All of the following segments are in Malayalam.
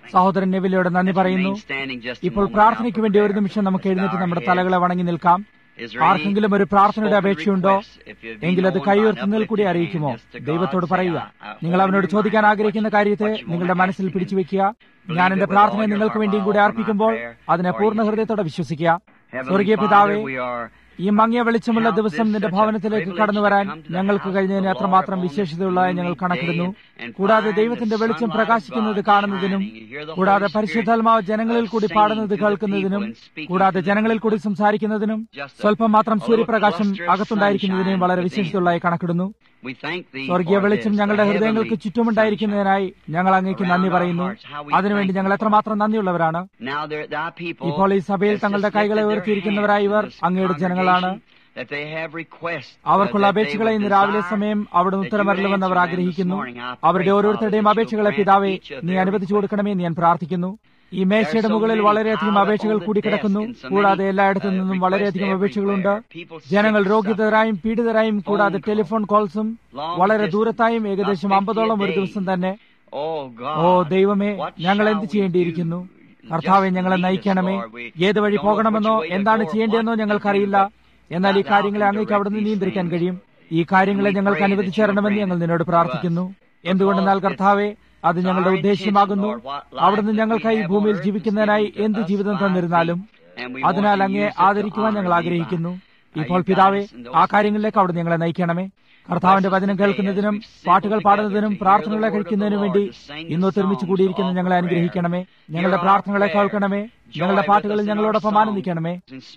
സഹോദരൻ നെവിലയോട് നന്ദി പറയുന്നു ഇപ്പോൾ പ്രാർത്ഥനയ്ക്ക് വേണ്ടി ഒരു നിമിഷം നമുക്ക് എഴുന്നേറ്റ് നമ്മുടെ തലകളെ വണങ്ങി നിൽക്കാം ആർക്കെങ്കിലും ഒരു പ്രാർത്ഥനയുടെ അപേക്ഷയുണ്ടോ എങ്കിൽ അത് കൈയുയർത്തുന്നതിൽ കൂടി അറിയിക്കുമോ ദൈവത്തോട് പറയുക നിങ്ങൾ അവനോട് ചോദിക്കാൻ ആഗ്രഹിക്കുന്ന കാര്യത്തെ നിങ്ങളുടെ മനസ്സിൽ പിടിച്ചു വെക്കുക ഞാൻ എന്റെ പ്രാർത്ഥന നിങ്ങൾക്ക് വേണ്ടിയും കൂടി അർപ്പിക്കുമ്പോൾ അതിനെ പൂർണ്ണ ഹൃദയത്തോടെ വിശ്വസിക്കുക സ്വർഗീയ പിതാവേ ഈ മങ്ങിയ വെളിച്ചമുള്ള ദിവസം നിന്റെ ഭവനത്തിലേക്ക് കടന്നു വരാൻ ഞങ്ങൾക്ക് കഴിഞ്ഞതിന് അത്രമാത്രം വിശേഷതയുള്ളതായി ഞങ്ങൾ കണക്കിടുന്നു കൂടാതെ ദൈവത്തിന്റെ വെളിച്ചം പ്രകാശിക്കുന്നത് കാണുന്നതിനും കൂടാതെ പരിശുദ്ധാത്മാവ് ജനങ്ങളിൽ കൂടി പാടുന്നത് കേൾക്കുന്നതിനും കൂടാതെ ജനങ്ങളിൽ കൂടി സംസാരിക്കുന്നതിനും സ്വല്പം മാത്രം സൂര്യപ്രകാശം അകത്തുണ്ടായിരിക്കുന്നതിനെയും വളരെ വിശേഷതയുള്ളതായി കണക്കിടുന്നു സ്വർഗീയ വെളിച്ചം ഞങ്ങളുടെ ഹൃദയങ്ങൾക്ക് ചുറ്റുമുണ്ടായിരിക്കുന്നതിനായി ഞങ്ങൾ അങ്ങേക്ക് നന്ദി പറയുന്നു അതിനുവേണ്ടി ഞങ്ങൾ എത്രമാത്രം നന്ദിയുള്ളവരാണ് ഇപ്പോൾ ഈ സഭയിൽ തങ്ങളുടെ കൈകളെ ഉയർത്തിയിരിക്കുന്നവരായി ഇവർ അങ്ങയുടെ ജനങ്ങളാണ് അവർക്കുള്ള അപേക്ഷകളെ ഇന്ന് രാവിലെ സമയം അവിടെ ഉത്തരമരലുമെന്ന് അവർ ആഗ്രഹിക്കുന്നു അവരുടെ ഓരോരുത്തരുടെയും അപേക്ഷകളെ പിതാവെ നീ അനുവദിച്ചു കൊടുക്കണമേ എന്ന് ഞാൻ പ്രാർത്ഥിക്കുന്നു ഈ മേശയുടെ മുകളിൽ വളരെയധികം അപേക്ഷകൾ കൂടിക്കിടക്കുന്നു കൂടാതെ എല്ലായിടത്തു നിന്നും വളരെയധികം അപേക്ഷകളുണ്ട് ജനങ്ങൾ രോഗിതരായും പീഡിതരായും കൂടാതെ ടെലിഫോൺ കോൾസും വളരെ ദൂരത്തായും ഏകദേശം അമ്പതോളം ഒരു ദിവസം തന്നെ ഓ ദൈവമേ ഞങ്ങൾ എന്ത് ചെയ്യേണ്ടിയിരിക്കുന്നു കർത്താവെ ഞങ്ങളെ നയിക്കണമേ ഏത് വഴി പോകണമെന്നോ എന്താണ് ചെയ്യേണ്ടതെന്നോ ഞങ്ങൾക്കറിയില്ല എന്നാൽ ഈ കാര്യങ്ങളെ അങ്ങേക്ക് അവിടുന്ന് നിയന്ത്രിക്കാൻ കഴിയും ഈ കാര്യങ്ങളെ ഞങ്ങൾക്ക് അനുവദിച്ചു തരണമെന്ന് ഞങ്ങൾ നിന്നോട് പ്രാർത്ഥിക്കുന്നു എന്തുകൊണ്ടെന്നാൽ കർത്താവെ അത് ഞങ്ങളുടെ ഉദ്ദേശ്യമാകുന്നു അവിടുന്ന് ഞങ്ങൾക്കായി ഭൂമിയിൽ ജീവിക്കുന്നതിനായി എന്ത് ജീവിതം തന്നിരുന്നാലും അതിനാൽ അങ്ങേ ആദരിക്കുവാൻ ഞങ്ങൾ ആഗ്രഹിക്കുന്നു ഇപ്പോൾ പിതാവെ ആ കാര്യങ്ങളിലേക്ക് അവിടെ ഞങ്ങളെ നയിക്കണമേ കർത്താവിന്റെ വചനം കേൾക്കുന്നതിനും പാട്ടുകൾ പാടുന്നതിനും പ്രാർത്ഥനകളെ കഴിക്കുന്നതിനും വേണ്ടി ഇന്ന് ഒത്തൊരുമിച്ച് കൂടിയിരിക്കുന്ന ഞങ്ങളെ അനുഗ്രഹിക്കണമേ ഞങ്ങളുടെ പ്രാർത്ഥനകളെ കേൾക്കണമേ ഞങ്ങളുടെ പാട്ടുകളിൽ ഞങ്ങളോടൊപ്പം ആനന്ദിക്കണമേ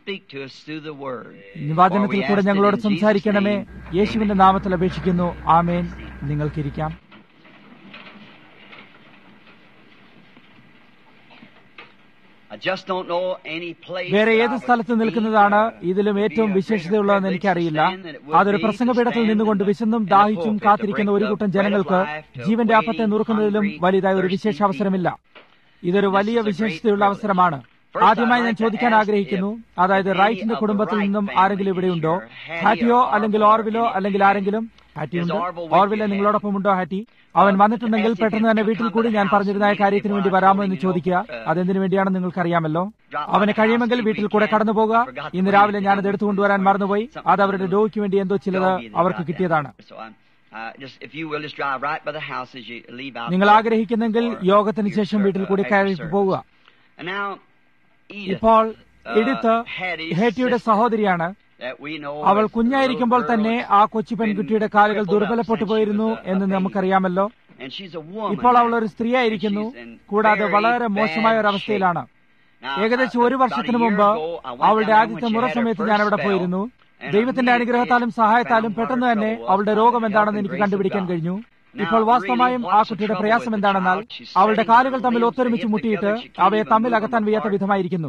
വചനത്തിൽ കൂടെ ഞങ്ങളോട് സംസാരിക്കണമേ യേശുവിന്റെ നാമത്തിൽ അപേക്ഷിക്കുന്നു ആമേൻ നിങ്ങൾക്കിരിക്കാം വേറെ ഏത് സ്ഥലത്ത് നിൽക്കുന്നതാണ് ഇതിലും ഏറ്റവും വിശേഷതയുള്ളതെന്ന് എനിക്കറിയില്ല അതൊരു പ്രസംഗപീഠത്തിൽ നിന്നുകൊണ്ട് വിശന്നും ദാഹിച്ചും കാത്തിരിക്കുന്ന ഒരു കൂട്ടം ജനങ്ങൾക്ക് ജീവന്റെ അപ്പത്തെ നുറുക്കുന്നതിലും വലുതായ ഒരു വിശേഷ അവസരമില്ല ഇതൊരു വലിയ വിശേഷതയുള്ള അവസരമാണ് ആദ്യമായി ഞാൻ ചോദിക്കാൻ ആഗ്രഹിക്കുന്നു അതായത് റൈറ്റിന്റെ കുടുംബത്തിൽ നിന്നും ആരെങ്കിലും ഇവിടെയുണ്ടോ ഹാറ്റിയോ അല്ലെങ്കിൽ ഓർവിലോ അല്ലെങ്കിൽ ആരെങ്കിലും ഹാറ്റിയുണ്ട് ഓർവില നിങ്ങളോടൊപ്പം ഉണ്ടോ ഹാറ്റി അവൻ വന്നിട്ടുണ്ടെങ്കിൽ പെട്ടെന്ന് തന്നെ വീട്ടിൽ കൂടി ഞാൻ പറഞ്ഞിരുന്ന കാര്യത്തിന് വേണ്ടി വരാമോ എന്ന് ചോദിക്കുക അതെന്തിനു വേണ്ടിയാണെന്ന് നിങ്ങൾക്കറിയാമല്ലോ അവന് കഴിയുമെങ്കിൽ വീട്ടിൽ കൂടെ കടന്നു പോകുക ഇന്ന് രാവിലെ ഞാനത് എടുത്തുകൊണ്ടുവരാൻ മറന്നുപോയി അത് അവരുടെ ഡോയ്ക്ക് വേണ്ടി എന്തോ ചിലത് അവർക്ക് കിട്ടിയതാണ് നിങ്ങൾ ആഗ്രഹിക്കുന്നെങ്കിൽ യോഗത്തിന് ശേഷം വീട്ടിൽ കൂടി കയറി പോകുക ഇപ്പോൾ എടുത്ത് ഹേറ്റിയുടെ സഹോദരിയാണ് അവൾ കുഞ്ഞായിരിക്കുമ്പോൾ തന്നെ ആ കൊച്ചു പെൺകുട്ടിയുടെ കാലുകൾ ദുർബലപ്പെട്ടു പോയിരുന്നു എന്ന് നമുക്കറിയാമല്ലോ ഇപ്പോൾ അവൾ ഒരു സ്ത്രീയായിരിക്കുന്നു കൂടാതെ വളരെ മോശമായ ഒരു അവസ്ഥയിലാണ് ഏകദേശം ഒരു വർഷത്തിനു മുമ്പ് അവളുടെ ആദ്യത്തെ മുറ സമയത്ത് ഞാൻ അവിടെ പോയിരുന്നു ദൈവത്തിന്റെ അനുഗ്രഹത്താലും സഹായത്താലും പെട്ടെന്ന് തന്നെ അവളുടെ രോഗം എന്താണെന്ന് എനിക്ക് കണ്ടുപിടിക്കാൻ കഴിഞ്ഞു ഇപ്പോൾ വാസ്തവമായും ആ കുട്ടിയുടെ പ്രയാസം എന്താണെന്നാൽ അവളുടെ കാലുകൾ തമ്മിൽ ഒത്തൊരുമിച്ച് മുട്ടിയിട്ട് അവയെ തമ്മിൽ അകത്താൻ വയ്യാത്ത വിധമായിരിക്കുന്നു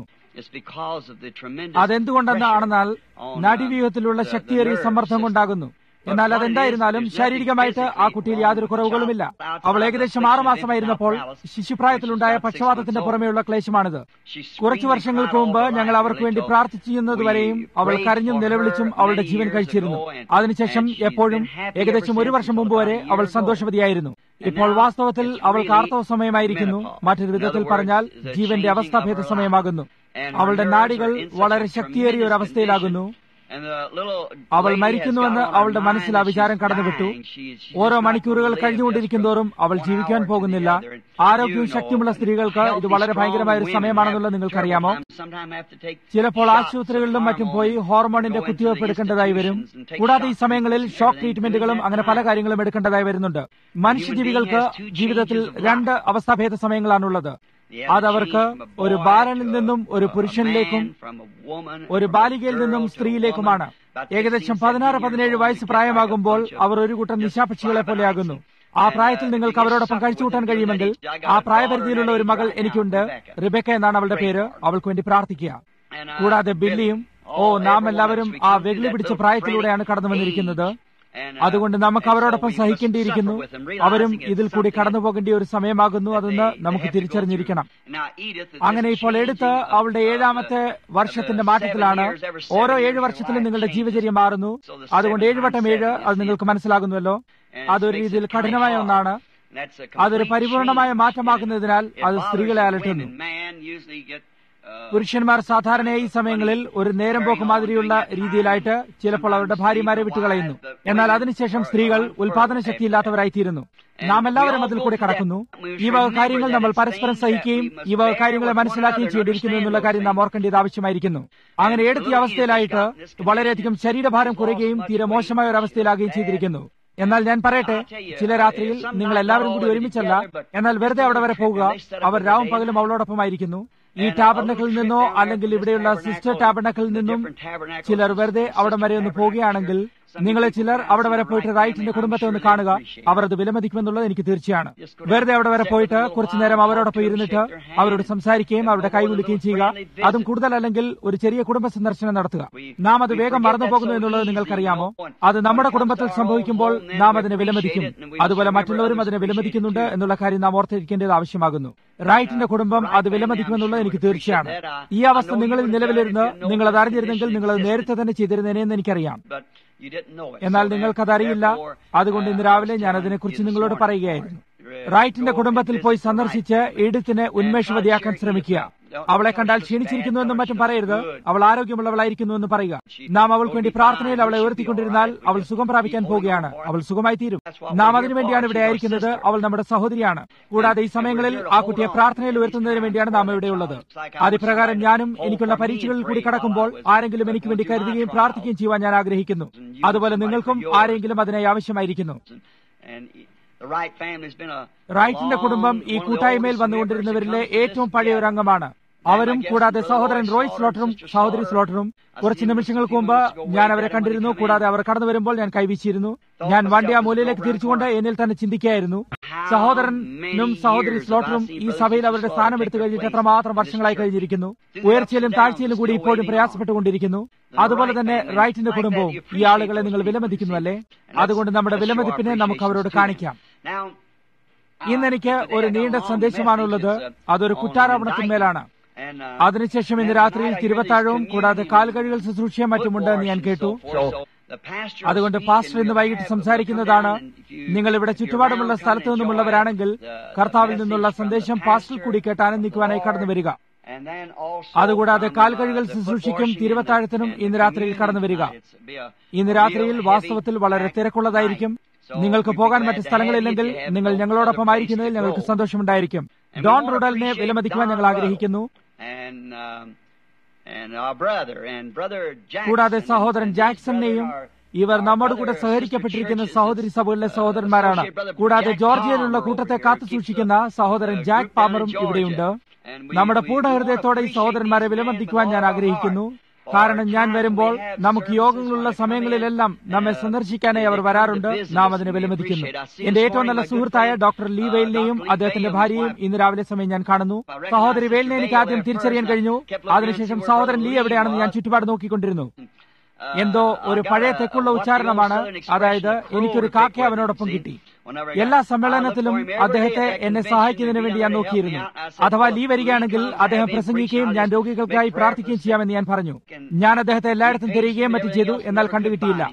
അതെന്തുകൊണ്ടെന്നാണെന്നാൽ നാഡീവ്യൂഹത്തിലുള്ള ശക്തിയേറിയ സമ്മർദ്ദം കൊണ്ടാകുന്നു എന്നാൽ അതെന്തായിരുന്നാലും ശാരീരികമായിട്ട് ആ കുട്ടിയിൽ യാതൊരു കുറവുകളുമില്ല അവൾ ഏകദേശം ആറുമാസമായിരുന്നപ്പോൾ ശിശുപ്രായത്തിലുണ്ടായ പക്ഷപാതത്തിന്റെ പുറമെയുള്ള ക്ലേശമാണിത് കുറച്ചു വർഷങ്ങൾക്ക് മുമ്പ് ഞങ്ങൾ അവർക്ക് വേണ്ടി പ്രാർത്ഥിച്ചിരുന്നതുവരെയും അവൾ കരഞ്ഞും നിലവിളിച്ചും അവളുടെ ജീവൻ കഴിച്ചിരുന്നു അതിനുശേഷം എപ്പോഴും ഏകദേശം ഒരു വർഷം മുമ്പ് വരെ അവൾ സന്തോഷവതിയായിരുന്നു ഇപ്പോൾ വാസ്തവത്തിൽ അവൾക്ക് ആർത്തവ സമയമായിരിക്കുന്നു മറ്റൊരു വിധത്തിൽ പറഞ്ഞാൽ ജീവന്റെ അവസ്ഥാഭേദ സമയമാകുന്നു അവളുടെ നാടികൾ വളരെ ശക്തിയേറിയ ഒരു അവസ്ഥയിലാകുന്നു അവൾ മരിക്കുന്നുവെന്ന് അവളുടെ മനസ്സിൽ ആ വിചാരം കടന്നുവിട്ടു ഓരോ മണിക്കൂറുകൾ കഴിഞ്ഞുകൊണ്ടിരിക്കുന്തോറും അവൾ ജീവിക്കാൻ പോകുന്നില്ല ആരോഗ്യവും ശക്തിയുമുള്ള സ്ത്രീകൾക്ക് ഇത് വളരെ ഭയങ്കരമായ ഒരു സമയമാണെന്നുള്ളത് നിങ്ങൾക്കറിയാമോ ചിലപ്പോൾ ആശുപത്രികളിലും മറ്റും പോയി ഹോർമോണിന്റെ കുത്തിവയ്പ് എടുക്കേണ്ടതായി വരും കൂടാതെ ഈ സമയങ്ങളിൽ ഷോക്ക് ട്രീറ്റ്മെന്റുകളും അങ്ങനെ പല കാര്യങ്ങളും എടുക്കേണ്ടതായി വരുന്നുണ്ട് മനുഷ്യജീവികൾക്ക് ജീവിതത്തിൽ രണ്ട് അവസ്ഥാഭേദ സമയങ്ങളാണുള്ളത് അതവർക്ക് ഒരു ബാലനിൽ നിന്നും ഒരു പുരുഷനിലേക്കും ഒരു ബാലികയിൽ നിന്നും സ്ത്രീയിലേക്കുമാണ് ഏകദേശം പതിനാറ് പതിനേഴ് വയസ്സ് പ്രായമാകുമ്പോൾ അവർ ഒരു കൂട്ടം നിശാപക്ഷികളെ പോലെയാകുന്നു ആ പ്രായത്തിൽ നിങ്ങൾക്ക് അവരോടൊപ്പം കഴിച്ചുകൂട്ടാൻ കഴിയുമെങ്കിൽ ആ പ്രായപരിധിയിലുള്ള ഒരു മകൾ എനിക്കുണ്ട് റിബെക്ക എന്നാണ് അവളുടെ പേര് അവൾക്ക് വേണ്ടി പ്രാർത്ഥിക്കുക കൂടാതെ ബില്ലിയും ഓ നാം എല്ലാവരും ആ വെകിളി പിടിച്ച പ്രായത്തിലൂടെയാണ് കടന്നു വന്നിരിക്കുന്നത് അതുകൊണ്ട് നമുക്ക് അവരോടൊപ്പം സഹിക്കേണ്ടിയിരിക്കുന്നു അവരും ഇതിൽ കൂടി കടന്നു പോകേണ്ട ഒരു സമയമാകുന്നു അതെന്ന് നമുക്ക് തിരിച്ചറിഞ്ഞിരിക്കണം അങ്ങനെ ഇപ്പോൾ എടുത്ത് അവളുടെ ഏഴാമത്തെ വർഷത്തിന്റെ മാറ്റത്തിലാണ് ഓരോ ഏഴ് വർഷത്തിലും നിങ്ങളുടെ ജീവചര്യം മാറുന്നു അതുകൊണ്ട് ഏഴ് വട്ടം ഏഴ് അത് നിങ്ങൾക്ക് മനസ്സിലാകുന്നുവല്ലോ അതൊരു രീതിയിൽ കഠിനമായ ഒന്നാണ് അതൊരു പരിപൂർണമായ മാറ്റമാക്കുന്നതിനാൽ അത് സ്ത്രീകളെ അലട്ടുന്നു പുരുഷന്മാർ സാധാരണയായി ഈ സമയങ്ങളിൽ ഒരു നേരം പോക്ക് മാതിരിയുള്ള രീതിയിലായിട്ട് ചിലപ്പോൾ അവരുടെ ഭാര്യമാരെ വിട്ടുകളയുന്നു എന്നാൽ അതിനുശേഷം സ്ത്രീകൾ ഉൽപാദന ശക്തിയില്ലാത്തവരായിത്തീരുന്നു നാം എല്ലാവരും അതിൽ കൂടെ കടക്കുന്നു ഈ വക കാര്യങ്ങൾ നമ്മൾ പരസ്പരം സഹിക്കുകയും ഈ വക കാര്യങ്ങളെ മനസ്സിലാക്കുകയും ചെയ്തിരിക്കുന്നു എന്നുള്ള കാര്യം നാം ഓർക്കേണ്ടത് ആവശ്യമായിരിക്കുന്നു അങ്ങനെ എടുത്തിയ അവസ്ഥയിലായിട്ട് വളരെയധികം ശരീരഭാരം കുറയുകയും തീരെ മോശമായ ഒരു അവസ്ഥയിലാകുകയും ചെയ്തിരിക്കുന്നു എന്നാൽ ഞാൻ പറയട്ടെ ചില രാത്രിയിൽ നിങ്ങൾ എല്ലാവരും കൂടി ഒരുമിച്ചല്ല എന്നാൽ വെറുതെ അവിടെ വരെ പോകുക അവർ രാവും പകലും അവളോടൊപ്പമായിരിക്കുന്നു ഈ ടാബർണക്കിൽ നിന്നോ അല്ലെങ്കിൽ ഇവിടെയുള്ള സിസ്റ്റർ ടാബർണക്കിൽ നിന്നും ചിലർ വെറുതെ അവിടെ വരെ ഒന്ന് പോവുകയാണെങ്കിൽ നിങ്ങളെ ചിലർ അവിടെ വരെ പോയിട്ട് റൈറ്റിന്റെ കുടുംബത്തെ ഒന്ന് കാണുക അവർ അത് വിലമതിക്കുമെന്നുള്ളത് എനിക്ക് തീർച്ചയാണ് വെറുതെ അവിടെ വരെ പോയിട്ട് കുറച്ചു നേരം അവരോടൊപ്പം ഇരുന്നിട്ട് അവരോട് സംസാരിക്കുകയും അവരുടെ കൈ വിളിക്കുകയും ചെയ്യുക അതും കൂടുതലല്ലെങ്കിൽ ഒരു ചെറിയ കുടുംബ സന്ദർശനം നടത്തുക നാം അത് വേഗം മറന്നു പോകുന്നു എന്നുള്ളത് നിങ്ങൾക്കറിയാമോ അത് നമ്മുടെ കുടുംബത്തിൽ സംഭവിക്കുമ്പോൾ നാം അതിനെ വിലമതിക്കും അതുപോലെ മറ്റുള്ളവരും അതിനെ വിലമതിക്കുന്നുണ്ട് എന്നുള്ള കാര്യം നാം ഓർത്തിരിക്കേണ്ടത് ആവശ്യമാകുന്നു റൈറ്റിന്റെ കുടുംബം അത് വിലമതിക്കുമെന്നുള്ളത് എനിക്ക് തീർച്ചയാണ് ഈ അവസ്ഥ നിങ്ങളിൽ നിലവിലിരുന്ന് നിങ്ങൾ അത് അറിഞ്ഞിരുന്നെങ്കിൽ നിങ്ങൾ അത് നേരത്തെ തന്നെ ചെയ്തിരുന്നേനെന്ന് എനിക്കറിയാം എന്നാൽ നിങ്ങൾക്കതറിയില്ല അതുകൊണ്ട് ഇന്ന് രാവിലെ ഞാൻ അതിനെക്കുറിച്ച് നിങ്ങളോട് പറയുകയായിരുന്നു റൈറ്റിന്റെ കുടുംബത്തിൽ പോയി സന്ദർശിച്ച് എഴുത്തിനെ ഉന്മേഷവതിയാക്കാൻ ശ്രമിക്കുക അവളെ കണ്ടാൽ ക്ഷീണിച്ചിരിക്കുന്നുവെന്നും മറ്റും പറയരുത് അവൾ ആരോഗ്യമുള്ളവളായിരിക്കുന്നുവെന്ന് പറയുക നാം അവൾക്ക് വേണ്ടി പ്രാർത്ഥനയിൽ അവളെ ഉയർത്തിക്കൊണ്ടിരുന്നാൽ അവൾ സുഖം പ്രാപിക്കാൻ പോവുകയാണ് അവൾ സുഖമായി തീരും നാം അതിനുവേണ്ടിയാണ് ഇവിടെ ആയിരിക്കുന്നത് അവൾ നമ്മുടെ സഹോദരിയാണ് കൂടാതെ ഈ സമയങ്ങളിൽ ആ കുട്ടിയെ പ്രാർത്ഥനയിൽ ഉയർത്തുന്നതിന് വേണ്ടിയാണ് നാം ഇവിടെയുള്ളത് അതിപ്രകാരം ഞാനും എനിക്കുള്ള പരീക്ഷകളിൽ കൂടി കടക്കുമ്പോൾ ആരെങ്കിലും എനിക്ക് വേണ്ടി കരുതുകയും പ്രാർത്ഥിക്കുകയും ചെയ്യുവാൻ ഞാൻ ആഗ്രഹിക്കുന്നു അതുപോലെ നിങ്ങൾക്കും ആരെങ്കിലും അതിനായി ആവശ്യമായിരിക്കുന്നു റൈറ്റിന്റെ കുടുംബം ഈ കൂട്ടായ്മയിൽ വന്നുകൊണ്ടിരുന്നവരിലെ ഏറ്റവും പഴയ ഒരു അംഗമാണ് അവരും കൂടാതെ സഹോദരൻ റോയ് സ്ലോട്ടറും സഹോദരി സ്ലോട്ടറും കുറച്ച് നിമിഷങ്ങൾക്ക് മുമ്പ് ഞാൻ അവരെ കണ്ടിരുന്നു കൂടാതെ അവർ കടന്നു വരുമ്പോൾ ഞാൻ കൈവീശിയിരുന്നു ഞാൻ വണ്ടി ആ മൂലയിലേക്ക് തിരിച്ചുകൊണ്ട് എന്നിൽ തന്നെ ചിന്തിക്കുകയായിരുന്നു സഹോദരനും സഹോദരി സ്ലോട്ടറും ഈ സഭയിൽ അവരുടെ സ്ഥാനം എടുത്തു കഴിഞ്ഞിട്ട് എത്രമാത്രം വർഷങ്ങളായി കഴിഞ്ഞിരിക്കുന്നു ഉയർച്ചയിലും താഴ്ചയിലും കൂടി ഇപ്പോഴും പ്രയാസപ്പെട്ടുകൊണ്ടിരിക്കുന്നു അതുപോലെ തന്നെ റൈറ്റിന്റെ കുടുംബവും ഈ ആളുകളെ നിങ്ങൾ വിലമതിക്കുന്നു അല്ലേ അതുകൊണ്ട് നമ്മുടെ വിലമതിപ്പിനെ നമുക്ക് അവരോട് കാണിക്കാം ഇന്നെനിക്ക് ഒരു നീണ്ട സന്ദേശമാണുള്ളത് അതൊരു കുറ്റാരോപണത്തിന്മേലാണ് അതിനുശേഷം ഇന്ന് രാത്രിയിൽ തിരുവത്താഴവും കൂടാതെ കാൽകഴികൾ ശുശ്രൂഷയും മറ്റുമുണ്ട് എന്ന് ഞാൻ കേട്ടു അതുകൊണ്ട് പാസ്റ്റർ ഇന്ന് വൈകിട്ട് സംസാരിക്കുന്നതാണ് നിങ്ങൾ ഇവിടെ ചുറ്റുപാടുമുള്ള സ്ഥലത്തു നിന്നുമുള്ളവരാണെങ്കിൽ കർത്താവിൽ നിന്നുള്ള സന്ദേശം പാസ്റ്ററിൽ കൂടി കേട്ട് ആനന്ദിക്കുവാനായി കടന്നു വരിക അതുകൂടാതെ കാൽകഴികൾ ശുശ്രൂഷിക്കും തിരുവത്താഴത്തിനും ഇന്ന് രാത്രിയിൽ കടന്നു വരിക ഇന്ന് രാത്രിയിൽ വാസ്തവത്തിൽ വളരെ തിരക്കുള്ളതായിരിക്കും നിങ്ങൾക്ക് പോകാൻ മറ്റ് സ്ഥലങ്ങളില്ലെങ്കിൽ നിങ്ങൾ ഞങ്ങളോടൊപ്പം ആയിരിക്കുന്നതിൽ ഞങ്ങൾക്ക് സന്തോഷമുണ്ടായിരിക്കും ഡോൺ റുഡലിനെ വിലമതിക്കുവാൻ ഞങ്ങൾ ആഗ്രഹിക്കുന്നു കൂടാതെ സഹോദരൻ ജാക്സണിനെയും ഇവർ നമ്മോട് കൂടെ സഹകരിക്കപ്പെട്ടിരിക്കുന്ന സഹോദരി സഭകളിലെ സഹോദരന്മാരാണ് കൂടാതെ ജോർജിയയിലുള്ള കൂട്ടത്തെ കാത്തു സൂക്ഷിക്കുന്ന സഹോദരൻ ജാക്ക് പാമറും ഇവിടെയുണ്ട് നമ്മുടെ പൂർണ്ണ ഹൃദയത്തോടെ ഈ സഹോദരന്മാരെ വിലമതിക്കുവാൻ ഞാൻ ആഗ്രഹിക്കുന്നു കാരണം ഞാൻ വരുമ്പോൾ നമുക്ക് യോഗങ്ങളുള്ള സമയങ്ങളിലെല്ലാം നമ്മെ സന്ദർശിക്കാനായി അവർ വരാറുണ്ട് നാം അതിനെ വിലമതിക്കുന്നു എന്റെ ഏറ്റവും നല്ല സുഹൃത്തായ ഡോക്ടർ ലീ വെയിലിനെയും അദ്ദേഹത്തിന്റെ ഭാര്യയും ഇന്ന് രാവിലെ സമയം ഞാൻ കാണുന്നു സഹോദരി വെയിലിനെ എനിക്ക് ആദ്യം തിരിച്ചറിയാൻ കഴിഞ്ഞു അതിനുശേഷം സഹോദരൻ ലീ എവിടെയാണെന്ന് ഞാൻ ചുറ്റുപാട് നോക്കിക്കൊണ്ടിരുന്നു എന്തോ ഒരു പഴയ തെക്കുള്ള ഉച്ചാരണമാണ് അതായത് എനിക്കൊരു കാക്ക അവനോടൊപ്പം കിട്ടി എല്ലാ സമ്മേളനത്തിലും അദ്ദേഹത്തെ എന്നെ സഹായിക്കുന്നതിന് വേണ്ടി ഞാൻ നോക്കിയിരുന്നു അഥവാ ലീ വരികയാണെങ്കിൽ അദ്ദേഹം പ്രസംഗിക്കുകയും ഞാൻ രോഗികൾക്കായി പ്രാർത്ഥിക്കുകയും ചെയ്യാമെന്ന് ഞാൻ പറഞ്ഞു ഞാൻ അദ്ദേഹത്തെ എല്ലായിടത്തും തിരികുകയും മറ്റും ചെയ്തു എന്നാൽ കണ്ടുകിട്ടിയില്ല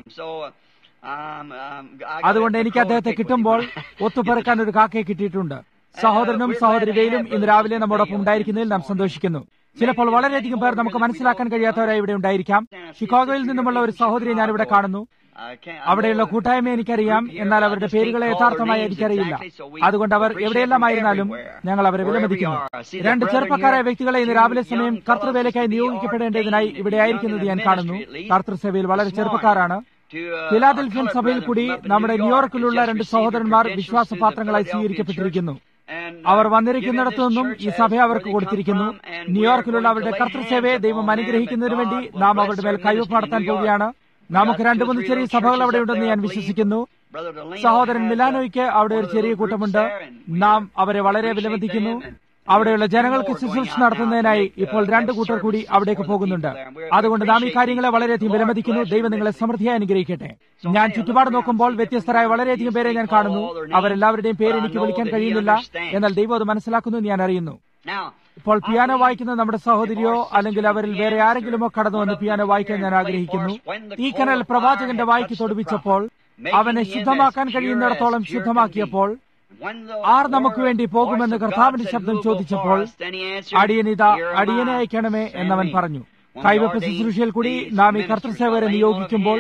അതുകൊണ്ട് എനിക്ക് അദ്ദേഹത്തെ കിട്ടുമ്പോൾ ഒത്തുപെറുക്കാൻ ഒരു കാക്കയെ കിട്ടിയിട്ടുണ്ട് സഹോദരനും സഹോദരികയിലും ഇന്ന് രാവിലെ നമ്മോടൊപ്പം ഉണ്ടായിരിക്കുന്നതിൽ നാം സന്തോഷിക്കുന്നു ചിലപ്പോൾ വളരെയധികം പേർ നമുക്ക് മനസ്സിലാക്കാൻ കഴിയാത്തവരായി ഇവിടെ ഉണ്ടായിരിക്കാം ഷിക്കാഗോയിൽ നിന്നുമുള്ള ഒരു സഹോദരിയെ ഞാൻ ഇവിടെ കാണുന്നു അവിടെയുള്ള കൂട്ടായ്മ എനിക്കറിയാം എന്നാൽ അവരുടെ പേരുകളെ യഥാർത്ഥമായി എനിക്കറിയില്ല അതുകൊണ്ട് അവർ എവിടെയെല്ലാം ആയിരുന്നാലും ഞങ്ങൾ അവരെ വിലമതിക്കുന്നു രണ്ട് ചെറുപ്പക്കാരായ വ്യക്തികളെ ഇന്ന് രാവിലെ സമയം കർത്തൃവേലയ്ക്കായി നിയോഗിക്കപ്പെടേണ്ടതിനായി ഇവിടെ ആയിരിക്കുന്നത് ഞാൻ കാണുന്നു കർത്തൃസഭയിൽ വളരെ ചെറുപ്പക്കാരാണ് ഫിലാദൽഫിയൻ സഭയിൽ കൂടി നമ്മുടെ ന്യൂയോർക്കിലുള്ള രണ്ട് സഹോദരന്മാർ വിശ്വാസപാത്രങ്ങളായി സ്വീകരിക്കപ്പെട്ടിരിക്കുന്നു അവർ വന്നിരിക്കുന്നിടത്തു നിന്നും ഈ സഭ അവർക്ക് കൊടുത്തിരിക്കുന്നു ന്യൂയോർക്കിലുള്ള അവരുടെ കർത്തൃസേവയെ ദൈവം അനുഗ്രഹിക്കുന്നതിന് വേണ്ടി നാം അവരുടെ മേൽ കൈവപ്പ് നടത്താൻ പോവുകയാണ് നമുക്ക് രണ്ടു മൂന്ന് ചെറിയ സഭകൾ അവിടെ ഉണ്ടെന്ന് ഞാൻ വിശ്വസിക്കുന്നു സഹോദരൻ മിലാനോയ്ക്ക് അവിടെ ഒരു ചെറിയ കൂട്ടമുണ്ട് നാം അവരെ വളരെ വിലമതിക്കുന്നു അവിടെയുള്ള ജനങ്ങൾക്ക് ശുശ്രൂഷ നടത്തുന്നതിനായി ഇപ്പോൾ രണ്ടു കൂട്ടർ കൂടി അവിടേക്ക് പോകുന്നുണ്ട് അതുകൊണ്ട് നാം ഈ കാര്യങ്ങളെ വളരെയധികം വിലമതിക്കുന്നു ദൈവം നിങ്ങളെ സമൃദ്ധിയായി അനുഗ്രഹിക്കട്ടെ ഞാൻ ചുറ്റുപാട് നോക്കുമ്പോൾ വ്യത്യസ്തരായ വളരെയധികം പേരെ ഞാൻ കാണുന്നു അവരെല്ലാവരുടെയും പേര് എനിക്ക് വിളിക്കാൻ കഴിയുന്നില്ല എന്നാൽ ദൈവം അത് മനസ്സിലാക്കുന്നു എന്ന് ഞാൻ അറിയുന്നു ഇപ്പോൾ പിയാനോ വായിക്കുന്ന നമ്മുടെ സഹോദരിയോ അല്ലെങ്കിൽ അവരിൽ വേറെ ആരെങ്കിലുമോ കടന്നു വന്ന് പിയാനോ വായിക്കാൻ ഞാൻ ആഗ്രഹിക്കുന്നു ഈ കനൽ പ്രവാചകന്റെ വായിക്ക് തൊടുവിച്ചപ്പോൾ അവനെ ശുദ്ധമാക്കാൻ കഴിയുന്നിടത്തോളം ശുദ്ധമാക്കിയപ്പോൾ ആർ നമുക്ക് വേണ്ടി പോകുമെന്ന് കർത്താവിന്റെ ശബ്ദം ചോദിച്ചപ്പോൾ അടിയനിത അടിയനെ അയക്കണമേ എന്നവൻ പറഞ്ഞു കൈവപ്പ് ശുശ്രൂഷയിൽ കൂടി നാം ഈ കർത്തൃസേവകരെ നിയോഗിക്കുമ്പോൾ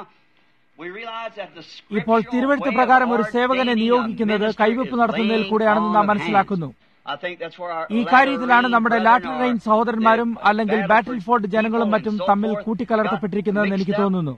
ഇപ്പോൾ തിരുവഴുത്ത് പ്രകാരം ഒരു സേവകനെ നിയോഗിക്കുന്നത് കൈവപ്പ് നടത്തുന്നതിൽ കൂടെയാണെന്ന് നാം മനസ്സിലാക്കുന്നു ഈ കാര്യത്തിലാണ് നമ്മുടെ ലാറ്റർ റെയിൻ സഹോദരന്മാരും അല്ലെങ്കിൽ ബാറ്റിൽ ഫോർഡ് ജനങ്ങളും മറ്റും തമ്മിൽ കൂട്ടിക്കലർത്തപ്പെട്ടിരിക്കുന്നതെന്ന് എനിക്ക് തോന്നുന്നു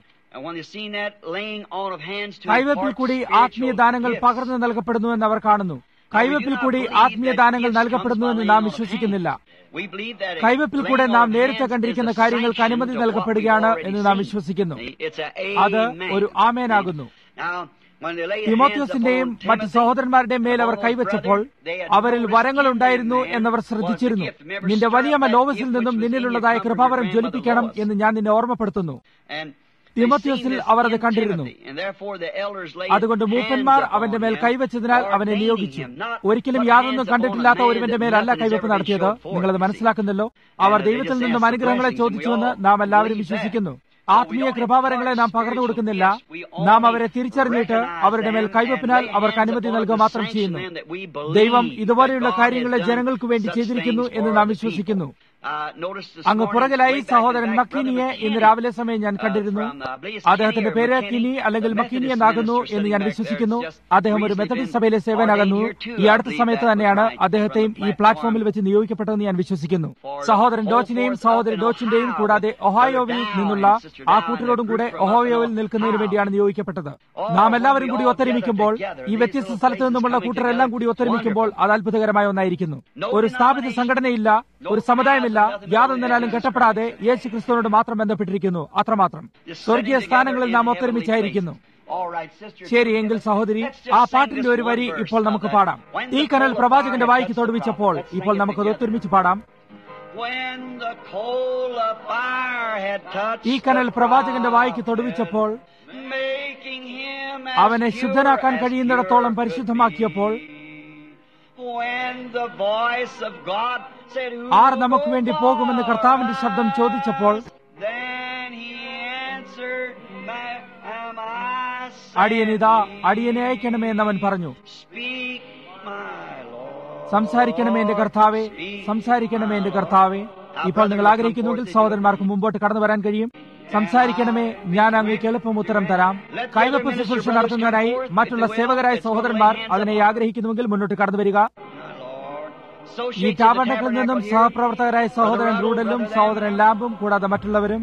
കൈവപ്പിൽ കൂടി ആത്മീയ ദാനങ്ങൾ പകർന്നു നൽകപ്പെടുന്നുവെന്ന് അവർ കാണുന്നു കൈവപ്പിൽ കൂടി ആത്മീയ ദാനങ്ങൾ നൽകപ്പെടുന്നുവെന്ന് നാം വിശ്വസിക്കുന്നില്ല കൈവപ്പിൽ കൂടെ നാം നേരത്തെ കണ്ടിരിക്കുന്ന കാര്യങ്ങൾക്ക് അനുമതി നൽകപ്പെടുകയാണ് എന്ന് നാം വിശ്വസിക്കുന്നു അത് ഒരു ആമേനാകുന്നു തിമോത്യോസിന്റെയും മറ്റ് സഹോദരന്മാരുടെയും മേൽ അവർ കൈവച്ചപ്പോൾ അവരിൽ വരങ്ങൾ ഉണ്ടായിരുന്നു എന്നവർ ശ്രദ്ധിച്ചിരുന്നു നിന്റെ വലിയമ്മ ലോവസിൽ നിന്നും നിന്നിലുള്ളതായ കൃപാവരം ജ്വലിപ്പിക്കണം എന്ന് ഞാൻ നിന്നെ ഓർമ്മപ്പെടുത്തുന്നു തിമോത്യോസിൽ അവർ അത് കണ്ടിരുന്നു അതുകൊണ്ട് മൂപ്പന്മാർ അവന്റെ മേൽ കൈവച്ചതിനാൽ അവനെ നിയോഗിച്ചു ഒരിക്കലും യാതൊന്നും കണ്ടിട്ടില്ലാത്ത ഒരുവന്റെ മേലല്ല കൈവപ്പ് നടത്തിയത് നിങ്ങളത് മനസ്സിലാക്കുന്നല്ലോ അവർ ദൈവത്തിൽ നിന്നും അനുഗ്രഹങ്ങളെ ചോദിച്ചുവെന്ന് നാം എല്ലാവരും വിശ്വസിക്കുന്നു ആത്മീയ കൃപാവരങ്ങളെ നാം പകർന്നു കൊടുക്കുന്നില്ല നാം അവരെ തിരിച്ചറിഞ്ഞിട്ട് അവരുടെ മേൽ കൈവപ്പിനാൽ അവർക്ക് അനുമതി നൽകുക മാത്രം ചെയ്യുന്നു ദൈവം ഇതുപോലെയുള്ള കാര്യങ്ങളെ ജനങ്ങൾക്ക് വേണ്ടി ചെയ്തിരിക്കുന്നു എന്ന് നാം വിശ്വസിക്കുന്നു അങ്ങ് പുറകിലായി സഹോദരൻ മക്കിനിയെ ഇന്ന് രാവിലെ സമയം ഞാൻ കണ്ടിരുന്നു അദ്ദേഹത്തിന്റെ പേര് കിനി അല്ലെങ്കിൽ മക്കിനി എന്നാകുന്നു എന്ന് ഞാൻ വിശ്വസിക്കുന്നു അദ്ദേഹം ഒരു മെത്തഡിസ്റ്റ് സഭയിലെ സേവനാകുന്നു ഈ അടുത്ത സമയത്ത് തന്നെയാണ് അദ്ദേഹത്തെയും ഈ പ്ലാറ്റ്ഫോമിൽ വെച്ച് നിയോഗിക്കപ്പെട്ടതെന്ന് ഞാൻ വിശ്വസിക്കുന്നു സഹോദരൻ ഡോച്ചിനെയും സഹോദരി ഡോച്ചിന്റെയും കൂടാതെ ഒഹായോവിൽ നിന്നുള്ള ആ കൂട്ടരോടും കൂടെ ഒഹായോവിൽ നിൽക്കുന്നതിന് വേണ്ടിയാണ് നിയോഗിക്കപ്പെട്ടത് നാം എല്ലാവരും കൂടി ഒത്തൊരുമിക്കുമ്പോൾ ഈ വ്യത്യസ്ത സ്ഥലത്തു നിന്നുമുള്ള കൂട്ടരെല്ലാം കൂടി ഒത്തൊരുമിക്കുമ്പോൾ അത് അത്ഭുതകരമായ ഒന്നായിരിക്കുന്നു ഒരു സ്ഥാപിത സംഘടനയില്ല ഒരു സമുദായമില്ല യാതൊന്നിനാലും കെട്ടപ്പെടാതെ യേശു ക്രിസ്തുവിനോട് മാത്രം ബന്ധപ്പെട്ടിരിക്കുന്നു അത്രമാത്രം സ്വർഗീയ സ്ഥാനങ്ങളിൽ നാം ഒത്തൊരുമിച്ചായിരിക്കുന്നു ശരി എങ്കിൽ സഹോദരി ആ പാട്ടിന്റെ ഒരു വരി ഇപ്പോൾ നമുക്ക് പാടാം ഈ കനൽ പ്രവാചകന്റെ വായിക്ക് തൊടുവിച്ചപ്പോൾ ഇപ്പോൾ നമുക്കത് ഒത്തൊരുമിച്ച് പാടാം ഈ കനൽ പ്രവാചകന്റെ വായിക്ക് തൊടുവിച്ചപ്പോൾ അവനെ ശുദ്ധനാക്കാൻ കഴിയുന്നിടത്തോളം പരിശുദ്ധമാക്കിയപ്പോൾ ആർ നമുക്ക് വേണ്ടി പോകുമെന്ന് കർത്താവിന്റെ ശബ്ദം ചോദിച്ചപ്പോൾ അടിയനിതാ അടിയനെ അയക്കണമേ എന്നവൻ പറഞ്ഞു സംസാരിക്കണമേ എന്റെ കർത്താവെ സംസാരിക്കണമേ എന്റെ കർത്താവെ ഇപ്പോൾ നിങ്ങൾ ആഗ്രഹിക്കുന്നുവെങ്കിൽ സഹോദരന്മാർക്ക് മുമ്പോട്ട് കടന്നു വരാൻ കഴിയും സംസാരിക്കണമേ ഞാൻ അങ്ങേക്ക് എളുപ്പം ഉത്തരം തരാം കൈവപ്പ് ശുശ്രൂഷ നടത്തുന്നതിനായി മറ്റുള്ള സേവകരായ സഹോദരന്മാർ അതിനെ ആഗ്രഹിക്കുന്നുവെങ്കിൽ മുന്നോട്ട് കടന്നു വരിക ഈ ടാബണ്ടക്കിൽ നിന്നും സഹപ്രവർത്തകരായ സഹോദരൻ റൂഡലും സഹോദരൻ ലാമ്പും കൂടാതെ മറ്റുള്ളവരും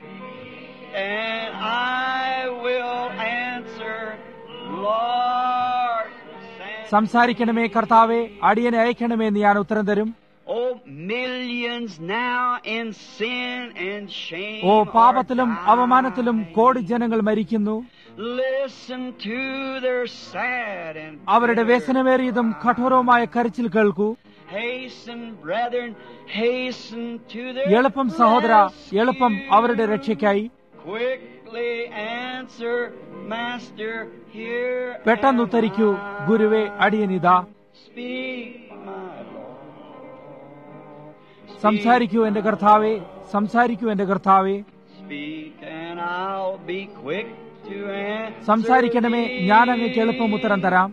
സംസാരിക്കണമേ കർത്താവെ അടിയനെ അയക്കണമേ എന്ന് ഞാൻ ഉത്തരം തരും ഓ പാപത്തിലും അവമാനത്തിലും കോടി ജനങ്ങൾ മരിക്കുന്നു അവരുടെ വ്യസനമേറിയതും കഠോരവുമായ കരച്ചിൽ കേൾക്കൂ എളുപ്പം സഹോദര എളുപ്പം അവരുടെ രക്ഷയ്ക്കായി പെട്ടെന്നുത്തരിക്കൂ ഗുരുവെ അടിയനിതാ സംസാരിക്കൂ എന്റെ കർത്താവെ സംസാരിക്കൂ എന്റെ കർത്താവെ സംസാരിക്കണമേ ഞാൻ അങ്ങേക്ക് എളുപ്പം ഉത്തരം തരാം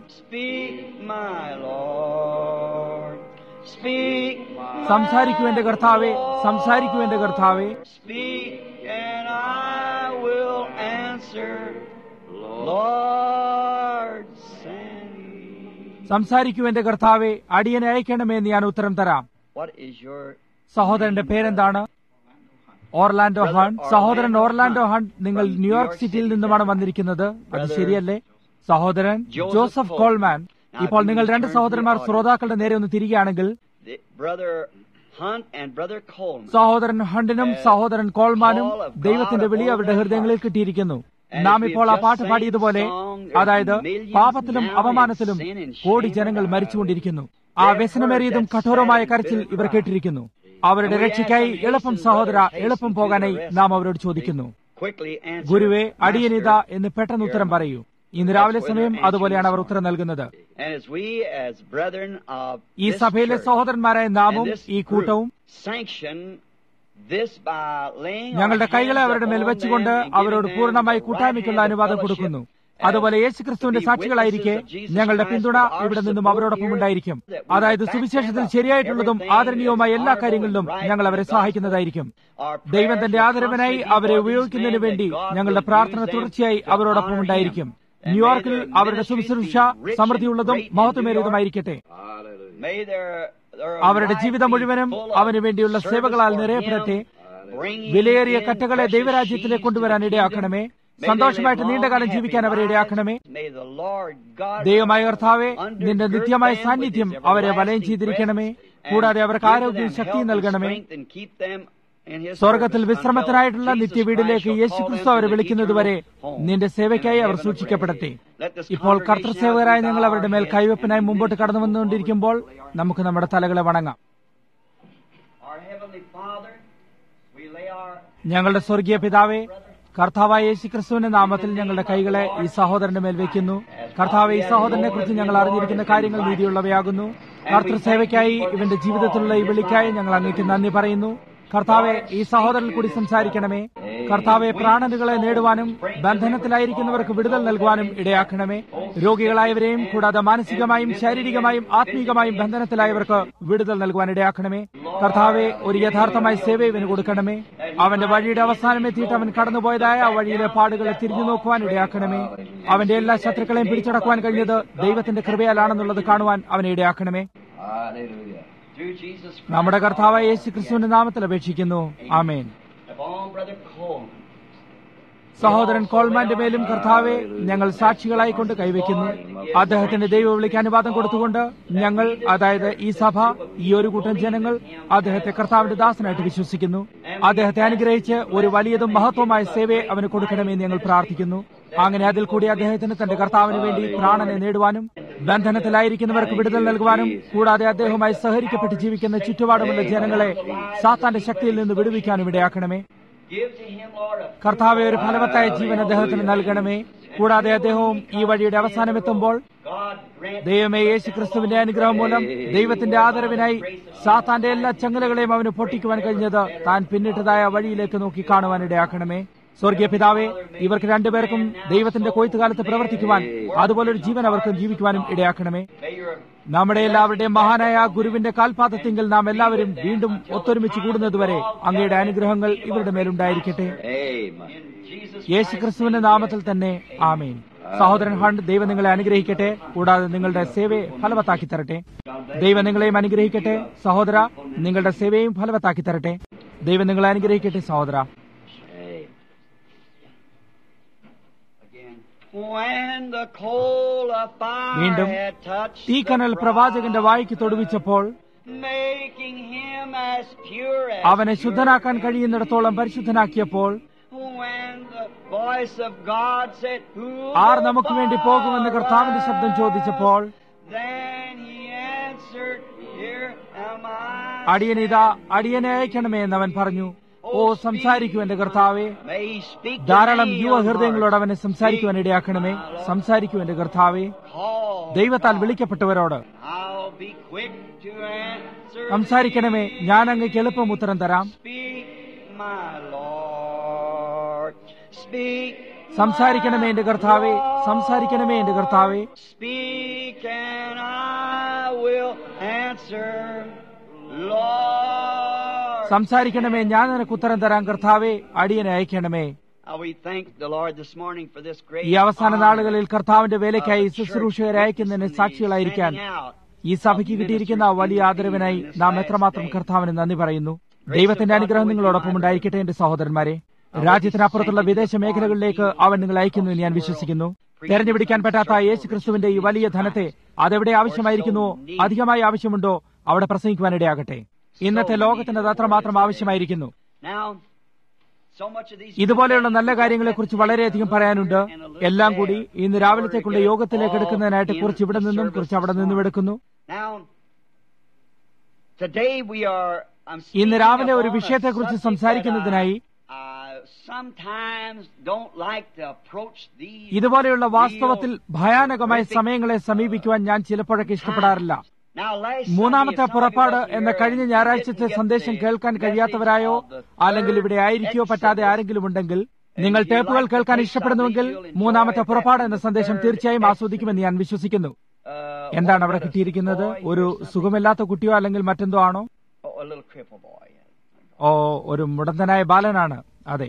സംസാരിക്കൂ എന്റെ കർത്താവെ സംസാരിക്കൂ എന്റെ കർത്താവെ സംസാരിക്കൂ എന്റെ കർത്താവെ അടിയനെ അയക്കണമേ എന്ന് ഞാൻ ഉത്തരം തരാം സഹോദരന്റെ പേരെന്താണ് ഓർലാൻഡോ ഹൺ സഹോദരൻ ഓർലാൻഡോ ഹൺ നിങ്ങൾ ന്യൂയോർക്ക് സിറ്റിയിൽ നിന്നുമാണ് വന്നിരിക്കുന്നത് അത് ശരിയല്ലേ സഹോദരൻ ജോസഫ് കോൾമാൻ ഇപ്പോൾ നിങ്ങൾ രണ്ട് സഹോദരന്മാർ ശ്രോതാക്കളുടെ നേരെ ഒന്ന് തിരികെയാണെങ്കിൽ സഹോദരൻ ഹണ്ടിനും സഹോദരൻ കോൾമാനും ദൈവത്തിന്റെ വിളി അവരുടെ ഹൃദയങ്ങളിൽ കിട്ടിയിരിക്കുന്നു നാം ഇപ്പോൾ ആ പാട്ട് പാടിയതുപോലെ അതായത് പാപത്തിലും അപമാനത്തിലും കോടി ജനങ്ങൾ മരിച്ചുകൊണ്ടിരിക്കുന്നു ആ വ്യസനമേറിയതും കഠോരമായ കരച്ചിൽ ഇവർ കേട്ടിരിക്കുന്നു അവരുടെ രക്ഷയ്ക്കായി എളുപ്പം സഹോദര എളുപ്പം പോകാനായി നാം അവരോട് ചോദിക്കുന്നു ഗുരുവെ അടിയനിത എന്ന് പെട്ടെന്ന് ഉത്തരം പറയൂ ഇന്ന് രാവിലെ സമയം അതുപോലെയാണ് അവർ ഉത്തരം നൽകുന്നത് ഈ സഭയിലെ സഹോദരന്മാരായ നാമും ഈ കൂട്ടവും ഞങ്ങളുടെ കൈകളെ അവരുടെ മേൽ വെച്ചുകൊണ്ട് അവരോട് പൂർണ്ണമായി കൂട്ടായ്മയ്ക്കുള്ള അനുവാദം കൊടുക്കുന്നു അതുപോലെ യേശുക്രിസ്തുവിന്റെ സാക്ഷികളായിരിക്കെ ഞങ്ങളുടെ പിന്തുണ ഇവിടെ നിന്നും അവരോടൊപ്പം ഉണ്ടായിരിക്കും അതായത് സുവിശേഷത്തിൽ ശരിയായിട്ടുള്ളതും ആദരണീയവുമായ എല്ലാ കാര്യങ്ങളിലും ഞങ്ങൾ അവരെ സഹായിക്കുന്നതായിരിക്കും ദൈവം തന്റെ ആദരവനായി അവരെ ഉപയോഗിക്കുന്നതിന് വേണ്ടി ഞങ്ങളുടെ പ്രാർത്ഥന തുടർച്ചയായി അവരോടൊപ്പം ഉണ്ടായിരിക്കും ന്യൂയോർക്കിൽ അവരുടെ സുവിശേഷ സമൃദ്ധിയുള്ളതും മഹത്വമേറിയതുമായിരിക്കട്ടെ അവരുടെ ജീവിതം മുഴുവനും അവന് വേണ്ടിയുള്ള സേവകളാൽ നിറയപ്പെടട്ടെ വിലയേറിയ കറ്റകളെ ദൈവരാജ്യത്തിലേക്ക് കൊണ്ടുവരാൻ ഇടയാക്കണമേ സന്തോഷമായിട്ട് നീണ്ടകാലം ജീവിക്കാൻ അവരെ ഇടയാക്കണമേ ദൈവമായ കർത്താവെ നിന്റെ നിത്യമായ സാന്നിധ്യം അവരെ വലയം ചെയ്തിരിക്കണമേ കൂടാതെ അവർക്ക് ആരോഗ്യവും ശക്തിയും നൽകണമേ സ്വർഗത്തിൽ വിശ്രമത്തിനായിട്ടുള്ള നിത്യവീടിലേക്ക് യേശുക്രിസ്തു അവരെ വിളിക്കുന്നതുവരെ നിന്റെ സേവയ്ക്കായി അവർ സൂക്ഷിക്കപ്പെടട്ടെ ഇപ്പോൾ കർത്തൃസേവകരായ ഞങ്ങൾ അവരുടെ മേൽ കൈവപ്പിനായി മുമ്പോട്ട് കടന്നു വന്നുകൊണ്ടിരിക്കുമ്പോൾ നമുക്ക് നമ്മുടെ തലകളെ വണങ്ങാം ഞങ്ങളുടെ സ്വർഗീയ പിതാവേ കർത്താവായ യേശുക്രിസ്തുവിന്റെ നാമത്തിൽ ഞങ്ങളുടെ കൈകളെ ഈ സഹോദരന്റെ മേൽ വയ്ക്കുന്നു കർത്താവ് ഈ സഹോദരനെ കുറിച്ച് ഞങ്ങൾ അറിഞ്ഞിരിക്കുന്ന കാര്യങ്ങൾ നീതിയുള്ളവയാകുന്നു കർത്തൃസേവയ്ക്കായി ഇവന്റെ ജീവിതത്തിലുള്ള ഈ വിളിക്കായി ഞങ്ങൾ അങ്ങേക്ക് നന്ദി പറയുന്നു കർത്താവെ ഈ സഹോദരൻ കൂടി സംസാരിക്കണമേ കർത്താവെ പ്രാണനുകളെ നേടുവാനും ബന്ധനത്തിലായിരിക്കുന്നവർക്ക് വിടുതൽ നൽകുവാനും ഇടയാക്കണമേ രോഗികളായവരെയും കൂടാതെ മാനസികമായും ശാരീരികമായും ആത്മീകമായും ബന്ധനത്തിലായവർക്ക് വിടുതൽ നൽകുവാൻ ഇടയാക്കണമേ കർത്താവെ ഒരു യഥാർത്ഥമായ സേവ ഇവന് കൊടുക്കണമേ അവന്റെ വഴിയുടെ അവസാനം എത്തിയിട്ട് അവൻ കടന്നുപോയതായ ആ വഴിയിലെ പാടുകളെ തിരിഞ്ഞു നോക്കുവാൻ ഇടയാക്കണമേ അവന്റെ എല്ലാ ശത്രുക്കളെയും പിടിച്ചടക്കുവാൻ കഴിഞ്ഞത് ദൈവത്തിന്റെ കൃപയാലാണെന്നുള്ളത് കാണുവാൻ അവനെ ഇടയാക്കണമേ നമ്മുടെ കർത്താവായ യേശു ക്രിസ്തുവിന്റെ നാമത്തിൽ അപേക്ഷിക്കുന്നു ആമേൻ സഹോദരൻ കോൾമാന്റെ മേലും കർത്താവെ ഞങ്ങൾ സാക്ഷികളായിക്കൊണ്ട് കൈവയ്ക്കുന്നു അദ്ദേഹത്തിന്റെ ദൈവ വിളിക്ക് അനുവാദം കൊടുത്തുകൊണ്ട് ഞങ്ങൾ അതായത് ഈ സഭ ഈ ഒരു കൂട്ടം ജനങ്ങൾ അദ്ദേഹത്തെ കർത്താവിന്റെ ദാസനായിട്ട് വിശ്വസിക്കുന്നു അദ്ദേഹത്തെ അനുഗ്രഹിച്ച് ഒരു വലിയതും മഹത്വമായ സേവയെ അവന് കൊടുക്കണമെന്ന് ഞങ്ങൾ പ്രാർത്ഥിക്കുന്നു അങ്ങനെ അതിൽ കൂടി അദ്ദേഹത്തിന് തന്റെ കർത്താവിന് വേണ്ടി പ്രാണനെ നേടുവാനും ബന്ധനത്തിലായിരിക്കുന്നവർക്ക് വിടുതൽ നൽകുവാനും കൂടാതെ അദ്ദേഹവുമായി സഹകരിക്കപ്പെട്ട് ജീവിക്കുന്ന ചുറ്റുപാടുമുള്ള ജനങ്ങളെ സാത്താന്റെ ശക്തിയിൽ നിന്ന് വിടുവിക്കാനും ഇടയാക്കണമേ കർത്താവെ ഒരു ഫലവത്തായ ജീവൻ അദ്ദേഹത്തിന് നൽകണമേ കൂടാതെ അദ്ദേഹവും ഈ വഴിയുടെ അവസാനം എത്തുമ്പോൾ ദൈവമേ യേശു ക്രിസ്തുവിന്റെ അനുഗ്രഹം മൂലം ദൈവത്തിന്റെ ആദരവിനായി സാത്താന്റെ എല്ലാ ചങ്ങലകളെയും അവന് പൊട്ടിക്കുവാൻ കഴിഞ്ഞത് താൻ പിന്നിട്ടതായ വഴിയിലേക്ക് നോക്കി കാണുവാൻ ഇടയാക്കണമേ സ്വർഗീയ പിതാവെ ഇവർക്ക് രണ്ടുപേർക്കും ദൈവത്തിന്റെ കൊയ്ത്തുകാലത്ത് പ്രവർത്തിക്കുവാൻ അതുപോലെ ഒരു ജീവൻ അവർക്കും ജീവിക്കുവാനും ഇടയാക്കണമേ നമ്മുടെ എല്ലാവരുടെയും മഹാനായ ഗുരുവിന്റെ കാൽപാദത്തിങ്കിൽ നാം എല്ലാവരും വീണ്ടും ഒത്തൊരുമിച്ച് കൂടുന്നതുവരെ അങ്ങയുടെ അനുഗ്രഹങ്ങൾ ഇവരുടെ മേലുണ്ടായിരിക്കട്ടെ യേശു ക്രിസ്തുവിന്റെ നാമത്തിൽ തന്നെ ആമേൻ സഹോദരൻ ഹണ്ട് ദൈവം നിങ്ങളെ അനുഗ്രഹിക്കട്ടെ കൂടാതെ നിങ്ങളുടെ സേവയെ ഫലവത്താക്കി തരട്ടെ ദൈവം നിങ്ങളെയും അനുഗ്രഹിക്കട്ടെ സഹോദര നിങ്ങളുടെ സേവയും ഫലവത്താക്കി തരട്ടെ ദൈവം നിങ്ങളെ അനുഗ്രഹിക്കട്ടെ സഹോദര വീണ്ടും തീക്കനൽ പ്രവാചകന്റെ വായിക്ക് തൊടുവിച്ചപ്പോൾ അവനെ ശുദ്ധനാക്കാൻ കഴിയുന്നിടത്തോളം പരിശുദ്ധനാക്കിയപ്പോൾ ആർ നമുക്ക് വേണ്ടി പോകുമെന്ന് കർത്താവിന്റെ ശബ്ദം ചോദിച്ചപ്പോൾ അടിയനിതാ അടിയനെ അയക്കണമേ എന്നവൻ പറഞ്ഞു ഓ സംസാരിക്കൂ എന്റെ കർത്താവേ ധാരാളം യുവ ഹൃദയങ്ങളോട് അവനെ സംസാരിക്കുവാൻ ഇടയാക്കണമേ സംസാരിക്കൂ എന്റെ കർത്താവേ ദൈവത്താൽ വിളിക്കപ്പെട്ടവരോട് സംസാരിക്കണമേ ഞാൻ അങ്ങക്ക് എളുപ്പം ഉത്തരം തരാം സംസാരിക്കണമേ എന്റെ കർത്താവേ സംസാരിക്കണമേ എന്റെ കർത്താവേ സംസാരിക്കണമേ ഞാൻ നിനക്ക് ഉത്തരം തരാം കർത്താവേ അടിയനെ അയക്കണമേ ഈ അവസാന നാളുകളിൽ കർത്താവിന്റെ വേലയ്ക്കായി ശുശ്രൂഷകരെ അയക്കുന്നതിന് സാക്ഷികളായിരിക്കാൻ ഈ സഭയ്ക്ക് കിട്ടിയിരിക്കുന്ന വലിയ ആദരവിനായി നാം എത്രമാത്രം കർത്താവിന് നന്ദി പറയുന്നു ദൈവത്തിന്റെ അനുഗ്രഹം നിങ്ങളോടൊപ്പം ഉണ്ടായിരിക്കട്ടെ എന്റെ സഹോദരന്മാരെ രാജ്യത്തിനപ്പുറത്തുള്ള വിദേശ മേഖലകളിലേക്ക് അവൻ നിങ്ങൾ അയക്കുന്നു എന്ന് ഞാൻ വിശ്വസിക്കുന്നു തെരഞ്ഞുപിടിക്കാൻ പറ്റാത്ത യേശു ക്രിസ്തുവിന്റെ ഈ വലിയ ധനത്തെ അതെവിടെ ആവശ്യമായിരിക്കുന്നുവോ അധികമായി ആവശ്യമുണ്ടോ അവിടെ പ്രസംഗിക്കുവാനിടയാകട്ടെ ഇന്നത്തെ ലോകത്തിന് അത് അത്രമാത്രം ആവശ്യമായിരിക്കുന്നു ഇതുപോലെയുള്ള നല്ല കാര്യങ്ങളെക്കുറിച്ച് വളരെയധികം പറയാനുണ്ട് എല്ലാം കൂടി ഇന്ന് രാവിലത്തേക്കുള്ള യോഗത്തിലേക്ക് എടുക്കുന്നതിനായിട്ട് കുറച്ച് ഇവിടെ നിന്നും കുറച്ച് അവിടെ നിന്നും എടുക്കുന്നു ഇന്ന് രാവിലെ ഒരു വിഷയത്തെക്കുറിച്ച് സംസാരിക്കുന്നതിനായി ഇതുപോലെയുള്ള വാസ്തവത്തിൽ ഭയാനകമായ സമയങ്ങളെ സമീപിക്കുവാൻ ഞാൻ ചിലപ്പോഴൊക്കെ ഇഷ്ടപ്പെടാറില്ല മൂന്നാമത്തെ പുറപ്പാട് എന്ന കഴിഞ്ഞ ഞായറാഴ്ചത്തെ സന്ദേശം കേൾക്കാൻ കഴിയാത്തവരായോ അല്ലെങ്കിൽ ഇവിടെ ആയിരിക്കോ പറ്റാതെ ആരെങ്കിലും ഉണ്ടെങ്കിൽ നിങ്ങൾ ടേപ്പുകൾ കേൾക്കാൻ ഇഷ്ടപ്പെടുന്നുവെങ്കിൽ മൂന്നാമത്തെ പുറപ്പാട് എന്ന സന്ദേശം തീർച്ചയായും ആസ്വദിക്കുമെന്ന് ഞാൻ വിശ്വസിക്കുന്നു എന്താണ് അവിടെ കിട്ടിയിരിക്കുന്നത് ഒരു സുഖമില്ലാത്ത കുട്ടിയോ അല്ലെങ്കിൽ മറ്റെന്തോ ആണോ ഓ ഒരു മുടന്തനായ ബാലനാണ് അതെ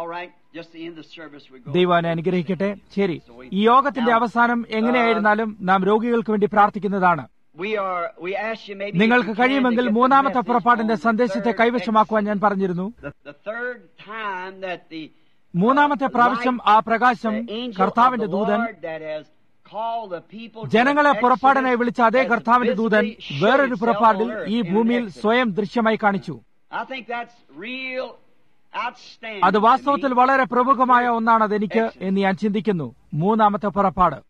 ദൈവാനെ അനുഗ്രഹിക്കട്ടെ ശരി ഈ യോഗത്തിന്റെ അവസാനം എങ്ങനെയായിരുന്നാലും നാം രോഗികൾക്ക് വേണ്ടി പ്രാർത്ഥിക്കുന്നതാണ് നിങ്ങൾക്ക് കഴിയുമെങ്കിൽ മൂന്നാമത്തെ പുറപ്പാടിന്റെ സന്ദേശത്തെ കൈവശമാക്കുവാൻ ഞാൻ പറഞ്ഞിരുന്നു മൂന്നാമത്തെ പ്രാവശ്യം ആ പ്രകാശം കർത്താവിന്റെ ദൂതൻ ജനങ്ങളെ പുറപ്പാടിനായി വിളിച്ച അതേ കർത്താവിന്റെ ദൂതൻ വേറൊരു പുറപ്പാടിൽ ഈ ഭൂമിയിൽ സ്വയം ദൃശ്യമായി കാണിച്ചു അത് വാസ്തവത്തിൽ വളരെ പ്രമുഖമായ ഒന്നാണ് എനിക്ക് എന്ന് ഞാൻ ചിന്തിക്കുന്നു മൂന്നാമത്തെ പുറപ്പാട്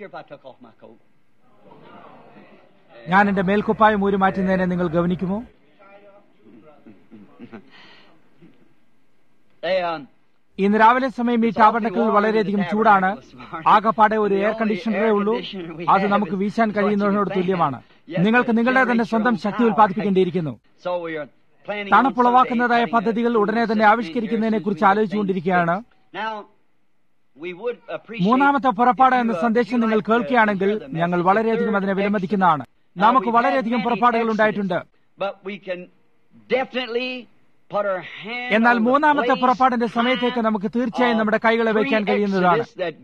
ഞാൻ എന്റെ മേൽക്കുപ്പായം ഊരി മാറ്റുന്നതിനെ നിങ്ങൾ ഗവനിക്കുമോ ഇന്ന് രാവിലെ സമയം ഈ ടാബർണക്കിൽ വളരെയധികം ചൂടാണ് ആകപ്പാടെ ഒരു എയർ കണ്ടീഷണറേ ഉള്ളൂ അത് നമുക്ക് വീശാൻ കഴിയുന്നതിനോട് തുല്യമാണ് നിങ്ങൾക്ക് നിങ്ങളുടെ തന്നെ സ്വന്തം ശക്തി ഉൽപ്പാദിപ്പിക്കേണ്ടിയിരിക്കുന്നു തണുപ്പുളവാക്കുന്നതായ പദ്ധതികൾ ഉടനെ തന്നെ ആവിഷ്കരിക്കുന്നതിനെ കുറിച്ച് ആലോചിച്ചുകൊണ്ടിരിക്കുകയാണ് മൂന്നാമത്തെ പുറപ്പാട് എന്ന സന്ദേശം നിങ്ങൾ കേൾക്കുകയാണെങ്കിൽ ഞങ്ങൾ വളരെയധികം അതിനെ വിലമതിക്കുന്നതാണ് നമുക്ക് വളരെയധികം പുറപ്പാടുകൾ ഉണ്ടായിട്ടുണ്ട് എന്നാൽ മൂന്നാമത്തെ പുറപ്പാടിന്റെ സമയത്തേക്ക് നമുക്ക് തീർച്ചയായും നമ്മുടെ കൈകളെ വയ്ക്കാൻ കഴിയുന്നതാണ്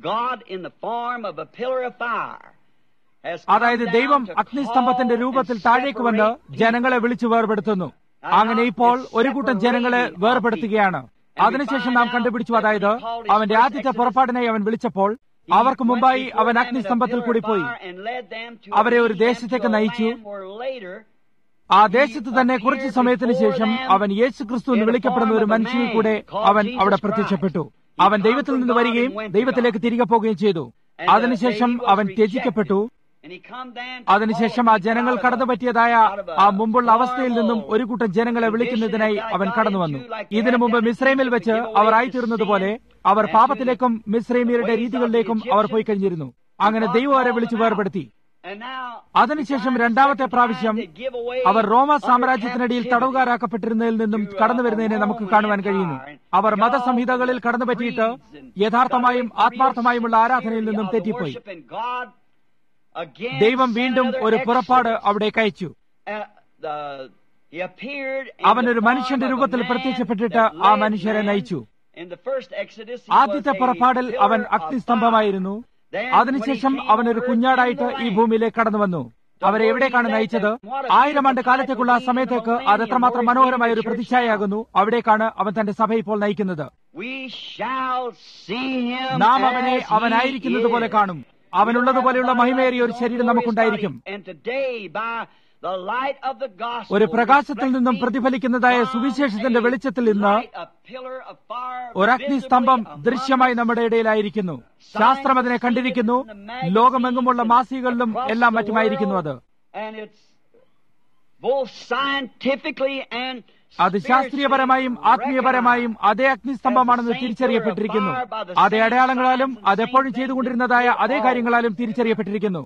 അതായത് ദൈവം അഗ്നിസ്തംഭത്തിന്റെ രൂപത്തിൽ താഴേക്ക് വന്ന് ജനങ്ങളെ വിളിച്ചു വേർപെടുത്തുന്നു അങ്ങനെ ഇപ്പോൾ ഒരു കൂട്ടം ജനങ്ങളെ വേർപെടുത്തുകയാണ് അതിനുശേഷം നാം കണ്ടുപിടിച്ചു അതായത് അവന്റെ ആദ്യത്തെ പുറപ്പാടിനായി അവൻ വിളിച്ചപ്പോൾ അവർക്ക് മുമ്പായി അവൻ അഗ്നിസ്തംഭത്തിൽ കൂടി പോയി അവരെ ഒരു ദേശത്തേക്ക് നയിച്ചു ആ ദേശത്ത് തന്നെ കുറച്ചു സമയത്തിന് ശേഷം അവൻ യേശു ക്രിസ്തു എന്ന് വിളിക്കപ്പെടുന്ന ഒരു മനുഷ്യനിൽ കൂടെ അവൻ അവിടെ പ്രത്യക്ഷപ്പെട്ടു അവൻ ദൈവത്തിൽ നിന്ന് വരികയും ദൈവത്തിലേക്ക് തിരികെ പോവുകയും ചെയ്തു അതിനുശേഷം അവൻ ത്യജിക്കപ്പെട്ടു അതിനുശേഷം ആ ജനങ്ങൾ കടന്നു പറ്റിയതായ ആ മുമ്പുള്ള അവസ്ഥയിൽ നിന്നും ഒരു കൂട്ടം ജനങ്ങളെ വിളിക്കുന്നതിനായി അവൻ കടന്നു വന്നു ഇതിനു മുമ്പ് മിശ്രൈമിൽ വെച്ച് അവർ ആയിത്തീർന്നതുപോലെ അവർ പാപത്തിലേക്കും മിശ്രൈമിയരുടെ രീതികളിലേക്കും അവർ പോയി കഴിഞ്ഞിരുന്നു അങ്ങനെ ദൈവം അവരെ വിളിച്ചു വേർപെടുത്തി അതിനുശേഷം രണ്ടാമത്തെ പ്രാവശ്യം അവർ റോമ സാമ്രാജ്യത്തിനിടയിൽ തടവുകാരാക്കപ്പെട്ടിരുന്നതിൽ നിന്നും കടന്നു വരുന്നതിനെ നമുക്ക് കാണുവാൻ കഴിയുന്നു അവർ മതസംഹിതകളിൽ കടന്നു പറ്റിയിട്ട് യഥാർത്ഥമായും ആത്മാർത്ഥമായുമുള്ള ആരാധനയിൽ നിന്നും തെറ്റിപ്പോയി ദൈവം വീണ്ടും ഒരു പുറപ്പാട് അവിടേക്ക് അയച്ചു അവൻ ഒരു മനുഷ്യന്റെ രൂപത്തിൽ പ്രത്യക്ഷപ്പെട്ടിട്ട് ആ മനുഷ്യരെ നയിച്ചു ആദ്യത്തെ പുറപ്പാടിൽ അവൻ അഗ്നിസ്തംഭമായിരുന്നു അതിനുശേഷം അവൻ ഒരു കുഞ്ഞാടായിട്ട് ഈ ഭൂമിയിലേക്ക് കടന്നു വന്നു അവരെ എവിടേക്കാണ് നയിച്ചത് ആയിരം ആണ്ട് കാലത്തേക്കുള്ള ആ സമയത്തേക്ക് അത് എത്രമാത്രം മനോഹരമായ ഒരു പ്രതിച്ഛായാകുന്നു അവിടേക്കാണ് അവൻ തന്റെ സഭ ഇപ്പോൾ നയിക്കുന്നത് നാം അവനെ അവനായിരിക്കുന്നത് പോലെ കാണും അവനുള്ളതുപോലെയുള്ള മഹിമേറിയ ഒരു ശരീരം നമുക്കുണ്ടായിരിക്കും ഒരു പ്രകാശത്തിൽ നിന്നും പ്രതിഫലിക്കുന്നതായ സുവിശേഷത്തിന്റെ വെളിച്ചത്തിൽ ഇന്ന് ഒരു അഗ്നിസ്തംഭം ദൃശ്യമായി നമ്മുടെ ഇടയിലായിരിക്കുന്നു ശാസ്ത്രം അതിനെ കണ്ടിരിക്കുന്നു ലോകമെങ്ങുമുള്ള മാസികകളിലും എല്ലാം മറ്റുമായിരിക്കുന്നു അത് അത് ശാസ്ത്രീയപരമായും ആത്മീയപരമായും അതേ അഗ്നിസ്തംഭമാണെന്ന് തിരിച്ചറിയപ്പെട്ടിരിക്കുന്നു അതേ അടയാളങ്ങളാലും അതെപ്പോഴും ചെയ്തുകൊണ്ടിരുന്നതായ അതേ കാര്യങ്ങളാലും തിരിച്ചറിയപ്പെട്ടിരിക്കുന്നു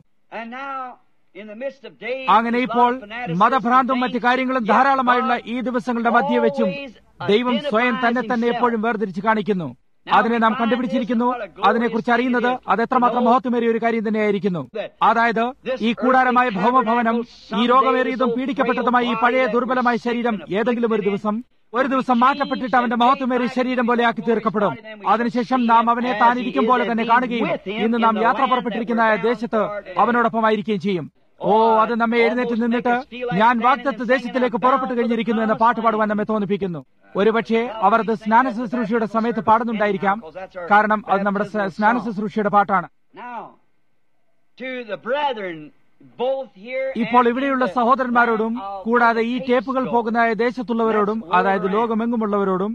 അങ്ങനെ ഇപ്പോൾ മതഭ്രാന്തും മറ്റു കാര്യങ്ങളും ധാരാളമായുള്ള ഈ ദിവസങ്ങളുടെ മധ്യ വെച്ചും ദൈവം സ്വയം തന്നെ തന്നെ എപ്പോഴും വേർതിരിച്ച് കാണിക്കുന്നു അതിനെ നാം കണ്ടുപിടിച്ചിരിക്കുന്നു അതിനെക്കുറിച്ച് അറിയുന്നത് അത് എത്രമാത്രം മഹത്വമേറിയ ഒരു കാര്യം തന്നെയായിരിക്കുന്നു അതായത് ഈ കൂടാരമായ ഭൗമഭവനം ഈ രോഗമേറിയതും പീഡിക്കപ്പെട്ടതുമായ ഈ പഴയ ദുർബലമായ ശരീരം ഏതെങ്കിലും ഒരു ദിവസം ഒരു ദിവസം മാറ്റപ്പെട്ടിട്ട് അവന്റെ മഹത്വമേറിയ ശരീരം പോലെ ആക്കി തീർക്കപ്പെടും അതിനുശേഷം നാം അവനെ താനിരിക്കും പോലെ തന്നെ കാണുകയും ഇന്ന് നാം യാത്ര പുറപ്പെട്ടിരിക്കുന്ന ദേശത്ത് അവനോടൊപ്പമായിരിക്കുകയും ചെയ്യും ഓ അത് നമ്മെ എഴുന്നേറ്റ് നിന്നിട്ട് ഞാൻ വാഗ്ദത്ത് ദേശത്തിലേക്ക് പുറപ്പെട്ടു കഴിഞ്ഞിരിക്കുന്നു എന്ന പാട്ട് പാടുവാൻ നമ്മെ തോന്നിപ്പിക്കുന്നു ഒരുപക്ഷെ അവർ അത് സ്നാന ശുശ്രൂഷയുടെ സമയത്ത് പാടുന്നുണ്ടായിരിക്കാം കാരണം അത് നമ്മുടെ സ്നാന ശുശ്രൂഷയുടെ പാട്ടാണ് ഇപ്പോൾ ഇവിടെയുള്ള സഹോദരന്മാരോടും കൂടാതെ ഈ ടേപ്പുകൾ പോകുന്ന ദേശത്തുള്ളവരോടും അതായത് ലോകമെങ്ങുമുള്ളവരോടും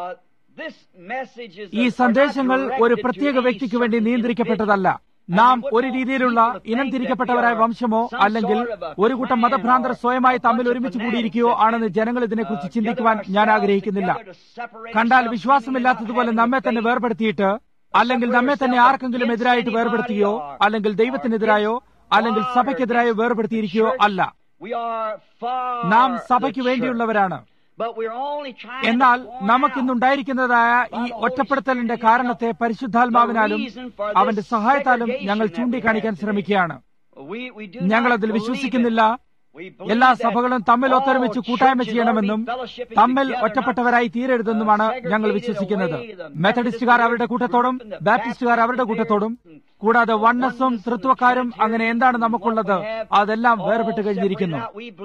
ഈ സന്ദേശങ്ങൾ ഒരു പ്രത്യേക വ്യക്തിക്ക് വേണ്ടി നിയന്ത്രിക്കപ്പെട്ടതല്ല നാം ഒരു രീതിയിലുള്ള ഇനം തിരിക്കപ്പെട്ടവരായ വംശമോ അല്ലെങ്കിൽ ഒരു കൂട്ടം മതഭ്രാന്തർ സ്വയമായി തമ്മിൽ ഒരുമിച്ച് കൂടിയിരിക്കുകയോ ആണെന്ന് ജനങ്ങൾ ഇതിനെക്കുറിച്ച് ചിന്തിക്കുവാൻ ഞാൻ ആഗ്രഹിക്കുന്നില്ല കണ്ടാൽ വിശ്വാസമില്ലാത്തതുപോലെ നമ്മെ തന്നെ വേർപെടുത്തിയിട്ട് അല്ലെങ്കിൽ നമ്മെ തന്നെ ആർക്കെങ്കിലും എതിരായിട്ട് വേർപെടുത്തുകയോ അല്ലെങ്കിൽ ദൈവത്തിനെതിരായോ അല്ലെങ്കിൽ സഭയ്ക്കെതിരായോ വേർപെടുത്തിയിരിക്കുകയോ അല്ല നാം സഭയ്ക്ക് വേണ്ടിയുള്ളവരാണ് എന്നാൽ നമുക്കിന്നുണ്ടായിരിക്കുന്നതായ ഈ ഒറ്റപ്പെടുത്തലിന്റെ കാരണത്തെ പരിശുദ്ധാത്മാവിനാലും അവന്റെ സഹായത്താലും ഞങ്ങൾ ചൂണ്ടിക്കാണിക്കാൻ ശ്രമിക്കുകയാണ് ഞങ്ങൾ അതിൽ വിശ്വസിക്കുന്നില്ല എല്ലാ സഭകളും തമ്മിൽ ഒത്തൊരുമിച്ച് കൂട്ടായ്മ ചെയ്യണമെന്നും തമ്മിൽ ഒറ്റപ്പെട്ടവരായി തീരരുതെന്നുമാണ് ഞങ്ങൾ വിശ്വസിക്കുന്നത് മെത്തഡിസ്റ്റുകാർ അവരുടെ കൂട്ടത്തോടും ബാപ്റ്റിസ്റ്റുകാർ അവരുടെ കൂട്ടത്തോടും കൂടാതെ വണ്ണസും തൃത്വക്കാരും അങ്ങനെ എന്താണ് നമുക്കുള്ളത് അതെല്ലാം വേർപെട്ട് കഴിഞ്ഞിരിക്കുന്നു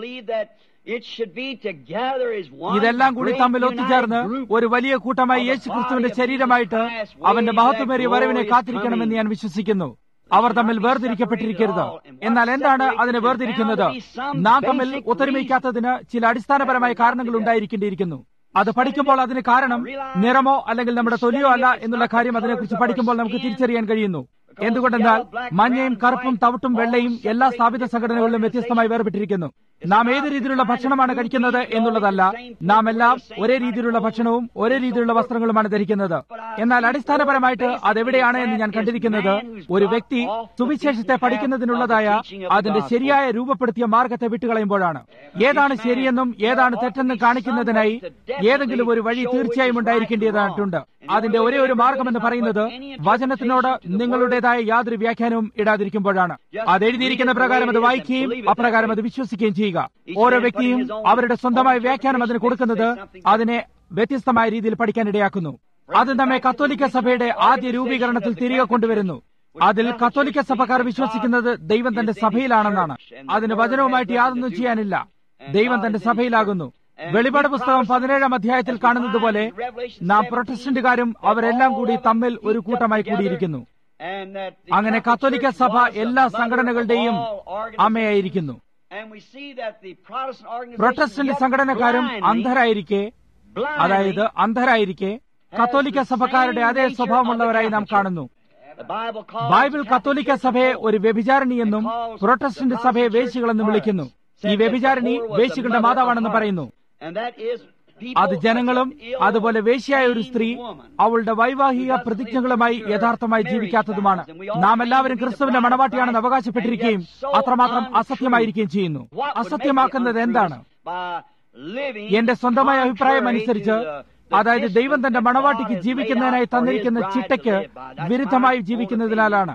ഇതെല്ലാം കൂടി തമ്മിൽ ഒത്തുചേർന്ന് ഒരു വലിയ കൂട്ടമായി യേശു ക്രിസ്തുവിന്റെ ശരീരമായിട്ട് അവന്റെ മഹത്വമേറിയ വരവിനെ കാത്തിരിക്കണമെന്ന് ഞാൻ വിശ്വസിക്കുന്നു അവർ തമ്മിൽ വേർതിരിക്കപ്പെട്ടിരിക്കരുത് എന്നാൽ എന്താണ് അതിനെ വേർതിരിക്കുന്നത് നാം തമ്മിൽ ഒത്തൊരുമിക്കാത്തതിന് ചില അടിസ്ഥാനപരമായ കാരണങ്ങൾ ഉണ്ടായിരിക്കേണ്ടിയിരിക്കുന്നു അത് പഠിക്കുമ്പോൾ അതിന് കാരണം നിറമോ അല്ലെങ്കിൽ നമ്മുടെ തൊലിയോ അല്ല എന്നുള്ള കാര്യം അതിനെക്കുറിച്ച് പഠിക്കുമ്പോൾ നമുക്ക് തിരിച്ചറിയാൻ കഴിയുന്നു എന്തുകൊണ്ടെന്നാൽ മഞ്ഞയും കറുപ്പും തവിട്ടും വെള്ളയും എല്ലാ സ്ഥാപിത സംഘടനകളിലും വ്യത്യസ്തമായി വേർപെട്ടിരിക്കുന്നു നാം ഏത് രീതിയിലുള്ള ഭക്ഷണമാണ് കഴിക്കുന്നത് എന്നുള്ളതല്ല നാം എല്ലാം ഒരേ രീതിയിലുള്ള ഭക്ഷണവും ഒരേ രീതിയിലുള്ള വസ്ത്രങ്ങളുമാണ് ധരിക്കുന്നത് എന്നാൽ അടിസ്ഥാനപരമായിട്ട് അതെവിടെയാണ് എന്ന് ഞാൻ കണ്ടിരിക്കുന്നത് ഒരു വ്യക്തി സുവിശേഷത്തെ പഠിക്കുന്നതിനുള്ളതായ അതിന്റെ ശരിയായ രൂപപ്പെടുത്തിയ മാർഗത്തെ വിട്ടുകളയുമ്പോഴാണ് ഏതാണ് ശരിയെന്നും ഏതാണ് തെറ്റെന്നും കാണിക്കുന്നതിനായി ഏതെങ്കിലും ഒരു വഴി തീർച്ചയായും ഉണ്ടായിരിക്കേണ്ടതായിട്ടുണ്ട് അതിന്റെ ഒരേ ഒരു മാർഗമെന്ന് പറയുന്നത് വചനത്തിനോട് നിങ്ങളുടേതായ യാതൊരു വ്യാഖ്യാനവും ഇടാതിരിക്കുമ്പോഴാണ് അത് എഴുതിയിരിക്കുന്ന പ്രകാരം അത് വായിക്കുകയും അപ്രകാരം അത് വിശ്വസിക്കുകയും ചെയ്യുക ഓരോ വ്യക്തിയും അവരുടെ സ്വന്തമായ വ്യാഖ്യാനം അതിന് കൊടുക്കുന്നത് അതിനെ വ്യത്യസ്തമായ രീതിയിൽ പഠിക്കാനിടയാക്കുന്നു അത് നമ്മെ കത്തോലിക്ക സഭയുടെ ആദ്യ രൂപീകരണത്തിൽ തിരികെ കൊണ്ടുവരുന്നു അതിൽ കത്തോലിക്ക സഭക്കാർ വിശ്വസിക്കുന്നത് ദൈവം തന്റെ സഭയിലാണെന്നാണ് അതിന് വചനവുമായിട്ട് യാതൊന്നും ചെയ്യാനില്ല ദൈവം തന്റെ സഭയിലാകുന്നു വെളിപാട് പുസ്തകം പതിനേഴാം അധ്യായത്തിൽ കാണുന്നത് പോലെ നാം പ്രൊട്ടസ്റ്റന്റുകാരും അവരെല്ലാം കൂടി തമ്മിൽ ഒരു കൂട്ടമായി കൂടിയിരിക്കുന്നു അങ്ങനെ കത്തോലിക്ക സഭ എല്ലാ സംഘടനകളുടെയും അമ്മയായിരിക്കുന്നു പ്രൊട്ടസ്റ്റന്റ് സംഘടനക്കാരും അന്ധരായിരിക്കെ അതായത് അന്ധരായിരിക്കെ കത്തോലിക്ക സഭക്കാരുടെ അതേ സ്വഭാവമുള്ളവരായി നാം കാണുന്നു ബൈബിൾ കത്തോലിക്ക സഭയെ ഒരു വ്യഭിചാരിണി എന്നും പ്രൊട്ടസ്റ്റന്റ് സഭയെ വേശികളെന്നും വിളിക്കുന്നു ഈ വ്യഭിചാരിണി വേശികളുടെ മാതാവാണെന്ന് പറയുന്നു അത് ജനങ്ങളും അതുപോലെ വേശ്യായ ഒരു സ്ത്രീ അവളുടെ വൈവാഹിക പ്രതിജ്ഞകളുമായി യഥാർത്ഥമായി ജീവിക്കാത്തതുമാണ് നാം എല്ലാവരും ക്രിസ്തുവിന്റെ മണവാട്ടിയാണെന്ന് അവകാശപ്പെട്ടിരിക്കുകയും അത്രമാത്രം അസത്യമായിരിക്കുകയും ചെയ്യുന്നു അസത്യമാക്കുന്നത് എന്താണ് എന്റെ സ്വന്തമായ അഭിപ്രായം അനുസരിച്ച് അതായത് ദൈവം തന്റെ മണവാട്ടിക്ക് ജീവിക്കുന്നതിനായി തന്നിരിക്കുന്ന ചിട്ടയ്ക്ക് വിരുദ്ധമായി ജീവിക്കുന്നതിനാലാണ്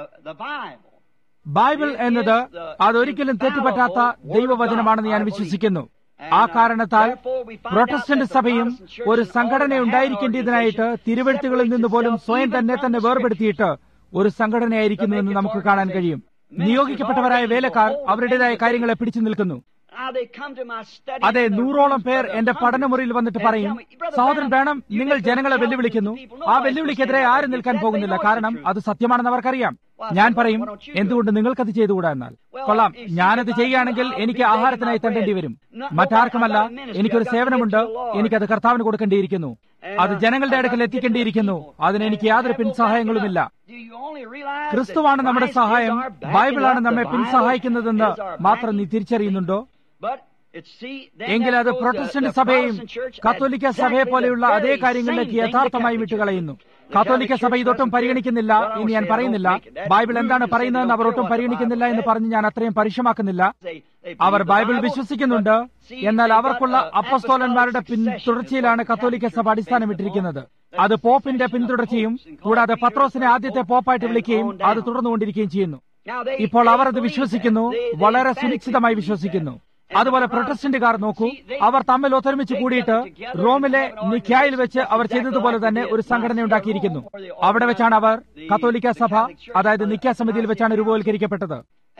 ബൈബിൾ എന്നത് അതൊരിക്കലും തെറ്റുപറ്റാത്ത ദൈവവചനമാണെന്ന് ഞാൻ വിശ്വസിക്കുന്നു ആ കാരണത്താൽ പ്രൊട്ടസ്റ്റന്റ് സഭയും ഒരു സംഘടന ഉണ്ടായിരിക്കേണ്ടതിനായിട്ട് തിരുവഴുത്തുകളിൽ നിന്ന് പോലും സ്വയം തന്നെ തന്നെ വേർപെടുത്തിയിട്ട് ഒരു സംഘടനയായിരിക്കുന്നുവെന്ന് നമുക്ക് കാണാൻ കഴിയും നിയോഗിക്കപ്പെട്ടവരായ വേലക്കാർ അവരുടേതായ കാര്യങ്ങളെ പിടിച്ചു നിൽക്കുന്നു അതെ നൂറോളം പേർ എന്റെ പഠനമുറിയിൽ വന്നിട്ട് പറയും സഹോദരൻ വേണം നിങ്ങൾ ജനങ്ങളെ വെല്ലുവിളിക്കുന്നു ആ വെല്ലുവിളിക്കെതിരെ ആരും നിൽക്കാൻ പോകുന്നില്ല കാരണം അത് സത്യമാണെന്ന് അവർക്കറിയാം ഞാൻ പറയും എന്തുകൊണ്ട് നിങ്ങൾക്കത് ചെയ്തുകൂടാ എന്നാൽ കൊള്ളാം ഞാനത് ചെയ്യുകയാണെങ്കിൽ എനിക്ക് ആഹാരത്തിനായി തണ്ടേണ്ടി വരും മറ്റാർക്കുമല്ല എനിക്കൊരു സേവനമുണ്ട് എനിക്കത് കർത്താവിന് കൊടുക്കേണ്ടിയിരിക്കുന്നു അത് ജനങ്ങളുടെ അടുക്കൽ എത്തിക്കേണ്ടിയിരിക്കുന്നു അതിന് എനിക്ക് യാതൊരു പിൻസഹായങ്ങളുമില്ല ക്രിസ്തുവാണ് നമ്മുടെ സഹായം ബൈബിളാണ് നമ്മെ പിൻസഹായിക്കുന്നതെന്ന് മാത്രം നീ തിരിച്ചറിയുന്നുണ്ടോ എങ്കിൽ അത് പ്രൊട്ടസ്റ്റന്റ് സഭയെയും കത്തോലിക്ക സഭയെ പോലെയുള്ള അതേ കാര്യങ്ങളിലേക്ക് യഥാർത്ഥമായി വിട്ടുകളയുന്നു കത്തോലിക്ക സഭ ഇതൊട്ടും പരിഗണിക്കുന്നില്ല എന്ന് ഞാൻ പറയുന്നില്ല ബൈബിൾ എന്താണ് പറയുന്നതെന്ന് അവർ ഒട്ടും പരിഗണിക്കുന്നില്ല എന്ന് പറഞ്ഞ് ഞാൻ അത്രയും പരുഷമാക്കുന്നില്ല അവർ ബൈബിൾ വിശ്വസിക്കുന്നുണ്ട് എന്നാൽ അവർക്കുള്ള അപ്പസ്തോലന്മാരുടെ പിന്തുടർച്ചയിലാണ് കത്തോലിക്ക സഭ അടിസ്ഥാനമിട്ടിരിക്കുന്നത് അത് പോപ്പിന്റെ പിന്തുടർച്ചയും കൂടാതെ പത്രോസിനെ ആദ്യത്തെ പോപ്പായിട്ട് വിളിക്കുകയും അത് തുടർന്നുകൊണ്ടിരിക്കുകയും ചെയ്യുന്നു ഇപ്പോൾ അവർ അത് വിശ്വസിക്കുന്നു വളരെ സുനിശ്ചിതമായി വിശ്വസിക്കുന്നു അതുപോലെ പ്രൊട്ടസ്റ്റന്റുകാർ നോക്കൂ അവർ തമ്മിൽ ഒത്തൊരുമിച്ച് കൂടിയിട്ട് റോമിലെ നിഖ്യായിൽ വെച്ച് അവർ ചെയ്തതുപോലെ തന്നെ ഒരു സംഘടന ഉണ്ടാക്കിയിരിക്കുന്നു അവിടെ വെച്ചാണ് അവർ കത്തോലിക്ക സഭ അതായത് നിഖ്യ സമിതിയിൽ വെച്ചാണ് രൂപവൽക്കരിക്കപ്പെട്ടത്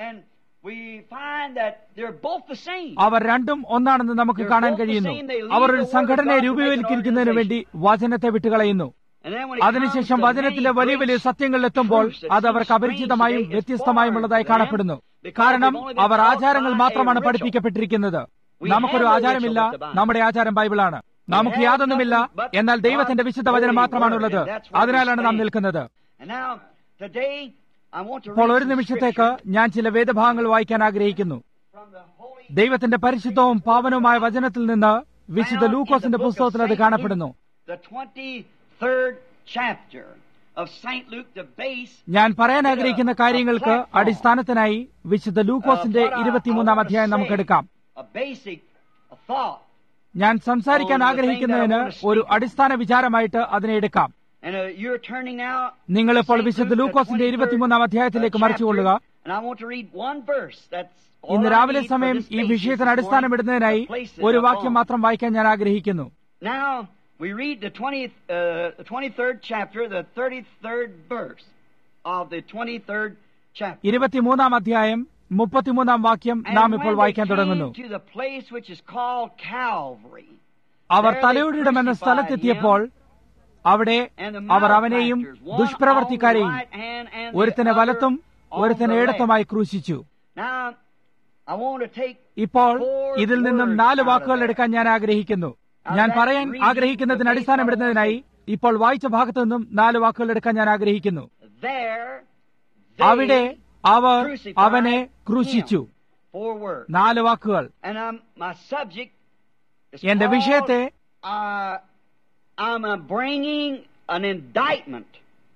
അവർ രണ്ടും ഒന്നാണെന്ന് നമുക്ക് കാണാൻ കഴിയുന്നു അവർ ഒരു സംഘടനയെ രൂപവൽക്കരിക്കുന്നതിന് വേണ്ടി വചനത്തെ വിട്ടുകളയുന്നു അതിനുശേഷം വചനത്തിലെ വലിയ വലിയ സത്യങ്ങളിൽ എത്തുമ്പോൾ അത് അവർക്ക് അപരിചിതമായും വ്യത്യസ്തമായുമുള്ളതായി കാണപ്പെടുന്നു കാരണം അവർ ആചാരങ്ങൾ മാത്രമാണ് പഠിപ്പിക്കപ്പെട്ടിരിക്കുന്നത് നമുക്കൊരു ആചാരമില്ല നമ്മുടെ ആചാരം ബൈബിളാണ് നമുക്ക് യാതൊന്നുമില്ല എന്നാൽ ദൈവത്തിന്റെ വിശുദ്ധ വചനം മാത്രമാണുള്ളത് അതിനാലാണ് നാം നിൽക്കുന്നത് ഇപ്പോൾ ഒരു നിമിഷത്തേക്ക് ഞാൻ ചില വേദഭാഗങ്ങൾ വായിക്കാൻ ആഗ്രഹിക്കുന്നു ദൈവത്തിന്റെ പരിശുദ്ധവും പാവനവുമായ വചനത്തിൽ നിന്ന് വിശുദ്ധ ലൂക്കോസിന്റെ പുസ്തകത്തിൽ അത് കാണപ്പെടുന്നു ഞാൻ പറയാൻ ആഗ്രഹിക്കുന്ന കാര്യങ്ങൾക്ക് അടിസ്ഥാനത്തിനായി വിശുദ്ധ ലൂക്കോസിന്റെ ഇരുപത്തിമൂന്നാം അധ്യായം നമുക്കെടുക്കാം ഞാൻ സംസാരിക്കാൻ ആഗ്രഹിക്കുന്നതിന് ഒരു അടിസ്ഥാന വിചാരമായിട്ട് അതിനെ എടുക്കാം And uh, you're turning now. നിങ്ങൾ ഇപ്പോൾ St. വിശുദ്ധ Luke, the ലൂക്കോസിന്റെ 23rd, ഇരുപത്തിമൂന്നാം അധ്യായത്തിലേക്ക് uh, മറിച്ചുകൊള്ളുക chapter, And I want to read one verse. That's all ഇന്ന് I രാവിലെ need for സമയം this ഈ basis വിഷയത്തിന് this morning, അടിസ്ഥാനമിടുന്നതിനായി the place that ഒരു I'm വാക്യം on. മാത്രം വായിക്കാൻ ഞാൻ ആഗ്രഹിക്കുന്നു Now we read the 20th, uh, the 23rd chapter, the 33rd verse of the 23rd chapter. ഇരുപത്തിമൂന്നാം അധ്യായം മുപ്പത്തിമൂന്നാം വാക്യം And നാം when ഇപ്പോൾ they വായിക്കാൻ തുടങ്ങുന്നു came to the place which is called Calvary, our there they തലയോടിടമെന്ന crucified സ്ഥലത്തെത്തിയപ്പോൾ അവിടെ and the അവർ അവനെയും malefactors, one ദുഷ്പ്രവർത്തിക്കാരെയും on the right hand and the ഒരുത്തനെ other വലത്തും on ഒരുത്തനെ the left. ഇടത്തുമായി ക്രൂശിച്ചു Now, I want to take ഇപ്പോൾ four ഇതിൽ നിന്നും words നാല് out of വാക്കുകൾ that. എടുക്കാൻ ഞാൻ ആഗ്രഹിക്കുന്നു Out ഞാൻ of that പറയാൻ reading, ആഗ്രഹിക്കുന്നതിന് the അടിസ്ഥാനമിടുന്നതിനായി ഇപ്പോൾ വായിച്ച ഭാഗത്തു നിന്നും നാല് വാക്കുകൾ എടുക്കാൻ ഞാൻ ആഗ്രഹിക്കുന്നു there. അവിടെ They അവർ crucified അവനെ ക്രൂശിച്ചു him. Four words. നാല് വാക്കുകൾ And um, my subject is എന്റെ called, വിഷയത്തെ uh, I'm uh, bringing an indictment.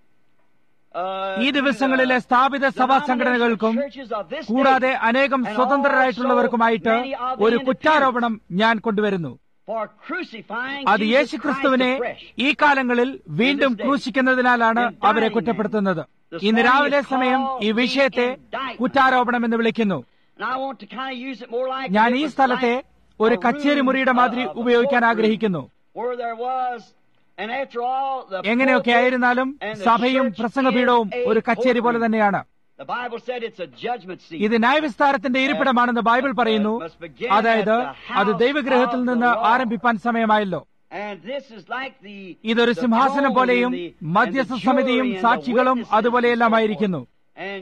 uh, ഈ to ദിവസങ്ങളിലെ the സ്ഥാപിത സഭാ denominational സംഘടനകൾക്കും churches of this കൂടാതെ day അനേകം and സ്വതന്ത്രരായിട്ടുള്ളവർക്കുമായിട്ട് also many of the ഒരു independents കുറ്റാരോപണം ഞാൻ കൊണ്ടുവരുന്നു for crucifying അത് Jesus യേശുക്രിസ്തുവിനെ Christ afresh. ഈ കാലങ്ങളിൽ വീണ്ടും ക്രൂശിക്കുന്നതിനാലാണ് അവരെ കുറ്റപ്പെടുത്തുന്നത് ഇന്ന് രാവിലെ സമയം ഈ വിഷയത്തെ കുറ്റാരോപണം എന്ന് വിളിക്കുന്നു And I want to kind of use it more like ഞാൻ it ഈ was സ്ഥലത്തെ like ഒരു a കച്ചേരി room, മുറിയുടെ uh, മാതിരി of a ഉപയോഗിക്കാൻ courtroom ആഗ്രഹിക്കുന്നു where there was, and after all, the എങ്ങനെയൊക്കെ pulpit ആയിരുന്നാലും and the സഭയും church പ്രസംഗപീഠവും is a ഒരു കച്ചേരി പോലെ courtroom. തന്നെയാണ് The Bible said it's a judgment seat. ഇത് ന്യായവിസ്താരത്തിന്റെ ഇരിപ്പിടമാണെന്ന് ബൈബിൾ പറയുന്നു അതായത് അത് ദൈവഗ്രഹത്തിൽ നിന്ന് ആരംഭിപ്പാൻ സമയമായല്ലോ And this is like the, ഇതൊരു the സിംഹാസനം throne പോലെയും and the- and the മധ്യസ്ഥ jury സമിതിയും and the സാക്ഷികളും witnesses അതുപോലെയെല്ലാം and so ആയിരിക്കുന്നു forth. And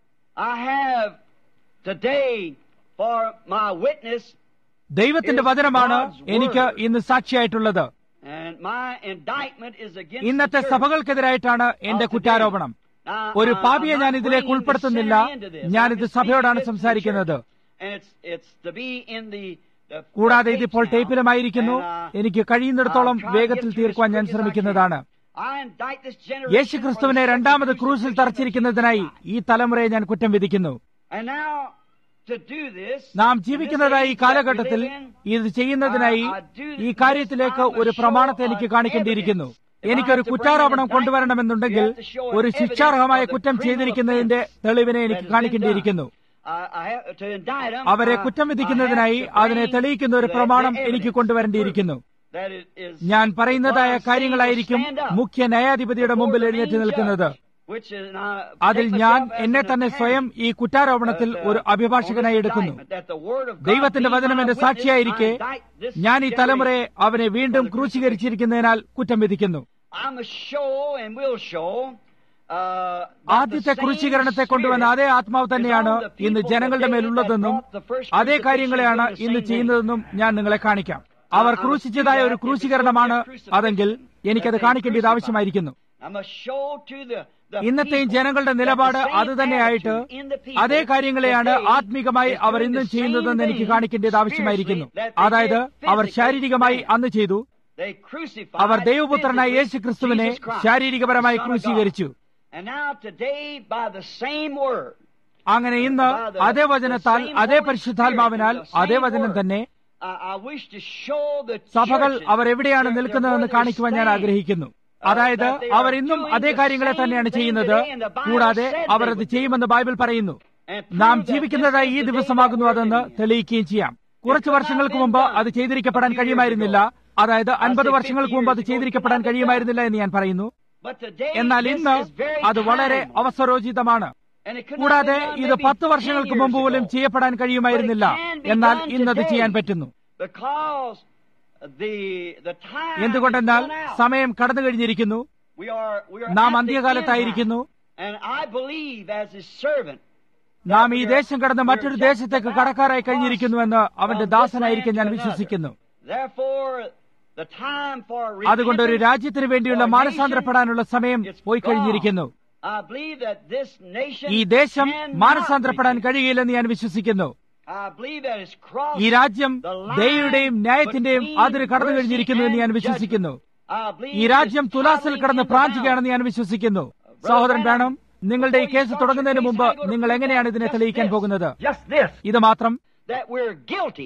I have today for my witness ദൈവത്തിന്റെ വചനമാണ് എനിക്ക് ഇന്ന് സാക്ഷിയായിട്ടുള്ളത് and my indictment is against ഇന്നത്തെ the church. സഭകൾക്കെതിരായിട്ടാണ് എന്റെ കുറ്റാരോപണം Now, ഒരു I- പാപിയെ I'm ഞാൻ not ഇതിലേക്ക് bringing the ഉൾപ്പെടുത്തുന്നില്ല sinner into this. ഞാനിത് I'm just സഭയോടാണ് speaking it to the സംസാരിക്കുന്നത് church. And it's, it's to be in the, the കൂടാതെ tapes ഇതിപ്പോൾ now. ടേപ്പിലുമായിരിക്കുന്നു And, uh, എനിക്ക് കഴിയുന്നിടത്തോളം I'll try to വേഗത്തിൽ get through തീർക്കുവാൻ as ഞാൻ quick as I ശ്രമിക്കുന്നതാണ് can. I indict this generation യേശുക്രിസ്തുവിനെ for the രണ്ടാമത് second ക്രൂസിൽ crucifixion തറച്ചിരിക്കുന്നതിനായി of Jesus ഈ തലമുറയെ ഞാൻ കുറ്റം വിധിക്കുന്നു Christ. And now, to do this, നാം in this ജീവിക്കുന്നതായി ഈ age that we കാലഘട്ടത്തിൽ live in, ഇത് ചെയ്യുന്നതിനായി I- I do ഈ this കാര്യത്തിലേക്ക് on the ഒരു show പ്രമാണത്തെ of എനിക്ക് കാണിക്കേണ്ടിയിരിക്കുന്നു evidence. If I എനിക്കൊരു have to bring കുറ്റാരോപണം an കൊണ്ടുവരണമെന്നുണ്ടെങ്കിൽ indictment, you have to show ഒരു evidence ശിക്ഷാർഹമായ of the കുറ്റം criminal ചെയ്തിരിക്കുന്നതിന്റെ offense തെളിവിനെ that എനിക്ക് has been കാണിക്കേണ്ടിയിരിക്കുന്നു done. I- I have to indict them, അവരെ I- കുറ്റം I വിധിക്കുന്നതിനായി have to അതിനെ bring തെളിയിക്കുന്ന ഒരു the- പ്രമാണം the എനിക്ക് evidence കൊണ്ടുവരേണ്ടിയിരിക്കുന്നു to prove that it is ഞാൻ പറയുന്നതായ what I'm saying കാര്യങ്ങളായിരിക്കും will stand up മുഖ്യ ന്യായാധിപതിയുടെ before മുമ്പിൽ the എഴുന്നേറ്റ് main നിൽക്കുന്നത് judge, which is, and I അതിൽ take ഞാൻ myself as എന്നെ an തന്നെ attorney, സ്വയം ഈ കുറ്റാരോപണത്തിൽ uh, ഒരു അഭിഭാഷകനായി on this എടുക്കുന്നു indictment, that the word of God ദൈവത്തിന്റെ be വചനം my എന്റെ witness, സാക്ഷിയായിരിക്കെ I indict this ഞാൻ ഈ തലമുറയെ generation. അവനെ വീണ്ടും ക്രൂശീകരിച്ചിരിക്കുന്നതിനാൽ കുറ്റം വിധിക്കുന്നു I must show and will show, uh, that the ആദ്യത്തെ same ക്രൂശീകരണത്തെ കൊണ്ടുവന്ന spirit അതേ ആത്മാവ് തന്നെയാണ് is on the people ഇന്ന് ജനങ്ങളുടെ today മേലുള്ളതെന്നും that brought the first അതേ crucifixion കാര്യങ്ങളെയാണ് in the ഇന്ന് same ചെയ്യുന്നതെന്നും ഞാൻ നിങ്ങളെ കാണിക്കാം അവർ ക്രൂശിച്ചതായ ഒരു ക്രൂശീകരണമാണ് അതെങ്കിൽ എനിക്കത് കാണിക്കേണ്ടത് ആവശ്യമായിരിക്കുന്നു I must show to the, the ഇന്നത്തെയും people ജനങ്ങളുടെ that നിലപാട് the same അത് തന്നെയായിട്ട് attitude in the people അതേ കാര്യങ്ങളെയാണ് today ആത്മീകമായി is അവർ doing ഇന്നും the same ചെയ്യുന്നതെന്ന് എനിക്ക് thing കാണിക്കേണ്ടത് ആവശ്യമായിരിക്കുന്നു spiritually that they അതായത് did അവർ physically ശാരീരികമായി then. അന്ന് ചെയ്തു They crucified അവർ ദൈവപുത്രനായ physically യേശു ക്രിസ്തുവിനെ Jesus Christ, ശാരീരികപരമായി the Son of God. ക്രൂശീകരിച്ചു And now today by the same word അങ്ങനെ ഇന്ന് അതേ വചനത്താൽ അതേ പരിശുദ്ധാത്മാവിനാൽ അതേ വചനം തന്നെ I, I wish to show the സഭകൾ churches അവർ എവിടെയാണ് that- നിൽക്കുന്നതെന്ന് that where they കാണിക്കുവാൻ ഞാൻ stand. ആഗ്രഹിക്കുന്നു അതായത് അവർ ഇന്നും അതേ കാര്യങ്ങളെ തന്നെയാണ് ചെയ്യുന്നത് കൂടാതെ അവർ അത് ചെയ്യുമെന്ന് ബൈബിൾ പറയുന്നു And prove നാം that ജീവിക്കുന്നതായി this ഈ is the day ദിവസമാകുന്നു that we're അതെന്ന് living in. തെളിയിക്കുകയും ചെയ്യാം കുറച്ചു വർഷങ്ങൾക്ക് മുമ്പ് അത് ചെയ്തിരിക്കപ്പെടാൻ കഴിയുമായിരുന്നില്ല അതായത് അൻപത് വർഷങ്ങൾക്ക് മുമ്പ് അത് ചെയ്തിരിക്കപ്പെടാൻ കഴിയുമായിരുന്നില്ല എന്ന് ഞാൻ പറയുന്നു But today, എന്നാൽ this ഇന്ന് is very അത് വളരെ timely. അവസരോചിതമാണ് And it could not കൂടാതെ be done ഇത് maybe പത്ത് 10 വർഷങ്ങൾക്ക് years മുമ്പ് പോലും ago. ചെയ്യപ്പെടാൻ കഴിയുമായിരുന്നില്ല But it can be എന്നാൽ done ഇന്നത് today. ചെയ്യാൻ പറ്റുന്നു Because the, the time എന്തുകൊണ്ടെന്നാൽ is run out. സമയം കടന്നു കഴിഞ്ഞിരിക്കുന്നു We are, we are നാം at the അന്ത്യകാലത്തായിരിക്കുന്നു end now. And I believe as his servant നാം ഈ ദേശം കടന്ന് മറ്റൊരു ദേശത്തേക്ക് കടക്കാരായി കഴിഞ്ഞിരിക്കുന്നുവെന്ന് അവന്റെ ദാസനായിരിക്കാൻ ഞാൻ വിശ്വസിക്കുന്നു Therefore, the time for അതുകൊണ്ട് ഒരു repentance രാജ്യത്തിന് വേണ്ടിയുള്ള for a മാനസാന്തരപ്പെടാനുള്ള സമയം nation is പോയി കഴിഞ്ഞിരിക്കുന്നു gone. I believe that this nation ഈ ദേശം cannot മാനസാന്തരപ്പെടാൻ repent. കഴിയില്ലെന്ന് ഞാൻ വിശ്വസിക്കുന്നു I believe that it's crossed ഈ രാജ്യം the line ദയയുടെയും ന്യായത്തിന്റെയും between അതിര് കടന്നു mercy കഴിഞ്ഞിരിക്കുന്നു എന്ന് ഞാൻ and വിശ്വസിക്കുന്നു judgment. I believe ഈ രാജ്യം it's തുലാസിൽ toddling കടന്ന് in the പ്രാഞ്ചുകയാണെന്ന് ഞാൻ വിശ്വസിക്കുന്നു സഹോദരൻ വേണം നിങ്ങളുടെ ഈ കേസ് തുടങ്ങുന്നതിന് മുമ്പ് നിങ്ങൾ എങ്ങനെയാണ് ഇതിനെ തെളിയിക്കാൻ പോകുന്നത് Just this, ഇത് മാത്രം that we're guilty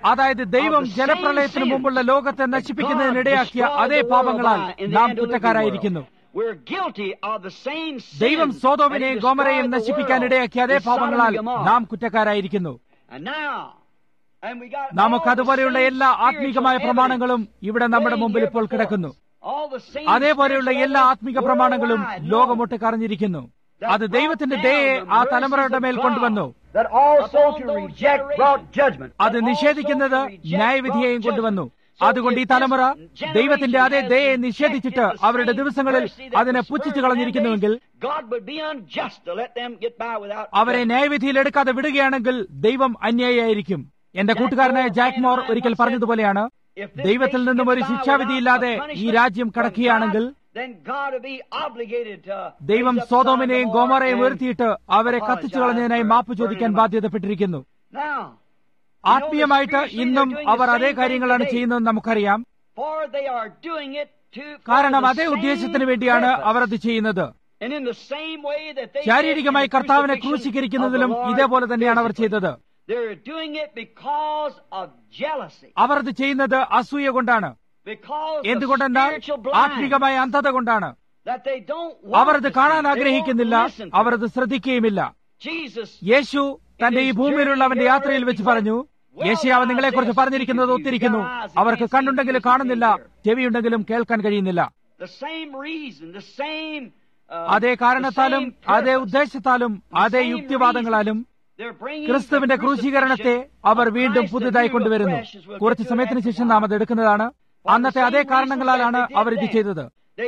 അതായത് ദൈവം ജലപ്രളയത്തിന് മുമ്പുള്ള ലോകത്തെ നശിപ്പിക്കുന്നതിനിടയാക്കിയ അതേ പാപങ്ങളാൽ നാം കുറ്റക്കാരായിരിക്കുന്നു ദൈവം സോതോമിനെയും ഗോമറയും നശിപ്പിക്കാൻ ഇടയാക്കിയ അതേ പാപങ്ങളാൽ നാം കുറ്റക്കാരായിരിക്കുന്നു നമുക്ക് അതുപോലെയുള്ള എല്ലാ ആത്മീകമായ പ്രമാണങ്ങളും ഇവിടെ നമ്മുടെ മുമ്പിൽ ഇപ്പോൾ കിടക്കുന്നു അതേപോലെയുള്ള എല്ലാ ആത്മീക പ്രമാണങ്ങളും ലോകമൊട്ട് കറിഞ്ഞിരിക്കുന്നു അത് ദൈവത്തിന്റെ ദയെ ആ തലമുറയുടെ മേൽ കൊണ്ടുവന്നു അത് നിഷേധിക്കുന്നത് ന്യായവിധിയെയും കൊണ്ടുവന്നു അതുകൊണ്ട് ഈ തലമുറ ദൈവത്തിന്റെ അതേ ദയെ നിഷേധിച്ചിട്ട് അവരുടെ ദിവസങ്ങളിൽ അതിനെ പുച്ഛിച്ചു കളഞ്ഞിരിക്കുന്നുവെങ്കിൽ അവരെ ന്യായവിധിയിൽ എടുക്കാതെ വിടുകയാണെങ്കിൽ ദൈവം അന്യായായിരിക്കും എന്റെ കൂട്ടുകാരനായ ജാക്ക് മോർ ഒരിക്കൽ പറഞ്ഞതുപോലെയാണ് ദൈവത്തിൽ നിന്നും ഒരു ശിക്ഷാവിധിയില്ലാതെ ഈ രാജ്യം കടക്കുകയാണെങ്കിൽ ദൈവം സോതോമിനെയും ഗോമറയും ഉയർത്തിയിട്ട് അവരെ കത്തിച്ചു കളഞ്ഞതിനായി മാപ്പ് ചോദിക്കാൻ ബാധ്യതപ്പെട്ടിരിക്കുന്നു ആത്മീയമായിട്ട് ഇന്നും അവർ അതേ കാര്യങ്ങളാണ് ചെയ്യുന്നതെന്ന് നമുക്കറിയാം കാരണം അതേ ഉദ്ദേശത്തിന് വേണ്ടിയാണ് അവർ അത് ചെയ്യുന്നത് ശാരീരികമായി കർത്താവിനെ ക്രൂശീകരിക്കുന്നതിലും ഇതേപോലെ തന്നെയാണ് അവർ ചെയ്തത് അവർ അത് ചെയ്യുന്നത് അസൂയ കൊണ്ടാണ് എന്തുകൊണ്ടെന്നാൽ ആത്മീകമായ അന്ധത കൊണ്ടാണ് അവർ അത് കാണാൻ ആഗ്രഹിക്കുന്നില്ല അവർ അത് ശ്രദ്ധിക്കുകയുമില്ല യേശു തന്റെ ഈ ഭൂമിയിലുള്ള അവന്റെ യാത്രയിൽ വെച്ച് പറഞ്ഞു യേശയാവ് നിങ്ങളെക്കുറിച്ച് പറഞ്ഞിരിക്കുന്നത് ഒത്തിരിക്കുന്നു അവർക്ക് കണ്ണുണ്ടെങ്കിലും കാണുന്നില്ല ചെവിയുണ്ടെങ്കിലും കേൾക്കാൻ കഴിയുന്നില്ല അതേ കാരണത്താലും അതേ ഉദ്ദേശത്താലും അതേ യുക്തിവാദങ്ങളാലും ക്രിസ്തുവിന്റെ ക്രൂശീകരണത്തെ അവർ വീണ്ടും പുതുതായി കൊണ്ടുവരുന്നു കുറച്ച് സമയത്തിന് ശേഷം നാം അത് എടുക്കുന്നതാണ് അന്നത്തെ അതേ കാരണങ്ങളാലാണ് അവർ ഇത് ചെയ്തത്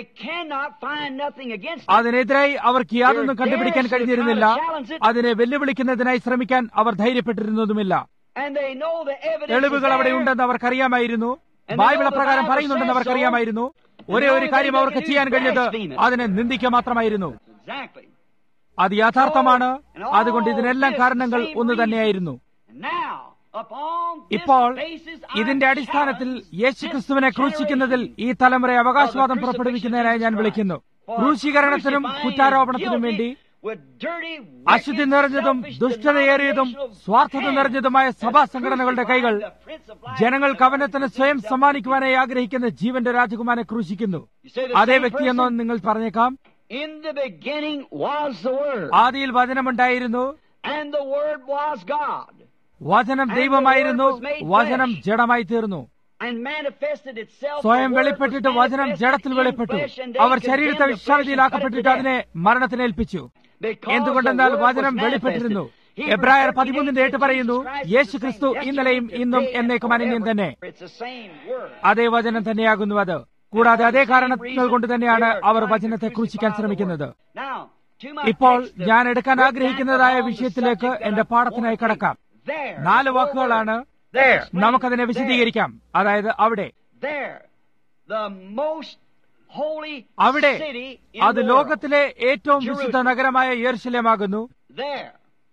അതിനെതിരായി അവർക്ക് യാതൊന്നും കണ്ടുപിടിക്കാൻ കഴിഞ്ഞിരുന്നില്ല അതിനെ വെല്ലുവിളിക്കുന്നതിനായി ശ്രമിക്കാൻ അവർ ധൈര്യപ്പെട്ടിരുന്നതുമില്ല തെളിവുകൾ അവിടെ ഉണ്ടെന്ന് അവർക്കറിയാമായിരുന്നു ബൈബിള പ്രകാരം പറയുന്നുണ്ടെന്ന് അവർക്കറിയാമായിരുന്നു ഒരേ ഒരു കാര്യം അവർക്ക് ചെയ്യാൻ കഴിഞ്ഞത് അതിനെ നിന്ദിക്കുക മാത്രമായിരുന്നു അത് യാഥാർത്ഥമാണ് അതുകൊണ്ട് ഇതിനെല്ലാം കാരണങ്ങൾ ഒന്ന് തന്നെയായിരുന്നു ഇപ്പോൾ ഇതിന്റെ അടിസ്ഥാനത്തിൽ യേശുക്രിസ്തുവിനെ ക്രൂശിക്കുന്നതിൽ ഈ തലമുറ അവകാശവാദം പുറപ്പെടുവിക്കുന്നതിനായി ഞാൻ വിളിക്കുന്നു ക്രൂശീകരണത്തിനും കുറ്റാരോപണത്തിനും വേണ്ടി അശുദ്ധി നിറഞ്ഞതും ദുഷ്ടതയേറിയതും സ്വാർത്ഥത നിറഞ്ഞതുമായ സഭാ സംഘടനകളുടെ കൈകൾ ജനങ്ങൾ കവനത്തിന് സ്വയം സമ്മാനിക്കുവാനായി ആഗ്രഹിക്കുന്ന ജീവന്റെ രാജകുമാരെ ക്രൂശിക്കുന്നു അതേ വ്യക്തിയെന്നോ നിങ്ങൾ പറഞ്ഞേക്കാം In the beginning was the Word, ആദിയിൽ വചനമുണ്ടായിരുന്നു and the Word was God, വചനം ദൈവമായിരുന്നു വചനം ജഡമായി തീർന്നു and manifested itself. സ്വയം വെളിപ്പെട്ടിട്ട് വചനം ജഡത്തിൽ വെളിപ്പെട്ടു അവർ ശരീരത്തെ വിശ്രാന്തിയിലാക്കപ്പെട്ടിട്ട് അതിനെ മരണത്തിനേൽപ്പിച്ചു എന്തുകൊണ്ടെന്നാൽ വചനം വെളിപ്പെട്ടിരുന്നു എബ്രായർ പതിമൂന്നിന്റെ എട്ട് പറയുന്നു യേശു ക്രിസ്തു ഇന്നലെയും ഇന്നും എന്നേക്കും അനന്യം തന്നെ It's the same Word. അതേ വചനം തന്നെയാകുന്നു അത് കൂടാതെ അതേ കാരണങ്ങൾ കൊണ്ട് തന്നെയാണ് അവർ വചനത്തെ ക്രൂശിക്കാൻ ശ്രമിക്കുന്നത് Now, to my ഇപ്പോൾ text, the- ഞാൻ എടുക്കാൻ ആഗ്രഹിക്കുന്നതായ വിഷയത്തിലേക്ക് എന്റെ പാഠത്തിനായി കടക്കാം there, നാല് വാക്കുകളാണ് there, നമുക്കതിനെ വിശദീകരിക്കാം അതായത് അവിടെ there, the most holy അവിടെ city in അത് the world. ലോകത്തിലെ ഏറ്റവും വിശുദ്ധ നഗരമായ യേർശലേമാകുന്നു There,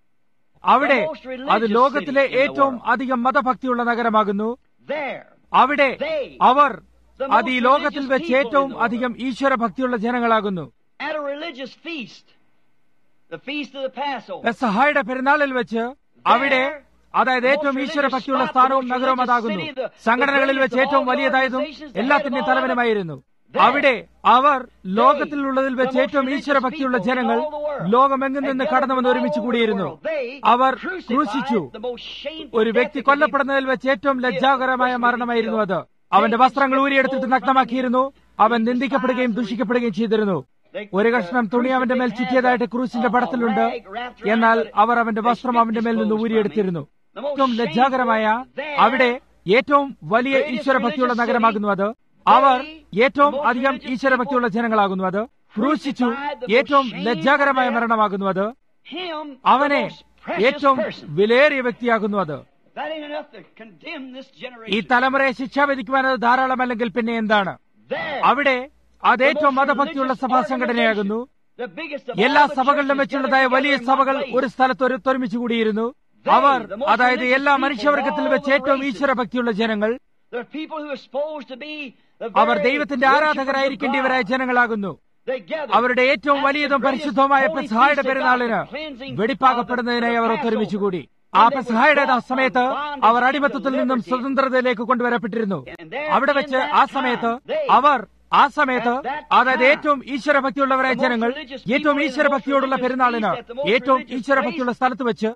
അവിടെ അത് ലോകത്തിലെ ഏറ്റവും അധികം മതഭക്തിയുള്ള നഗരമാകുന്നു there, അവിടെ അവർ അത് ഈ ലോകത്തിൽ വെച്ച് ഏറ്റവും അധികം ഈശ്വര ഭക്തിയുള്ള ജനങ്ങളാകുന്നു at a religious feast, the feast of the Passover. പെസഹായുടെ പെരുന്നാളിൽ വെച്ച് അവിടെ അതായത് ഏറ്റവും ഈശ്വര ഭക്തിയുള്ള സ്ഥാനവും നഗരവും അതാകുന്നു സംഘടനകളിൽ വെച്ച് ഏറ്റവും വലിയതായതും എല്ലാത്തിന്റെയും തലവനുമായിരുന്നു അവിടെ അവർ ലോകത്തിലുള്ളതിൽ വെച്ച് ഏറ്റവും ഈശ്വര ഭക്തിയുള്ള ജനങ്ങൾ ലോകമെങ്ങും നിന്ന് കടന്നു വന്ന് ഒരുമിച്ച് കൂടിയിരുന്നു അവർ ക്രൂശിച്ചു ഒരു വ്യക്തി കൊല്ലപ്പെടുന്നതിൽ വെച്ച് ഏറ്റവും ലജ്ജാകരമായ മരണമായിരുന്നു അത് അവന്റെ വസ്ത്രങ്ങൾ ഊരിയെടുത്തിട്ട് നഗ്നമാക്കിയിരുന്നു അവൻ നിന്ദിക്കപ്പെടുകയും ദുഷിക്കപ്പെടുകയും ചെയ്തിരുന്നു ഒരു കഷ്ണം തുണി അവന്റെ മേൽ ചുറ്റിയതായിട്ട് ക്രൂശിന്റെ പടത്തിലുണ്ട് എന്നാൽ അവർ അവന്റെ വസ്ത്രം അവന്റെ മേൽ നിന്ന് ഊരിയെടുത്തിരുന്നു ഏറ്റവും ലജ്ജാകരമായ അവിടെ ഏറ്റവും വലിയ ഈശ്വരഭക്തിയുള്ള നഗരമാകുന്നു അത് അവർ ഏറ്റവും അധികം ഈശ്വരഭക്തിയുള്ള ജനങ്ങളാകുന്നു അത് ക്രൂശിച്ചു ഏറ്റവും ലജ്ജാകരമായ മരണമാകുന്നു അത് Him, അവനെ the most precious ഏറ്റവും person. വിലയേറിയ വ്യക്തിയാകുന്നു അത് That ain't enough to condemn this ഈ generation. തലമുറയെ ശിക്ഷാവിധിക്കുവാൻ അത് ധാരാളമല്ലെങ്കിൽ പിന്നെ എന്താണ് There, അവിടെ അത് ഏറ്റവും മതഭക്തിയുള്ള സഭാ സംഘടനയാകുന്നു the biggest of എല്ലാ all the സഭകളിലും churches വെച്ചുള്ളതായ gathered വലിയ together in സഭകൾ one place. ഒരു സ്ഥലത്ത് ഒരു ഒരുമിച്ച് കൂടിയിരുന്നു അവർ അതായത് എല്ലാ മനുഷ്യവർഗത്തിൽ വെച്ച് ഏറ്റവും ഈശ്വരഭക്തിയുള്ള ജനങ്ങൾ The people who are supposed to be the our very ദൈവത്തിന്റെ worshipers of ആരാധകരായിരിക്കേണ്ടിവരായ God. ജനങ്ങളാകുന്നു They gather അവരുടെ ഏറ്റവും at the വലിയതും greatest പരിശുദ്ധവുമായ holy പെസഹായുടെ feast of God, പെരുന്നാളിന് the cleansing of വെടിപ്പാക്കപ്പെടുന്നതിനായി the our Passover. ഒരുമിച്ച് കൂടി ആ പെസഹായുടെ സമയത്ത് അവർ അടിമത്തത്തിൽ നിന്നും സ്വതന്ത്രതയിലേക്ക് കൊണ്ടുവരപ്പെട്ടിരുന്നു അവിടെ വെച്ച് ആ സമയത്ത് അവർ ആ സമയത്ത് അതായത് ഏറ്റവും ഈശ്വരഭക്തിയുള്ളവരായ ജനങ്ങൾ ഏറ്റവും ഈശ്വരഭക്തിയോടുള്ള പെരുന്നാളിന് ഏറ്റവും ഈശ്വരഭക്തിയുള്ള സ്ഥലത്ത് വെച്ച്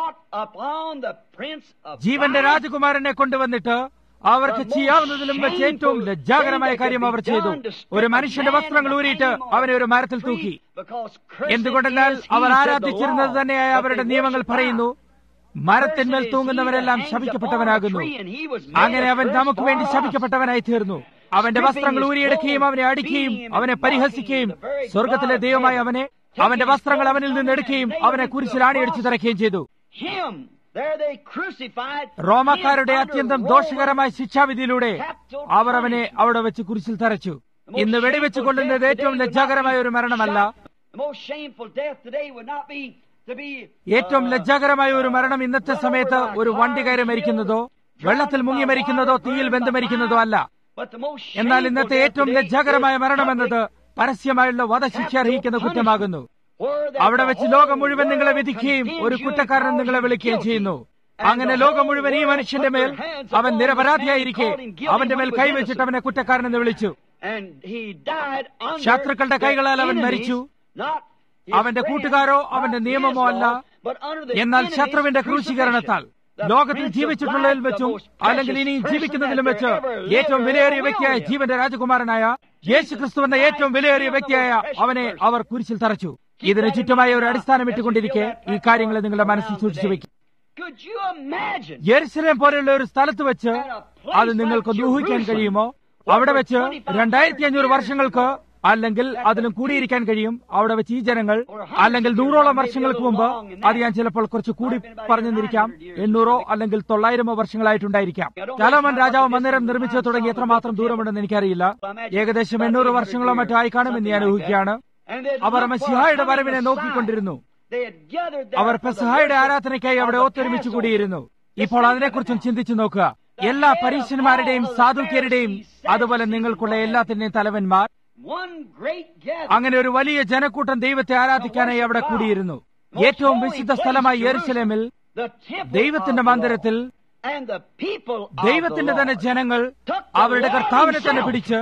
ജീവന്റെ രാജകുമാരനെ കൊണ്ടുവന്നിട്ട് അവർക്ക് ചെയ്യാവുന്നതിലും വെച്ച് ഏറ്റവും ലജ്ജാകരമായ കാര്യം അവർ ചെയ്തു ഒരു മനുഷ്യന്റെ വസ്ത്രങ്ങൾ ഊരിയിട്ട് അവനെ ഒരു മരത്തിൽ തൂക്കി എന്തുകൊണ്ടെന്നാൽ അവർ ആരാധിച്ചിരുന്നത് തന്നെയായ അവരുടെ നിയമങ്ങൾ പറയുന്നു മരത്തിന്മേൽ തൂങ്ങുന്നവരെല്ലാം ശപിക്കപ്പെട്ടവനാകുന്നു അങ്ങനെ അവൻ നമുക്ക് വേണ്ടി ശപിക്കപ്പെട്ടവനായി തീർന്നു അവന്റെ വസ്ത്രങ്ങൾ ഊരിയെടുക്കുകയും അവനെ അടിക്കുകയും അവനെ പരിഹസിക്കുകയും സ്വർഗത്തിലെ ദൈവമായ അവനെ അവന്റെ വസ്ത്രങ്ങൾ അവനിൽ നിന്ന് എടുക്കുകയും അവനെ കുരിശിൽ ആണിയടിച്ചു തിരക്കുകയും ചെയ്തു റോമക്കാരുടെ അത്യന്തം ദോഷകരമായ ശിക്ഷാവിധിയിലൂടെ അവർ അവനെ അവിടെ വെച്ച് കുരിശിൽ തറച്ചു ഇന്ന് വെടിവെച്ച് കൊള്ളുന്നത് ഏറ്റവും ലജ്ജാകരമായ ഒരു മരണമല്ല ഏറ്റവും ലജ്ജാകരമായ ഒരു മരണം ഇന്നത്തെ സമയത്ത് ഒരു വണ്ടി കയറി മരിക്കുന്നതോ വെള്ളത്തിൽ മുങ്ങി മരിക്കുന്നതോ തീയിൽ ബന്ധം മരിക്കുന്നതോ അല്ല എന്നാൽ ഇന്നത്തെ ഏറ്റവും ലജ്ജാകരമായ മരണമെന്നത് പരസ്യമായുള്ള വധശിക്ഷ അർഹിക്കുന്ന കുറ്റമാകുന്നു അവിടെ വെച്ച് ലോകം മുഴുവൻ നിങ്ങളെ വിധിക്കുകയും ഒരു കുറ്റക്കാരൻ നിങ്ങളെ വിളിക്കുകയും ചെയ്യുന്നു അങ്ങനെ ലോകം മുഴുവൻ ഈ മനുഷ്യന്റെ മേൽ അവൻ നിരപരാധിയായിരിക്കെ അവന്റെ മേൽ കൈവച്ചിട്ട് അവനെ കുറ്റക്കാരനെന്ന് വിളിച്ചു ശത്രുക്കളുടെ കൈകളാൽ അവൻ മരിച്ചു അവന്റെ കൂട്ടുകാരോ അവന്റെ നിയമമോ അല്ല എന്നാൽ ശത്രുവിന്റെ ക്രൂശീകരണത്താൽ ലോകത്തിൽ ജീവിച്ചിട്ടുള്ളതിൽ വെച്ചും അല്ലെങ്കിൽ ഇനിയും ജീവിക്കുന്നതിലും വെച്ച് ഏറ്റവും വിലയേറിയ വ്യക്തിയായ ജീവന്റെ രാജകുമാരനായ യേശു ക്രിസ്തു എന്ന ഏറ്റവും വിലയേറിയ വ്യക്തിയായ അവനെ അവർ കുരിശിൽ തറച്ചു ഇതിന് ചുറ്റുമായ ഒരു അടിസ്ഥാനം ഇട്ടുകൊണ്ടിരിക്കെ ഈ കാര്യങ്ങൾ നിങ്ങളുടെ മനസ്സിൽ സൂക്ഷിച്ചു വെക്കും യെരുസലേം പോലെയുള്ള ഒരു സ്ഥലത്ത് വെച്ച് അത് നിങ്ങൾക്ക് ഊഹിക്കാൻ കഴിയുമോ അവിടെ വെച്ച് രണ്ടായിരത്തി അഞ്ഞൂറ് വർഷങ്ങൾക്ക് അല്ലെങ്കിൽ അതിലും കൂടിയിരിക്കാൻ കഴിയും അവിടെ വെച്ച് ഈ ജനങ്ങൾ അല്ലെങ്കിൽ നൂറോളം വർഷങ്ങൾക്ക് മുമ്പ് അത് ഞാൻ ചിലപ്പോൾ കുറച്ച് കൂടി പറഞ്ഞെന്നിരിക്കാം എണ്ണൂറോ അല്ലെങ്കിൽ തൊള്ളായിരമോ വർഷങ്ങളായിട്ടുണ്ടായിരിക്കാം ചലോമൻ രാജാവ് മന്ദിരം നിർമ്മിച്ചു തുടങ്ങി എത്രമാത്രം ദൂരമുണ്ടെന്ന് എനിക്കറിയില്ല ഏകദേശം എണ്ണൂറ് വർഷങ്ങളോ മറ്റോ ആയി കാണുമെന്ന് ഞാൻ ഊഹിക്കുകയാണ് അവർ മസിഹായുടെ വരവിനെ നോക്കിക്കൊണ്ടിരുന്നു അവർ പെസഹായുടെ ആരാധനയ്ക്കായി അവിടെ ഒത്തൊരുമിച്ച് കൂടിയിരുന്നു ഇപ്പോൾ അതിനെക്കുറിച്ചും ചിന്തിച്ചു നോക്കുക എല്ലാ പരീക്ഷന്മാരുടെയും സാധുക്യരുടെയും അതുപോലെ നിങ്ങൾക്കുള്ള എല്ലാത്തിന്റെയും തലവന്മാർ അങ്ങനെ ഒരു വലിയ ജനക്കൂട്ടം ദൈവത്തെ ആരാധിക്കാനായി അവിടെ കൂടിയിരുന്നു ഏറ്റവും വിശുദ്ധ സ്ഥലമായ യെരുസലേമിൽ ദൈവത്തിന്റെ മന്ദിരത്തിൽ ദൈവത്തിന്റെ തന്നെ ജനങ്ങൾ അവരുടെ കർത്താവിനെ തന്നെ പിടിച്ച്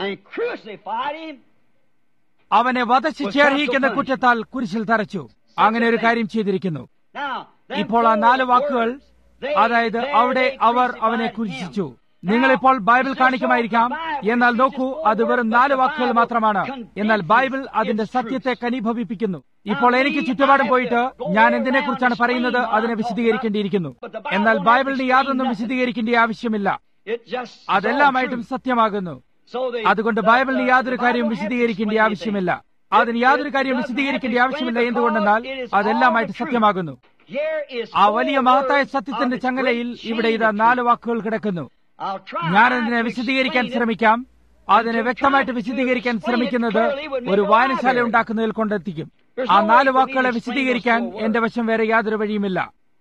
അവനെ വധശിക്ഷ അർഹിക്കുന്ന കുറ്റത്താൽ കുരിശിൽ തറച്ചു അങ്ങനെ ഒരു കാര്യം ചെയ്തിരിക്കുന്നു ഇപ്പോൾ ആ നാല് വാക്കുകൾ അതായത് അവിടെ അവർ അവനെ കുരിശിച്ചു നിങ്ങളിപ്പോൾ ബൈബിൾ കാണിക്കുമായിരിക്കാം എന്നാൽ നോക്കൂ അത് വെറും നാല് വാക്കുകൾ മാത്രമാണ് എന്നാൽ ബൈബിൾ അതിന്റെ സത്യത്തെ കനിഭവിപ്പിക്കുന്നു ഇപ്പോൾ എനിക്ക് ചുറ്റുപാടും പോയിട്ട് ഞാൻ എന്തിനെ കുറിച്ചാണ് പറയുന്നത് അതിനെ വിശദീകരിക്കേണ്ടിയിരിക്കുന്നു എന്നാൽ ബൈബിളിന് യാതൊന്നും വിശദീകരിക്കേണ്ട ആവശ്യമില്ല അതെല്ലാമായിട്ടും സത്യമാകുന്നു അതുകൊണ്ട് ബൈബിളിന് യാതൊരു കാര്യവും വിശദീകരിക്കേണ്ട ആവശ്യമില്ല അതിന് യാതൊരു കാര്യവും വിശദീകരിക്കേണ്ട ആവശ്യമില്ല എന്തുകൊണ്ടെന്നാൽ അതെല്ലാമായിട്ട് സത്യമാകുന്നു ആ വലിയ മഹത്തായ സത്യത്തിന്റെ ചങ്ങലയിൽ ഇവിടെ ഇതാ നാല് വാക്കുകൾ കിടക്കുന്നു ഞാൻ അതിനെ വിശദീകരിക്കാൻ ശ്രമിക്കാം അതിനെ വ്യക്തമായിട്ട് വിശദീകരിക്കാൻ ശ്രമിക്കുന്നത് ഒരു വായനശാല ഉണ്ടാക്കുന്നതിൽ കൊണ്ടെത്തിക്കും ആ നാല് വാക്കുകളെ വിശദീകരിക്കാൻ എന്റെ വശം വേറെ യാതൊരു വഴിയുമില്ല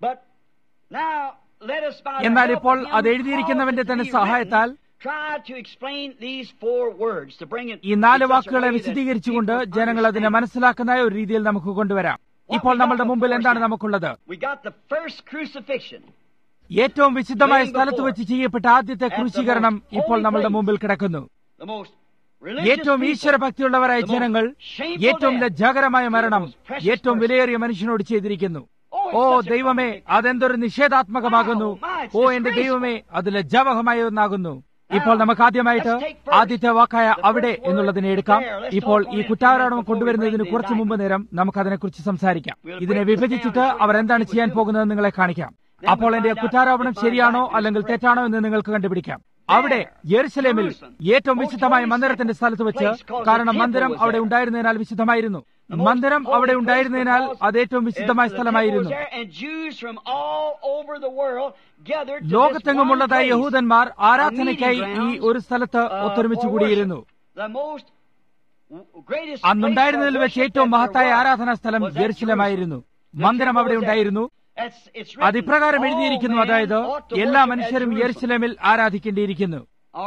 എന്നാൽ ഇപ്പോൾ അത് എഴുതിയിരിക്കുന്നവന്റെ തന്നെ സഹായത്താൽ ഈ നാല് വാക്കുകളെ വിശദീകരിച്ചുകൊണ്ട് ജനങ്ങൾ അതിനെ മനസ്സിലാക്കുന്ന ഒരു രീതിയിൽ നമുക്ക് കൊണ്ടുവരാം ഇപ്പോൾ നമ്മളുടെ മുമ്പിൽ എന്താണ് നമുക്കുള്ളത് ഏറ്റവും വിശുദ്ധമായ സ്ഥലത്ത് വെച്ച് ചെയ്യപ്പെട്ട ആദ്യത്തെ ക്രൂശീകരണം ഇപ്പോൾ നമ്മളുടെ മുമ്പിൽ കിടക്കുന്നു ഏറ്റവും ഈശ്വരഭക്തിയുള്ളവരായ ജനങ്ങൾ ഏറ്റവും ലജ്ജാകരമായ മരണം ഏറ്റവും വിലയേറിയ മനുഷ്യനോട് ചെയ്തിരിക്കുന്നു ഓ ദൈവമേ അതെന്തൊരു നിഷേധാത്മകമാകുന്നു ഓ എന്റെ ദൈവമേ അത് ലജ്ജാവഹമായ ഒന്നാകുന്നു ഇപ്പോൾ നമുക്ക് ആദ്യമായിട്ട് ആദ്യത്തെ വാക്കായ അവിടെ എന്നുള്ളതിനെ എടുക്കാം ഇപ്പോൾ ഈ കുറ്റാരോപണം കൊണ്ടുവരുന്നതിന് കുറച്ചു മുമ്പ് നേരം നമുക്ക് അതിനെക്കുറിച്ച് സംസാരിക്കാം ഇതിനെ വിഭജിച്ചിട്ട് അവർ എന്താണ് ചെയ്യാൻ പോകുന്നത് നിങ്ങളെ കാണിക്കാം അപ്പോൾ എന്റെ കുറ്റാരോപണം ശരിയാണോ അല്ലെങ്കിൽ തെറ്റാണോ എന്ന് നിങ്ങൾക്ക് കണ്ടുപിടിക്കാം അവിടെ യെരുസലേമിൽ ഏറ്റവും വിശുദ്ധമായ മന്ദിരത്തിന്റെ സ്ഥലത്ത് വെച്ച് കാരണം മന്ദിരം അവിടെ ഉണ്ടായിരുന്നതിനാൽ വിശുദ്ധമായിരുന്നു മന്ദിരം അവിടെ ഉണ്ടായിരുന്നതിനാൽ അത് ഏറ്റവും വിശുദ്ധമായ സ്ഥലമായിരുന്നു ലോകത്തെങ്ങുമുള്ളതായ യഹൂദന്മാർ ആരാധനയ്ക്കായി ഈ ഒരു സ്ഥലത്ത് ഒത്തൊരുമിച്ച് കൂടിയിരുന്നു അന്നുണ്ടായിരുന്നതിൽ വെച്ച് ഏറ്റവും മഹത്തായ ആരാധനാ സ്ഥലം ജെറുസലമായിരുന്നു മന്ദിരം അവിടെ ഉണ്ടായിരുന്നു അത് ഇപ്രകാരം എഴുതിയിരിക്കുന്നു അതായത് എല്ലാ മനുഷ്യരും യെരുസലേമിൽ ആരാധിക്കേണ്ടിയിരിക്കുന്നു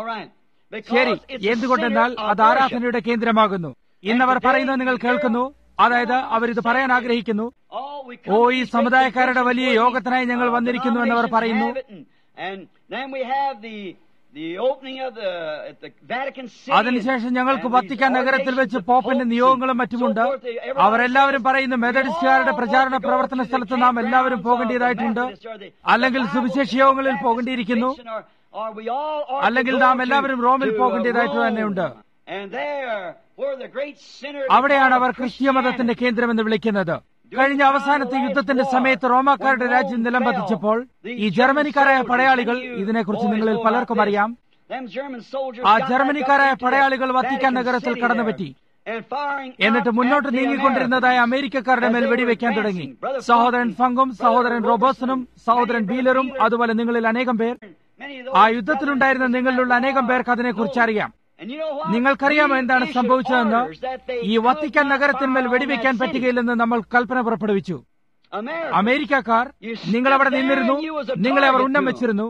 ശരി എന്തുകൊണ്ടെന്നാൽ അത് ആരാധനയുടെ കേന്ദ്രമാകുന്നു ഇന്നവർ പറയുന്നത് നിങ്ങൾ കേൾക്കുന്നു അതായത് അവരിത് പറയാൻ ആഗ്രഹിക്കുന്നു Oh, we ഓ come ഈ to this സമുദായക്കാരുടെ great വലിയ convention യോഗത്തിനായി ഞങ്ങൾ meeting, uh, വന്നിരിക്കുന്നു എന്നവർ denominations പറയുന്നു have it, and- And then we have the the opening of the at the Vatican City. അതിനുശേഷം ഞങ്ങൾക്ക് and വത്തിക്കാൻ these നഗരത്തിൽ വെച്ച് ordinations of പോപ്പിന്റെ popes നിയോഗങ്ങളും and മറ്റുമുണ്ട് so forth. Everybody അവരെല്ലാവരും says, പറയുന്നു "We മെതഡിസ്റ്റുകാരുടെ all പ്രചാരണ want to go പ്രവർത്തന to the സ്ഥലത്ത് നാം എല്ലാവരും campgrounds of the പോകേണ്ടതായിട്ടുണ്ട് Methodists or the- അല്ലെങ്കിൽ the Bible സുവിശേഷ Baptist യോഗങ്ങളിൽ പോകേണ്ടിയിരിക്കുന്നു convention, or- or we all ought to അല്ലെങ്കിൽ go നാം to- എല്ലാവരും റോമിൽ to, uh, പോകേണ്ടതായിട്ട് Rome. തന്നെയുണ്ട്. And there, where the great center of അവിടെയാണ് അവർ Christianity. ക്രിസ്തീയ മതത്തിന്റെ കേന്ദ്രമെന്ന് വിളിക്കുന്നത് കഴിഞ്ഞ അവസാനത്തെ യുദ്ധത്തിന്റെ സമയത്ത് റോമാക്കാരുടെ രാജ്യം നിലം പതിച്ചപ്പോൾ ഈ ജർമ്മനിക്കാരായ പടയാളികൾ ഇതിനെക്കുറിച്ച് നിങ്ങളിൽ പലർക്കും അറിയാം ആ ജർമ്മനിക്കാരായ പടയാളികൾ വത്തിക്കാൻ നഗരത്തിൽ കടന്നുപറ്റി എന്നിട്ട് മുന്നോട്ട് നീങ്ങിക്കൊണ്ടിരുന്നതായ അമേരിക്കക്കാരുടെ മേൽ വെടിവെക്കാൻ തുടങ്ങി സഹോദരൻ ഫങ്കും സഹോദരൻ റോബോസനും സഹോദരൻ ബീലറും അതുപോലെ നിങ്ങളിൽ അനേകം പേർ ആ യുദ്ധത്തിലുണ്ടായിരുന്ന നിങ്ങളിലുള്ള അനേകം പേർക്ക് അതിനെക്കുറിച്ച് അറിയാം നിങ്ങൾക്കറിയാമോ എന്താണ് സംഭവിച്ചതെന്ന് ഈ വത്തിക്കാൻ നഗരത്തിന്മേൽ വെടിവെക്കാൻ പറ്റുകയില്ലെന്ന് നമ്മൾ കൽപ്പന പുറപ്പെടുവിച്ചു അമേരിക്കക്കാർ നിങ്ങൾ അവിടെ നിന്നിരുന്നു നിങ്ങളെ അവർ ഉന്നം വെച്ചിരുന്നു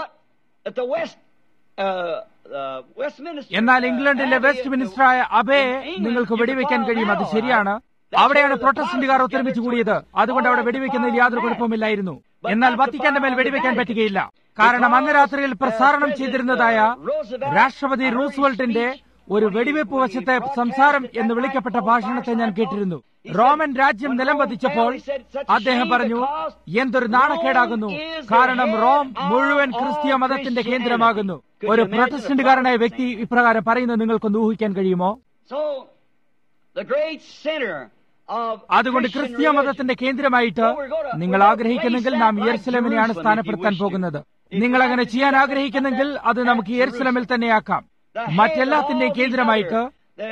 എന്നാൽ ഇംഗ്ലണ്ടിലെ വെസ്റ്റ് മിനിസ്റ്ററായ അബയെ നിങ്ങൾക്ക് വെടിവെക്കാൻ കഴിയും അത് ശരിയാണ് അവിടെയാണ് പ്രൊട്ടസ്റ്റന്റുകാർ ഒത്തൊരുമിച്ച് കൂടിയത് അതുകൊണ്ട് അവിടെ വെടിവെക്കുന്നതിൽ യാതൊരു കുഴപ്പമില്ലായിരുന്നു എന്നാൽ വത്തിക്കാന്റെ മേൽ വെടിവെക്കാൻ പറ്റുകയില്ല കാരണം അന്ന് രാത്രിയിൽ പ്രസാരണം ചെയ്തിരുന്നതായ രാഷ്ട്രപതി റൂസ്വെൽട്ടിന്റെ ഒരു വെടിവെപ്പ് വശത്തെ സംസാരം എന്ന് വിളിക്കപ്പെട്ട ഭാഷണത്തെ ഞാൻ കേട്ടിരുന്നു റോമൻ രാജ്യം നിലംപതിച്ചപ്പോൾ അദ്ദേഹം പറഞ്ഞു എന്തൊരു നാണക്കേടാകുന്നു കാരണം റോം മുഴുവൻ ക്രിസ്തീയ മതത്തിന്റെ കേന്ദ്രമാകുന്നു ഒരു പ്രൊട്ടസ്റ്റന്റുകാരനായ വ്യക്തി ഇപ്രകാരം പറയുന്നത് നിങ്ങൾക്കൊന്ന് ഊഹിക്കാൻ കഴിയുമോ അതുകൊണ്ട് ക്രിസ്തീയ മതത്തിന്റെ കേന്ദ്രമായിട്ട് നിങ്ങൾ ആഗ്രഹിക്കുന്നെങ്കിൽ നാം യെർസലമിനെയാണ് സ്ഥാനപ്പെടുത്താൻ പോകുന്നത് നിങ്ങൾ അങ്ങനെ ചെയ്യാൻ ആഗ്രഹിക്കുന്നെങ്കിൽ അത് നമുക്ക് യെർസലമിൽ തന്നെയാക്കാം മറ്റെല്ലാത്തിന്റെയും കേന്ദ്രമായിട്ട്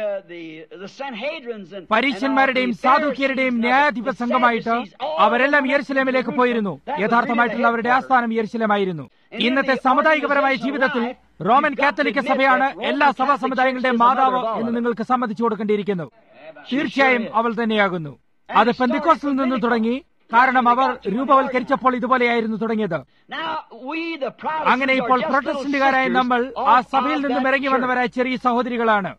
പരീക്ഷന്മാരുടെയും സാധുക്യരുടെയും ന്യായാധിപ സംഘമായിട്ട് അവരെല്ലാം യെർശലേമിലേക്ക് പോയിരുന്നു യഥാർത്ഥമായിട്ടുള്ള അവരുടെ ആസ്ഥാനം യെർശലമായിരുന്നു ഇന്നത്തെ സാമുദായികപരമായ ജീവിതത്തിൽ റോമൻ കാത്തലിക്ക സഭയാണ് എല്ലാ സഭാ സമുദായങ്ങളുടെയും മാതാവ് എന്ന് നിങ്ങൾക്ക് സമ്മതിച്ചു കൊടുക്കേണ്ടിയിരിക്കുന്നു തീർച്ചയായും അവൾ തന്നെയാകുന്നു അത് പെന്തിക്കോസിൽ നിന്ന് തുടങ്ങി കാരണം അവർ രൂപവൽക്കരിച്ചപ്പോൾ ഇതുപോലെയായിരുന്നു തുടങ്ങിയത് അങ്ങനെ ഇപ്പോൾ പ്രൊട്ടസ്റ്റന്റുകാരായ നമ്മൾ ആ സഭയിൽ നിന്നും ഇറങ്ങി വന്നവരായ ചെറിയ സഹോദരികളാണ്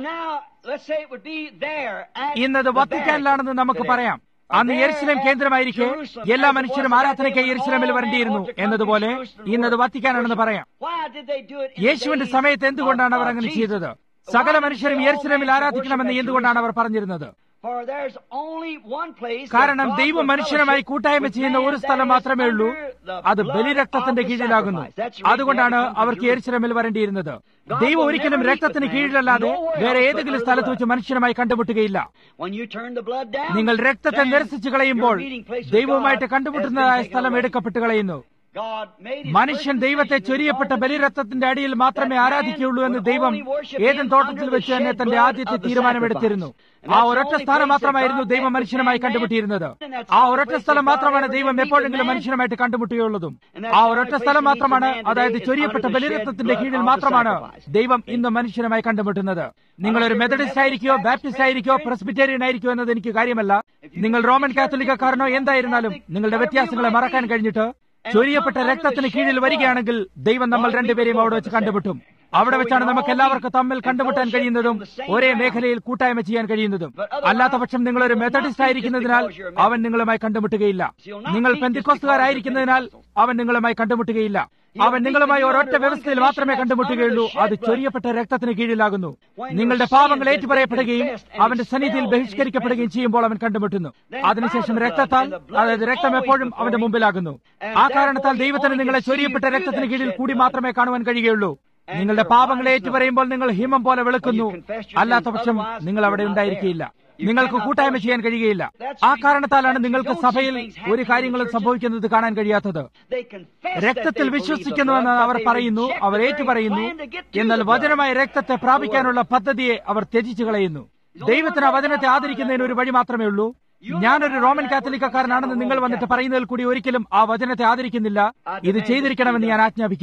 ഇന്നത് വത്തിക്കാനിലാണെന്ന് നമുക്ക് പറയാം അന്ന് യെരുസലേം കേന്ദ്രമായിരിക്കെ എല്ലാ മനുഷ്യരും ആരാധനയ്ക്ക് യെരുസലേമിൽ വരേണ്ടിയിരുന്നു എന്നതുപോലെ ഇന്നത് വത്തിക്കാനാണെന്ന് പറയാം യേശുവിന്റെ സമയത്ത് എന്തുകൊണ്ടാണ് അവർ അങ്ങനെ ചെയ്തത് സകല മനുഷ്യരും യെരുസലേമിൽ ആരാധിക്കണമെന്ന് എന്തുകൊണ്ടാണ് അവർ പറഞ്ഞിരുന്നത് കാരണം ദൈവം മനുഷ്യനുമായി കൂട്ടായ്മ ചെയ്യുന്ന ഒരു സ്ഥലം മാത്രമേ ഉള്ളൂ അത് ബലിരക്തത്തിന്റെ കീഴിലാകുന്നു അതുകൊണ്ടാണ് അവർക്ക് എരിശിലമിൽ വരേണ്ടിയിരുന്നത് ദൈവം ഒരിക്കലും രക്തത്തിന് കീഴിലല്ലാതെ വേറെ ഏതെങ്കിലും സ്ഥലത്ത് വെച്ച് മനുഷ്യനുമായി കണ്ടുമുട്ടുകയില്ല നിങ്ങൾ രക്തത്തെ നിരസിച്ചു കളയുമ്പോൾ ദൈവവുമായിട്ട് കണ്ടുമുട്ടുന്നതായ സ്ഥലം എടുക്കപ്പെട്ട് കളയുന്നു മനുഷ്യൻ ദൈവത്തെ ചൊരിയപ്പെട്ട ബലിരത്വത്തിന്റെ അടിയിൽ മാത്രമേ ആരാധിക്കുകയുള്ളൂ എന്ന് ദൈവം ഏതൻ തോട്ടത്തിൽ വെച്ച് തന്നെ തന്റെ ആദ്യത്തെ തീരുമാനമെടുത്തിരുന്നു ആ ഒരൊറ്റ സ്ഥാനം മാത്രമായിരുന്നു ദൈവം മനുഷ്യനുമായി കണ്ടുമുട്ടിയിരുന്നത് ആ ഒരൊറ്റ സ്ഥലം മാത്രമാണ് ദൈവം എപ്പോഴെങ്കിലും മനുഷ്യനുമായിട്ട് കണ്ടുമുട്ടുകയുള്ളതും ആ ഒരൊറ്റ സ്ഥലം മാത്രമാണ് അതായത് ചൊരിയപ്പെട്ട ബലിരത്വത്തിന്റെ കീഴിൽ മാത്രമാണ് ദൈവം ഇന്ന് മനുഷ്യനുമായി കണ്ടുമുട്ടുന്നത് നിങ്ങളൊരു മെത്തഡിസ്റ്റ് ആയിരിക്കോ ബാപ്റ്റിസ്റ്റ് ആയിരിക്കോ പ്രസ്ബിറ്റേറിയൻ ആയിരിക്കോ എന്നത് എനിക്ക് കാര്യമല്ല നിങ്ങൾ റോമൻ കാത്തലിക്കാരനോ എന്തായിരുന്നാലും നിങ്ങളുടെ വ്യത്യാസങ്ങളെ മറക്കാൻ കഴിഞ്ഞിട്ട് ചൊരിയപ്പെട്ട രക്തത്തിന് കീഴിൽ വരികയാണെങ്കിൽ ദൈവം നമ്മൾ രണ്ടുപേരെയും അവിടെ വെച്ച് കണ്ടുമുട്ടും അവിടെ വെച്ചാണ് നമുക്ക് എല്ലാവർക്കും തമ്മിൽ കണ്ടുമുട്ടാൻ കഴിയുന്നതും ഒരേ മേഖലയിൽ കൂട്ടായ്മ ചെയ്യാൻ കഴിയുന്നതും അല്ലാത്ത പക്ഷം നിങ്ങൾ ഒരു മെത്തഡിസ്റ്റ് ആയിരിക്കുന്നതിനാൽ അവൻ നിങ്ങളുമായി കണ്ടുമുട്ടുകയില്ല നിങ്ങൾ പെന്തിക്കോസ്തുകാരായിരിക്കുന്നതിനാൽ അവൻ നിങ്ങളുമായി കണ്ടുമുട്ടുകയില്ല അവൻ നിങ്ങളുമായി ഒരൊറ്റ വ്യവസ്ഥയിൽ മാത്രമേ കണ്ടുമുട്ടുകയുള്ളൂ അത് ചൊരിയപ്പെട്ട രക്തത്തിന് കീഴിലാകുന്നു നിങ്ങളുടെ പാപങ്ങൾ ഏറ്റുപറയപ്പെടുകയും അവന്റെ സന്നിധിയിൽ ബഹിഷ്കരിക്കപ്പെടുകയും ചെയ്യുമ്പോൾ അവൻ കണ്ടുമുട്ടുന്നു അതിനുശേഷം രക്തത്താൽ അതായത് രക്തം എപ്പോഴും അവന്റെ മുമ്പിലാകുന്നു ആ കാരണത്താൽ ദൈവത്തിന് നിങ്ങളെ ചൊരിയപ്പെട്ട രക്തത്തിന് കീഴിൽ കൂടി മാത്രമേ കാണുവാൻ കഴിയുകയുള്ളൂ നിങ്ങളുടെ പാപങ്ങൾ ഏറ്റുപറയുമ്പോൾ നിങ്ങൾ ഹിമം പോലെ വെളുക്കുന്നു അല്ലാത്ത പക്ഷം നിങ്ങൾ അവിടെ ഉണ്ടായിരിക്കില്ല നിങ്ങൾക്ക് കൂട്ടായ്മ ചെയ്യാൻ കഴിയുകയില്ല ആ കാരണത്താലാണ് നിങ്ങൾക്ക് സഭയിൽ ഒരു കാര്യങ്ങളും സംഭവിക്കുന്നത് കാണാൻ കഴിയാത്തത് രക്തത്തിൽ വിശ്വസിക്കുന്നുവെന്ന് അവർ പറയുന്നു അവർ ഏറ്റുപറയുന്നു എന്നാൽ വചനമായ രക്തത്തെ പ്രാപിക്കാനുള്ള പദ്ധതിയെ അവർ ത്യജിച്ചു കളയുന്നു ദൈവത്തിന് ആ വചനത്തെ ആദരിക്കുന്നതിന് ഒരു വഴി മാത്രമേ ഉള്ളൂ ഞാനൊരു റോമൻ കാത്തലിക്കാരനാണെന്ന് നിങ്ങൾ വന്നിട്ട് പറയുന്നതിൽ കൂടി ഒരിക്കലും ആ വചനത്തെ ആദരിക്കുന്നില്ല ഇത് ചെയ്തിരിക്കണമെന്ന് ഞാൻ ആജ്ഞാപിക്കുന്നു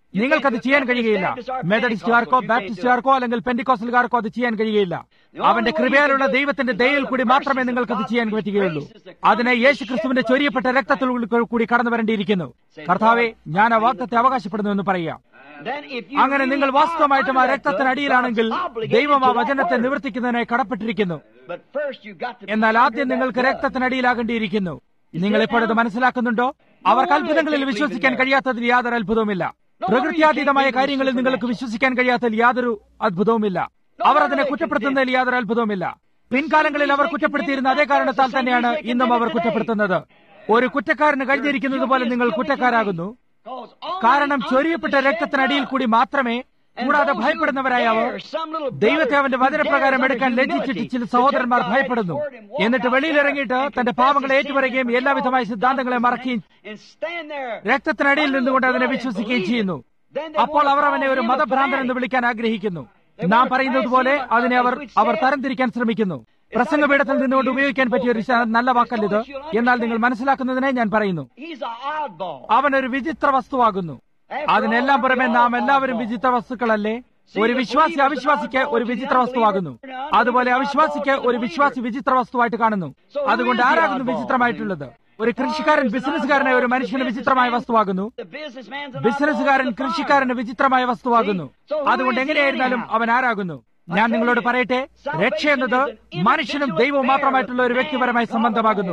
നിങ്ങൾക്കത് ചെയ്യാൻ കഴിയുകയില്ല മെത്തഡിസ്റ്റുകാർക്കോ ബാപ്റ്റിസ്റ്റുകാർക്കോ അല്ലെങ്കിൽ പെന്റിക്കോസലുകാർക്കോ അത് ചെയ്യാൻ കഴിയുകയില്ല അവന്റെ കൃപയാലുള്ള ദൈവത്തിന്റെ ദയയിൽ കൂടി മാത്രമേ നിങ്ങൾക്കത് ചെയ്യാൻ പറ്റുകയുള്ളൂ അതിനെ യേശു ക്രിസ്തുവിന്റെ ചൊരിയപ്പെട്ട രക്തത്തിൽ കൂടി കടന്നു വരേണ്ടിയിരിക്കുന്നു കർത്താവെ ഞാൻ ആ വാക്തത്തെ അവകാശപ്പെടുന്നു എന്ന് പറയാം അങ്ങനെ നിങ്ങൾ വാസ്തവമായിട്ടും ആ രക്തത്തിനടിയിലാണെങ്കിൽ ദൈവം ആ വചനത്തെ നിവർത്തിക്കുന്നതിനായി കടപ്പെട്ടിരിക്കുന്നു എന്നാൽ ആദ്യം നിങ്ങൾക്ക് രക്തത്തിനടിയിലാകേണ്ടിയിരിക്കുന്നു നിങ്ങൾ ഇപ്പോഴത് മനസ്സിലാക്കുന്നുണ്ടോ അവർക്ക് അത്ഭുതങ്ങളിൽ വിശ്വസിക്കാൻ കഴിയാത്തതിൽ യാതൊരു അത്ഭുതവുമില്ല പ്രകൃത്യാതീതമായ കാര്യങ്ങളിൽ നിങ്ങൾക്ക് വിശ്വസിക്കാൻ കഴിയാത്തതിൽ യാതൊരു അത്ഭുതവുമില്ല അവർ അതിനെ കുറ്റപ്പെടുത്തുന്നതിൽ യാതൊരു അത്ഭുതവുമില്ല പിൻകാലങ്ങളിൽ അവർ കുറ്റപ്പെടുത്തിയിരുന്ന അതേ കാരണത്താൽ തന്നെയാണ് ഇന്നും അവർ കുറ്റപ്പെടുത്തുന്നത് ഒരു കുറ്റക്കാരന് കഴിഞ്ഞിരിക്കുന്നത് പോലെ നിങ്ങൾ കുറ്റക്കാരാകുന്നു കാരണം ചൊരിയപ്പെട്ട രക്തത്തിനടിയിൽ കൂടി മാത്രമേ കൂടാതെ ഭയപ്പെടുന്നവരായ അവർ ദൈവത്തെ അവന്റെ വചനപ്രകാരം എടുക്കാൻ ലജ്ജിച്ചിട്ട് ചില സഹോദരന്മാർ ഭയപ്പെടുന്നു എന്നിട്ട് വെളിയിലിറങ്ങിയിട്ട് തന്റെ പാവങ്ങളെ ഏറ്റുപറയുകയും എല്ലാവിധമായ സിദ്ധാന്തങ്ങളെ മറക്കുകയും രക്തത്തിനടിയിൽ നിന്നുകൊണ്ട് അതിനെ വിശ്വസിക്കുകയും ചെയ്യുന്നു അപ്പോൾ അവർ അവനെ ഒരു മതഭ്രാന്തൻ എന്ന് വിളിക്കാൻ ആഗ്രഹിക്കുന്നു നാം പറയുന്നത് പോലെ അതിനെ അവർ അവർ തരംതിരിക്കാൻ ശ്രമിക്കുന്നു പ്രസംഗപീഠത്തിൽ നിന്നുകൊണ്ട് ഉപയോഗിക്കാൻ പറ്റിയ ഒരു നല്ല വാക്കല്ലിത് എന്നാൽ നിങ്ങൾ മനസ്സിലാക്കുന്നതിനെ ഞാൻ പറയുന്നു അവൻ ഒരു വിചിത്ര വസ്തുവാകുന്നു അതിനെല്ലാം പുറമെ നാം എല്ലാവരും വിചിത്ര വസ്തുക്കളല്ലേ ഒരു വിശ്വാസി അവിശ്വാസിക്ക് ഒരു വിചിത്ര വസ്തുവാകുന്നു അതുപോലെ അവിശ്വാസിക്ക് ഒരു വിശ്വാസി വിചിത്ര വസ്തുവായിട്ട് കാണുന്നു അതുകൊണ്ട് ആരാകുന്നു വിചിത്രമായിട്ടുള്ളത് ഒരു കൃഷിക്കാരൻ ബിസിനസ്സുകാരനെ ഒരു മനുഷ്യന് വിചിത്രമായ വസ്തുവാകുന്നു ബിസിനസ്സുകാരൻ കൃഷിക്കാരന് വിചിത്രമായ വസ്തുവാകുന്നു അതുകൊണ്ട് എങ്ങനെയായിരുന്നാലും അവൻ ആരാകുന്നു ഞാൻ നിങ്ങളോട് പറയട്ടെ രക്ഷ എന്നത് മനുഷ്യനും ദൈവവും മാത്രമായിട്ടുള്ള ഒരു വ്യക്തിപരമായ സംബന്ധമാകുന്നു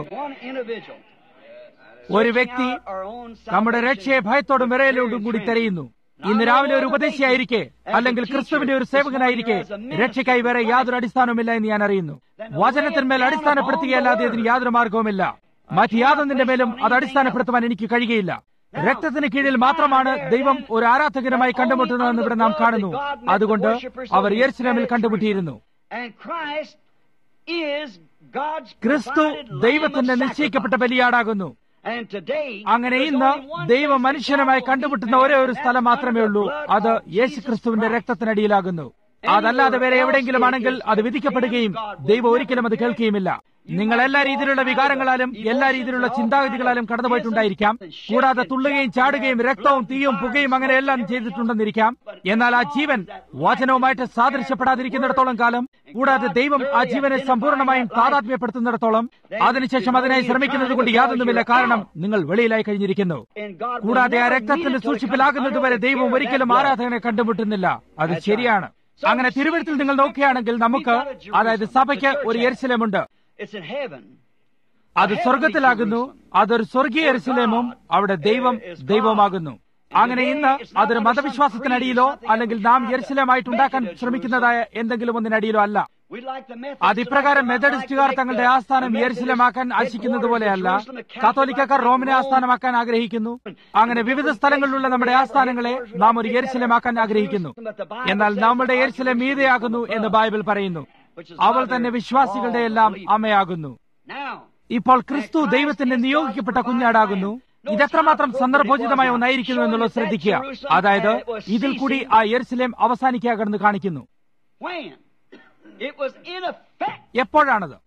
ഒരു വ്യക്തി നമ്മുടെ രക്ഷയെ ഭയത്തോടും വിറയലോടും കൂടി തെരയുന്നു ഇന്ന് രാവിലെ ഒരു ഉപദേശിയായിരിക്കെ അല്ലെങ്കിൽ ക്രിസ്തുവിന്റെ ഒരു സേവകനായിരിക്കെ രക്ഷയ്ക്കായി വേറെ യാതൊരു അടിസ്ഥാനവുമില്ല എന്ന് ഞാൻ അറിയുന്നു വചനത്തിന്മേൽ അടിസ്ഥാനപ്പെടുത്തുകയല്ലാതെ ഇതിന് യാതൊരു മാർഗവുമില്ല മറ്റ് യാതൊന്നിന്റെ മേലും അത് അടിസ്ഥാനപ്പെടുത്തുവാൻ എനിക്ക് കഴിയുകയില്ല രക്തത്തിന് കീഴിൽ മാത്രമാണ് ദൈവം ഒരു ആരാധകനുമായി കണ്ടുമുട്ടുന്നതെന്ന് ഇവിടെ നാം കാണുന്നു അതുകൊണ്ട് അവർ യെരുസലേമിൽ കണ്ടുമുട്ടിയിരുന്നു ക്രിസ്തു ദൈവത്തിന്റെ നിശ്ചയിക്കപ്പെട്ട ബലിയാടാകുന്നു അങ്ങനെ ഇന്ന് ദൈവം മനുഷ്യനുമായി കണ്ടുമുട്ടുന്ന ഒരേ ഒരു സ്ഥലം മാത്രമേ ഉള്ളൂ അത് യേശു ക്രിസ്തുവിന്റെ രക്തത്തിനടിയിലാകുന്നു അതല്ലാതെ വേറെ എവിടെയെങ്കിലും ആണെങ്കിൽ അത് വിധിക്കപ്പെടുകയും ദൈവം ഒരിക്കലും അത് കേൾക്കുകയുമില്ല നിങ്ങൾ എല്ലാ രീതിയിലുള്ള വികാരങ്ങളാലും എല്ലാ രീതിയിലുള്ള ചിന്താഗതികളാലും കടന്നുപോയിട്ടുണ്ടായിരിക്കാം കൂടാതെ തുള്ളുകയും ചാടുകയും രക്തവും തീയും പുകയും അങ്ങനെ എല്ലാം ചെയ്തിട്ടുണ്ടെന്നിരിക്കാം എന്നാൽ ആ ജീവൻ വചനവുമായിട്ട് സാദൃശ്യപ്പെടാതിരിക്കുന്നിടത്തോളം കാലം കൂടാതെ ദൈവം ആ ജീവനെ സമ്പൂർണ്ണമായും താതാത്മ്യപ്പെടുത്തുന്നിടത്തോളം അതിനുശേഷം അതിനായി ശ്രമിക്കുന്നത് കൊണ്ട് യാതൊന്നുമില്ല കാരണം നിങ്ങൾ വെളിയിലായി കഴിഞ്ഞിരിക്കുന്നു കൂടാതെ ആ രക്തത്തിന്റെ സൂക്ഷിപ്പിലാകുന്നതുവരെ ദൈവം ഒരിക്കലും ആരാധകനെ കണ്ടുമുട്ടുന്നില്ല അത് ശരിയാണ് അങ്ങനെ തിരുവഴുത്തിൽ നിങ്ങൾ നോക്കുകയാണെങ്കിൽ നമുക്ക് അതായത് സഭയ്ക്ക് ഒരു എരിശിലമുണ്ട് അത് സ്വർഗത്തിലാകുന്നു അതൊരു സ്വർഗീയ എരിശിലേമും അവിടെ ദൈവം ദൈവമാകുന്നു അങ്ങനെ ഇന്ന് അതൊരു മതവിശ്വാസത്തിനടിയിലോ അല്ലെങ്കിൽ നാം യെരുസലേമായിട്ട് ഉണ്ടാക്കാൻ ശ്രമിക്കുന്നതായ എന്തെങ്കിലും ഒന്നിനടിയിലോ അല്ല അത് ഇപ്രകാരം മെത്തഡിസ്റ്റുകാർ തങ്ങളുടെ ആസ്ഥാനം യെരുസലേമാക്കാൻ ആശിക്കുന്നത് പോലെയല്ല കത്തോലിക്കക്കാർ റോമിനെ ആസ്ഥാനമാക്കാൻ ആഗ്രഹിക്കുന്നു അങ്ങനെ വിവിധ സ്ഥലങ്ങളിലുള്ള നമ്മുടെ ആസ്ഥാനങ്ങളെ നാം ഒരു യെരുസലേമാക്കാൻ ആഗ്രഹിക്കുന്നു എന്നാൽ നമ്മുടെ യെരുസലേം മീതയാകുന്നു എന്ന് ബൈബിൾ പറയുന്നു അവൾ തന്നെ വിശ്വാസികളുടെ എല്ലാം അമ്മയാകുന്നു ഇപ്പോൾ ക്രിസ്തു ദൈവത്തിന്റെ നിയോഗിക്കപ്പെട്ട കുഞ്ഞാടാകുന്നു ഇതെത്രമാത്രം സന്ദർഭോചിതമായ ഒന്നായിരിക്കുന്നു എന്നുള്ളത് ശ്രദ്ധിക്കുക അതായത് ഇതിൽ കൂടി ആ യെരുസലേം അവസാനിക്കാകെന്ന് കാണിക്കുന്നു എപ്പോഴാണത്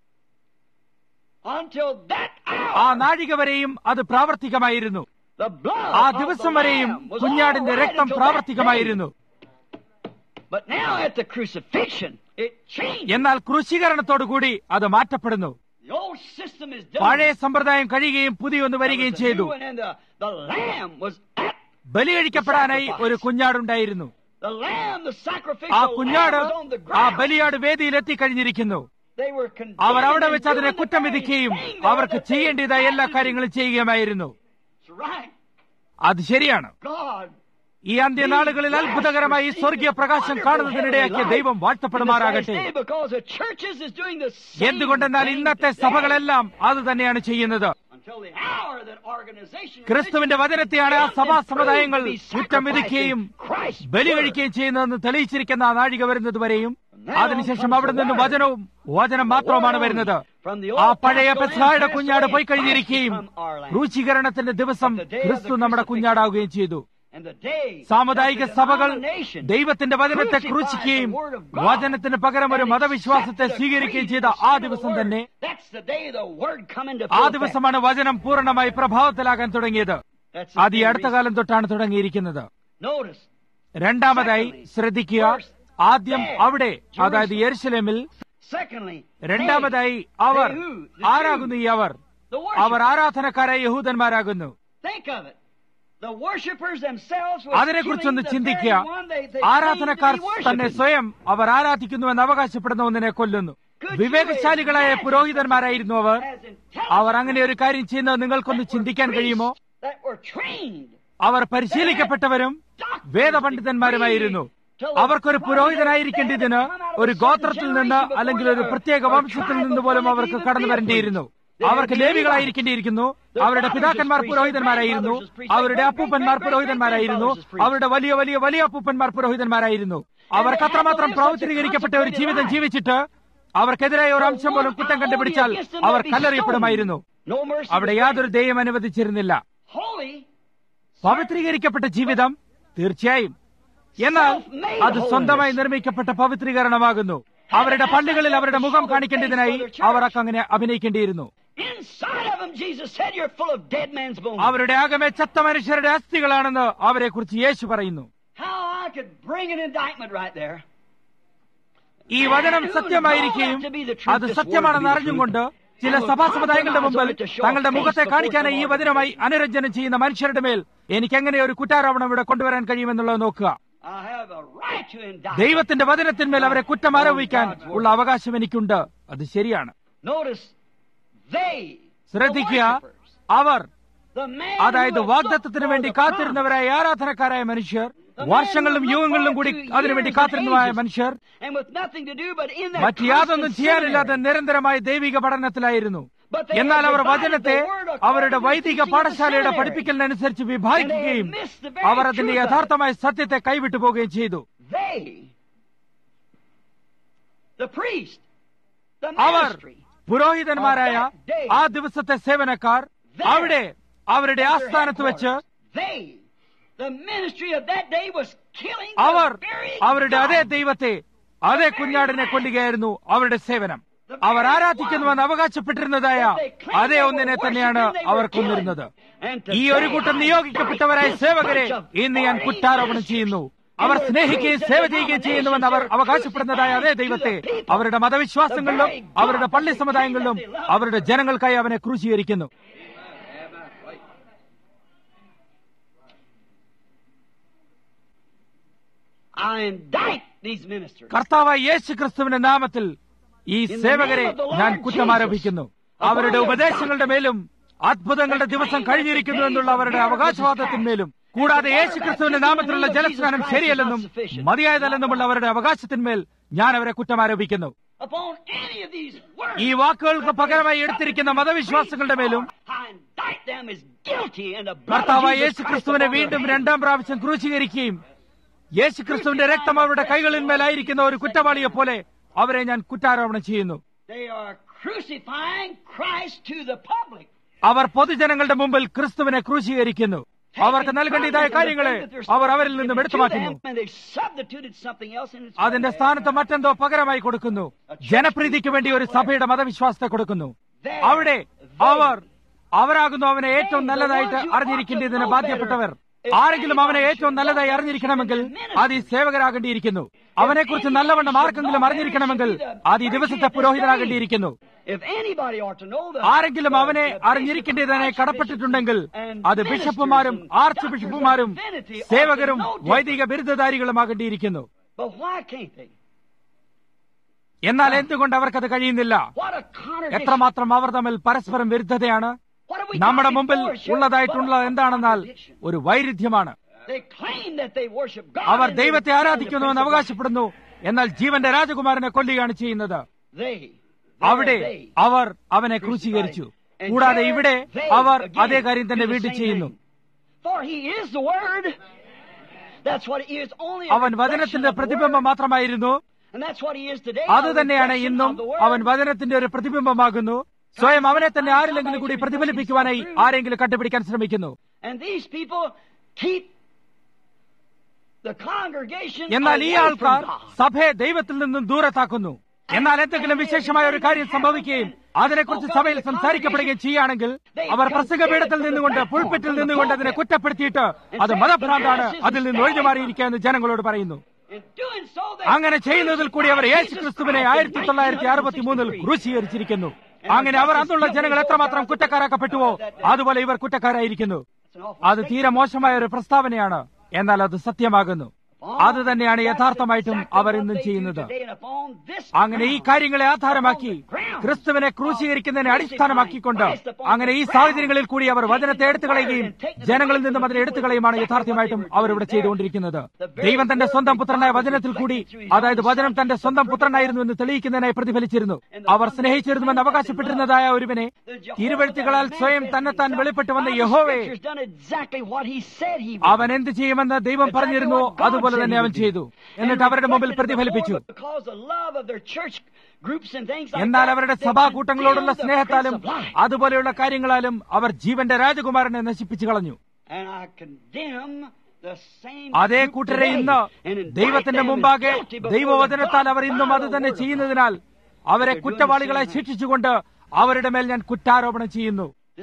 ആ നാഴിക വരെയും അത് പ്രാവർത്തികമായിരുന്നു ആ ദിവസം വരെയും കുഞ്ഞാടിന്റെ രക്തം പ്രാവർത്തികമായിരുന്നു എന്നാൽ ക്രൂശീകരണത്തോടുകൂടി അത് മാറ്റപ്പെടുന്നു പഴയ സമ്പ്രദായം കഴിയുകയും പുതിയൊന്ന് വരികയും ചെയ്തു ബലികഴിക്കപ്പെടാനായി ഒരു കുഞ്ഞാടുണ്ടായിരുന്നു ആ കുഞ്ഞാട് ആ ബലിയാട് വേദിയിൽ എത്തിക്കഴിഞ്ഞിരിക്കുന്നു അവർ അവിടെ വെച്ച് അതിനെ കുറ്റം വിധിക്കുകയും അവർക്ക് ചെയ്യേണ്ടതായ എല്ലാ കാര്യങ്ങളും ചെയ്യുകയുമായിരുന്നു അത് ശരിയാണ് ഈ അന്ത്യനാളുകളിൽ അത്ഭുതകരമായി സ്വർഗീയ പ്രകാശം കാണുന്നതിനിടയാക്കിയ ദൈവം വാഴ്ത്തപ്പെടുമാറാകട്ടെ എന്തുകൊണ്ടെന്നാൽ ഇന്നത്തെ സഭകളെല്ലാം അത് തന്നെയാണ് ചെയ്യുന്നത് ക്രിസ്തുവിന്റെ വചനത്തെയാണ് ആ സഭാ സമുദായങ്ങൾ കുറ്റം വിധിക്കുകയും ബലി കഴിക്കുകയും ചെയ്യുന്നതെന്ന് തെളിയിച്ചിരിക്കുന്ന ആ നാഴിക വരുന്നത് വരെയും അതിനുശേഷം അവിടെ നിന്ന് വചനവും വചനം മാത്രവുമാണ് വരുന്നത് ആ പഴയ പെസ്ഹായുടെ കുഞ്ഞാട് പോയി കഴിഞ്ഞിരിക്കുകയും രൂചീകരണത്തിന്റെ ദിവസം ക്രിസ്തു നമ്മുടെ കുഞ്ഞാടാവുകയും ചെയ്തു സാമുദായിക സഭകൾ ദൈവത്തിന്റെ വചനത്തെ ക്രൂശിക്കുകയും വചനത്തിന് പകരം ഒരു മതവിശ്വാസത്തെ സ്വീകരിക്കുകയും ചെയ്ത ആ ദിവസം തന്നെ ആ ദിവസമാണ് വചനം പൂർണ്ണമായി പ്രഭാവത്തിലാകാൻ തുടങ്ങിയത് അത് ഈ അടുത്ത കാലം തൊട്ടാണ് തുടങ്ങിയിരിക്കുന്നത് Notice. രണ്ടാമതായി ശ്രദ്ധിക്കുക ആദ്യം അവിടെ അതായത് യെരുശലേമിൽ Secondly, രണ്ടാമതായി അവർ They who? The ആരാകുന്നു ഈ അവർ the our worship. ആരാധനക്കാരായ യഹൂദന്മാരാകുന്നു Think of it. The worshippers themselves were അതിനെക്കുറിച്ചൊന്ന് killing the ചിന്തിക്കുക very one they, they ആരാധനക്കാർ claimed to be തന്നെ worshiping. സ്വയം അവർ ആരാധിക്കുന്നുവെന്ന് അവകാശപ്പെടുന്ന ഒന്നിനെ കൊല്ലുന്നു വിവേകശാലികളായ പുരോഹിതന്മാരായിരുന്നു അവർ As intelligent അവർ അങ്ങനെ ഒരു കാര്യം ചെയ്യുന്നത് നിങ്ങൾക്കൊന്ന് ചിന്തിക്കാൻ കഴിയുമോ that were trained. അവർ പരിശീലിക്കപ്പെട്ടവരും വേദപണ്ഡിതന്മാരുമായിരുന്നു അവർക്കൊരു പുരോഹിതനായിരിക്കേണ്ടതിന് ഒരു ഗോത്രത്തിൽ നിന്ന് അല്ലെങ്കിൽ ഒരു പ്രത്യേക വംശത്തിൽ നിന്ന് പോലും അവർക്ക് കടന്നു വരേണ്ടിയിരുന്നു അവർക്ക് ലേവികളായിരിക്കേണ്ടിയിരിക്കുന്നു അവരുടെ പിതാക്കന്മാർ പുരോഹിതന്മാരായിരുന്നു അവരുടെ അപ്പൂപ്പന്മാർ പുരോഹിതന്മാരായിരുന്നു അവരുടെ വലിയ വലിയ വലിയ അപ്പൂപ്പന്മാർ പുരോഹിതന്മാരായിരുന്നു അവർക്ക് അത്രമാത്രം പ്രവർത്തനീകരിക്കപ്പെട്ട ഒരു ജീവിതം ജീവിച്ചിട്ട് അവർക്കെതിരായ ഒരു അംശം പോലും കുറ്റം കണ്ടുപിടിച്ചാൽ അവർ കല്ലെറിയപ്പെടുമായിരുന്നു No mercy. അവിടെ യാതൊരു ദൈവം അനുവദിച്ചിരുന്നില്ല Holy. പവിത്രീകരിക്കപ്പെട്ട ജീവിതം തീർച്ചയായും എന്നാൽ അത് സ്വന്തമായി നിർമ്മിക്കപ്പെട്ട പവിത്രീകരണമാകുന്നു അവരുടെ പള്ളികളിൽ അവരുടെ മുഖം കാണിക്കേണ്ടതിനായി അവർ അങ്ങനെ അഭിനയിക്കേണ്ടിയിരുന്നു Inside of them, Jesus said, You're full of dead man's bones. അവരുടെ ആകമേ ചത്ത മനുഷ്യരുടെ അസ്ഥികളാണെന്ന് അവരെ കുറിച്ച് യേശു പറയുന്നു How I could bring an indictment right there. ഈ വചനം സത്യമായിരിക്കുകയും അത് സത്യമാണെന്ന് അറിഞ്ഞുകൊണ്ട് ചില സഭാ സമുദായങ്ങളുടെ മുമ്പിൽ തങ്ങളുടെ മുഖത്തെ കാണിക്കാനായി ഈ വചനമായി അനുരഞ്ജനം ചെയ്യുന്ന മനുഷ്യരുടെ മേൽ എനിക്ക് എങ്ങനെ ഒരു കുറ്റാരോപണം ഇവിടെ കൊണ്ടുവരാൻ കഴിയുമെന്നുള്ളത് നോക്കുക I have a right to indict. ദൈവത്തിന്റെ വചനത്തിന്മേൽ അവരെ കുറ്റം ആരോപിക്കാൻ ഉള്ള അവകാശം എനിക്കുണ്ട് അത് ശരിയാണ് Notice, they, the ശ്രദ്ധിക്കുക worshipers, അവർ the man അതായത് who was വാഗ്ദത്തത്തിന് looking വേണ്ടി for the promise, കാത്തിരുന്നവരായ ആരാധനക്കാരായ മനുഷ്യർ വർഷങ്ങളിലും യുഗങ്ങളിലും കൂടി അതിനുവേണ്ടി കാത്തിരുന്നതായ മനുഷ്യർ and with nothing to do but in that മറ്റ് യാതൊന്നും constant ചെയ്യാനില്ലാതെ seminary. നിരന്തരമായ ദൈവിക പഠനത്തിലായിരുന്നു But they എന്നാൽ അവർ divided വചനത്തെ the word according അവരുടെ to the വൈദിക teaching of the പാഠശാലയുടെ seminary. പഠിപ്പിക്കലിനനുസരിച്ച് വിഭാഗിക്കുകയും And they missed the very അവർ അതിന്റെ truth of it. യഥാർത്ഥമായ സത്യത്തെ കൈവിട്ടു പോവുകയും ചെയ്തു They, the priest, the our ministry, പുരോഹിതന്മാരായ ആ ദിവസത്തെ സേവനക്കാർ അവിടെ അവരുടെ ആസ്ഥാനത്ത് വെച്ച് they, the ministry of that day was killing our the very അവരുടെ അതേ God. ദൈവത്തെ അതേ കുഞ്ഞാടിനെ കൊല്ലുകയായിരുന്നു അവരുടെ സേവനം അവർ ആരാധിക്കുന്നുവെന്ന് അവകാശപ്പെട്ടിരുന്നതായ അതേ ഒന്നിനെ തന്നെയാണ് അവർ കൊന്നിരുന്നത് ഈ ഒരു കൂട്ടം നിയോഗിക്കപ്പെട്ടവരായ സേവകരെ ഇന്ന് ഞാൻ കുറ്റാരോപണം ചെയ്യുന്നു അവർ സ്നേഹിക്കുകയും സേവ ചെയ്യുകയും ചെയ്യുന്നുവെന്ന് അവർ അവകാശപ്പെടുന്നതായ അതേ ദൈവത്തെ അവരുടെ മതവിശ്വാസങ്ങളിലും അവരുടെ പള്ളി സമുദായങ്ങളിലും അവരുടെ ജനങ്ങൾക്കായി അവനെ ക്രൂശീകരിക്കുന്നു I indict these ministers. കർത്താവായ യേശു ക്രിസ്തുവിന്റെ നാമത്തിൽ ഈ സേവകരെ ഞാൻ കുറ്റമാരോപിക്കുന്നു അവരുടെ ഉപദേശങ്ങളുടെ മേലും അത്ഭുതങ്ങളുടെ ദിവസം കഴിഞ്ഞിരിക്കുന്നു എന്നുള്ള അവരുടെ അവകാശവാദത്തിന്മേലും കൂടാതെ യേശു ക്രിസ്തുവിന്റെ നാമത്തിലുള്ള ജലസ്നാനം ശരിയല്ലെന്നും മതിയായതല്ലെന്നുമുള്ള അവരുടെ അവകാശത്തിന്മേൽ ഞാൻ അവരെ കുറ്റമാരോപിക്കുന്നു Upon any of these words, ഈ വാക്കുകൾക്ക് പകരമായി എടുത്തിരിക്കുന്ന മതവിശ്വാസങ്ങളുടെ മേലും I indict them as guilty in the blood of കർത്താവായ Jesus യേശു Christ ക്രിസ്തുവിനെ upon their വീണ്ടും heads. രണ്ടാം പ്രാവശ്യം ക്രൂശീകരിക്കുകയും യേശു ക്രിസ്തുവിന്റെ രക്തം അവരുടെ കൈകളിന്മേലായിരിക്കുന്ന ഒരു കുറ്റവാളിയെ പോലെ അവരെ ഞാൻ കുറ്റാരോപണം ചെയ്യുന്നു They are crucifying Christ to the public. അവർ പൊതുജനങ്ങളുടെ മുമ്പിൽ ക്രിസ്തുവിനെ ക്രൂശീകരിക്കുന്നു അവർക്ക് നൽകേണ്ടതായ കാര്യങ്ങളെ അവർ അവരിൽ നിന്നും എടുത്തു മാറ്റുന്നു And they substituted something else in its അതിന്റെ സ്ഥാനത്ത് മറ്റെന്തോ പകരമായി കൊടുക്കുന്നു ജനപ്രീതിക്ക് വേണ്ടി ഒരു സഭയുടെ മതവിശ്വാസത്തെ കൊടുക്കുന്നു അവിടെ അവർ അവരാകുന്നു അവനെ ഏറ്റവും നല്ലതായിട്ട് അറിഞ്ഞിരിക്കേണ്ടതിന് ബാധ്യപ്പെട്ടവർ ആരെങ്കിലും അവനെ ഏറ്റവും നല്ലതായി അറിഞ്ഞിരിക്കണമെങ്കിൽ അത് ഈ സേവകരാകേണ്ടിയിരിക്കുന്നു അവനെക്കുറിച്ച് നല്ലവണ്ണം ആർക്കെങ്കിലും അറിഞ്ഞിരിക്കണമെങ്കിൽ അത് ഈ ദിവസത്തെ പുരോഹിതനാകേണ്ടിയിരിക്കുന്നു If anybody ought to know the ആരെങ്കിലും അവനെ അറിഞ്ഞിരിക്കേണ്ടതിനായി കടപ്പെട്ടിട്ടുണ്ടെങ്കിൽ അത് ബിഷപ്പുമാരും ആർച്ച് ബിഷപ്പുമാരും സേവകരും വൈദിക ബിരുദധാരികളുമാകേണ്ടിയിരിക്കുന്നു But why can't they? എന്നാൽ എന്തുകൊണ്ട് അവർക്കത് കഴിയുന്നില്ല What a contradiction. എത്രമാത്രം അവർ തമ്മിൽ പരസ്പരം വിരുദ്ധതയാണ് What have we നമ്മുടെ got മുമ്പിൽ before us here? ഉള്ളതായിട്ടുള്ളത് What a എന്താണെന്നാൽ contradiction. ഒരു വൈരുദ്ധ്യമാണ് They claim that they worship God our and they ദൈവത്തെ kill the ആരാധിക്കുന്നുവെന്ന് Prince of അവകാശപ്പെടുന്നു എന്നാൽ ജീവന്റെ രാജകുമാരനെ കൊല്ലുകയാണ് ചെയ്യുന്നത് Life. They, അവിടെ they, they. അവർ അവനെ ക്രൂശീകരിച്ചു കൂടാതെ ഇവിടെ അവർ അതേ കാര്യം തന്നെ വീണ്ടും ചെയ്യുന്നു For he is the word. That's what he is only a അവൻ reflection വചനത്തിന്റെ of the പ്രതിബിംബം word. മാത്രമായിരുന്നു And that's what he is today. അത് a തന്നെയാണ് reflection ഇന്നും of the word. അവൻ വചനത്തിന്റെ ഒരു പ്രതിബിംബമാകുന്നു സ്വയം അവനെ തന്നെ ആരിലെങ്കിലും കൂടി പ്രതിഫലിപ്പിക്കുവാനായി ആരെങ്കിലും കണ്ടുപിടിക്കാൻ ശ്രമിക്കുന്നു And these people keep the congregation എന്നാൽ ഈ away ആൾക്കാർ from God. സഭയെ ദൈവത്തിൽ നിന്നും ദൂരത്താക്കുന്നു എന്നാൽ എന്തെങ്കിലും വിശേഷമായ ഒരു കാര്യം സംഭവിക്കുകയും അതിനെക്കുറിച്ച് സഭയിൽ സംസാരിക്കപ്പെടുകയും ചെയ്യുകയാണെങ്കിൽ അവർ പ്രസംഗപീഠത്തിൽ നിന്നുകൊണ്ട് പുൾപ്പിറ്റിൽ നിന്നുകൊണ്ട് അതിനെ കുറ്റപ്പെടുത്തിയിട്ട് അത് മതഭ്രാന്താണ് അതിൽ നിന്ന് ഒഴിഞ്ഞു മാറിയിരിക്കുക എന്ന് ജനങ്ങളോട് പറയുന്നു In doing so, they അങ്ങനെ ചെയ്യുന്നതിൽ കൂടി അവർ യേശു ക്രിസ്തുവിനെ ആയിരത്തി തൊള്ളായിരത്തി അറുപത്തി മൂന്നിൽ ക്രൂശീകരിച്ചിരിക്കുന്നു അങ്ങനെ അവർ അന്നുള്ള ജനങ്ങൾ എത്രമാത്രം കുറ്റക്കാരാക്കപ്പെട്ടുവോ അതുപോലെ ഇവർ കുറ്റക്കാരായിരിക്കുന്നു That's an awful അത് തീരെ മോശമായ ഒരു പ്രസ്താവനയാണ് എന്നാൽ അത് സത്യമാകുന്നു അത് തന്നെയാണ് യഥാർത്ഥമായിട്ടും അവർ ഇന്നും ചെയ്യുന്നത് അങ്ങനെ ഈ കാര്യങ്ങളെ ആധാരമാക്കി ക്രിസ്തുവിനെ ക്രൂശീകരിക്കുന്നതിനെ അടിസ്ഥാനമാക്കിക്കൊണ്ട് അങ്ങനെ ഈ സാഹചര്യങ്ങളിൽ കൂടി അവർ വചനത്തെ എടുത്തുകളയുകയും ജനങ്ങളിൽ നിന്നും അതിനെ എടുത്തുകളയുമാണ് യഥാർത്ഥമായിട്ടും അവർ ഇവിടെ ചെയ്തുകൊണ്ടിരിക്കുന്നത് ദൈവം തന്റെ സ്വന്തം പുത്രനായ വചനത്തിൽ കൂടി അതായത് വചനം തന്റെ സ്വന്തം പുത്രനായിരുന്നു എന്ന് തെളിയിക്കുന്നതിനായി പ്രതിഫലിച്ചിരുന്നു അവർ സ്നേഹിച്ചിരുന്നുവെന്ന് അവകാശപ്പെട്ടിരുന്നതായ ഒരുവനെ തിരുവഴുത്തുകളാൽ സ്വയം തന്നെത്താൻ വെളിപ്പെട്ടു വന്ന യഹോവേ അവൻ എന്ത് ചെയ്യുമെന്ന് ദൈവം പറഞ്ഞിരുന്നു അതുപോലെ തന്നെ അവൻ ചെയ്തു എന്നിട്ട് അവരുടെ മുമ്പിൽ പ്രതിഫലിപ്പിച്ചു എന്നാൽ അവരുടെ സഭാകൂട്ടങ്ങളോടുള്ള സ്നേഹത്താലും അതുപോലെയുള്ള കാര്യങ്ങളാലും അവർ ജീവന്റെ രാജകുമാരനെ നശിപ്പിച്ചു കളഞ്ഞു അതേ കൂട്ടരെ ഇന്ന് ദൈവത്തിന്റെ മുമ്പാകെ ദൈവവചനത്താൽ അവർ ഇന്നും അത് തന്നെ ചെയ്യുന്നതിനാൽ അവരെ കുറ്റവാളികളെ ശിക്ഷിച്ചുകൊണ്ട് അവരുടെ മേൽ ഞാൻ കുറ്റാരോപണം ചെയ്യുന്നു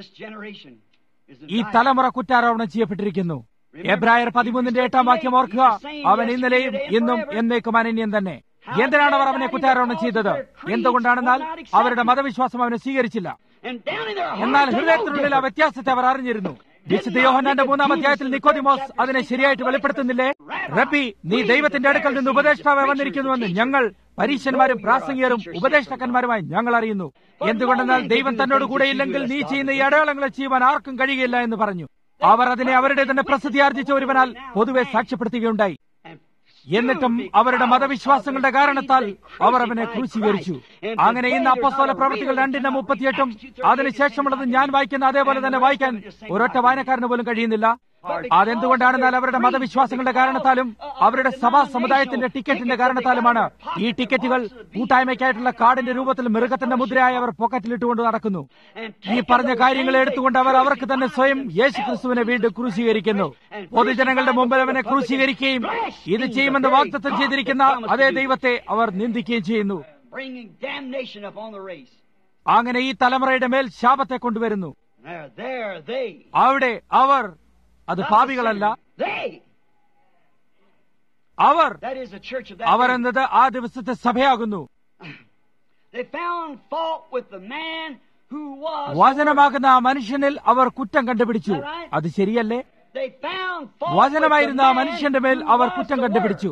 ഈ തലമുറ കുറ്റാരോപണം ചെയ്യപ്പെട്ടിരിക്കുന്നു എബ്രായർ പതിമൂന്നിന്റെ എട്ടാം വാക്യം ഓർക്കുക അവൻ ഇന്നലെയും ഇന്നും എന്നേക്കും അനന്യം തന്നെ എന്തിനാണ് അവർ അവനെ കുറ്റാരോപണം ചെയ്തത് എന്തുകൊണ്ടാണെന്നാൽ അവരുടെ മതവിശ്വാസം അവനെ സ്വീകരിച്ചില്ല എന്നാൽ ഹൃദയത്തിനുള്ളിൽ ആ വ്യത്യാസത്തെ അവർ അറിഞ്ഞിരുന്നു വിശുദ്ധ യോഹന്നാന്റെ മൂന്നാം അധ്യായത്തിൽ നിക്കോദിമോസ് അതിനെ ശരിയായിട്ട് വെളിപ്പെടുത്തുന്നില്ലേ റബ്ബി നീ ദൈവത്തിന്റെ അടുക്കൽ നിന്ന് ഉപദേഷ്ടാവ് വന്നിരിക്കുന്നുവെന്ന് ഞങ്ങൾ പരീക്ഷന്മാരും പ്രാസംഗികരും ഉപദേഷ്ടകന്മാരുമായി ഞങ്ങൾ അറിയുന്നു എന്തുകൊണ്ടെന്നാൽ ദൈവം തന്നോട് കൂടെ ഇല്ലെങ്കിൽ നീ ചെയ്യുന്ന ഈ അടയാളങ്ങളെ ചെയ്യുവാൻ ആർക്കും കഴിയില്ല എന്ന് പറഞ്ഞു അവർ അതിനെ അവരുടെ തന്നെ പ്രസിദ്ധി ആർജിച്ച ഒരുവനാൽ പൊതുവെ സാക്ഷ്യപ്പെടുത്തുകയുണ്ടായി എന്നിട്ടും അവരുടെ മതവിശ്വാസങ്ങളുടെ കാരണത്താൽ അവർ അവനെ ക്രൂശീകരിച്ചു അങ്ങനെ ഇന്ന് അപ്പസ്തോല പ്രവൃത്തികൾ രണ്ടിന്റെ മുപ്പത്തിയെട്ടും അതിനുശേഷമുള്ളത് ഞാൻ വായിക്കുന്ന അതേപോലെ തന്നെ വായിക്കാൻ ഒരൊറ്റ വായനക്കാരന് പോലും കഴിയുന്നില്ല അതെന്തുകൊണ്ടാണെന്നാൽ അവരുടെ മതവിശ്വാസങ്ങളുടെ കാരണത്താലും അവരുടെ സഭാ സമുദായത്തിന്റെ ടിക്കറ്റിന്റെ കാരണത്താലുമാണ് ഈ ടിക്കറ്റുകൾ കൂട്ടായ്മയ്ക്കായിട്ടുള്ള കാർഡിന്റെ രൂപത്തിൽ മൃഗത്തിന്റെ മുദ്രയായി അവർ പോക്കറ്റിലിട്ടുകൊണ്ട് നടക്കുന്നു ഈ പറഞ്ഞ കാര്യങ്ങൾ എടുത്തുകൊണ്ട് അവർ അവർക്ക് തന്നെ സ്വയം യേശു ക്രിസ്തുവിനെ വീണ്ടും ക്രൂശീകരിക്കുന്നു പൊതുജനങ്ങളുടെ മുമ്പിൽ അവനെ ക്രൂശീകരിക്കുകയും ഇത് ചെയ്യുമെന്ന് വാഗ്ദത്തം ചെയ്തിരിക്കുന്ന അതേ ദൈവത്തെ അവർ നിന്ദിക്കുകയും ചെയ്യുന്നു അങ്ങനെ ഈ തലമുറയുടെ മേൽ ശാപത്തെ കൊണ്ടുവരുന്നു അവിടെ അവർ അത് പാപികളല്ല അവർ അവർ എന്നത് ആ ദിവസത്തെ സഭയാകുന്നു വചനമാകുന്ന ആ മനുഷ്യനിൽ അവർ കുറ്റം കണ്ടുപിടിച്ചു അത് ശരിയല്ലേ വചനമായിരുന്ന ആ മനുഷ്യന്റെ മേൽ അവർ കുറ്റം കണ്ടുപിടിച്ചു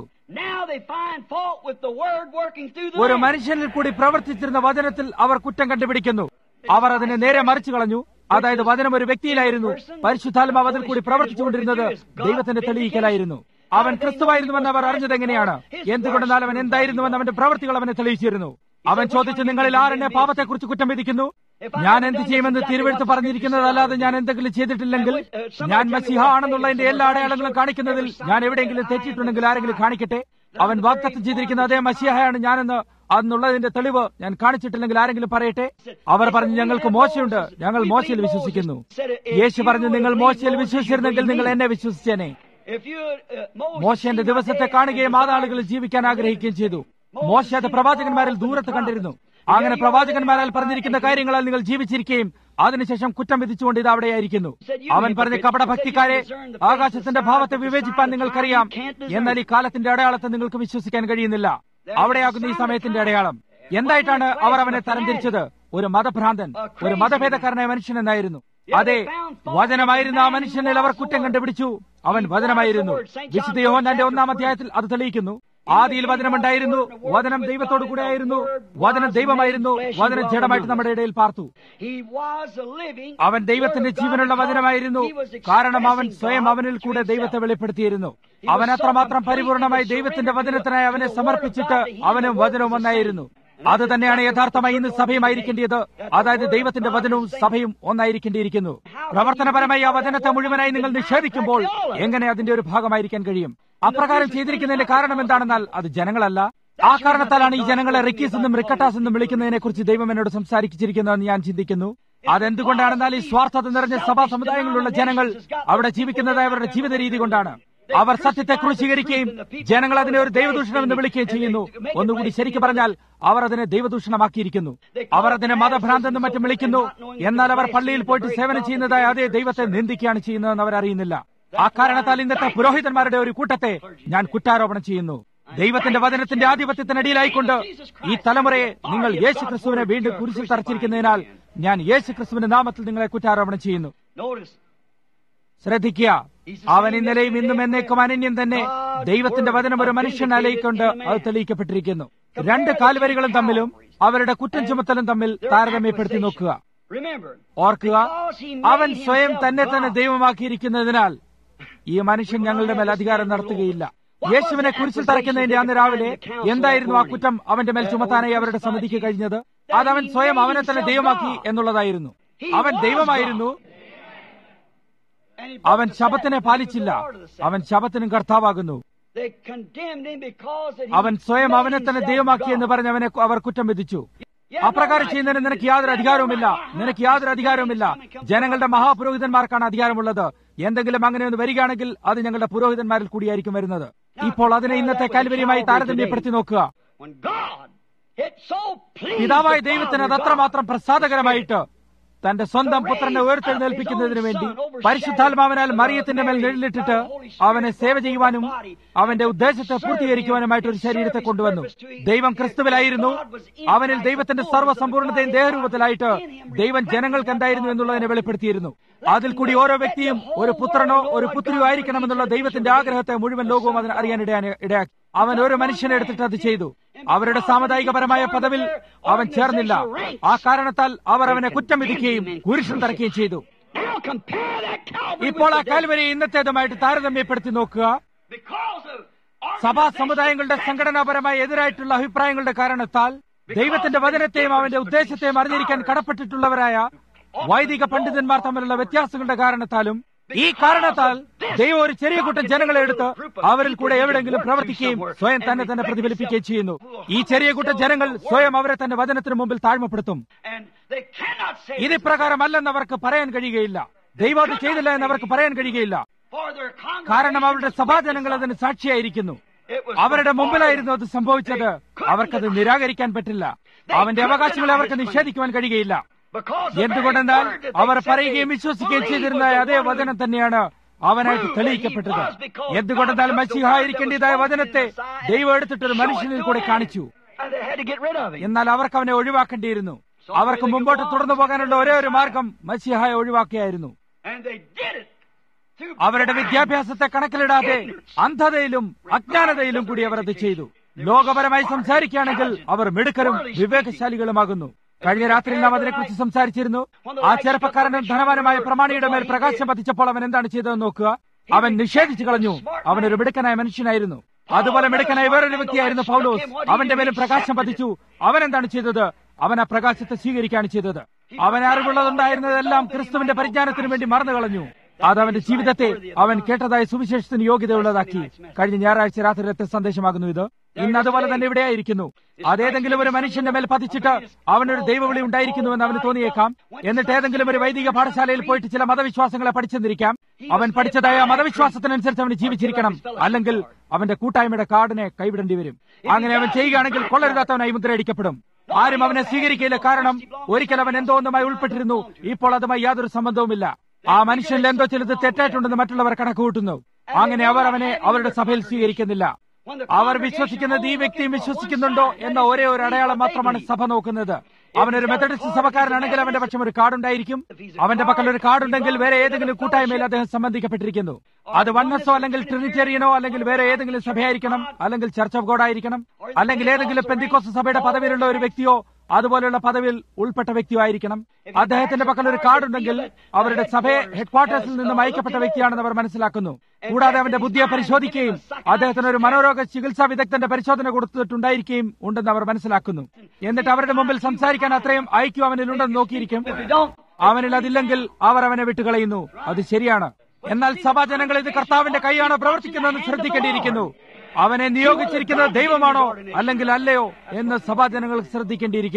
ഒരു മനുഷ്യനിൽ കൂടി പ്രവർത്തിച്ചിരുന്ന വചനത്തിൽ അവർ കുറ്റം കണ്ടുപിടിക്കുന്നു അവർ അതിനെ നേരെ മറിച്ചു കളഞ്ഞു അതായത് വചനം ഒരു വ്യക്തിയിലായിരുന്നു പരിശുദ്ധാത്മാവ് അതിൽ കൂടി പ്രവർത്തിച്ചുകൊണ്ടിരുന്നത് ദൈവത്തിന്റെ തെളിയിക്കലായിരുന്നു അവൻ ക്രിസ്തുവായിരുന്നുവെന്ന് അവർ അറിഞ്ഞത് എങ്ങനെയാണ് എന്തുകൊണ്ടെന്നാൽ അവൻ എന്തായിരുന്നുവെന്ന് അവന്റെ പ്രവൃത്തികൾ അവനെ തെളിയിച്ചിരുന്നു അവൻ ചോദിച്ചു നിങ്ങളിൽ ആരെന്നെ പാപത്തെക്കുറിച്ച് കുറ്റം വിധിക്കുന്നു ഞാൻ എന്ത് ചെയ്യുമെന്ന് തിരുവെടുത്ത് പറഞ്ഞിരിക്കുന്നതല്ലാതെ ഞാൻ എന്തെങ്കിലും ചെയ്തിട്ടില്ലെങ്കിൽ ഞാൻ മസിഹ ആണെന്നുള്ളതിന്റെ എല്ലാ അടയാളങ്ങളും കാണിക്കുന്നതിൽ ഞാൻ എവിടെയെങ്കിലും തെറ്റിയിട്ടുണ്ടെങ്കിൽ ആരെങ്കിലും കാണിക്കട്ടെ അവൻ വാഗ്ദത്തം ചെയ്തിരിക്കുന്ന അതേ മസിഹയാണ് ഞാനെന്ന് അന്നുള്ളതിന്റെ തെളിവ് ഞാൻ കാണിച്ചിട്ടില്ലെങ്കിൽ ആരെങ്കിലും പറയട്ടെ അവർ പറഞ്ഞു ഞങ്ങൾക്ക് മോശയുണ്ട് ഞങ്ങൾ മോശയിൽ വിശ്വസിക്കുന്നു യേശു പറഞ്ഞു നിങ്ങൾ മോശയിൽ വിശ്വസിച്ചിരുന്നെങ്കിൽ നിങ്ങൾ എന്നെ വിശ്വസിച്ചേനെ മോശന്റെ ദിവസത്തെ കാണുകയും ആ നാളുകളിൽ ജീവിക്കാൻ ആഗ്രഹിക്കുകയും ചെയ്തു മോശ അത് പ്രവാചകന്മാരിൽ ദൂരത്ത് കണ്ടിരുന്നു അങ്ങനെ പ്രവാചകന്മാരാൽ പറഞ്ഞിരിക്കുന്ന കാര്യങ്ങളാൽ നിങ്ങൾ ജീവിച്ചിരിക്കുകയും അതിനുശേഷം കുറ്റം വിധിച്ചുകൊണ്ട് ഇത് അവിടെയായിരിക്കുന്നു അവൻ പറഞ്ഞ കപടഭക്തിക്കാരെ ആകാശത്തിന്റെ ഭാവത്തെ വിവേചിപ്പാൻ നിങ്ങൾക്കറിയാം എന്നാൽ ഈ കാലത്തിന്റെ അടയാളത്തെ നിങ്ങൾക്ക് വിശ്വസിക്കാൻ കഴിയുന്നില്ല അവിടെയാകുന്ന ഈ സമയത്തിന്റെ അടയാളം എന്തായിട്ടാണ് അവർ അവനെ തരംതിരിച്ചത് ഒരു മതഭ്രാന്തൻ ഒരു മതഭേദക്കാരനായ മനുഷ്യൻ എന്നായിരുന്നു അതെ വചനമായിരുന്ന ആ മനുഷ്യനിൽ അവർ കുറ്റം കണ്ടുപിടിച്ചു അവൻ വചനമായിരുന്നു വിശുദ്ധ യോഹന്നാന്റെ ഒന്നാം അധ്യായത്തിൽ അത് തെളിയിക്കുന്നു ആദിയിൽ വചനമുണ്ടായിരുന്നു വചനം ദൈവത്തോടു കൂടെ ആയിരുന്നു വചനം ദൈവമായിരുന്നു വചനം ജഡമായിട്ട് നമ്മുടെ ഇടയിൽ പാർത്തു അവൻ ദൈവത്തിന്റെ ജീവനുള്ള വചനമായിരുന്നു കാരണം അവൻ സ്വയം അവനിൽ കൂടെ ദൈവത്തെ വെളിപ്പെടുത്തിയിരുന്നു അവൻ അത്രമാത്രം പരിപൂർണമായി ദൈവത്തിന്റെ വചനത്തിനായി അവനെ സമർപ്പിച്ചിട്ട് അവനും വചനവും ഒന്നായിരുന്നു അത് തന്നെയാണ് യഥാർത്ഥമായി ഇന്ന് സഭയുമായിരിക്കേണ്ടത് അതായത് ദൈവത്തിന്റെ വചനവും സഭയും ഒന്നായിരിക്കേണ്ടിയിരിക്കുന്നു പ്രവർത്തനപരമായി ആ വചനത്തെ മുഴുവനായി നിങ്ങൾ നിഷേധിക്കുമ്പോൾ എങ്ങനെ അതിന്റെ ഒരു ഭാഗമായിരിക്കാൻ കഴിയും അപ്രകാരം ചെയ്തിരിക്കുന്നതിന്റെ കാരണം എന്താണെന്നാൽ അത് ജനങ്ങളല്ല ആ കാരണത്താലാണ് ഈ ജനങ്ങളെ റിക്കീസ് എന്നും റിക്കട്ടാസ് എന്നും വിളിക്കുന്നതിനെ കുറിച്ച് ദൈവം എന്നോട് സംസാരിച്ചിരിക്കുന്നതെന്ന് ഞാൻ ചിന്തിക്കുന്നു അതെന്തുകൊണ്ടാണെന്നാൽ ഈ സ്വാർത്ഥത നിറഞ്ഞ സഭാ സമുദായങ്ങളിലുള്ള ജനങ്ങൾ അവിടെ ജീവിക്കുന്നതായ അവരുടെ ജീവിത രീതി കൊണ്ടാണ് അവർ സത്യത്തെ ക്രൂശീകരിക്കുകയും ജനങ്ങൾ അതിനെ ഒരു ദൈവദൂഷണം എന്ന് വിളിക്കുകയും ചെയ്യുന്നു ഒന്നുകൂടി ശരിക്കും പറഞ്ഞാൽ അവർ അതിനെ ദൈവദൂഷണമാക്കിയിരിക്കുന്നു അവർ അതിനെ മതഭ്രാന്തെന്നും മറ്റും വിളിക്കുന്നു എന്നാൽ അവർ പള്ളിയിൽ പോയിട്ട് സേവനം ചെയ്യുന്നതായ അതേ ദൈവത്തെ നിന്ദിക്കുകയാണ് ചെയ്യുന്നതെന്ന് അവർ അറിയുന്നില്ല ആ കാരണത്താൽ ഇന്നത്തെ പുരോഹിതന്മാരുടെ ഒരു കൂട്ടത്തെ ഞാൻ കുറ്റാരോപണം ചെയ്യുന്നു ദൈവത്തിന്റെ വചനത്തിന്റെ ആധിപത്യത്തിനടിയിലായിക്കൊണ്ട് ഈ തലമുറയെ നിങ്ങൾ യേശു ക്രിസ്തുവിനെ വീണ്ടും കുരിശിൽ തറച്ചിരിക്കുന്നതിനാൽ ഞാൻ യേശു ക്രിസ്തുവിന്റെ നാമത്തിൽ നിങ്ങളെ കുറ്റാരോപണം ചെയ്യുന്നു Notice, ശ്രദ്ധിക്കുക അവൻ ഇന്നലെയും ഇന്നും എന്നേക്കും അനന്യം തന്നെ ദൈവത്തിന്റെ വചനം ഒരു മനുഷ്യനാലയിക്കൊണ്ട് അത് തെളിയിക്കപ്പെട്ടിരിക്കുന്നു രണ്ട് കാൽവരികളും തമ്മിലും അവരുടെ കുറ്റം ചുമത്തലും തമ്മിൽ താരതമ്യപ്പെടുത്തി നോക്കുക remember, ഓർക്കുക അവൻ സ്വയം തന്നെ തന്നെ ദൈവമാക്കിയിരിക്കുന്നതിനാൽ ഈ മനുഷ്യൻ ഞങ്ങളുടെ മേൽ അധികാരം നടത്തുകയില്ല യേശുവിനെ കുരിശിൽ തറയ്ക്കുന്നതിന്റെ അന്ന് രാവിലെ എന്തായിരുന്നു ആ കുറ്റം അവന്റെ മേൽ ചുമത്താനായി അവരുടെ സമിതിക്ക് കഴിഞ്ഞത് അതവൻ സ്വയം അവനെ തന്നെ ദൈവമാക്കി എന്നുള്ളതായിരുന്നു അവൻ ദൈവമായിരുന്നു and he അവൻ ശബത്തിനെ പാലിച്ചില്ല അവൻ ശബത്തിനും കർത്താവാകുന്നു They condemned him because that he അവൻ സ്വയം made അവനെ തന്നെ himself ദൈവമാക്കി എന്ന് God. പറഞ്ഞ് അവനെ അവർ കുറ്റം വിധിച്ചു അപ്രകാരം ചെയ്യുന്നതിന് നിനക്ക് യാതൊരു അധികാരവുമില്ല നിനക്ക് യാതൊരു അധികാരവുമില്ല ജനങ്ങളുടെ മഹാപുരോഹിതന്മാർക്കാണ് അധികാരമുള്ളത് എന്തെങ്കിലും അങ്ങനെ ഒന്ന് വരികയാണെങ്കിൽ അത് ഞങ്ങളുടെ പുരോഹിതന്മാരിൽ കൂടിയായിരിക്കും വരുന്നത് ഇപ്പോൾ അതിനെ ഇന്നത്തെ കാൽവരിയുമായി താരതമ്യപ്പെടുത്തി നോക്കുക When God it so pleased പിതാവായ the ദൈവത്തിന് അത് Father അത്രമാത്രം പ്രസാദകരമായിട്ട് തന്റെ സ്വന്തം പുത്രനെ ഉയർത്തെഴുന്നേൽപ്പിക്കുന്നതിന് വേണ്ടി പരിശുദ്ധാത്മാവിനാൽ മറിയത്തിന്റെ മേൽ നിഴലിട്ടിട്ട് അവനെ സേവ ചെയ്യുവാനും അവന്റെ ഉദ്ദേശത്തെ പൂർത്തീകരിക്കുവാനുമായിട്ട് ഒരു ശരീരത്തെ കൊണ്ടുവന്നു ദൈവം ക്രിസ്തുവിലായിരുന്നു അവനിൽ ദൈവത്തിന്റെ സർവ്വസമ്പൂർണതയും ദേഹരൂപത്തിലായിട്ട് ദൈവം ജനങ്ങൾക്ക് എന്തായിരുന്നു എന്നുള്ളതിനെ വെളിപ്പെടുത്തിയിരുന്നു അതിൽ കൂടി ഓരോ വ്യക്തിയും ഒരു പുത്രനോ ഒരു പുത്രിയോ ആയിരിക്കണമെന്നുള്ള ദൈവത്തിന്റെ ആഗ്രഹത്തെ മുഴുവൻ ലോകവും അതിന് അറിയാൻ ഇടയാ- ഇടയാക്കി അവൻ ഒരു മനുഷ്യനെ എടുത്തിട്ട് അത് ചെയ്തു അവരുടെ സാമുദായികപരമായ പദവിൽ അവൻ ചേർന്നില്ല ആ കാരണത്താൽ അവർ അവനെ കുറ്റം വിധിക്കുകയും കുരിശിൽ തറയ്ക്കുകയും ചെയ്തു Now compare that Calvary ഇപ്പോൾ ആ with the കാൽവരി ഇന്നത്തേതുമായിട്ട് താരതമ്യപ്പെടുത്തി നോക്കുക because of സഭാ സമുദായങ്ങളുടെ സംഘടനാപരമായ എതിരായിട്ടുള്ള അഭിപ്രായങ്ങളുടെ കാരണത്താൽ ദൈവത്തിന്റെ വചനത്തെയും അവന്റെ ഉദ്ദേശത്തെയും അറിഞ്ഞിരിക്കാൻ കടപ്പെട്ടിട്ടുള്ളവരായ വൈദിക പണ്ഡിതന്മാർ തമ്മിലുള്ള വ്യത്യാസങ്ങളുടെ കാരണത്താലും ഈ കാരണത്താൽ ദൈവം ഒരു ചെറിയ കൂട്ടം ജനങ്ങളെ എടുത്ത് അവരിൽ കൂടെ എവിടെയെങ്കിലും പ്രവർത്തിക്കുകയും സ്വയം തന്നെ തന്നെ പ്രതിഫലിപ്പിക്കുകയും ചെയ്യുന്നു ഈ ചെറിയ കൂട്ടം ജനങ്ങൾ സ്വയം അവരെ തന്നെ വചനത്തിന് മുമ്പിൽ താഴ്മപ്പെടുത്തും and they cannot say ഇത് ഇപ്രകാരമല്ലെന്ന് അവർക്ക് പറയാൻ കഴിയുകയില്ല ദൈവം അത് ചെയ്തില്ല എന്ന് അവർക്ക് പറയാൻ കഴിയുകയില്ല for their കാരണം അവരുടെ congregation സഭാജനങ്ങൾ അതിന് സാക്ഷിയായിരിക്കുന്നു It was അവരുടെ before മുമ്പിലായിരുന്നു അത് സംഭവിച്ചത് അവർക്കത് നിരാകരിക്കാൻ പറ്റില്ല അവന്റെ അവകാശങ്ങളെ അവർക്ക് നിഷേധിക്കുവാൻ കഴിയുകയില്ല because the എന്തുകൊണ്ടെന്നാൽ very word that our they said പറയുകയും they വിശ്വസിക്കുകയും believed ചെയ്തിരുന്ന was the അതേ word of വചനം തന്നെയാണ് അവനായിട്ട് തെളിയിക്കപ്പെട്ടത് എന്തുകൊണ്ടെന്നാൽ മസിഹായിരിക്കേണ്ടതായ വചനത്തെ ദൈവം എടുത്തിട്ടൊരു മനുഷ്യനിൽ കൂടെ കാണിച്ചു And they had to get rid of him. എന്നാൽ അവർക്ക് അവനെ ഒഴിവാക്കേണ്ടിയിരുന്നു അവർക്ക് മുമ്പോട്ട് തുടർന്നു പോകാനുള്ള ഒരേ ഒരു മാർഗം മസിഹായെ ഒഴിവാക്കിയായിരുന്നു And they did it through അവരുടെ വിദ്യാഭ്യാസത്തെ കണക്കിലിടാതെ അന്ധതയിലും അജ്ഞാനതയിലും കൂടി അവർ അത് ചെയ്തു ലോകപരമായി സംസാരിക്കുകയാണെങ്കിൽ അവർ മിടുക്കരും വിവേകശാലികളുമാകുന്നു കഴിഞ്ഞ രാത്രി നാം അതിനെക്കുറിച്ച് സംസാരിച്ചിരുന്നു ആ ചെറുപ്പക്കാരനും ധനവാനുമായ പ്രമാണിയുടെ മേൽ പ്രകാശം പതിച്ചപ്പോൾ അവൻ എന്താണ് ചെയ്തതെന്ന് നോക്കുക അവൻ നിഷേധിച്ചു കളഞ്ഞു അവനൊരു മിടുക്കനായ മനുഷ്യനായിരുന്നു അതുപോലെ മിടുക്കനായ വേറൊരു വ്യക്തിയായിരുന്നു പൗലോസ് അവന്റെ മേലും പ്രകാശം പതിച്ചു അവൻ എന്താണ് ചെയ്തത് അവൻ ആ പ്രകാശത്തെ സ്വീകരിക്കുകയാണ് ചെയ്തത് അവൻ അറിവുള്ളതുണ്ടായിരുന്നതെല്ലാം ക്രിസ്തുവിന്റെ പരിജ്ഞാനത്തിന് വേണ്ടി മറന്നു കളഞ്ഞു അത് അവന്റെ ജീവിതത്തെ അവൻ കേട്ടതായ സുവിശേഷത്തിന് യോഗ്യതയുള്ളതാക്കി കഴിഞ്ഞ ഞായറാഴ്ച രാത്രിയിലത്തെ സന്ദേശമാകുന്നു ഇത് ഇന്ന് അതുപോലെ തന്നെ ഇവിടെയായിരിക്കുന്നു അതേതെങ്കിലും ഒരു മനുഷ്യന്റെ മേൽ പതിച്ചിട്ട് അവനൊരു ദൈവവിളി ഉണ്ടായിരിക്കുന്നുവെന്ന് അവന് തോന്നിയേക്കാം എന്നിട്ട് ഏതെങ്കിലും ഒരു വൈദിക പാഠശാലയിൽ പോയിട്ട് ചില മതവിശ്വാസങ്ങളെ പഠിച്ചെന്നിരിക്കാം അവൻ പഠിച്ചതായ ആ മതവിശ്വാസത്തിനനുസരിച്ച് അവന് ജീവിച്ചിരിക്കണം അല്ലെങ്കിൽ അവന്റെ കൂട്ടായ്മയുടെ കാർഡിനെ കൈവിടേണ്ടി വരും അങ്ങനെ അവൻ ചെയ്യുകയാണെങ്കിൽ കൊള്ളരുതാത്തവനായി മുദ്രയടിക്കപ്പെടും ആരും അവനെ സ്വീകരിക്കില്ല കാരണം ഒരിക്കൽ അവൻ എന്തോ ഒന്നുമായി ഉൾപ്പെട്ടിരുന്നു ഇപ്പോൾ അതുമായി യാതൊരു സംബന്ധവുമില്ല ആ മനുഷ്യനിൽ എന്തോ ചിലത് തെറ്റായിട്ടുണ്ടെന്ന് മറ്റുള്ളവർ കണക്കുകൂട്ടുന്നു അങ്ങനെ അവർ അവനെ അവരുടെ സഭയിൽ സ്വീകരിക്കുന്നില്ല അവർ വിശ്വസിക്കുന്നത് ഈ വ്യക്തിയും വിശ്വസിക്കുന്നുണ്ടോ എന്ന ഒരേ ഒരു അടയാളം മാത്രമാണ് സഭ നോക്കുന്നത് അവനൊരു മെത്തഡിസ്റ്റ് സഭക്കാരനാണെങ്കിൽ അവന്റെ പക്ഷം ഒരു കാർഡുണ്ടായിരിക്കും അവന്റെ പക്കൽ ഒരു കാർഡുണ്ടെങ്കിൽ വേറെ ഏതെങ്കിലും കൂട്ടായ്മയിൽ അദ്ദേഹം സംബന്ധിക്കപ്പെട്ടിരിക്കുന്നു അത് വണ്ണസോ അല്ലെങ്കിൽ ട്രിനിറ്റേറിയനോ അല്ലെങ്കിൽ വേറെ ഏതെങ്കിലും സഭയായിരിക്കണം അല്ലെങ്കിൽ ചർച്ച് ഓഫ് ഗോഡ് ആയിരിക്കണം അല്ലെങ്കിൽ ഏതെങ്കിലും പെന്തിക്കോസ് സഭയുടെ പദവിയിലുള്ള ഒരു വ്യക്തിയോ അതുപോലെയുള്ള പദവിയിൽ ഉൾപ്പെട്ട വ്യക്തിയോ ആയിരിക്കണം അദ്ദേഹത്തിന്റെ പക്കൽ ഒരു കാർഡ് ഉണ്ടെങ്കിൽ അവരുടെ സഭയെ ഹെഡ്ക്വാർട്ടേഴ്സിൽ നിന്നും അയക്കപ്പെട്ട വ്യക്തിയാണെന്ന് അവർ മനസ്സിലാക്കുന്നു കൂടാതെ അവന്റെ ബുദ്ധിയെ പരിശോധിക്കുകയും അദ്ദേഹത്തിന് ഒരു മനോരോഗ ചികിത്സാ വിദഗ്ധന്റെ പരിശോധന കൊടുത്തിട്ടുണ്ടായിരിക്കുകയും ഉണ്ടെന്ന് അവർ മനസ്സിലാക്കുന്നു എന്നിട്ട് അവരുടെ മുമ്പിൽ സംസാരിക്കാൻ അത്രയും ഐക്യം അവനിലുണ്ടെന്ന് നോക്കിയിരിക്കും അവനിൽ അതില്ലെങ്കിൽ അവർ അവനെ വിട്ടുകളയുന്നു അത് ശരിയാണ് എന്നാൽ സഭാജനങ്ങൾ ഇത് കർത്താവിന്റെ കൈയാണോ പ്രവർത്തിക്കുന്നതെന്ന് ശ്രദ്ധിക്കേണ്ടിയിരിക്കുന്നു അവനെ നിയോഗിച്ചിരിക്കുന്നത് ദൈവമാണോ അല്ലെങ്കിൽ അല്ലയോ എന്ന് സഭാജനങ്ങൾ ശ്രദ്ധിക്കേണ്ടിയിരിക്കുന്നു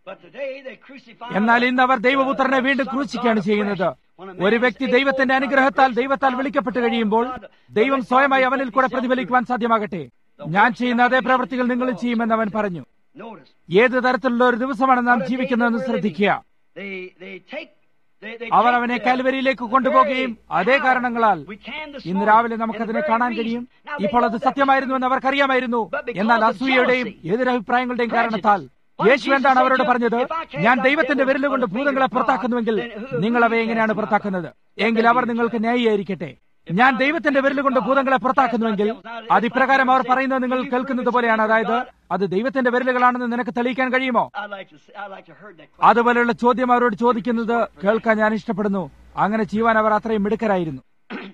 But today they crucify എന്നാൽ ഇന്ന് അവർ ദൈവപുത്രനെ വീണ്ടും ക്രൂശിക്കുകയാണ് ചെയ്യുന്നത് ഒരു വ്യക്തി ദൈവത്തിന്റെ അനുഗ്രഹത്താൽ ദൈവത്താൽ വിളിക്കപ്പെട്ട് കഴിയുമ്പോൾ ദൈവം സ്വയമായി അവനിൽ കൂടെ പ്രതിഫലിക്കുവാൻ സാധ്യമാകട്ടെ ഞാൻ ചെയ്യുന്ന അതേ പ്രവൃത്തികൾ നിങ്ങളും ചെയ്യുമെന്ന് അവൻ പറഞ്ഞു Notice, ഏത് തരത്തിലുള്ള ഒരു ദിവസമാണ് നാം ജീവിക്കുന്നതെന്ന് ശ്രദ്ധിക്കുക they they take they, they our take അവനെ the- കാൽവരിയിലേക്ക് the കൊണ്ടുപോകുകയും very അതേ power കാരണങ്ങളാൽ we can this ഇന്ന് morning രാവിലെ in നമുക്കതിനെ the കാണാൻ very കഴിയും reason. Now, they ഇപ്പോൾ know അത് that സത്യമായിരുന്നുവെന്ന് അവർക്കറിയാമായിരുന്നു But because എന്നാൽ of അസൂയയുടെയും jealousy, എതിരഭിപ്രായങ്ങളുടെയും prejudice, കാരണത്താൽ what യേശു Jesus എന്താണ് said അവരോട് to- പറഞ്ഞത് if I cast ഞാൻ out ദൈവത്തിന്റെ devils വിരൽ കൊണ്ട് by the ഭൂതങ്ങളെ finger of God, പുറത്താക്കുന്നുവെങ്കിൽ then who- who നിങ്ങൾ will അവയെ you എങ്ങനെയാണ് cast them out പുറത്താക്കുന്നത് by? എങ്കിൽ അവർ നിങ്ങൾക്ക് ന്യായീകരിക്കട്ടെ ഞാൻ ദൈവത്തിന്റെ വിരൽ കൊണ്ട് ഭൂതങ്ങളെ പുറത്താക്കുന്നുവെങ്കിൽ അത് ഇപ്രകാരം അവർ പറയുന്നത് നിങ്ങൾ കേൾക്കുന്നത് പോലെയാണ് അതായത് അത് ദൈവത്തിന്റെ വിരലുകളാണെന്ന് നിനക്ക് തെളിയിക്കാൻ കഴിയുമോ I'd like to say, I'd like to heard that question. അതുപോലെയുള്ള ചോദ്യം അവരോട് ചോദിക്കുന്നത് കേൾക്കാൻ ഞാൻ ഇഷ്ടപ്പെടുന്നു അങ്ങനെ ചെയ്യുവാൻ അവർ അത്രയും മിടുക്കരായിരുന്നു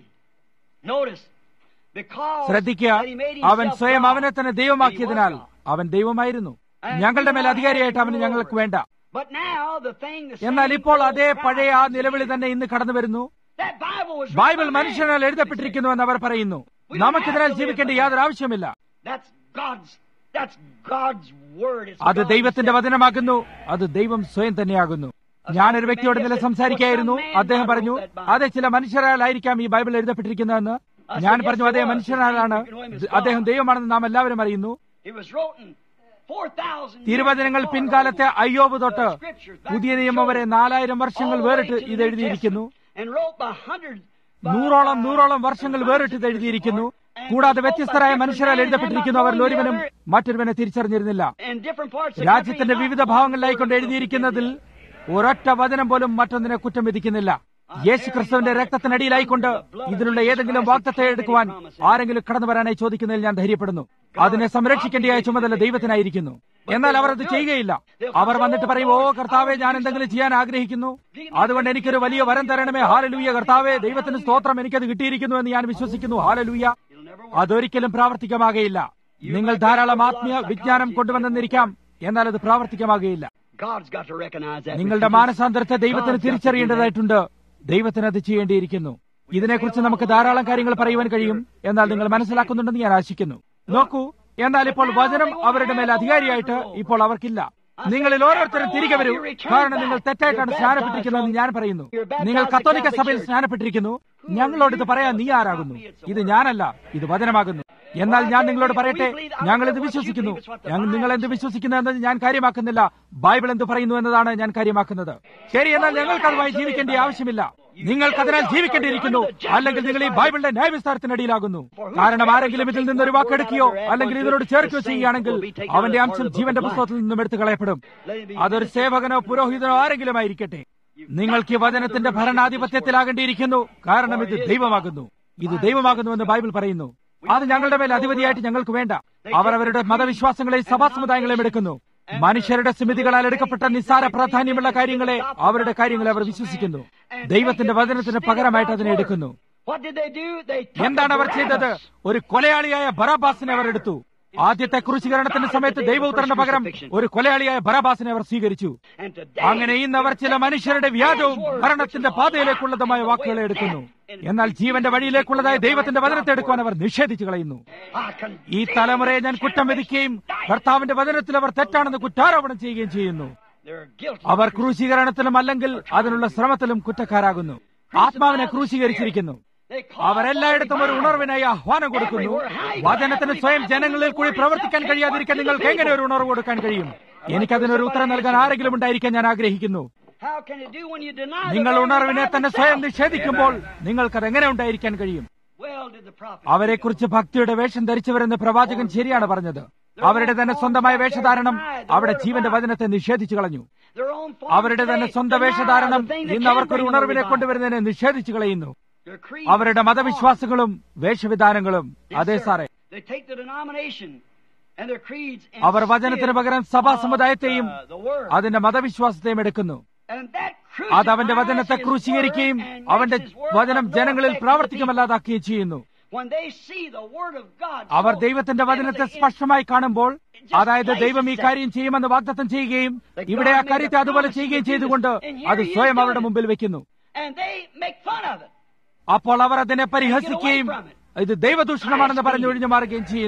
Notice, because ശ്രദ്ധിക്കുക that he made അവൻ himself സ്വയം God, അവനെ തന്നെ ദൈവമാക്കിയതിനാൽ അവൻ ദൈവമായിരുന്നു ഞങ്ങളുടെ മേൽ അധികാരിയായിട്ട് അവന് ഞങ്ങൾക്ക് വേണ്ട But now the thing, the എന്നാൽ same ഇപ്പോൾ old അതേ cry പഴയ ആ comes നിലവിളി again. തന്നെ ഇന്ന് കടന്നു വരുന്നു That Bible was written Bible by man. മനുഷ്യനാൽ എഴുതപ്പെട്ടിരിക്കുന്നുവെന്ന് അവർ പറയുന്നു നമുക്കിതിനാൽ ജീവിക്കേണ്ട യാതൊരു ആവശ്യമില്ല That's God's. That's God's word. It's അത് God ദൈവത്തിന്റെ himself. വചനമാകുന്നു അത് ദൈവം സ്വയം തന്നെയാകുന്നു ഞാനൊരു വ്യക്തിയോട് ഇന്നലെ സംസാരിക്കായിരുന്നു അദ്ദേഹം പറഞ്ഞു അതെ ചില മനുഷ്യരാലായിരിക്കാം ഈ ബൈബിൾ എഴുതപ്പെട്ടിരിക്കുന്നതെന്ന് ഞാൻ പറഞ്ഞു അതേ മനുഷ്യരാലാണ് അദ്ദേഹം ദൈവമാണെന്ന് നാം എല്ലാവരും അറിയുന്നു It was written 4,000 years തിരുവചനങ്ങൾ before പിൻകാലത്തെ all these, അയ്യോബ് തൊട്ട് uh, scriptures back പുതിയ in നിയമം വരെ Job, നാലായിരം വർഷങ്ങൾ all the way വേറിട്ട് to the ഇത് New എഴുതിയിരിക്കുന്നു Testament, and wrote by hundreds, by, നൂറോളം uh, നൂറോളം വർഷങ്ങൾ വേറിട്ട് ഇത് എഴുതിയിരിക്കുന്നു കൂടാതെ വ്യത്യസ്തരായ മനുഷ്യരാൽ എഴുതപ്പെട്ടിരിക്കുന്നു അവർ ഒരുവനും മറ്റൊരുവനെ തിരിച്ചറിഞ്ഞിരുന്നില്ല in different parts of the രാജ്യത്തിന്റെ country, വിവിധ not ഭാഗങ്ങളിലായിക്കൊണ്ട് one word എഴുതിയിരിക്കുന്നതിൽ ഒരൊറ്റ വചനം പോലും മറ്റൊന്നിനെ കുറ്റം വിധിക്കുന്നില്ല യേശു ക്രിസ്തുവിന്റെ രക്തത്തിനടിയിലായിക്കൊണ്ട് ഇതിലുള്ള ഏതെങ്കിലും വാക്തത്തെ എടുക്കുവാൻ ആരെങ്കിലും കടന്നു വരാനായി ചോദിക്കുന്നതിൽ ഞാൻ ധൈര്യപ്പെടുന്നു അതിനെ സംരക്ഷിക്കേണ്ടതായ ചുമതല ദൈവത്തിനായിരിക്കുന്നു എന്നാൽ അവർ അത് ചെയ്യുകയില്ല അവർ വന്നിട്ട് പറയും ഓ കർത്താവെ ഞാൻ എന്തെങ്കിലും ചെയ്യാൻ ആഗ്രഹിക്കുന്നു അതുകൊണ്ട് എനിക്കൊരു വലിയ വരം തരണമേ ഹാലലൂയ കർത്താവെ ദൈവത്തിന് സ്തോത്രം എനിക്കത് കിട്ടിയിരിക്കുന്നു എന്ന് ഞാൻ വിശ്വസിക്കുന്നു ഹാലലൂയ It'll never work. അതൊരിക്കലും പ്രാവർത്തികമാകയില്ല നിങ്ങൾ ധാരാളം ആത്മീയ വിജ്ഞാനം കൊണ്ടുവന്നെന്നിരിക്കാം എന്നാൽ അത് പ്രാവർത്തികമാകുകയില്ല God's got to recognize that. നിങ്ങളുടെ മാനസാന്തരത്തെ ദൈവത്തിന് തിരിച്ചറിയേണ്ടതായിട്ടുണ്ട് ദൈവത്തിന് അത് ചെയ്യേണ്ടിയിരിക്കുന്നു ഇതിനെക്കുറിച്ച് നമുക്ക് ധാരാളം കാര്യങ്ങൾ പറയുവാൻ കഴിയും എന്നാൽ നിങ്ങൾ മനസ്സിലാക്കുന്നുണ്ടെന്ന് ഞാൻ ആശിക്കുന്നു നോക്കൂ എന്നാൽ ഇപ്പോൾ വചനം അവരുടെ മേൽ അധികാരിയായിട്ട് ഇപ്പോൾ അവർക്കില്ല നിങ്ങളിൽ ഓരോരുത്തരും തിരികെ വരൂ കാരണം നിങ്ങൾ തെറ്റായിട്ടാണ് സ്നാനപ്പെട്ടിരിക്കുന്നതെന്ന് ഞാൻ പറയുന്നു നിങ്ങൾ കത്തോലിക്ക സഭയിൽ സ്നാനപ്പെട്ടിരിക്കുന്നു ഞങ്ങളോട് ഇത് പറയാൻ നീ ആരാകുന്നു ഇത് ഞാനല്ല ഇത് വചനമാകുന്നു എന്നാൽ ഞാൻ നിങ്ങളോട് പറയട്ടെ ഞങ്ങൾ ഇത് വിശ്വസിക്കുന്നു ഞങ്ങൾ നിങ്ങൾ എന്ത് വിശ്വസിക്കുന്നു എന്നത് ഞാൻ കാര്യമാക്കുന്നില്ല ബൈബിൾ എന്ത് പറയുന്നു എന്നതാണ് ഞാൻ കാര്യമാക്കുന്നത് ശരി എന്നാൽ ഞങ്ങൾക്ക് അതുമായി ജീവിക്കേണ്ട ആവശ്യമില്ല നിങ്ങൾക്ക് അതിനാൽ ജീവിക്കേണ്ടിയിരിക്കുന്നു അല്ലെങ്കിൽ നിങ്ങൾ ഈ ബൈബിളിന്റെ ന്യായവിസ്താരത്തിനടിയിലാകുന്നു കാരണം ആരെങ്കിലും ഇതിൽ നിന്നൊരു വാക്കെടുക്കുകയോ അല്ലെങ്കിൽ ഇതിനോട് ചേർക്കുകയോ ചെയ്യുകയാണെങ്കിൽ അവന്റെ അംശം ജീവന്റെ പുസ്തകത്തിൽ നിന്നും എടുത്തു കളയപ്പെടും അതൊരു സേവകനോ പുരോഹിതനോ ആരെങ്കിലും ആയിരിക്കട്ടെ നിങ്ങൾക്ക് ഈ വചനത്തിന്റെ ഭരണാധിപത്യത്തിലാകേണ്ടിയിരിക്കുന്നു കാരണം ഇത് ദൈവമാകുന്നു ഇത് ദൈവമാകുന്നുവെന്ന് ബൈബിൾ പറയുന്നു അത് ഞങ്ങളുടെ മേൽ അധിപതിയായിട്ട് ഞങ്ങൾക്ക് വേണ്ട അവർ അവരുടെ മതവിശ്വാസങ്ങളെയും സഭാസമുദായങ്ങളെയും എടുക്കുന്നു മനുഷ്യരുടെ സമിതികളാൽ എടുക്കപ്പെട്ട നിസ്സാര പ്രാധാന്യമുള്ള കാര്യങ്ങളെ അവരുടെ കാര്യങ്ങളെ അവർ വിശ്വസിക്കുന്നു ദൈവത്തിന്റെ വചനത്തിന് പകരമായിട്ട് അതിനെ എടുക്കുന്നു What did they do? They took എന്താണ് അവർ ചെയ്തത് Barabbas. ഒരു കൊലയാളിയായ ബറാബാസിനെ അവർ എടുത്തു ആദ്യത്തെ ക്രൂശീകരണത്തിന്റെ സമയത്ത് ദൈവോത്തരന്റെ പകരം ഒരു കൊലയാളിയായ ബറാബാസിനെ അവർ സ്വീകരിച്ചു And today, അങ്ങനെ ഇന്ന് അവർ ചില മനുഷ്യരുടെ വ്യാജവും ഭരണത്തിന്റെ പാതയിലേക്കുള്ളതുമായ വാക്കുകളെ എടുക്കുന്നു എന്നാൽ ജീവന്റെ വഴിയിലേക്കുള്ളതായ ദൈവത്തിന്റെ വചനത്തെ എടുക്കുവാൻ അവർ നിഷേധിച്ചു കളയുന്നു I can ഈ തലമുറയെ ഞാൻ കുറ്റം വിധിക്കുകയും ഭർത്താവിന്റെ വചനത്തിൽ അവർ തെറ്റാണെന്ന് കുറ്റാരോപണം ചെയ്യുകയും ചെയ്യുന്നു they're guilty. അവർ ക്രൂശീകരണത്തിലും അല്ലെങ്കിൽ അതിനുള്ള ശ്രമത്തിലും കുറ്റക്കാരാകുന്നു ആത്മാവിനെ ക്രൂശീകരിച്ചിരിക്കുന്നു They call അവരെല്ലായിടത്തും ഒരു ഉണർവിനായി ആഹ്വാനം കൊടുക്കുന്നു വചനത്തിന് സ്വയം ജനങ്ങളിൽ കൂടി പ്രവർത്തിക്കാൻ കഴിയാതിരിക്കാൻ നിങ്ങൾക്ക് എങ്ങനെ ഒരു ഉണർവ് കൊടുക്കാൻ കഴിയും എനിക്കതിനൊരു ഉത്തരം നൽകാൻ ആരെങ്കിലും ഉണ്ടായിരിക്കാൻ ഞാൻ ആഗ്രഹിക്കുന്നു How can it do when you deny the നിങ്ങൾ very ഉണർവിനെ Bible തന്നെ സ്വയം itself? നിഷേധിക്കുമ്പോൾ നിങ്ങൾക്കത് എങ്ങനെ ഉണ്ടായിരിക്കാൻ കഴിയും Well did the prophet. അവരെക്കുറിച്ച് ഭക്തിയുടെ വേഷം ധരിച്ചവരെന്ന് പ്രവാചകൻ ശരിയാണ് പറഞ്ഞത് അവരുടെ തന്നെ സ്വന്തമായ വേഷധാരണം അവിടെ ജീവന്റെ വചനത്തെ നിഷേധിച്ചു കളഞ്ഞു Their own form അവരുടെ തന്നെ today സ്വന്തം deny വേഷധാരണം the thing that ഇന്ന് can അവർക്കൊരു bring ഉണർവിനെ revival. കൊണ്ടുവരുന്നതിനെ നിഷേധിച്ചു കളയുന്നു Their creed, അവരുടെ മതവിശ്വാസങ്ങളും വേഷവിധാനങ്ങളും Yes, അതെ sir. സാറേ They take the denomination and their creeds and അവർ വചനത്തിന് still, പകരം സഭാ uh, സമുദായത്തെയും uh, the word. അതിന്റെ മതവിശ്വാസത്തെയും എടുക്കുന്നു And that അത് അവന്റെ crucifies വചനത്തെ his ക്രൂശീകരിക്കുകയും word and അവന്റെ makes his word വചനം of no ജനങ്ങളിൽ effect to the പ്രാവർത്തികമല്ലാതാക്കുകയും ചെയ്യുന്നു people. When they see the word of God our so ദൈവത്തിന്റെ വചനത്തെ vividly in- സ്പഷ്ടമായി കാണുമ്പോൾ അതായത് ദൈവം ഈ കാര്യം ചെയ്യുമെന്ന് വാഗ്ദത്തം ചെയ്യുകയും ഇവിടെ ആ കാര്യത്തെ അതുപോലെ ചെയ്യുകയും ചെയ്തുകൊണ്ട് അത് സ്വയം അവരുടെ മുമ്പിൽ വെക്കുന്നു and they make fun of it. അപ്പോൾ അവർ അതിനെ പരിഹസിക്കുകയും ഇത് ദൈവദൂഷണമാണെന്ന് പറഞ്ഞൊഴിഞ്ഞു മാറുകയും ചെയ്യുന്നു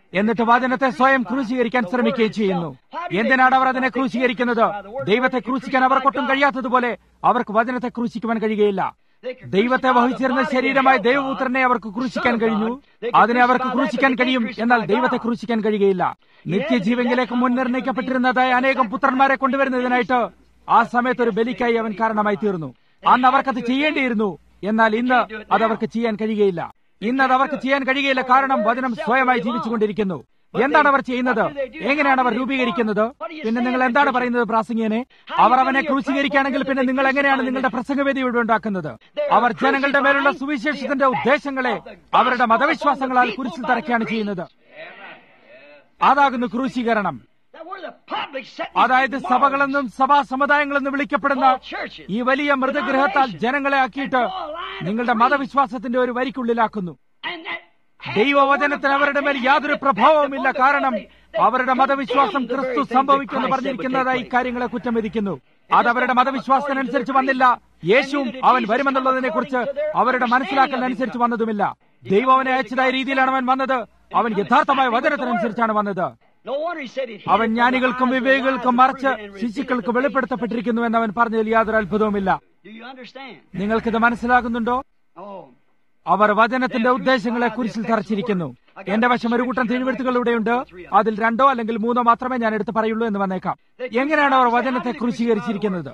എന്നിട്ട് വചനത്തെ സ്വയം ക്രൂശീകരിക്കാൻ ശ്രമിക്കുകയും ചെയ്യുന്നു എന്തിനാണ് അവർ അതിനെ ക്രൂശീകരിക്കുന്നത് ദൈവത്തെ ക്രൂശിക്കാൻ അവർക്കൊട്ടും കഴിയാത്തതുപോലെ അവർക്ക് വചനത്തെ ക്രൂശിക്കുവാൻ കഴിയുകയില്ല ദൈവത്തെ വഹിച്ചിരുന്ന ശരീരമായ ദൈവപുത്രനെ അവർക്ക് ക്രൂശിക്കാൻ കഴിഞ്ഞു അതിനെ അവർക്ക് ക്രൂശിക്കാൻ കഴിയും എന്നാൽ ദൈവത്തെ ക്രൂശിക്കാൻ കഴിയുകയില്ല നിത്യജീവങ്കിലേക്ക് മുൻനിർണയിക്കപ്പെട്ടിരുന്നതായ അനേകം പുത്രന്മാരെ കൊണ്ടുവരുന്നതിനായിട്ട് ആ സമയത്ത് ഒരു ബലിക്കായി അവൻ കാരണമായി തീർന്നു അന്ന് അവർക്കത് ചെയ്യേണ്ടിയിരുന്നു എന്നാൽ ഇന്ന് അത് അവർക്ക് ചെയ്യാൻ കഴിയുകയില്ല ഇന്ന് അത് അവർക്ക് ചെയ്യാൻ കഴിയുകയില്ല കാരണം വചനം സ്വയമായി ജീവിച്ചുകൊണ്ടിരിക്കുന്നു എന്താണ് അവർ ചെയ്യുന്നത് എങ്ങനെയാണ് അവർ രൂപീകരിക്കുന്നത് പിന്നെ നിങ്ങൾ എന്താണ് പറയുന്നത് പ്രാസംഗികനെ അവർ അവനെ ക്രൂശീകരിക്കുകയാണെങ്കിൽ പിന്നെ നിങ്ങൾ എങ്ങനെയാണ് നിങ്ങളുടെ പ്രസംഗവേദി ഇവിടെ ഉണ്ടാക്കുന്നത് അവർ ജനങ്ങളുടെ മേലുള്ള സുവിശേഷത്തിന്റെ ഉദ്ദേശങ്ങളെ അവരുടെ മതവിശ്വാസങ്ങളാൽ കുരിശിൽ തറയ്ക്കുകയാണ് ചെയ്യുന്നത് അതാകുന്നു ക്രൂശീകരണം അതായത് സഭകളെന്നും സഭാ സമുദായങ്ങളെന്നും വിളിക്കപ്പെടുന്ന ഈ വലിയ മൃതഗ്രഹത്താൽ ജനങ്ങളെ ആക്കിയിട്ട് നിങ്ങളുടെ മതവിശ്വാസത്തിന്റെ ഒരു വരിക്കുള്ളിലാക്കുന്നു ദൈവവചനത്തിന് അവരുടെ മേൽ യാതൊരു പ്രഭാവവുമില്ല കാരണം അവരുടെ മതവിശ്വാസം ക്രിസ്തു സംഭവിക്കുമെന്ന് പറഞ്ഞിരിക്കുന്നതായി കാര്യങ്ങളെ കുറ്റം വിധിക്കുന്നു അത് അവരുടെ മതവിശ്വാസത്തിനനുസരിച്ച് വന്നില്ല യേശുവും അവൻ വരുമെന്നുള്ളതിനെ കുറിച്ച് അവരുടെ മനസ്സിലാക്കലിനനുസരിച്ച് വന്നതുമില്ല ദൈവം അവനെ അയച്ചതായ രീതിയിലാണ് അവൻ വന്നത് അവൻ യഥാർത്ഥമായ വചനത്തിനനുസരിച്ചാണ് വന്നത് അവൻ ജ്ഞാനികൾക്കും വിവേകികൾക്കും മറിച്ച് ശിശുക്കൾക്ക് വെളിപ്പെടുത്തപ്പെട്ടിരിക്കുന്നു എന്ന് അവൻ പറഞ്ഞതിൽ യാതൊരു അത്ഭുതവുമില്ല നിങ്ങൾക്കിത് മനസ്സിലാകുന്നുണ്ടോ അവർ വചനത്തിന്റെ ഉദ്ദേശങ്ങളെ കുരിശിൽ തറച്ചിരിക്കുന്നു എന്റെ വശം ഒരു കൂട്ടം തിരുവെഴുത്തുകൾ ഇവിടെയുണ്ട് അതിൽ രണ്ടോ അല്ലെങ്കിൽ മൂന്നോ മാത്രമേ ഞാൻ എടുത്ത് പറയുള്ളൂ എന്ന് വന്നേക്കാം എങ്ങനെയാണ് അവർ വചനത്തെ ക്രൂശീകരിച്ചിരിക്കുന്നത്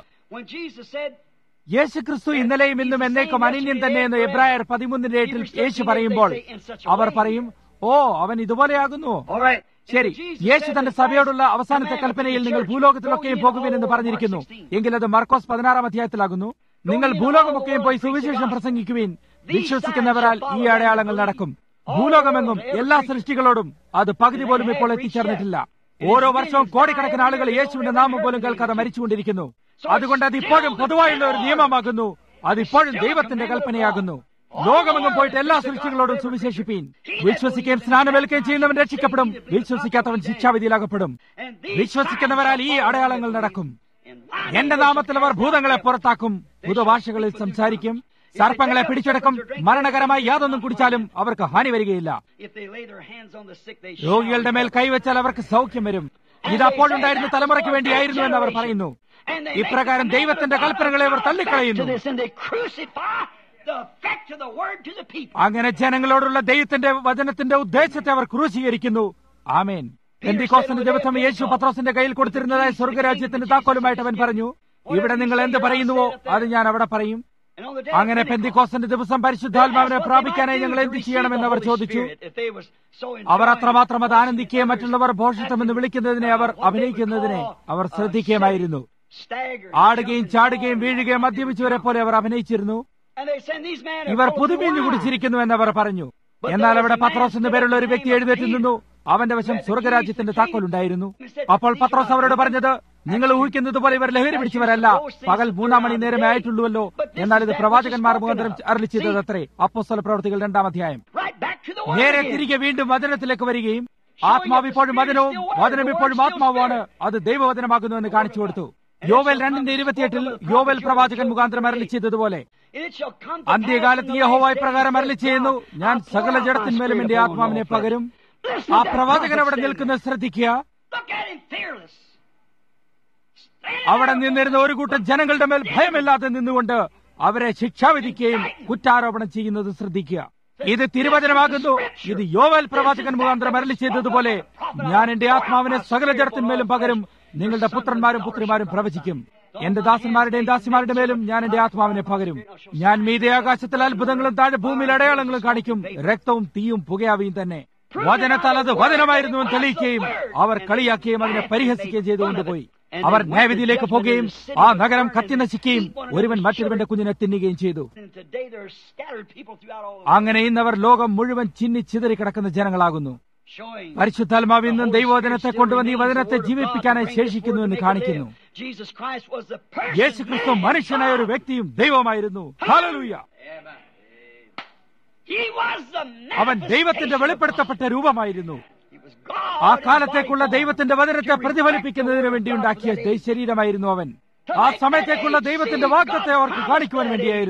യേശു ക്രിസ്തു ഇന്നലെയും ഇന്നും എന്നേക്കും അനിന്യൻ തന്നെ എന്ന് എബ്രായർ പതിമൂന്നിന്റെ എട്ടിൽ യേശു പറയുമ്പോൾ അവർ പറയും ഓ അവൻ ഇതുപോലെയാകുന്നു ശരി യേശു തന്റെ സഭയോടുള്ള അവസാനത്തെ കൽപ്പനയിൽ നിങ്ങൾ ഭൂലോകത്തിലൊക്കെയും പോകുവിൻ എന്ന് പറഞ്ഞിരിക്കുന്നു എങ്കിൽ അത് മർക്കോസ് പതിനാറാം അധ്യായത്തിലാകുന്നു നിങ്ങൾ ഭൂലോകമൊക്കെയും പോയി സുവിശേഷം പ്രസംഗിക്കുവിൻ വിശ്വസിക്കുന്നവരാൽ ഈ അടയാളങ്ങൾ നടക്കും ഭൂലോകമെങ്ങും എല്ലാ സൃഷ്ടികളോടും അത് പകുതി പോലും ഇപ്പോൾ എത്തിച്ചേർന്നിട്ടില്ല ഓരോ വർഷവും കോടിക്കണക്കിന് ആളുകൾ യേശുവിന്റെ നാമം പോലും കേൾക്കാതെ മരിച്ചുകൊണ്ടിരിക്കുന്നു അതുകൊണ്ട് അത് ഇപ്പോഴും പൊതുവായുള്ള ഒരു നിയമമാകുന്നു അതിപ്പോഴും ദൈവത്തിന്റെ കൽപ്പനയാകുന്നു ലോകമെങ്ങും പോയിട്ട് എല്ലാ സൃഷ്ടികളോടും സുവിശേഷിപ്പീൻ വിശ്വസിക്കുകയും സ്നാനമേൽക്കുകയും ചെയ്യുന്നവൻ രക്ഷിക്കപ്പെടും വിശ്വസിക്കാത്തവൻ ശിക്ഷാവിധിയിലാകപ്പെടും വിശ്വസിക്കുന്നവരാൽ ഈ അടയാളങ്ങൾ നടക്കും എന്റെ നാമത്തിൽ അവർ ഭൂതങ്ങളെ പുറത്താക്കും പുതുഭാഷകളിൽ സംസാരിക്കും സർപ്പങ്ങളെ പിടിച്ചെടുക്കും മരണകരമായി യാതൊന്നും കുടിച്ചാലും അവർക്ക് ഹാനി വരികയില്ല രോഗികളുടെ മേൽ കൈവച്ചാൽ അവർക്ക് സൗഖ്യം വരും ഇത് അപ്പോഴുണ്ടായിരുന്ന തലമുറയ്ക്ക് വേണ്ടിയായിരുന്നു എന്ന് അവർ പറയുന്നു ഇപ്രകാരം ദൈവത്തിന്റെ കൽപ്പനകളെ അവർ തള്ളിക്കളയുന്നു അങ്ങനെ ജനങ്ങളോടുള്ള ദൈവത്തിന്റെ വചനത്തിന്റെ ഉദ്ദേശത്തെ അവർ ക്രൂശീകരിക്കുന്നു ആമേൻ പെന്തിക്കോസിന്റെ ദിവസം യേശു പത്രോസിന്റെ കയ്യിൽ കൊടുത്തിരുന്നതായ സ്വർഗരാജ്യത്തിന്റെ താക്കോലുമായിട്ട് അവൻ പറഞ്ഞു ഇവിടെ നിങ്ങൾ എന്ത് പറയുന്നുവോ അത് ഞാൻ അവിടെ പറയും അങ്ങനെ പെന്തിക്കോസിന്റെ ദിവസം പരിശുദ്ധാത്മാവിനെ പ്രാപിക്കാനായി ഞങ്ങൾ എന്ത് ചെയ്യണമെന്ന് അവർ ചോദിച്ചു അവർ അത്രമാത്രം അത് ആനന്ദിക്കുകയും മറ്റുള്ളവർ ഭോഷത്വമെന്ന് വിളിക്കുന്നതിനെ അവർ അഭിനയിക്കുന്നതിനെ അവർ ശ്രദ്ധിക്കുകയുമായിരുന്നു ആടുകയും ചാടുകയും വീഴുകയും മദ്യപിച്ചവരെ പോലെ അവർ അഭിനയിച്ചിരുന്നു ഇവർ പുതുമീഞ്ഞു കുടിച്ചിരിക്കുന്നു എന്നവർ പറഞ്ഞു എന്നാൽ അവിടെ പത്രോസ് എന്ന പേരുള്ള ഒരു വ്യക്തി എഴുന്നേറ്റ് നിന്നു അവന്റെ വശം സ്വർഗരാജ്യത്തിന്റെ താക്കോലുണ്ടായിരുന്നു അപ്പോൾ പത്രോസ് അവരോട് പറഞ്ഞത് നിങ്ങൾ ഊഹിക്കുന്നത് പോലെ ഇവർ ലഹരി പിടിച്ചവരല്ല പകൽ മൂന്നാം മണി നേരമേ ആയിട്ടുള്ളൂവല്ലോ എന്നാൽ ഇത് പ്രവാചകന്മാർ മുഖാന്തരം അരളി ചെയ്തത് അത്രേ അപ്പോസ്തല പ്രവർത്തികൾ രണ്ടാം അധ്യായം നേരെ തിരികെ വീണ്ടും വചനത്തിലേക്ക് വരികയും ആത്മാവ് ഇപ്പോഴും വചനവും വചനം ഇപ്പോഴും ആത്മാവുമാണ് അത് ദൈവവചനമാകുന്നു എന്ന് കാണിച്ചു കൊടുത്തു യോവൽ രണ്ടിന്റെ ഇരുപത്തിയെട്ടിൽ യോവൽ പ്രവാചകൻ മുഖാന്തരം അരളി ചെയ്തതുപോലെ അന്ത്യകാലത്ത് യഹോവായി പ്രകാരം അരളി ചെയ്യുന്നു ഞാൻ സകല ജഡത്തിന്മേലും എന്റെ ആത്മാവിനെ പകരും ആ പ്രവാചകൻ അവിടെ നിൽക്കുന്നത് ശ്രദ്ധിക്കുക അവിടെ നിന്നിരുന്ന ഒരു കൂട്ടം ജനങ്ങളുടെ മേൽ ഭയമില്ലാതെ നിന്നുകൊണ്ട് അവരെ ശിക്ഷാവിധിക്കുകയും കുറ്റാരോപണം ചെയ്യുന്നത് ശ്രദ്ധിക്കുക ഇത് തിരുവചനമാകുന്നു ഇത് യോവൽ പ്രവാചകൻ മുഖാന്തരം അരളി ചെയ്തതുപോലെ ഞാൻ എന്റെ ആത്മാവിനെ സകല ജഡത്തിന്മേലും പകരും നിങ്ങളുടെ പുത്രന്മാരും പുത്രിമാരും പ്രവചിക്കും എന്റെ ദാസന്മാരുടെയും ദാസിമാരുടെ മേലും ഞാൻ എന്റെ ആത്മാവിനെ പകരും ഞാൻ മീതെ ആകാശത്തിൽ അത്ഭുതങ്ങളും താഴെ ഭൂമിയിൽ അടയാളങ്ങളും കാണിക്കും രക്തവും തീയും പുകയാവിയും തന്നെ വചനത്താൽ അത് വചനമായിരുന്നു എന്ന് തെളിയിക്കുകയും അവർ കളിയാക്കുകയും അതിനെ പരിഹസിക്കുകയും ചെയ്തുകൊണ്ടുപോയി അവർ ന്യായവിധിയിലേക്ക് പോകുകയും ആ നഗരം കത്തിനശിക്കുകയും ഒരുവൻ മറ്റൊരുവന്റെ കുഞ്ഞിനെ തിന്നുകയും ചെയ്തു അങ്ങനെ ഇന്നവർ ലോകം മുഴുവൻ ചിന്നി ചിതറി കിടക്കുന്ന ജനങ്ങളാകുന്നു പരിശുദ്ധാത്മാവ് ഇന്നും ദൈവവചനത്തെ കൊണ്ടുവന്ന് ഈ വചനത്തെ ജീവിപ്പിക്കാനായി ശേഷിക്കുന്നു എന്ന് കാണിക്കുന്നു യേശു ക്രിസ്തു മനുഷ്യനായ ഒരു വ്യക്തിയും ദൈവമായിരുന്നു ഹാലലൂയ അവൻ ദൈവത്തിന്റെ വെളിപ്പെടുത്തപ്പെട്ട രൂപമായിരുന്നു ആ കാലത്തേക്കുള്ള ദൈവത്തിന്റെ വചനത്തെ പ്രതിഫലിപ്പിക്കുന്നതിന് വേണ്ടി ഉണ്ടാക്കിയ ശരീരമായിരുന്നു അവൻ ആ സമയത്തേക്കുള്ള ദൈവത്തിന്റെ വാഗ്ദത്തെ അവർക്ക് കാണിക്കുവാൻ വേണ്ടിയായിരുന്നു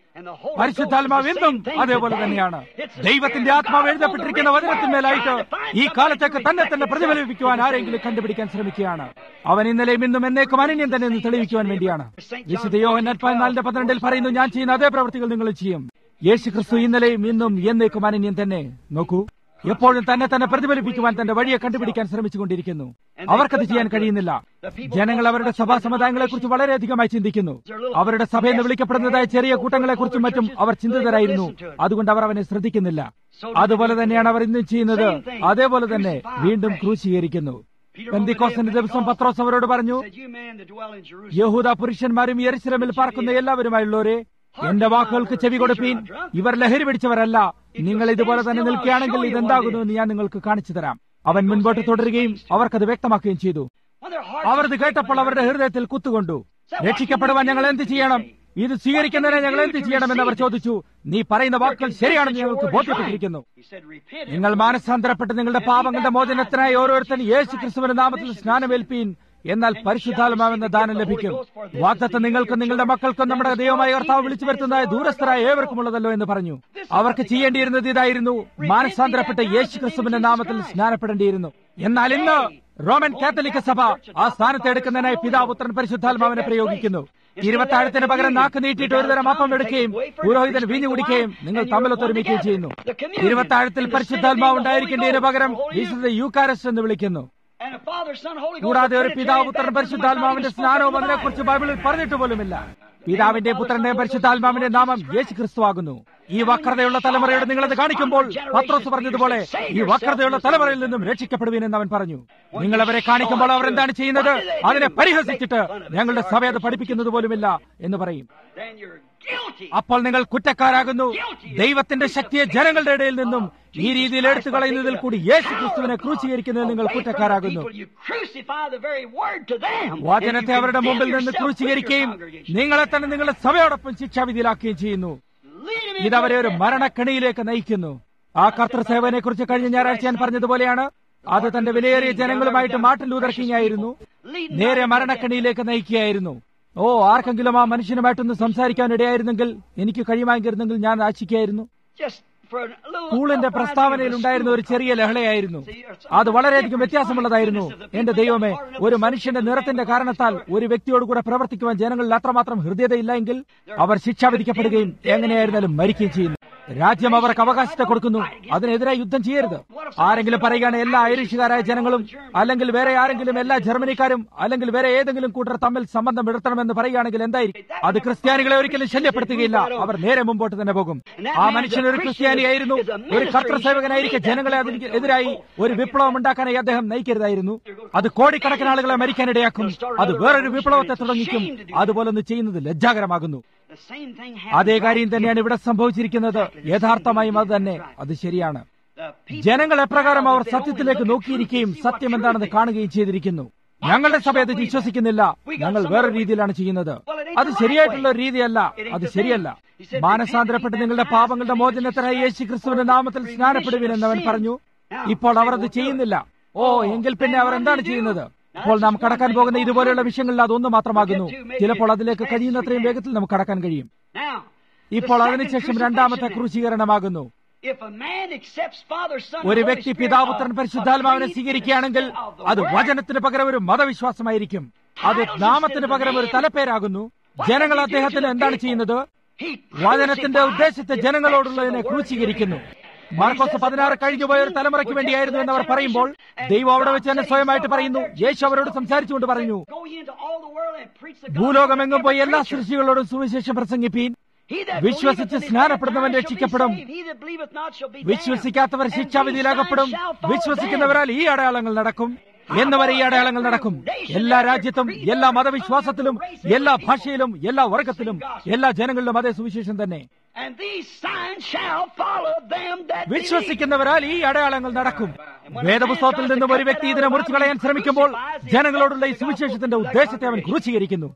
And the Holy പരിശുദ്ധാത്മാവ് Ghost is the എന്നും same thing അതേപോലെ today. തന്നെയാണ് It's the ദൈവത്തിന്റെ Spirit of ആത്മാവ് God എഴുതപ്പെട്ടിരിക്കുന്ന on the written വചനത്തിന്മേലായിട്ട് word, trying to ഈ find കാലത്തേക്ക് something തന്നെ to തന്നെ reflect പ്രതിഫലിപ്പിക്കുവാൻ itself. ആരെങ്കിലും കണ്ടുപിടിക്കാൻ ശ്രമിക്കുകയാണ് അവൻ ഇന്നലെയും ഇന്നും എന്നേക്കും അനന്യം തന്നെ എന്ന് തെളിയിക്കുവാൻ വേണ്ടിയാണ് വിശുദ്ധ യോഹന്നാൻ പതിനാലിന്റെ പന്ത്രണ്ടിൽ പറയുന്നു ഞാൻ ചെയ്യുന്ന അതേ പ്രവൃത്തികൾ നിങ്ങൾ ചെയ്യും യേശു ക്രിസ്തു ഇന്നലെയും ഇന്നും എന്നേക്കും അനന്യം തന്നെ നോക്കൂ എപ്പോഴും തന്നെ തന്നെ പ്രതിഫലിപ്പിക്കുവാൻ തന്റെ വഴിയെ കണ്ടുപിടിക്കാൻ ശ്രമിച്ചുകൊണ്ടിരിക്കുന്നു അവർക്കത് ചെയ്യാൻ കഴിയുന്നില്ല ജനങ്ങൾ അവരുടെ സഭാ സമുദായങ്ങളെ കുറിച്ച് വളരെയധികമായി ചിന്തിക്കുന്നു അവരുടെ സഭയെന്ന് വിളിക്കപ്പെടുന്നതായ ചെറിയ കൂട്ടങ്ങളെ കുറിച്ചും മറ്റും അവർ ചിന്തിതരായിരുന്നു അതുകൊണ്ട് അവർ അവനെ ശ്രദ്ധിക്കുന്നില്ല അതുപോലെ തന്നെയാണ് അവർ ഇന്നും ചെയ്യുന്നത് അതേപോലെ തന്നെ വീണ്ടും ക്രൂശീകരിക്കുന്നു പെന്തിക്കോസിന്റെ ദിവസം പത്രോസ് അവരോട് പറഞ്ഞു Said, You men that dwell in Jerusalem, യഹൂദ പുരുഷന്മാരും യെരുശലേമിൽ പാർക്കുന്ന എല്ലാവരുമായുള്ളവരെ എന്റെ വാക്കുകൾക്ക് ചെവി കൊടുപ്പീൻ ഇവർ ലഹരി പിടിച്ചവരല്ല നിങ്ങൾ ഇതുപോലെ തന്നെ നിൽക്കുകയാണെങ്കിൽ ഇതെന്താകുന്നു എന്ന് ഞാൻ നിങ്ങൾക്ക് കാണിച്ചു തരാം അവൻ മുൻപോട്ട് തുടരുകയും അവർക്കത് വ്യക്തമാക്കുകയും ചെയ്തു when their hearts അവർ ഇത് കേട്ടപ്പോൾ അവരുടെ ഹൃദയത്തിൽ കുത്തുകൊണ്ടു രക്ഷിക്കപ്പെടുവാൻ ഞങ്ങൾ എന്ത് ചെയ്യണം ഇത് സ്വീകരിക്കുന്നതിന് ഞങ്ങൾ എന്ത് ചെയ്യണമെന്ന് അവർ ചോദിച്ചു നീ പറയുന്ന വാക്കുകൾ ശരിയാണെന്ന് ഞങ്ങൾക്ക് ബോധ്യപ്പെട്ടിരിക്കുന്നു He said, Repent. നിങ്ങൾ മാനസാന്തരപ്പെട്ട് നിങ്ങളുടെ പാപങ്ങളുടെ മോചനത്തിനായി ഓരോരുത്തരും യേശു ക്രിസ്തുവിന്റെ നാമത്തിൽ സ്നാനമേൽപ്പീൻ എന്നാൽ പരിശുദ്ധാത്മാവെന്ന ദാനം ലഭിക്കും വാഗ്ദത്തം നിങ്ങൾക്കും നിങ്ങളുടെ മക്കൾക്കും നമ്മുടെ ദൈവമായ കർത്താവ് വിളിച്ചു വരുത്തുന്നതായ ദൂരസ്ഥരായ ഏവർക്കുമുള്ളതല്ലോ എന്ന് പറഞ്ഞു അവർക്ക് ചെയ്യേണ്ടിയിരുന്നത് ഇതായിരുന്നു മാനസാന്തരപ്പെട്ട് യേശു ക്രിസ്തുവിന്റെ നാമത്തിൽ സ്നാനപ്പെടേണ്ടിയിരുന്നു എന്നാൽ ഇന്ന് റോമൻ കാത്തലിക് സഭ ആ സ്ഥാനത്ത് എടുക്കുന്നതിനായി പിതാപുത്രൻ പരിശുദ്ധാത്മാവിനെ പ്രയോഗിക്കുന്നു ഇരുപത്താഴത്തിന് പകരം നാക്ക് നീട്ടിയിട്ട് ഒരുതരം അപ്പം എടുക്കുകയും പുരോഹിതൻ വീഞ്ഞു കുടിക്കുകയും നിങ്ങൾ തമ്മിലൊത്തൊരുമിക്കുകയും ചെയ്യുന്നു ഇരുപത്താഴത്തിൽ പരിശുദ്ധാത്മാവ് ഉണ്ടായിരിക്കേണ്ടതിന് പകരം വിശുദ്ധ യൂക്കാരസ് എന്ന് വിളിക്കുന്നു And the Father, Son, Holy Ghost. കൂടാതെ ഒരു are പിതാവ് Trinitarian പുത്രൻ baptism, പരിശുദ്ധാത്മാവിന്റെ like not even സ്നാനവും spoken in the അതിനെക്കുറിച്ച് Bible. ബൈബിളിൽ പറഞ്ഞിട്ട് പോലുമില്ല പിതാവിന്റെ പുത്രന്റെ പരിശുദ്ധാത്മാവിന്റെ നാമം യേശു ക്രിസ്തുവാകുന്നു ഈ വക്രതയുള്ള തലമുറയോട് നിങ്ങളത് കാണിക്കുമ്പോൾ പത്രോസ് പറഞ്ഞതുപോലെ ഈ വക്രതയുള്ള തലമുറയിൽ നിന്നും രക്ഷിക്കപ്പെടുവീനെന്ന് അവൻ പറഞ്ഞു നിങ്ങൾ അവരെ കാണിക്കുമ്പോൾ അവർ എന്താണ് ചെയ്യുന്നത് അതിനെ പരിഹസിച്ചിട്ട് ഞങ്ങളുടെ സഭ അത് പഠിപ്പിക്കുന്നത് പോലുമില്ല എന്ന് പറയും Then you're guilty. അപ്പോൾ നിങ്ങൾ കുറ്റക്കാരാകുന്നു ദൈവത്തിന്റെ ശക്തിയെ ജനങ്ങളുടെ ഇടയിൽ നിന്നും ഈ രീതിയിൽ എടുത്തു കളയുന്നതിൽ കൂടി യേശു ക്രിസ്തുവിനെ ക്രൂശീകരിക്കുന്നതിൽ നിങ്ങൾ Away from the കുറ്റക്കാരാകുന്നു people, you crucify the very word to them. വചനത്തെ And you അവരുടെ condemn മുമ്പിൽ നിന്ന് yourself with your ക്രൂശീകരിക്കുകയും congregation. നിങ്ങളെ തന്നെ നിങ്ങളുടെ സഭയോടൊപ്പം ശിക്ഷാവിധിയിലാക്കുകയും ചെയ്യുന്നു Lead them ഇതവരെ into ഒരു death. മരണക്കണിയിലേക്ക് നയിക്കുന്നു ആ കർത്തൃസേവനെ കുറിച്ച് കഴിഞ്ഞ ഞായറാഴ്ച ഞാൻ പറഞ്ഞതുപോലെയാണ് അത് തന്റെ വിലയേറിയ ജനങ്ങളുമായിട്ട് മാർട്ടിൻ ലൂതർ കിങ് ആയിരുന്നു നേരെ മരണക്കണിയിലേക്ക് നയിക്കുകയായിരുന്നു ഓ ആർക്കെങ്കിലും ആ മനുഷ്യനുമായിട്ടൊന്ന് സംസാരിക്കാൻ ഇടയായിരുന്നെങ്കിൽ എനിക്ക് കഴിയുമായിരുന്നെങ്കിൽ ഞാൻ ആശിക്കായിരുന്നു Just for a little സ്കൂളിന്റെ upright പ്രസ്താവനയിൽ ഉണ്ടായിരുന്ന ഒരു ചെറിയ ലഹളയായിരുന്നു അത് വളരെയധികം വ്യത്യാസമുള്ളതായിരുന്നു എന്റെ ദൈവമേ ഒരു മനുഷ്യന്റെ നിറത്തിന്റെ കാരണത്താൽ ഒരു വ്യക്തിയോട് കൂടെ പ്രവർത്തിക്കുവാൻ ജനങ്ങളിൽ അത്രമാത്രം ഹൃദയതയില്ല എങ്കിൽ അവർ ശിക്ഷ വിധിക്കപ്പെടുകയും എങ്ങനെയായിരുന്നാലും മരിക്കുകയും ചെയ്യുന്നു രാജ്യം അവർക്ക് അവകാശത്തെ കൊടുക്കുന്നു അതിനെതിരെ യുദ്ധം ചെയ്യരുത് ആരെങ്കിലും പറയുകയാണ് എല്ലാ ഐറിഷുകാരായ ജനങ്ങളും അല്ലെങ്കിൽ വേറെ ആരെങ്കിലും എല്ലാ ജർമ്മനിക്കാരും അല്ലെങ്കിൽ വേറെ ഏതെങ്കിലും കൂട്ടർ തമ്മിൽ സംബന്ധം വിടർത്തണമെന്ന് പറയുകയാണെങ്കിൽ എന്തായിരിക്കും അത് ക്രിസ്ത്യാനികളെ ഒരിക്കലും ശല്യപ്പെടുത്തുകയില്ല അവർ നേരെ മുമ്പോട്ട് തന്നെ പോകും ആ മനുഷ്യൻ ഒരു ക്രിസ്ത്യാനിയായിരുന്നു ഒരു കർത്തൃസേവകനായിരിക്കെ ജനങ്ങളെ അതിന് എതിരായി ഒരു വിപ്ലവം ഉണ്ടാക്കാനായി അദ്ദേഹം നയിക്കരുതായിരുന്നു അത് കോടിക്കണക്കിന് ആളുകളെ മരിക്കാനിടയാക്കും അത് വേറൊരു വിപ്ലവത്തെ തുടങ്ങിക്കും അതുപോലൊന്ന് ചെയ്യുന്നത് ലജ്ജാകരമാകുന്നു The same thing അതേ happened. കാര്യം തന്നെയാണ് ഇവിടെ സംഭവിച്ചിരിക്കുന്നത് യഥാർത്ഥമായും അത് തന്നെ അത് ശരിയാണ് The people ജനങ്ങൾ എപ്രകാരം അവർ they only സത്യത്തിലേക്ക് look at നോക്കിയിരിക്കുകയും truth and see what സത്യം എന്താണെന്ന് truth is. കാണുകയും ചെയ്തിരിക്കുന്നു ഞങ്ങളുടെ സഭ അത് വിശ്വസിക്കുന്നില്ല ഞങ്ങൾ വേറെ രീതിയിലാണ് ചെയ്യുന്നത് അത് ശരിയായിട്ടുള്ള ഒരു രീതിയല്ല അത് ശരിയല്ല മാനസാന്തരപ്പെട്ട് നിങ്ങളുടെ പാപങ്ങളുടെ മോചനത്തിനായി യേശു ക്രിസ്തുവിന്റെ നാമത്തിൽ സ്നാനപ്പെടുവിനെന്ന് അവൻ പറഞ്ഞു ഇപ്പോൾ അവർ അത് ചെയ്യുന്നില്ല ഓ എങ്കിൽ പിന്നെ അവർ എന്താണ് ചെയ്യുന്നത് ഇപ്പോൾ നാം കടക്കാൻ പോകുന്ന ഇതുപോലെയുള്ള വിഷയങ്ങളിൽ അതൊന്നു മാത്രമാകുന്നു ചിലപ്പോൾ അതിലേക്ക് കഴിയുന്നത്രയും വേഗത്തിൽ നമുക്ക് കടക്കാൻ കഴിയും Now, ഇപ്പോൾ the അതിനുശേഷം second രണ്ടാമത്തെ crucifixion ക്രൂശീകരണമാകുന്നു If a man accepts Father, Son, ഒരു Holy വ്യക്തി Spirit, പിതാപുത്രൻ uh, പരിശുദ്ധാത്മാവിനെ uh, സ്വീകരിക്കുകയാണെങ്കിൽ of the അത് word, വചനത്തിന് പകരം ഒരു മതവിശ്വാസമായിരിക്കും അത് നാമത്തിന് പകരം ഒരു തലപ്പേരാകുന്നു ജനങ്ങൾ അദ്ദേഹത്തിന് എന്താണ് ചെയ്യുന്നത് he വചനത്തിന്റെ crucifies ഉദ്ദേശത്തെ the ജനങ്ങളോടുള്ളതിനെ effects of the word ക്രൂശീകരിക്കുന്നു given. Markose പതിനാറ് കഴിഞ്ഞുപോയ ഒരു തലമുറയ്ക്ക് വേണ്ടിയായിരുന്നു എന്ന് അവർ പറയുമ്പോൾ ദൈവം അവിടെ വെച്ച് തന്നെ സ്വയമായിട്ട് പറയുന്നു യേശു അവരോട് സംസാരിച്ചുകൊണ്ട് പറഞ്ഞു Go ye into all the world and preach the gospel ഭൂലോകമെങ്ങും to പോയി every എല്ലാ creature. സൃഷ്ടികളോടും സുവിശേഷം പ്രസംഗിപ്പീൻ He that വിശ്വസിച്ച് believeth and is സ്നാനപ്പെടുന്നവൻ baptized shall be രക്ഷിക്കപ്പെടും. saved. He that believeth not shall be damned. വിശ്വസിക്കാത്തവർ And ശിക്ഷാവിധിയിലാകപ്പെടും these signs shall follow വിശ്വസിക്കുന്നവരാൽ ഈ അടയാളങ്ങൾ നടക്കും എന്ന് വരെ ഈ അടയാളങ്ങൾ നടക്കും എല്ലാ രാജ്യത്തും എല്ലാ മതവിശ്വാസത്തിലും എല്ലാ ഭാഷയിലും എല്ലാ വർഗത്തിലും എല്ലാ ജനങ്ങളിലും അതേ സുവിശേഷം തന്നെ them. And these signs shall follow them that believe. വിശ്വസിക്കുന്നവരാൽ ഈ അടയാളങ്ങൾ നടക്കും വേദപുസ്തകത്തിൽ നിന്നും ഒരു വ്യക്തി ഇതിനെ മുറിച്ചു കളയാൻ ശ്രമിക്കുമ്പോൾ ജനങ്ങളോടുള്ള ഈ സുവിശേഷത്തിന്റെ ഉദ്ദേശത്തെ അവൻ ക്രൂശീകരിക്കുന്നു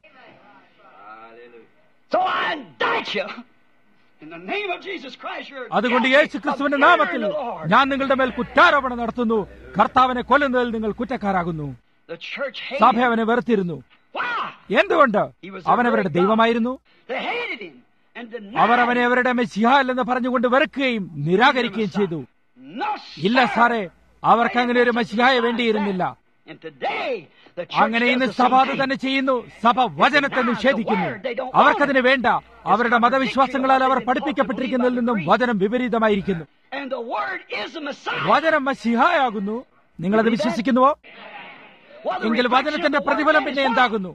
So I indict you. In the name of Jesus Christ, you're അതുകൊണ്ട് guilty യേശു of ക്രിസ്തുവിന്റെ murdering നാമത്തിൽ the Lord. ഞാൻ നിങ്ങളുടെ മേൽ കുറ്റാരോപണം നടത്തുന്നു കർത്താവിനെ കൊല്ലുന്നതിൽ നിങ്ങൾ കുറ്റക്കാരാകുന്നു The church സഭ hated him. അവനെ വെറുത്തിരുന്നു Why? എന്തുകൊണ്ട് അവൻ അവരുടെ ദൈവമായിരുന്നു They hated him. and our denied അവനെ അവരുടെ മെസ്സിഹ അല്ലെന്ന് പറഞ്ഞുകൊണ്ട് വെറുക്കുകയും നിരാകരിക്കുകയും ചെയ്തു No, ഇല്ല sir. സാറേ അവർക്ക് അങ്ങനെ ഒരു മസിഹായ വേണ്ടിയിരുന്നില്ല And today, the church അങ്ങനെ ഇന്ന് does the സഭ same അത് thing. തന്നെ ചെയ്യുന്നു സഭ വചനത്തെ നിഷേധിക്കുന്നു അവർക്കതിന് വേണ്ട അവരുടെ മതവിശ്വാസങ്ങളാൽ അവർ പഠിപ്പിക്കപ്പെട്ടിരിക്കുന്നതിൽ നിന്നും വചനം വിപരീതമായിരിക്കുന്നു And the word is the Messiah. വചനം മസിഹായാകുന്നു നിങ്ങളത് വിശ്വസിക്കുന്നുവോ Well, the എങ്കിൽ reflection വചനത്തിന്റെ of the word പ്രതിഫലം is പിന്നെ what? എന്താകുന്നു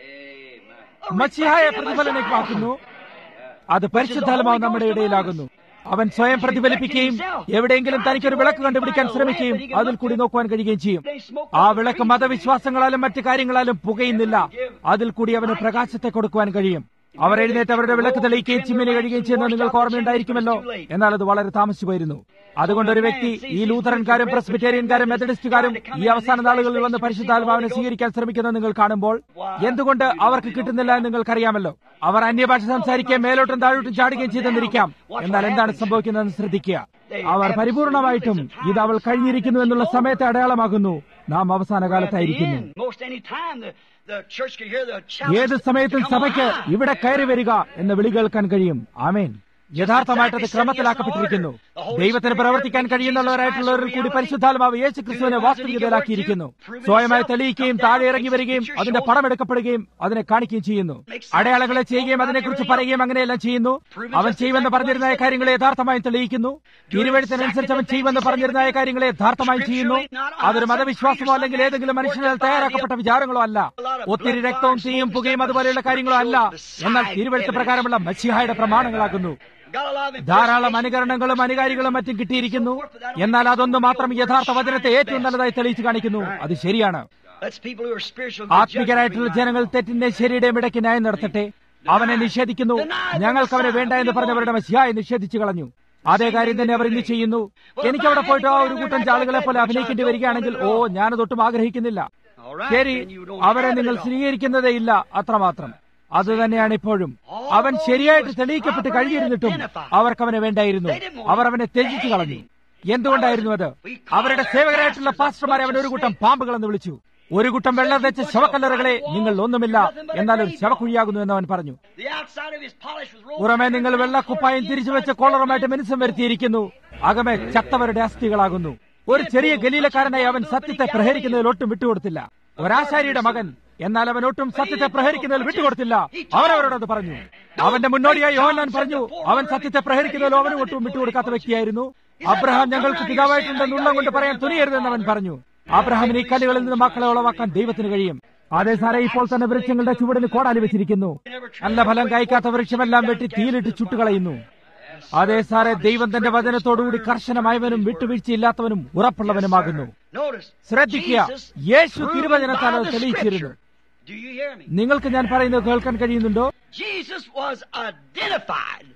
A മസിഹായ reflection of the പ്രതിഫലനമാക്കുന്നു Messiah. അത് പരിശുദ്ധാത്മാവ് നമ്മുടെ ഇടയിലാകുന്നു അവൻ സ്വയം പ്രതിഫലിപ്പിക്കുകയും എവിടെയെങ്കിലും തനിക്കൊരു വിളക്ക് കണ്ടുപിടിക്കാൻ ശ്രമിക്കുകയും അതിൽ കൂടി നോക്കുവാൻ കഴിയുകയും ചെയ്യും ആ വിളക്ക് മതവിശ്വാസങ്ങളാലും മറ്റു കാര്യങ്ങളാലും പുകയുന്നില്ല അതിൽ കൂടി അവന് പ്രകാശത്തെ കൊടുക്കുവാൻ കഴിയും അവർ എഴുന്നേറ്റ് അവരുടെ വിളക്ക് തെളിയിക്കുകയും ചിമ്മിനി കഴിയുകയും ചെയ്യുന്നത് നിങ്ങൾക്ക് ഓർമ്മയുണ്ടായിരിക്കുമല്ലോ എന്നാൽ അത് വളരെ താമസിച്ചു പോയിരുന്നു അതുകൊണ്ട് ഒരു വ്യക്തി ഈ ലൂഥറൻകാരും പ്രസ്ബിറ്റേറിയൻകാരും മെത്തഡിസ്റ്റുകാരും ഈ അവസാന നാളുകളിൽ വന്ന് പരിശുദ്ധാത്മാവിനെ സ്വീകരിക്കാൻ ശ്രമിക്കുന്നത് നിങ്ങൾ കാണുമ്പോൾ എന്തുകൊണ്ട് അവർക്ക് കിട്ടുന്നില്ല എന്ന് നിങ്ങൾക്കറിയാമല്ലോ അവർ അന്യഭാഷ സംസാരിക്കുകയും മേലോട്ടും താഴോട്ടും ചാടുകയും ചെയ്തെന്നിരിക്കാം എന്നാൽ എന്താണ് സംഭവിക്കുന്നതെന്ന് ശ്രദ്ധിക്കുക അവർ പരിപൂർണമായിട്ടും ഇത് അവൾ കഴിഞ്ഞിരിക്കുന്നു എന്നുള്ള സമയത്തെ അടയാളമാകുന്നു നാം അവസാന കാലത്തായിരിക്കുന്നു In most any time, the, the church can hear the challenge ഏത് to സമയത്തും come സഭയ്ക്ക് on high. ഇവിടെ കയറി വരിക എന്ന വിളി കേൾക്കാൻ കഴിയും ആമേൻ യഥാർത്ഥമായിട്ട് അത് ക്രമത്തിലാക്കപ്പെട്ടിരിക്കുന്നു ദൈവത്തിന് പ്രവർത്തിക്കാൻ കഴിയുന്നവരായിട്ടുള്ളവരിൽ കൂടി പരിശുദ്ധാത്മാവ് യേശു ക്രിസ്തുവിനെ വാസ്തവികതയിലാക്കിയിരിക്കുന്നു സ്വയമായി തെളിയിക്കുകയും താഴെ ഇറങ്ങി വരികയും അതിന്റെ പടമെടുക്കപ്പെടുകയും അതിനെ കാണിക്കുകയും ചെയ്യുന്നു അടയാളങ്ങളെ ചെയ്യുകയും അതിനെക്കുറിച്ച് പറയുകയും അങ്ങനെയെല്ലാം ചെയ്യുന്നു അവൻ ചെയ്യുമെന്ന് പറഞ്ഞിരുന്ന കാര്യങ്ങളെ യഥാർത്ഥമായും തെളിയിക്കുന്നു തിരുവഴുത്തിനനുസരിച്ച് അവൻ ചെയ്യുമെന്ന് പറഞ്ഞിരുന്ന കാര്യങ്ങളെ യഥാർത്ഥമായും ചെയ്യുന്നു അതൊരു മതവിശ്വാസമോ അല്ലെങ്കിൽ ഏതെങ്കിലും മനുഷ്യനാൽ തയ്യാറാക്കപ്പെട്ട വിചാരങ്ങളോ അല്ല ഒത്തിരി രക്തവും തീയും പുകയും അതുപോലെയുള്ള കാര്യങ്ങളോ അല്ല എന്നാൽ തിരുവഴുത്ത് പ്രകാരമുള്ള മച്ചിഹായുടെ പ്രമാണങ്ങളാകുന്നു Got a lot of ധാരാളം അനുകരണങ്ങളും അനുകാരികളും മറ്റും കിട്ടിയിരിക്കുന്നു എന്നാൽ അതൊന്നു മാത്രം യഥാർത്ഥ വചനത്തെ ഏറ്റവും നല്ലതായി തെളിയിച്ചു കാണിക്കുന്നു അത് ശരിയാണ് That's people who are spiritual. ആത്മികരായിട്ടുള്ള ജനങ്ങൾ തെറ്റിന്റെ ശരിയുടെയും ഇടയ്ക്ക് ന്യായം നടത്തട്ടെ അവനെ നിഷേധിക്കുന്നു ഞങ്ങൾക്ക് അവനെ വേണ്ട എന്ന് പറഞ്ഞവരുടെ മസിയായി നിഷേധിച്ചു കളഞ്ഞു അതേ കാര്യം തന്നെ അവർ ഇന്ന് ചെയ്യുന്നു എനിക്ക് അവിടെ പോയിട്ട് ആ ഒരു കൂട്ടം ആളുകളെ പോലെ അഭിനയിക്കേണ്ടി വരികയാണെങ്കിൽ ഓ ഞാനതൊട്ടും ആഗ്രഹിക്കുന്നില്ല All right, ശരി then you don't അവരെ have it നിങ്ങൾ at all. സ്വീകരിക്കുന്നതേ ഇല്ല അത്രമാത്രം അത് തന്നെയാണ് ഇപ്പോഴും അവൻ ശരിയായിട്ട് തെളിയിക്കപ്പെട്ട് കഴിഞ്ഞിരുന്നിട്ടും അവർക്ക് അവനെ വേണ്ടായിരുന്നു അവർ അവനെ ത്യജിച്ചു കളഞ്ഞു എന്തുകൊണ്ടായിരുന്നു അത് അവരുടെ സേവകരായിട്ടുള്ള പാസ്റ്റർമാരെ അവൻ ഒരു കൂട്ടം പാമ്പുകളെന്ന് വിളിച്ചു ഒരു കൂട്ടം വെള്ളം വെച്ച ശവക്കല്ലറകളെ നിങ്ങൾ ഒന്നുമില്ല എന്നാൽ ഒരു ശവക്കുഴിയാകുന്നു എന്ന് അവൻ പറഞ്ഞു The outside of his polish was rolled. പുറമെ നിങ്ങൾ വെള്ളക്കുപ്പായം തിരിച്ചു വെച്ച കോളറുമായിട്ട് മിനുസം വരുത്തിയിരിക്കുന്നു അകമെ ചത്തവരുടെ അസ്ഥികളാകുന്നു ഒരു ചെറിയ ഗലീലക്കാരനായി അവൻ സത്യത്തെ പ്രഹരിക്കുന്നതിൽ ഒട്ടും വിട്ടുകൊടുത്തില്ല ഒരാശാരിയുടെ മകൻ എന്നാൽ അവൻ ഒട്ടും സത്യത്തെ പ്രഹരിക്കുന്നതിൽ വിട്ടുകൊടുത്തില്ല അവൻ അവരോടത് പറഞ്ഞു അവന്റെ മുന്നോടിയായി യോഹന്നാൻ പറഞ്ഞു അവൻ സത്യത്തെ പ്രഹരിക്കുന്നതിൽ അവനും ഒട്ടും വിട്ടുകൊടുക്കാത്ത വ്യക്തിയായിരുന്നു അബ്രഹാം ഞങ്ങൾക്ക് പിതാവായിട്ടുണ്ടെന്ന് ഉള്ളം കൊണ്ട് പറയാൻ തുനിയരുതെന്ന് അവൻ പറഞ്ഞു അബ്രഹാമിന് ഈ കല്ലുകളിൽ നിന്ന് മക്കളെ ഉളവാക്കാൻ ദൈവത്തിന് കഴിയും അതേ സാറേ ഇപ്പോൾ തന്നെ വൃക്ഷങ്ങളുടെ ചുവടിന് കോടാലി വെച്ചിരിക്കുന്നു നല്ല ഫലം കായ്ക്കാത്ത വൃക്ഷമെല്ലാം വെട്ടി തീയിലിട്ട് ചുട്ടുകളയുന്നു അതേ സാറേ ദൈവം തന്റെ വചനത്തോടുകൂടി കർശനമായവനും വിട്ടുവീഴ്ചയില്ലാത്തവനും ഉറപ്പുള്ളവനുമാകുന്നു Notice. ശ്രദ്ധിക്കുക Jesus യേശു proved തിരുവചനത്താൽ by അത് the തെളിയിച്ചിരുന്നു scripture. Do you hear me? നിങ്ങൾക്ക് ഞാൻ പറയുന്നത് കേൾക്കാൻ കഴിയുന്നുണ്ടോ Jesus was identified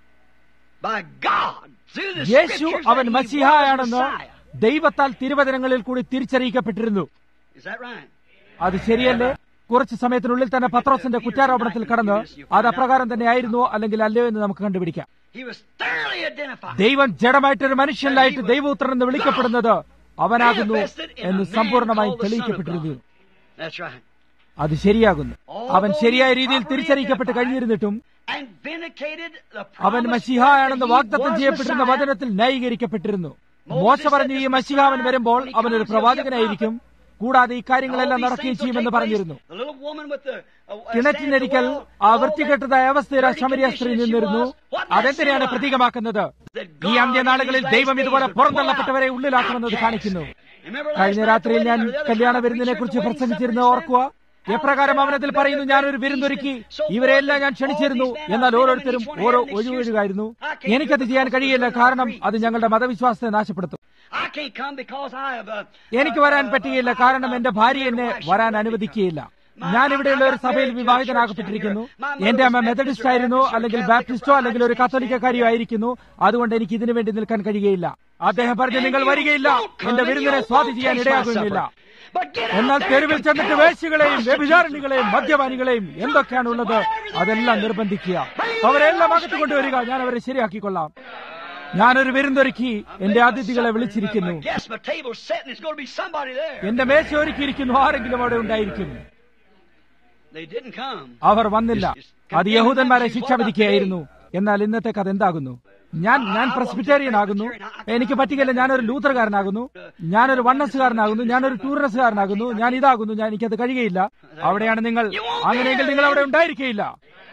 by God through the Yeshu scriptures അവൻ that he was മസിഹായാണെന്ന് Messiah. ദൈവത്താൽ തിരുവചനങ്ങളിൽ കൂടി തിരിച്ചറിയിക്കപ്പെട്ടിരുന്നു Is that right? അത് ശരിയല്ലേ കുറച്ച് സമയത്തിനുള്ളിൽ തന്നെ പത്രോസിന്റെ കുറ്റാരോപണത്തിൽ കടന്ന് അത് അപ്രകാരം തന്നെയായിരുന്നോ അല്ലെങ്കിൽ അല്ലയോ എന്ന് നമുക്ക് കണ്ടുപിടിക്കാം He was thoroughly identified. ദൈവം ജഡമായിട്ടൊരു മനുഷ്യനിലായിട്ട് ദൈവപുത്രൻ എന്ന് വിളിക്കപ്പെടുന്നത് അവനാകുന്നു എന്ന് സമ്പൂർണ്ണമായും തെളിയിക്കപ്പെട്ടിരുന്നു That's right. അത് ശരിയാകുന്നു അവൻ ശരിയായ രീതിയിൽ തിരിച്ചറിയിക്കപ്പെട്ട് കഴിഞ്ഞിരുന്നിട്ടും And vindicated the അവൻ promise മസിഹായാണെന്ന് that he വാഗ്ദത്തം was ചെയ്യപ്പെട്ടിരുന്ന Messiah. വചനത്തിൽ ന്യായീകരിക്കപ്പെട്ടിരുന്നു മോശ പറഞ്ഞു ഈ മസിഹ അവൻ വരുമ്പോൾ അവൻ ഒരു പ്രവാചകനായിരിക്കും കൂടാതെ ഈ കാര്യങ്ങളെല്ലാം നടക്കുകയും ചെയ്യുമെന്ന് പറഞ്ഞിരുന്നു The little woman with the, uh, uh, കിണറ്റിനരിക്കൽ stand ആ well, വൃത്തികെട്ടതായ അവസ്ഥയിൽ ആ ശമരിയ സ്ത്രീ നിന്നിരുന്നു അതെന്തിനാണ് പ്രതീകമാക്കുന്നത് ഈ അന്ത്യനാളുകളിൽ ദൈവം ഇതുപോലെ പുറന്തള്ളപ്പെട്ടവരെ ഉള്ളിലാക്കുമെന്നത് കാണിക്കുന്നു Remember കഴിഞ്ഞ last night രാത്രിയിൽ the ഞാൻ other കല്യാണ time വിരുന്നിനെ preacher കുറിച്ച് at the wedding പ്രസംഗിച്ചിരുന്നത് supper ഓർക്കുക എപ്രകാരം അവനതിൽ പറയുന്നു ഞാനൊരു വിരുന്നൊരുക്കി ഇവരെല്ലാം ഞാൻ ക്ഷണിച്ചിരുന്നു എന്നാൽ ഓരോരുത്തരും ഓരോ ഒഴിവൊഴുകായിരുന്നു എനിക്കത് ചെയ്യാൻ കഴിയില്ല കാരണം അത് ഞങ്ങളുടെ മതവിശ്വാസത്തെ നാശപ്പെടുത്തും I can't come because I have a, എനിക്ക് വരാൻ പറ്റുകയില്ല കാരണം എന്റെ ഭാര്യ എന്നെ വരാൻ അനുവദിക്കുകയില്ല ഞാൻ ഇവിടെയുള്ള ഒരു സഭയിൽ വിവാഹിതനാകപ്പെട്ടിരിക്കുന്നു എന്റെ അമ്മ മെത്തഡിസ്റ്റ് ആയിരുന്നു അല്ലെങ്കിൽ ബാപ്റ്റിസ്റ്റോ അല്ലെങ്കിൽ ഒരു കത്തോലിക്കക്കാരിയോ ആയിരിക്കുന്നു അതുകൊണ്ട് എനിക്ക് ഇതിനു വേണ്ടി നിൽക്കാൻ കഴിയുകയില്ല അദ്ദേഹം പറഞ്ഞു നിങ്ങൾ വരികയില്ല എന്റെ വിരുന്നിനെ സ്വാധീനം ചെയ്യാൻ ഇടയാകുന്നില്ല But get out എന്നാൽ there തെരുവിൽ and ചെന്നിട്ട് come വേശ്യകളെയും prostitutes, വ്യഭിചാരിണികളെയും മദ്യപാനികളെയും എന്തൊക്കെയാണുള്ളത് അതെല്ലാം നിർബന്ധിക്കുക അവരെല്ലാം അകത്ത് കൊണ്ടുവരിക ഞാൻ അവരെ ശരിയാക്കിക്കൊള്ളാം ഞാനൊരു വിരുന്നൊരുക്കി എന്റെ അതിഥികളെ വിളിച്ചിരിക്കുന്നു Guess my table's set and it's going to be somebody there. എന്റെ മേശ ഒരുക്കിയിരിക്കുന്നു ആരെങ്കിലും അവിടെ ഉണ്ടായിരിക്കും They didn't come. അവർ വന്നില്ല അത് യഹൂദന്മാരെ ശിക്ഷ വിധിക്കുകയായിരുന്നു എന്നാൽ ഇന്നത്തേക്ക് അതെന്താകുന്നു ഞാൻ ഞാൻ പ്രസ്ബിറ്റേറിയൻ ആകുന്നു എനിക്ക് പറ്റിക്കല്ല ഞാനൊരു ലൂത്രകാരനാകുന്നു ഞാനൊരു വണ്ണസുകാരനാകുന്നു ഞാനൊരു ടൂറിനസുകാരനാകുന്നു ഞാൻ ഇതാകുന്നു ഞാൻ എനിക്കത് കഴിയുകയില്ല അവിടെയാണ് നിങ്ങൾ അങ്ങനെയെങ്കിൽ നിങ്ങൾ അവിടെ ഉണ്ടായിരിക്കുകയില്ല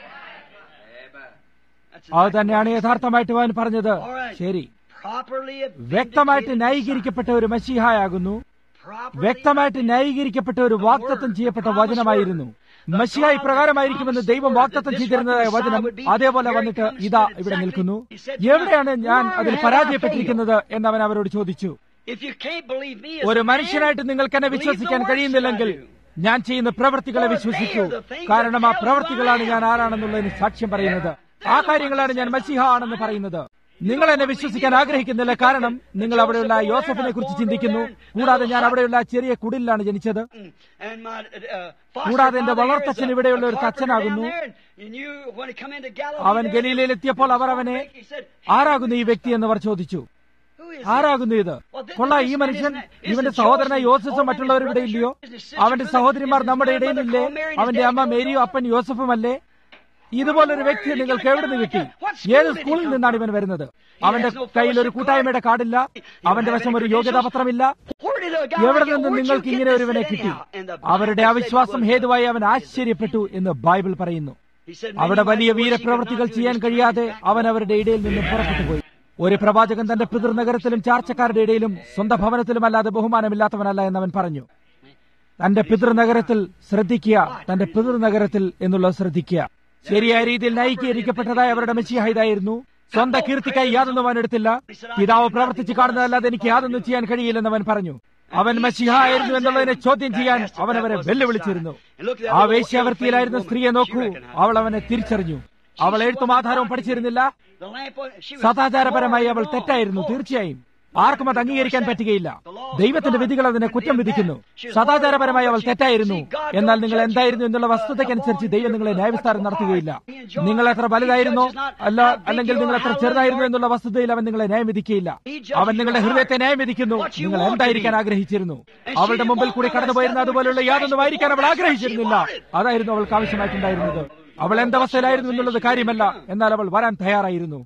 അത് തന്നെയാണ് യഥാർത്ഥമായിട്ട് അവൻ പറഞ്ഞത് ശരി properly വ്യക്തമായിട്ട് ന്യായീകരിക്കപ്പെട്ട ഒരു മഷിഹായാകുന്നു വ്യക്തമായിട്ട് ന്യായീകരിക്കപ്പെട്ട ഒരു വാക്തത്വം ചെയ്യപ്പെട്ട വചനമായിരുന്നു മഷിഹ ഇപ്രകാരമായിരിക്കുമെന്ന് ദൈവം വാക്തത്വം ചെയ്തിരുന്നതായ വചനം അതേപോലെ വന്നിട്ട് ഇതാ ഇവിടെ നിൽക്കുന്നു എവിടെയാണ് ഞാൻ അതിൽ പരാജയപ്പെട്ടിരിക്കുന്നത് എന്ന് അവൻ അവരോട് ചോദിച്ചു If you can't believe me as ഒരു a man, മനുഷ്യനായിട്ട് നിങ്ങൾക്ക് എന്നെ വിശ്വസിക്കാൻ കഴിയുന്നില്ലെങ്കിൽ ഞാൻ ചെയ്യുന്ന പ്രവൃത്തികളെ വിശ്വസിക്കൂ കാരണം ആ പ്രവൃത്തികളാണ് ഞാൻ ആരാണെന്നുള്ളതിന് സാക്ഷ്യം പറയുന്നത് ആ കാര്യങ്ങളാണ് ഞാൻ മസിഹ ആണെന്ന് പറയുന്നത് നിങ്ങൾ എന്നെ വിശ്വസിക്കാൻ ആഗ്രഹിക്കുന്നില്ല കാരണം നിങ്ങൾ അവിടെയുള്ള യോസഫിനെ കുറിച്ച് ചിന്തിക്കുന്നു കൂടാതെ ഞാൻ അവിടെയുള്ള ആ ചെറിയ കുടിലാണ് ജനിച്ചത് and my uh, foster കൂടാതെ എന്റെ father വളർത്തച്ഛൻ is a- ഇവിടെയുള്ള a ഒരു carpenter തച്ചനാകുന്നു. down there, and you, when he come into Galilee അവൻ there, ഗലീലയിൽ എത്തിയപ്പോൾ അവർ അവനെ he said, ആരാകുന്നു ഈ വ്യക്തി എന്നവർ ചോദിച്ചു Who is ആരാകുന്നു ഇത് കൊള്ള ഈ മനുഷ്യൻ ഇവന്റെ സഹോദരനായ യോസഫും മറ്റുള്ളവർ ഇവിടെ ഇല്ലയോ അവന്റെ സഹോദരിമാർ നമ്മുടെ ഇടയിലില്ലേ അവന്റെ അമ്മ മേരിയും അപ്പൻ യോസഫും അല്ലേ ഇതുപോലൊരു വ്യക്തിയെ നിങ്ങൾക്ക് എവിടെ നിന്ന് കിട്ടി ഏത് സ്കൂളിൽ നിന്നാണ് ഇവൻ വരുന്നത് അവന്റെ കയ്യിൽ ഒരു കൂട്ടായ്മയുടെ കാർഡില്ല അവന്റെ വശം ഒരു യോഗ്യതാ പത്രമില്ല Where did a guy എവിടെ like that- നിന്ന് where'd you നിങ്ങൾക്ക് get ഇങ്ങനെ this ഒരുവനെ anyhow? കിട്ടി And the അവരുടെ Bible അവിശ്വാസം said he ഹേതുവായി അവൻ ആശ്ചര്യപ്പെട്ടു എന്ന് ബൈബിൾ പറയുന്നു He said, അവിടെ "Many വലിയ mighty works he could വീരപ്രവൃത്തികൾ not do in ചെയ്യാൻ his കഴിയാതെ time." അവൻ അവരുടെ ഇടയിൽ നിന്നും പുറപ്പെട്ടു പോയി ഒരു പ്രവാചകൻ തന്റെ പിതൃനഗരത്തിലും ചാർച്ചക്കാരുടെ ഇടയിലും സ്വന്തം ഭവനത്തിലും അല്ലാതെ ബഹുമാനമില്ലാത്തവനല്ല എന്നവൻ പറഞ്ഞു തന്റെ പിതൃനഗരത്തിൽ ശ്രദ്ധിക്കുക തന്റെ പിതൃനഗരത്തിൽ എന്നുള്ളത് ശ്രദ്ധിക്കുക ശരിയായ രീതിയിൽ നയിക്കരിക്കപ്പെട്ടതായ അവരുടെ മെസ്സിഹ ഇതായിരുന്നു സ്വന്തം കീർത്തിക്കായി യാതൊന്നും അവൻ എടുത്തില്ല പിതാവ് പ്രവർത്തിച്ച് കാണുന്നതല്ലാതെ എനിക്ക് യാതൊന്നും ചെയ്യാൻ കഴിയില്ലെന്ന് അവൻ പറഞ്ഞു അവൻ മസിഹ ആയിരുന്നു എന്നുള്ളതിനെ ചോദ്യം ചെയ്യാൻ അവൻ അവരെ വെല്ലുവിളിച്ചിരുന്നു ആ വേശ്യാവൃത്തിയിലായിരുന്ന സ്ത്രീയെ നോക്കൂ അവൾ അവനെ തിരിച്ചറിഞ്ഞു അവൾ എഴുത്തും ആധാരവും പഠിച്ചിരുന്നില്ല The lamp was- she was സദാചാരപരമായി അവൾ wrong, തെറ്റായിരുന്നു wrong. തീർച്ചയായും ആർക്കും അത് അംഗീകരിക്കാൻ പറ്റുകയില്ല ദൈവത്തിന്റെ വിധികൾ അതിനെ കുറ്റം വിധിക്കുന്നു സദാചാരപരമായി അവൾ തെറ്റായിരുന്നു എന്നാൽ നിങ്ങൾ എന്തായിരുന്നു എന്നുള്ള വസ്തുതയ്ക്കനുസരിച്ച് ദൈവം നിങ്ങളെ ന്യായവിസ്താരം നടത്തുകയില്ല നിങ്ങൾ എത്ര വലുതായിരുന്നോ അല്ല അല്ലെങ്കിൽ നിങ്ങൾ എത്ര ചെറുതായിരുന്നു എന്നുള്ള വസ്തുതയിൽ അവൻ നിങ്ങളെ ന്യായം വിധിക്കുകയില്ല അവൻ നിങ്ങളുടെ ഹൃദയത്തെ ന്യായം വിധിക്കുന്നു നിങ്ങൾ എന്തായിരിക്കാൻ ആഗ്രഹിച്ചിരുന്നു അവളുടെ മുമ്പിൽ കൂടി കടന്നുപോയിരുന്ന അതുപോലുള്ള യാതൊന്നും ആയിരിക്കാൻ അവൾ ആഗ്രഹിച്ചിരുന്നില്ല അതായിരുന്നു അവൾക്ക് ആവശ്യമായിട്ടുണ്ടായിരുന്നത് അവൾ എന്തവസ്ഥയിലായിരുന്നു എന്നുള്ളത് കാര്യമല്ല എന്നാൽ അവൾ വരാൻ തയ്യാറായിരുന്നു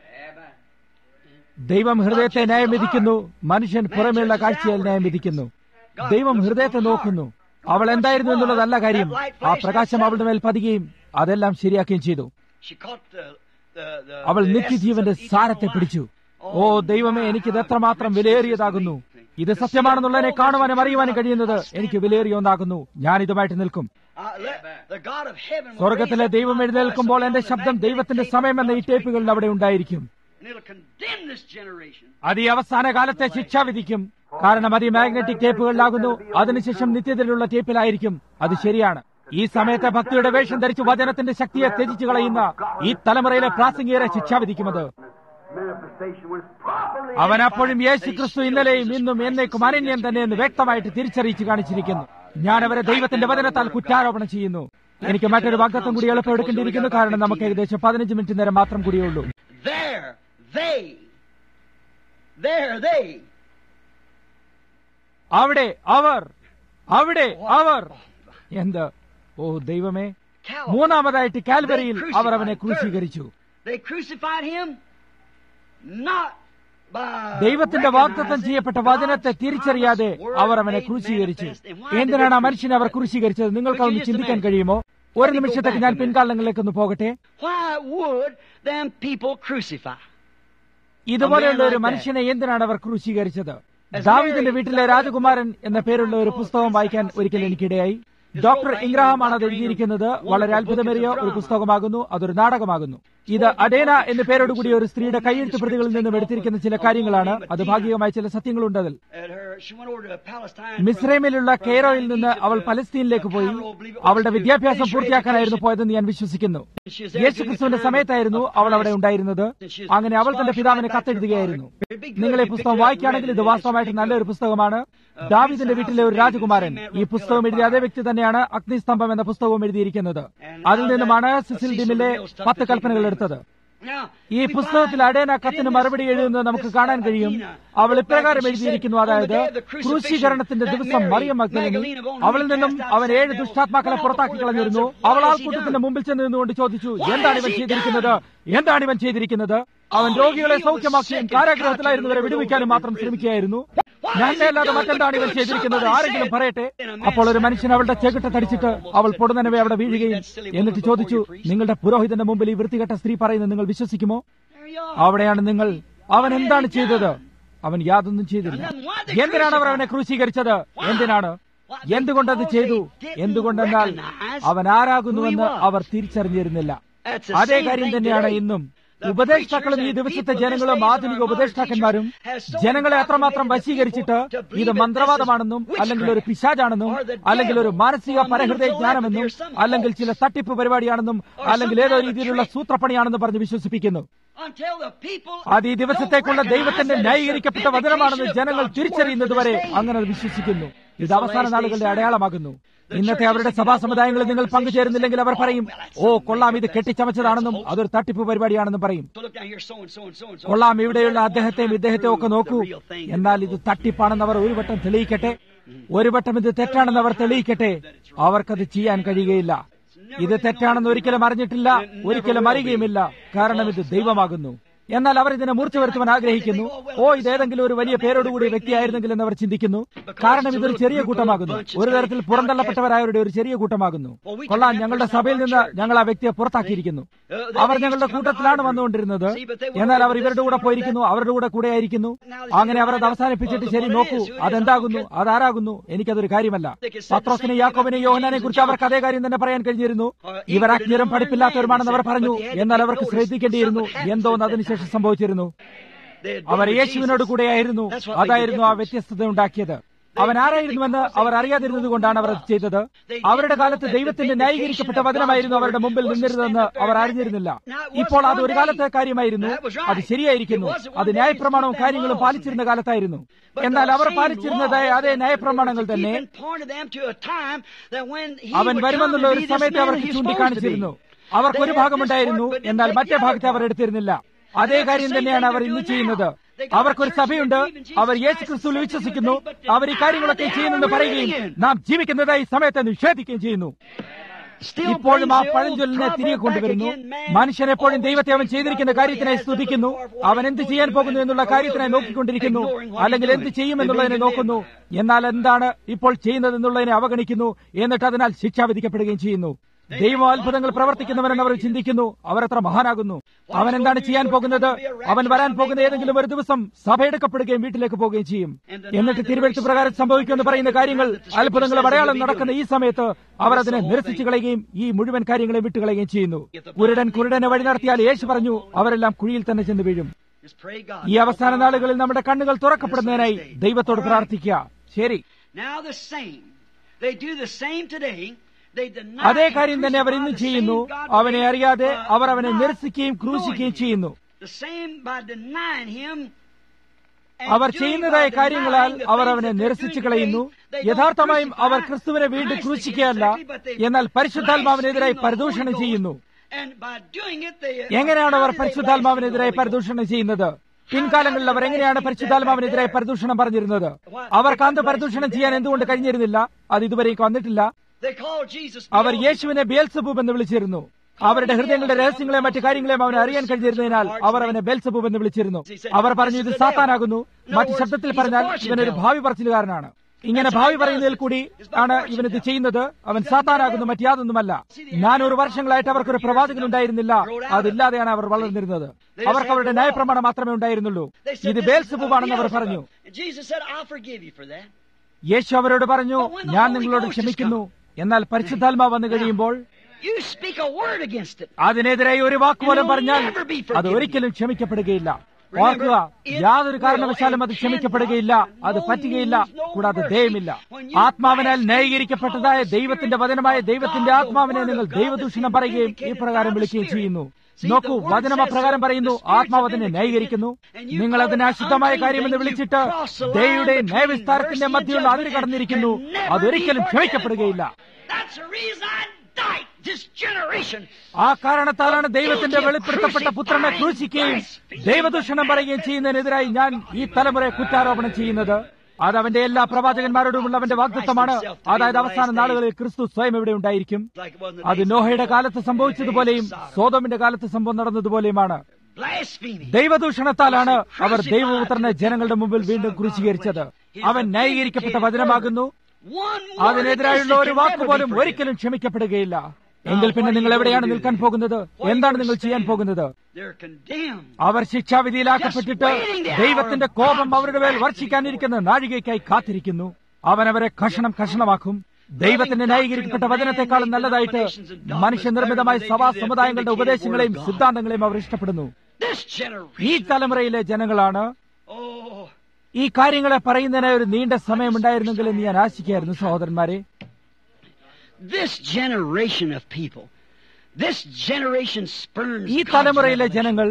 ദൈവം ഹൃദയത്തെ ന്യായം വിധിക്കുന്നു മനുഷ്യൻ പുറമെയുള്ള കാഴ്ചയാൽ ന്യായം വിധിക്കുന്നു ദൈവം ഹൃദയത്തെ നോക്കുന്നു അവൾ എന്തായിരുന്നു എന്നുള്ളതല്ല കാര്യം ആ പ്രകാശം അവളുടെ മേൽ പതിക്കുകയും അതെല്ലാം ശരിയാക്കുകയും ചെയ്തു She caught the, the, the, അവൾ the നിത്യജീവന്റെ essence of സാരത്തെ eternal പിടിച്ചു life. ഓ ദൈവമേ എനിക്കിത് എത്രമാത്രം വിലയേറിയതാകുന്നു ഇത് സത്യമാണെന്നുള്ളതിനെ കാണുവാനും അറിയുവാനും കഴിയുന്നത് എനിക്ക് വിലയേറിയ ഒന്നാകുന്നു ഞാൻ ഇതുമായിട്ട് നിൽക്കും Uh, let- the God of heaven will സ്വർഗത്തിലെ raise up ദൈവം my എഴുന്നേൽക്കുമ്പോൾ voice എന്റെ on the ശബ്ദം magnetic ദൈവത്തിന്റെ tape സമയം എന്ന ഈ of the ടേപ്പുകളിൽ അവിടെ ഉണ്ടായിരിക്കും And it'll condemn this generation. അത് ഈ അവസാന കാലത്തെ ശിക്ഷ വിധിക്കും കാരണം അത് ഈ മാഗ്നറ്റിക് ടേപ്പുകളിലാകുന്നു അതിനുശേഷം നിത്യത്തിലുള്ള ടേപ്പിലായിരിക്കും അത് ശരിയാണ് ഈ സമയത്തെ ഭക്തിയുടെ വേഷം ധരിച്ച് വചനത്തിന്റെ ശക്തിയെ ത്യജിച്ചു കളയുന്ന ഈ തലമുറയിലെ പ്രാസംഗികരെ ശിക്ഷ വിധിക്കുന്നത് manifestation was properly അവൻ അപ്പോഴും യേശു ക്രിസ്തു ഇന്നലെയും ഇന്നും എന്നേക്കും അനന്യം തന്നെ എന്ന് വ്യക്തമായിട്ട് തിരിച്ചറിയിച്ചു കാണിച്ചിരിക്കുന്നു ഞാൻ അവരെ ദൈവത്തിന്റെ വചനത്താൽ കുറ്റാരോപണം ചെയ്യുന്നു എനിക്ക് മറ്റൊരു വാഗ്ദത്വം കൂടി എളുപ്പം എടുക്കേണ്ടിയിരിക്കുന്നു കാരണം നമുക്ക് ഏകദേശം പതിനഞ്ച് മിനിറ്റ് നേരം മാത്രം കൂടിയുള്ളൂ There, they. There, they. അവിടെ അവർ അവിടെ അവർ എന്ത് ഓ ദൈവമേ Calvary. മൂന്നാമതായിട്ട് കാൽവരിയിൽ അവർ അവനെ ക്രൂശീകരിച്ചു They crucified him not by ദൈവത്തിന്റെ വാഗ്ദത്തം recognizing ചെയ്യപ്പെട്ട God's വചനത്തെ തിരിച്ചറിയാതെ promised word അവർ അവനെ made ക്രൂശീകരിച്ചു manifest. And why did എന്തിനാണ് ആ they മനുഷ്യനെ അവർ ക്രൂശീകരിച്ചത് നിങ്ങൾക്ക് അതൊന്ന് But you just ചിന്തിക്കാൻ imagine. കഴിയുമോ ഒരു നിമിഷത്തേക്ക് ഞാൻ പിൻകാലങ്ങളിലേക്കൊന്ന് പോകട്ടെ Why would them people crucify? ഇതുപോലെയുള്ള ഒരു like that. മനുഷ്യനെ എന്തിനാണ് അവർ ക്രൂശീകരിച്ചത് ദാവിദിന്റെ വീട്ടിലെ രാജകുമാരൻ എന്ന പേരുള്ള ഒരു പുസ്തകം വായിക്കാൻ ഒരിക്കൽ എനിക്കിടയായി ഡോക്ടർ ഇംഗ്രാഹാം ആണ് അത് എഴുതിയിരിക്കുന്നത് വളരെ അത്ഭുതമേറിയ ഒരു പുസ്തകമാകുന്നു അതൊരു നാടകമാകുന്നു ഇത് അഡേന എന്ന പേരോടുകൂടി ഒരു സ്ത്രീയുടെ കയ്യെഴുത്ത് പ്രതികളിൽ നിന്നും എടുത്തിരിക്കുന്ന ചില കാര്യങ്ങളാണ് അത് ഭാഗികമായ ചില സത്യങ്ങളുണ്ട് അതിൽ At her, she went over to Palestine. മിസ്രൈമിലുള്ള കെയ്റോയിൽ നിന്ന് അവൾ പലസ്തീനിലേക്ക് പോയി അവളുടെ വിദ്യാഭ്യാസം പൂർത്തിയാക്കാനായിരുന്നു പോയതെന്ന് ഞാൻ വിശ്വസിക്കുന്നു യേശു ക്രിസ്തുവിന്റെ സമയത്തായിരുന്നു അവൾ അവിടെ ഉണ്ടായിരുന്നത് അങ്ങനെ അവൾ തന്റെ പിതാവിനെ കത്തെഴുതുകയായിരുന്നു നിങ്ങൾ ഈ പുസ്തകം വായിക്കുകയാണെങ്കിൽ ഇത് വാസ്തവമായിട്ട് നല്ലൊരു പുസ്തകമാണ് ദാവിദിന്റെ വീട്ടിലെ ഒരു രാജകുമാരൻ ഈ പുസ്തകം എഴുതിയ അതേ വ്യക്തി തന്നെയാണ് അഗ്നിസ്തംഭം എന്ന പുസ്തകവും എഴുതിയിരിക്കുന്നത് അതിൽ നിന്നുമാണ് സിസിൽ ഡിമിലെ പത്ത് കൽപ്പനകൾ എടുത്തത് ഈ പുസ്തകത്തിൽ അടേന കത്തിന് മറുപടി എഴുതുന്നത് നമുക്ക് കാണാൻ കഴിയും അവൾ ഇപ്രകാരം എഴുതിയിരിക്കുന്നു അതായത് ക്രൂശീകരണത്തിന്റെ ദിവസം മറിയം മഗ്ദലിനി അവളിൽ നിന്നും അവൻ ഏഴ് ദുഷ്ടാത്മാക്കളെ പുറത്താക്കി കളഞ്ഞിരുന്നു അവൾ ആൾക്കൂട്ടത്തിന്റെ മുമ്പിൽ ചെന്ന് നിന്നുകൊണ്ട് ചോദിച്ചു എന്താണ് ഇവൻ ചെയ്തിരിക്കുന്നത് എന്താണ് ഇവൻ ചെയ്തിരിക്കുന്നത് അവൻ രോഗികളെ സൗഖ്യമാക്കിയും കാരാഗ്രഹത്തിലായിരുന്നവരെ വിടുവിക്കാനും മാത്രം ശ്രമിക്കുകയായിരുന്നു ഞാനല്ലാതെ മറ്റെന്താണ് ഇവൻ ചെയ്തിരിക്കുന്നത് ആരെങ്കിലും പറയട്ടെ അപ്പോൾ ഒരു മനുഷ്യൻ അവളുടെ ചെകിട്ടത്തടിച്ചിട്ട് അവൾ പൊടുന്നനവെ അവിടെ വീഴുകയും എന്നിട്ട് ചോദിച്ചു നിങ്ങളുടെ പുരോഹിതന്റെ മുമ്പിൽ ഈ വൃത്തികെട്ട സ്ത്രീ പറയുന്നത് നിങ്ങൾ വിശ്വസിക്കുമോ അവിടെയാണ് നിങ്ങൾ അവൻ എന്താണ് ചെയ്തത് അവൻ യാതൊന്നും ചെയ്തില്ല എന്തിനാണ് അവർ അവനെ ക്രൂശീകരിച്ചത് എന്തിനാണ് എന്തുകൊണ്ടത് ചെയ്തു എന്തുകൊണ്ടെന്നാൽ അവൻ ആരാകുന്നുവെന്ന് അവർ തിരിച്ചറിഞ്ഞിരുന്നില്ല അതേ കാര്യം തന്നെയാണ് ഇന്നും ഉപദേഷ്ടാക്കളും ഈ ദിവസത്തെ ജനങ്ങളും ആധുനിക ഉപദേഷ്ടാക്കന്മാരും ജനങ്ങളെ അത്രമാത്രം വശീകരിച്ചിട്ട് ഇത് മന്ത്രവാദമാണെന്നും അല്ലെങ്കിൽ ഒരു പിശാജാണെന്നും അല്ലെങ്കിൽ ഒരു മാനസിക പരഹൃദയ ജ്ഞാനമെന്നും അല്ലെങ്കിൽ ചില തട്ടിപ്പ് പരിപാടിയാണെന്നും അല്ലെങ്കിൽ ഏതോ രീതിയിലുള്ള സൂത്രപ്പണിയാണെന്നും പറഞ്ഞ് വിശ്വസിപ്പിക്കുന്നു അത് ഈ ദിവസത്തേക്കുള്ള ദൈവത്തിന്റെ ന്യായീകരിക്കപ്പെട്ട വചനമാണെന്ന് ജനങ്ങൾ തിരിച്ചറിയുന്നതുവരെ അങ്ങനെ അത് വിശ്വസിക്കുന്നു ഇത് അവസാന നാളുകളുടെ അടയാളമാകുന്നു ഇന്നത്തെ അവരുടെ സഭാ സമുദായങ്ങളിൽ നിങ്ങൾ പങ്കുചേരുന്നില്ലെങ്കിൽ അവർ പറയും ഓ കൊള്ളാം ഇത് കെട്ടിച്ചമച്ചതാണെന്നും അതൊരു തട്ടിപ്പ് പരിപാടിയാണെന്നും പറയും കൊള്ളാം ഇവിടെയുള്ള അദ്ദേഹത്തെയും ഇദ്ദേഹത്തെയും ഒക്കെ നോക്കൂ എന്നാൽ ഇത് തട്ടിപ്പാണെന്ന് അവർ ഒരു വട്ടം തെളിയിക്കട്ടെ ഒരു വട്ടം ഇത് തെറ്റാണെന്ന് അവർ തെളിയിക്കട്ടെ അവർക്കത് ചെയ്യാൻ കഴിയുകയില്ല ഇത് തെറ്റാണെന്ന് ഒരിക്കലും അറിഞ്ഞിട്ടില്ല ഒരിക്കലും അറിയുകയുമില്ല കാരണം ഇത് ദൈവമാകുന്നു എന്നാൽ അവർ ഇതിനെ മൂർച്ച വരുത്തുവാൻ ആഗ്രഹിക്കുന്നു ഓ ഇത് ഏതെങ്കിലും ഒരു വലിയ പേരോടുകൂടിയ വ്യക്തിയായിരുന്നെങ്കിൽ എന്ന് അവർ ചിന്തിക്കുന്നു കാരണം ഇതൊരു ചെറിയ കൂട്ടമാകുന്നു ഒരു തരത്തിൽ പുറന്തള്ളപ്പെട്ടവരായവരുടെ ഒരു ചെറിയ കൂട്ടമാകുന്നു കൊള്ളാം ഞങ്ങളുടെ സഭയിൽ നിന്ന് ഞങ്ങൾ ആ വ്യക്തിയെ പുറത്താക്കിയിരിക്കുന്നു അവർ ഞങ്ങളുടെ കൂട്ടത്തിലാണ് വന്നുകൊണ്ടിരുന്നത് എന്നാൽ അവർ ഇവരുടെ കൂടെ പോയിരിക്കുന്നു അവരുടെ കൂടെ കൂടെ ആയിരിക്കുന്നു അങ്ങനെ അവർ അത് അവസാനിപ്പിച്ചിട്ട് ശരി നോക്കൂ അതെന്താകുന്നു അതാരാകുന്നു എനിക്കതൊരു കാര്യമല്ല പത്രോസിനെ യാക്കോബിനെ യോഹനാനെ കുറിച്ച് അവർക്ക് അതേ കാര്യം തന്നെ പറയാൻ കഴിഞ്ഞിരുന്നു ഇവർ അജ്ഞരും പഠിപ്പില്ലാത്തവരുമാണെന്ന് അവർ പറഞ്ഞു എന്നാൽ അവർക്ക് ശ്രദ്ധിക്കേണ്ടിയിരുന്നു എന്തോന്ന് അതിനുശേഷം സംഭവിച്ചിരുന്നു അവർ യേശുവിനോട് കൂടെയായിരുന്നു അതായിരുന്നു ആ വ്യത്യസ്തത ഉണ്ടാക്കിയത് അവൻ ആരായിരുന്നുവെന്ന് അവർ അറിയാതിരുന്നത് കൊണ്ടാണ് അവർ അത് ചെയ്തത് അവരുടെ കാലത്ത് ദൈവത്തിന്റെ ന്യായീകരിക്കപ്പെട്ട വചനമായിരുന്നു അവരുടെ മുമ്പിൽ നിന്നിരുന്നതെന്ന് അവർ അറിഞ്ഞിരുന്നില്ല ഇപ്പോൾ അത് ഒരു കാലത്തെ കാര്യമായിരുന്നു അത് ശരിയായിരിക്കുന്നു അത് ന്യായപ്രമാണവും കാര്യങ്ങളും പാലിച്ചിരുന്ന കാലത്തായിരുന്നു എന്നാൽ അവർ പാലിച്ചിരുന്നത് അതേ ന്യായപ്രമാണങ്ങൾ തന്നെ അവൻ വരുമെന്നുള്ള ഒരു സമയത്ത് അവർക്ക് ചൂണ്ടിക്കാണിച്ചിരുന്നു അവർക്ക് ഒരു ഭാഗമുണ്ടായിരുന്നു എന്നാൽ മറ്റേ ഭാഗത്തെ അവർ എടുത്തിരുന്നില്ല അതേ കാര്യം തന്നെയാണ് അവർ ഇന്ന് ചെയ്യുന്നത് അവർക്കൊരു സഭയുണ്ട് അവർ യേശു ക്രിസ്തുവിൽ വിശ്വസിക്കുന്നു അവർ ഈ കാര്യങ്ങളൊക്കെ ചെയ്യുന്നെന്ന് പറയുകയും നാം ജീവിക്കുന്നത് ഈ സമയത്ത് നിഷേധിക്കുകയും ചെയ്യുന്നു ഇപ്പോഴും ആ പഴഞ്ചൊല്ലിനെ തിരികെ കൊണ്ടുവരുന്നു മനുഷ്യൻ എപ്പോഴും ദൈവത്തെ അവൻ ചെയ്തിരിക്കുന്ന കാര്യത്തിനായി സ്തുതിക്കുന്നു അവൻ എന്ത് ചെയ്യാൻ പോകുന്നു എന്നുള്ള കാര്യത്തിനായി നോക്കിക്കൊണ്ടിരിക്കുന്നു അല്ലെങ്കിൽ എന്ത് ചെയ്യുമെന്നുള്ളതിനെ നോക്കുന്നു എന്നാൽ എന്താണ് ഇപ്പോൾ ചെയ്യുന്നത് എന്നുള്ളതിനെ അവഗണിക്കുന്നു എന്നിട്ട് അതിനാൽ ശിക്ഷ വിധിക്കപ്പെടുകയും ചെയ്യുന്നു ദൈവം അത്ഭുതങ്ങൾ പ്രവർത്തിക്കുന്നവരെന്ന് അവർ ചിന്തിക്കുന്നു അവർ എത്ര മഹാനാകുന്നു അവൻ എന്താണ് ചെയ്യാൻ പോകുന്നത് അവൻ വരാൻ പോകുന്ന ഏതെങ്കിലും ഒരു ദിവസം സഭയെടുക്കപ്പെടുകയും വീട്ടിലേക്ക് പോവുകയും ചെയ്യും എന്നിട്ട് തിരുവെഴുത്ത് പ്രകാരം സംഭവിക്കുമെന്ന് പറയുന്ന കാര്യങ്ങൾ അത്ഭുതങ്ങളും അടയാളം നടക്കുന്ന ഈ സമയത്ത് അവർ അതിനെ നിരസിച്ചു കളയുകയും ഈ മുഴുവൻ കാര്യങ്ങളെ വിട്ടുകളയുകയും ചെയ്യുന്നു കുരുടൻ കുരുടനെ വഴി നടത്തിയാൽ യേശു പറഞ്ഞു അവരെല്ലാം കുഴിയിൽ തന്നെ ചെന്ന് വീഴും ഈ അവസാന നാളുകളിൽ നമ്മുടെ കണ്ണുകൾ തുറക്കപ്പെടുന്നതിനായി ദൈവത്തോട് പ്രാർത്ഥിക്കുക ശരി അതേ കാര്യം തന്നെ അവർ ഇന്ന് ചെയ്യുന്നു അവനെ അറിയാതെ അവർ അവനെ നിരസിക്കുകയും ക്രൂശിക്കുകയും ചെയ്യുന്നു അവർ ചെയ്യുന്നതായ കാര്യങ്ങളാൽ അവർ അവനെ നിരസിച്ചു കളയുന്നു യഥാർത്ഥമായും അവർ ക്രിസ്തുവിനെ വീണ്ടും ക്രൂശിക്കുകയല്ല എന്നാൽ പരിശുദ്ധാത്മാവിനെതിരായി പരിദൂഷണം ചെയ്യുന്നു എങ്ങനെയാണ് അവർ പരിശുദ്ധാത്മാവിനെതിരായി പരിദൂഷണം ചെയ്യുന്നത് പിൻകാലങ്ങളിൽ അവർ എങ്ങനെയാണ് പരിശുദ്ധാത്മാവിനെതിരായി പരിദൂഷണം പറഞ്ഞിരുന്നത് അവർക്ക് അന്ത് പരിദൂഷണം ചെയ്യാൻ എന്തുകൊണ്ട് കഴിഞ്ഞിരുന്നില്ല അത് ഇതുവരേക്ക് വന്നിട്ടില്ല അവർ യേശുവിനെ ബേൽസബൂബ് എന്ന് വിളിച്ചിരുന്നു അവരുടെ ഹൃദയങ്ങളുടെ രഹസ്യങ്ങളെയും മറ്റു കാര്യങ്ങളെയും അവനെ അറിയാൻ കഴിഞ്ഞിരുന്നതിനാൽ അവർ അവനെ ബേൽസബൂബ് എന്ന് വിളിച്ചിരുന്നു അവർ പറഞ്ഞു ഇത് സാത്താനാകുന്നു മറ്റു ശബ്ദത്തിൽ പറഞ്ഞാൽ ഇവനൊരു ഭാവി പറച്ചിലുകാരനാണ് ഇങ്ങനെ ഭാവി പറയുന്നതിൽ കൂടി ആണ് ഇവനിത് ചെയ്യുന്നത് അവൻ സാത്താനാകുന്നു മറ്റു യാതൊന്നുമല്ല നാനൂറ് വർഷങ്ങളായിട്ട് അവർക്കൊരു പ്രവാചകൻ ഉണ്ടായിരുന്നില്ല അതില്ലാതെയാണ് അവർ വളർന്നിരുന്നത് അവർക്ക് അവരുടെ ന്യായപ്രമാണം മാത്രമേ ഉണ്ടായിരുന്നുള്ളൂ ഇത് ബേൽസബൂബാണെന്ന് അവർ പറഞ്ഞു യേശു അവരോട് പറഞ്ഞു ഞാൻ നിങ്ങളോട് ക്ഷമിക്കുന്നു എന്നാൽ പരിശുദ്ധാത്മാവ് വന്നു കഴിയുമ്പോൾ അതിനെതിരായി ഒരു വാക്കുപോലും പറഞ്ഞാൽ അത് ഒരിക്കലും ക്ഷമിക്കപ്പെടുകയില്ല ഓർക്കുക യാതൊരു കാരണവശാലും അത് ക്ഷമിക്കപ്പെടുകയില്ല അത് പറ്റുകയില്ല കൂടാതെ ദയമില്ല ആത്മാവിനാൽ ന്യായീകരിക്കപ്പെട്ടതായ ദൈവത്തിന്റെ വചനമായ ദൈവത്തിന്റെ ആത്മാവിനെ നിങ്ങൾ ദൈവദൂഷണം പറയുകയും ഈ പ്രകാരം വിളിക്കുകയും ചെയ്യുന്നു നോക്കൂ വചനം അപ്രകാരം പറയുന്നു ആത്മാവ് അതിനെ ന്യായീകരിക്കുന്നു നിങ്ങൾ അതിനെ അശുദ്ധമായ കാര്യമെന്ന് വിളിച്ചിട്ട് ദൈവയുടെ ന്യായവിസ്താരത്തിന്റെ മധ്യയുള്ള അതിര് കടന്നിരിക്കുന്നു അതൊരിക്കലും ക്ഷമിക്കപ്പെടുകയില്ല this generation. ആ കാരണത്താലാണ് ദൈവത്തിന്റെ വെളിപ്പെടുത്തപ്പെട്ട പുത്രനെ ക്രൂശിക്കുകയും ദൈവദൂഷണം പറയുകയും ചെയ്യുന്നതിനെതിരായി ഞാൻ ഈ തലമുറയെ കുറ്റാരോപണം ചെയ്യുന്നത് അത് അവന്റെ എല്ലാ പ്രവാചകന്മാരോടുമുള്ള അവന്റെ വാഗ്ദത്തമാണ് അതായത് അവസാന നാളുകളിൽ ക്രിസ്തു സ്വയം ഇവിടെ ഉണ്ടായിരിക്കും Like it was in the അത് days of നോഹയുടെ Noah. കാലത്ത് സംഭവിച്ചതുപോലെയും സോതോമിന്റെ കാലത്ത് സംഭവം നടന്നതുപോലെയുമാണ് Blasphemy. ദൈവദൂഷണത്താലാണ് അവർ ദൈവപുത്രനെ ജനങ്ങളുടെ മുമ്പിൽ വീണ്ടും ക്രൂശീകരിച്ചത് അവൻ ന്യായീകരിക്കപ്പെട്ട വചനമാകുന്നു One word അതിനെതിരായുള്ള ഒരു against it can walk never be പോലും forgiven. ഒരിക്കലും ക്ഷമിക്കപ്പെടുകയില്ല എങ്കിൽ പിന്നെ നിങ്ങൾ എവിടെയാണ് നിൽക്കാൻ പോകുന്നത് എന്താണ് നിങ്ങൾ ചെയ്യാൻ പോകുന്നത് They're condemned. അവർ ശിക്ഷാവിധിയിലാക്കപ്പെട്ടിട്ട് ദൈവത്തിന്റെ കോപം അവരുടെ മേൽ വർഷിക്കാനിരിക്കുന്ന നാഴികയ്ക്കായി കാത്തിരിക്കുന്നു അവൻ അവരെ കഷണം കഷണമാക്കും ദൈവത്തിന്റെ ന്യായീകരിക്കപ്പെട്ട വചനത്തെക്കാളും നല്ലതായിട്ട് മനുഷ്യനിർമ്മിതമായ സഭാ സമുദായങ്ങളുടെ ഉപദേശങ്ങളെയും സിദ്ധാന്തങ്ങളെയും അവർ ഇഷ്ടപ്പെടുന്നു This ഈ generation. തലമുറയിലെ ജനങ്ങളാണ് Oh, ഈ കാര്യങ്ങളെ പറയുന്നതിന് ഒരു നീണ്ട സമയമുണ്ടായിരുന്നെങ്കിൽ എന്ന് ഞാൻ ആശിക്കായിരുന്നു സഹോദരന്മാരെ this generation of people. This generation spurns ഈ God's തലമുറയിലെ revelation. ജനങ്ങൾ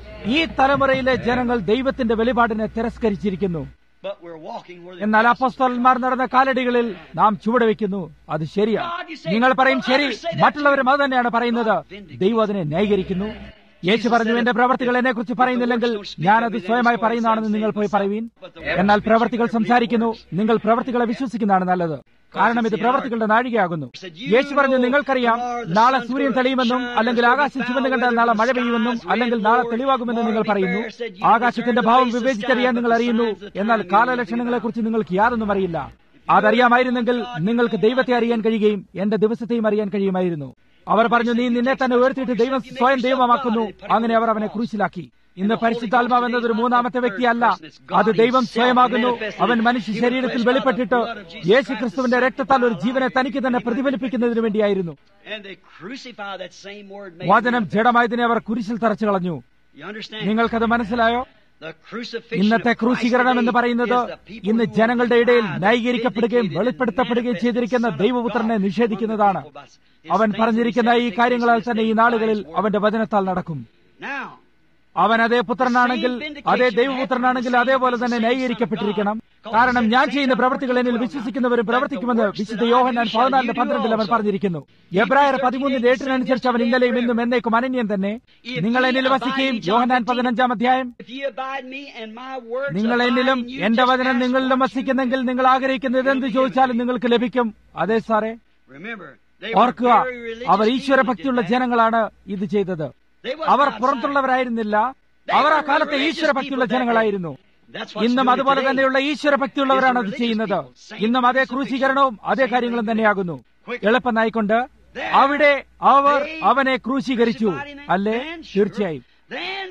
ഈ തലമുറയിലെ ജനങ്ങൾ ദൈവത്തിന്റെ വെളിപാടിനെ തിരസ്കരിച്ചിരിക്കുന്നു But we're walking where they എന്നാൽ അപ്പോസ്തലന്മാർ നടന്ന കാലടികളിൽ നാം ചുവടുവെക്കുന്നു അത് ശരിയാണ് നിങ്ങൾ പറയും ശരി മറ്റുള്ളവരും അത് തന്നെയാണ് പറയുന്നത് ദൈവം അതിനെ ന്യായീകരിക്കുന്നു യേശു പറഞ്ഞു എന്റെ പ്രവർത്തികൾ എന്നെ കുറിച്ച് പറയുന്നില്ലെങ്കിൽ ഞാനത് സ്വയമായി പറയുന്നതാണെന്ന് നിങ്ങൾ പോയി പറയുവീൻ എന്നാൽ പ്രവർത്തികൾ സംസാരിക്കുന്നു നിങ്ങൾ പ്രവർത്തികളെ വിശ്വസിക്കുന്നതാണ് നല്ലത് കാരണം ഇത് പ്രവർത്തികളുടെ നാഴികയാകുന്നു യേശു പറഞ്ഞു നിങ്ങൾക്കറിയാം നാളെ സൂര്യൻ തെളിയുമെന്നും അല്ലെങ്കിൽ ആകാശം ചുവന്നു കണ്ടാൽ നാളെ മഴ പെയ്യുമെന്നും അല്ലെങ്കിൽ നാളെ തെളിവാകുമെന്നും നിങ്ങൾ പറയുന്നു ആകാശത്തിന്റെ ഭാവം വിവേചിച്ചറിയാൻ നിങ്ങൾ അറിയുന്നു എന്നാൽ കാലലക്ഷണങ്ങളെ കുറിച്ച് നിങ്ങൾക്ക് യാതൊന്നും അറിയില്ല അതറിയാമായിരുന്നെങ്കിൽ നിങ്ങൾക്ക് ദൈവത്തെ അറിയാൻ കഴിയുകയും എന്റെ ദിവസത്തെയും അറിയാൻ കഴിയുമായിരുന്നു അവർ പറഞ്ഞു നീ നിന്നെ തന്നെ ഉയർത്തിയിട്ട് ദൈവം സ്വയം ദൈവമാക്കുന്നു അങ്ങനെ അവർ അവനെ ക്രൂശിലാക്കി ഇന്ന് പരിശുദ്ധാത്മാവ് എന്നത് ഒരു മൂന്നാമത്തെ വ്യക്തിയല്ല അത് ദൈവം സ്വയമാകുന്നു അവൻ മനുഷ്യ ശരീരത്തിൽ വെളിപ്പെട്ടിട്ട് യേശു ക്രിസ്തുവിന്റെ രക്തത്താൽ ഒരു ജീവനെ തനിക്ക് തന്നെ പ്രതിഫലിപ്പിക്കുന്നതിന് വേണ്ടിയായിരുന്നു And they crucify that same word. made വചനം manifest. ജഡമായതിനെ അവർ കുരിശിൽ തറച്ചു കളഞ്ഞു You understand? നിങ്ങൾക്കത് മനസ്സിലായോ The crucifixion ഇന്നത്തെ of Christ ക്രൂശീകരണം എന്ന് today പറയുന്നത് is the people ഇന്ന് who ജനങ്ങളുടെ are ഇടയിൽ denied, ന്യായീകരിക്കപ്പെടുകയും vindicated, and വെളിപ്പെടുത്തപ്പെടുകയും manifested ചെയ്തിരിക്കുന്ന Son of ദൈവപുത്രനെ God നിഷേധിക്കുന്നതാണ് among the people. His അവൻ things that he പറഞ്ഞിരിക്കുന്ന said, ഈ things കാര്യങ്ങളാൽ that he തന്നെ ഈ said, നാളുകളിൽ God's word. അവന്റെ വചനത്താൽ നടക്കും Now, അവൻ അതേ പുത്രനാണെങ്കിൽ അതേ ദൈവപുത്രനാണെങ്കിൽ അതേപോലെ തന്നെ ന്യായീകരിക്കപ്പെട്ടിരിക്കണം കാരണം ഞാൻ ചെയ്യുന്ന പ്രവൃത്തികൾ എന്നിൽ വിശ്വസിക്കുന്നവരും പ്രവർത്തിക്കുമെന്ന് വിശുദ്ധ യോഹന്നാൻ പതിനാലിന് പന്ത്രണ്ടിൽ അവൻ പറഞ്ഞിരിക്കുന്നു എബ്രായർ പതിമൂന്നിന്റെ എട്ടിനനുസരിച്ച് അവൻ ഇന്നലെയും ഇന്നും എന്നേക്കും അനന്യൻ തന്നെ നിങ്ങൾ എന്നിൽ വസിക്കുകയും യോഹന്നാൻ പതിനഞ്ചാം അധ്യായം if ye abide in me and my words നിങ്ങൾ abide എന്നിലും in you, എന്റെ just വചനം ask നിങ്ങളിലും what you വസിക്കുന്നെങ്കിൽ നിങ്ങൾ ആഗ്രഹിക്കുന്നത് എന്ത് ചോദിച്ചാലും നിങ്ങൾക്ക് ലഭിക്കും അതെ സാറേ Remember, they were ഓർക്കുക very religious our people ഈശ്വരഭക്തിയുള്ള that did that. ജനങ്ങളാണ് ഇത് ചെയ്തത് They was അവർ outside. പുറത്തുള്ളവരായിരുന്നില്ല അവർ ആ കാലത്തെ ഈശ്വരഭക്തിയുള്ള ജനങ്ങളായിരുന്നു That's what's ഇന്നും doing അതുപോലെ today. തന്നെയുള്ള ഈശ്വരഭക്തിയുള്ളവരാണ് അത് ചെയ്യുന്നത് ഇന്നും അതേ ക്രൂശീകരണവും അതേ കാര്യങ്ങളും തന്നെയാകുന്നു എളുപ്പനായിക്കൊണ്ട് അവിടെ അവർ They അവനെ ക്രൂശീകരിച്ചു crucified him, അല്ലേ then, sure, തീർച്ചയായും then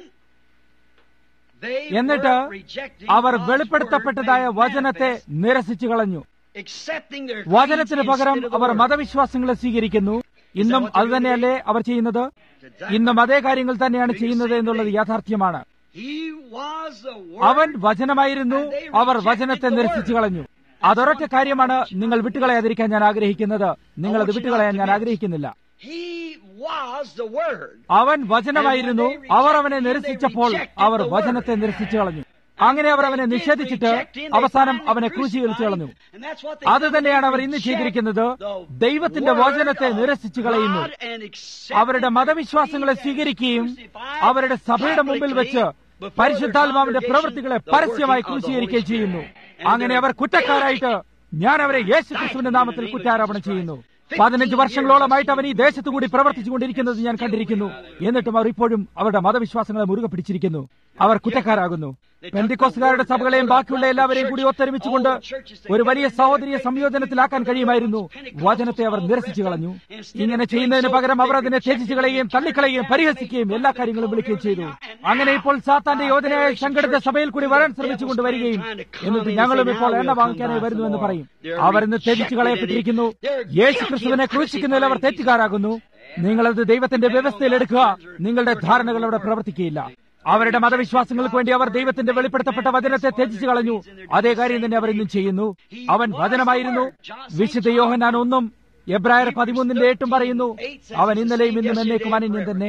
they എന്നിട്ട് were rejecting our God's വെളിപ്പെടുത്തപ്പെട്ടതായ word made വചനത്തെ manifest, നിരസിച്ചു കളഞ്ഞു accepting their വചനത്തിന് creeds പകരം instead of the our word. മതവിശ്വാസങ്ങളെ സ്വീകരിക്കുന്നു ഇന്നും അത് തന്നെയല്ലേ അവർ ചെയ്യുന്നത് ഇന്നും അതേ കാര്യങ്ങൾ തന്നെയാണ് ചെയ്യുന്നത് എന്നുള്ളത് യാഥാർത്ഥ്യമാണ് He was the അവൻ word. വചനമായിരുന്നു അവർ വചനത്തെ നിരസിച്ചു കളഞ്ഞു അതൊരൊറ്റ കാര്യമാണ് നിങ്ങൾ വിട്ടുകളയാതിരിക്കാൻ ഞാൻ ആഗ്രഹിക്കുന്നത് നിങ്ങൾ അത് വിട്ടുകളയാൻ ഞാൻ ആഗ്രഹിക്കുന്നില്ല He was the word. അവൻ വചനമായിരുന്നു അവർ അവനെ നിരസിച്ചപ്പോൾ അവർ വചനത്തെ നിരസിച്ചു കളഞ്ഞു അങ്ങനെ അവർ അവനെ നിഷേധിച്ചിട്ട് അവസാനം അവനെ ക്രൂശീകരിച്ചു കളഞ്ഞു അത് തന്നെയാണ് അവർ ഇന്ന് ചെയ്തിരിക്കുന്നത് ദൈവത്തിന്റെ വചനത്തെ നിരസിച്ചു കളയുന്നു അവരുടെ മതവിശ്വാസങ്ങളെ സ്വീകരിക്കുകയും അവരുടെ സഭയുടെ മുമ്പിൽ വെച്ച് പരിശുദ്ധാത്മാവിന്റെ പ്രവൃത്തികളെ പരസ്യമായി ക്രൂശീകരിക്കുകയും ചെയ്യുന്നു അങ്ങനെ അവർ കുറ്റക്കാരായിട്ട് ഞാൻ അവരെ യേശു ക്രിസ്തുവിന്റെ നാമത്തിൽ കുറ്റാരോപണം ചെയ്യുന്നു പതിനഞ്ച് വർഷങ്ങളോളമായിട്ട് അവൻ ഈ ദേശത്തു കൂടി പ്രവർത്തിച്ചുകൊണ്ടിരിക്കുന്നത് ഞാൻ കണ്ടിരിക്കുന്നു എന്നിട്ടും അവർ ഇപ്പോഴും അവരുടെ മതവിശ്വാസങ്ങളെ മുറുകെ പിടിച്ചിരിക്കുന്നു അവർ കുറ്റക്കാരാകുന്നു പെന്തിക്കോസുകാരുടെ സഭകളെയും ബാക്കിയുള്ള എല്ലാവരെയും കൂടി ഒത്തൊരുമിച്ചുകൊണ്ട് ഒരു വലിയ സഹോദരിയെ സംയോജനത്തിലാക്കാൻ കഴിയുമായിരുന്നു വചനത്തെ അവർ നിരസിച്ചു കളഞ്ഞു ഇങ്ങനെ ചെയ്യുന്നതിന് പകരം അവർ അതിനെ ത്യജിച്ചു കളയുകയും തള്ളിക്കളയുകയും പരിഹസിക്കുകയും എല്ലാ കാര്യങ്ങളും വിളിക്കുകയും ചെയ്തു അങ്ങനെ ഇപ്പോൾ സാത്താന്റെ യോജനയായ സംഘടിത സഭയിൽ കൂടി വരാൻ ശ്രമിച്ചുകൊണ്ട് വരികയും എന്നിട്ട് ഞങ്ങളും ഇപ്പോൾ എണ്ണ വാങ്ങിക്കാനായി വരുന്നു എന്ന് പറയും അവർ ഇന്ന് ത്യജിച്ചു കളയപ്പെട്ടിരിക്കുന്നു യേശു ക്രിസ്തുവിനെ ക്രൂശിക്കുന്നതിൽ അവർ തെറ്റുകാരാകുന്നു നിങ്ങളത് ദൈവത്തിന്റെ വ്യവസ്ഥയിൽ എടുക്കുക നിങ്ങളുടെ ധാരണകൾ അവിടെ പ്രവർത്തിക്കുകയില്ല അവരുടെ മതവിശ്വാസങ്ങൾക്ക് വേണ്ടി അവർ ദൈവത്തിന്റെ വെളിപ്പെടുത്തപ്പെട്ട വചനത്തെ ത്യജിച്ചു കളഞ്ഞു അതേ കാര്യം തന്നെ അവർ ഇന്നും ചെയ്യുന്നു അവൻ വചനമായിരുന്നു വിശുദ്ധ യോഹനാൻ ഒന്നും എബ്രായർ പതിമൂന്നിന്റെ എട്ടും പറയുന്നു അവൻ ഇന്നലെയും ഇന്നും എന്നേക്കും അനന്യൻ തന്നെ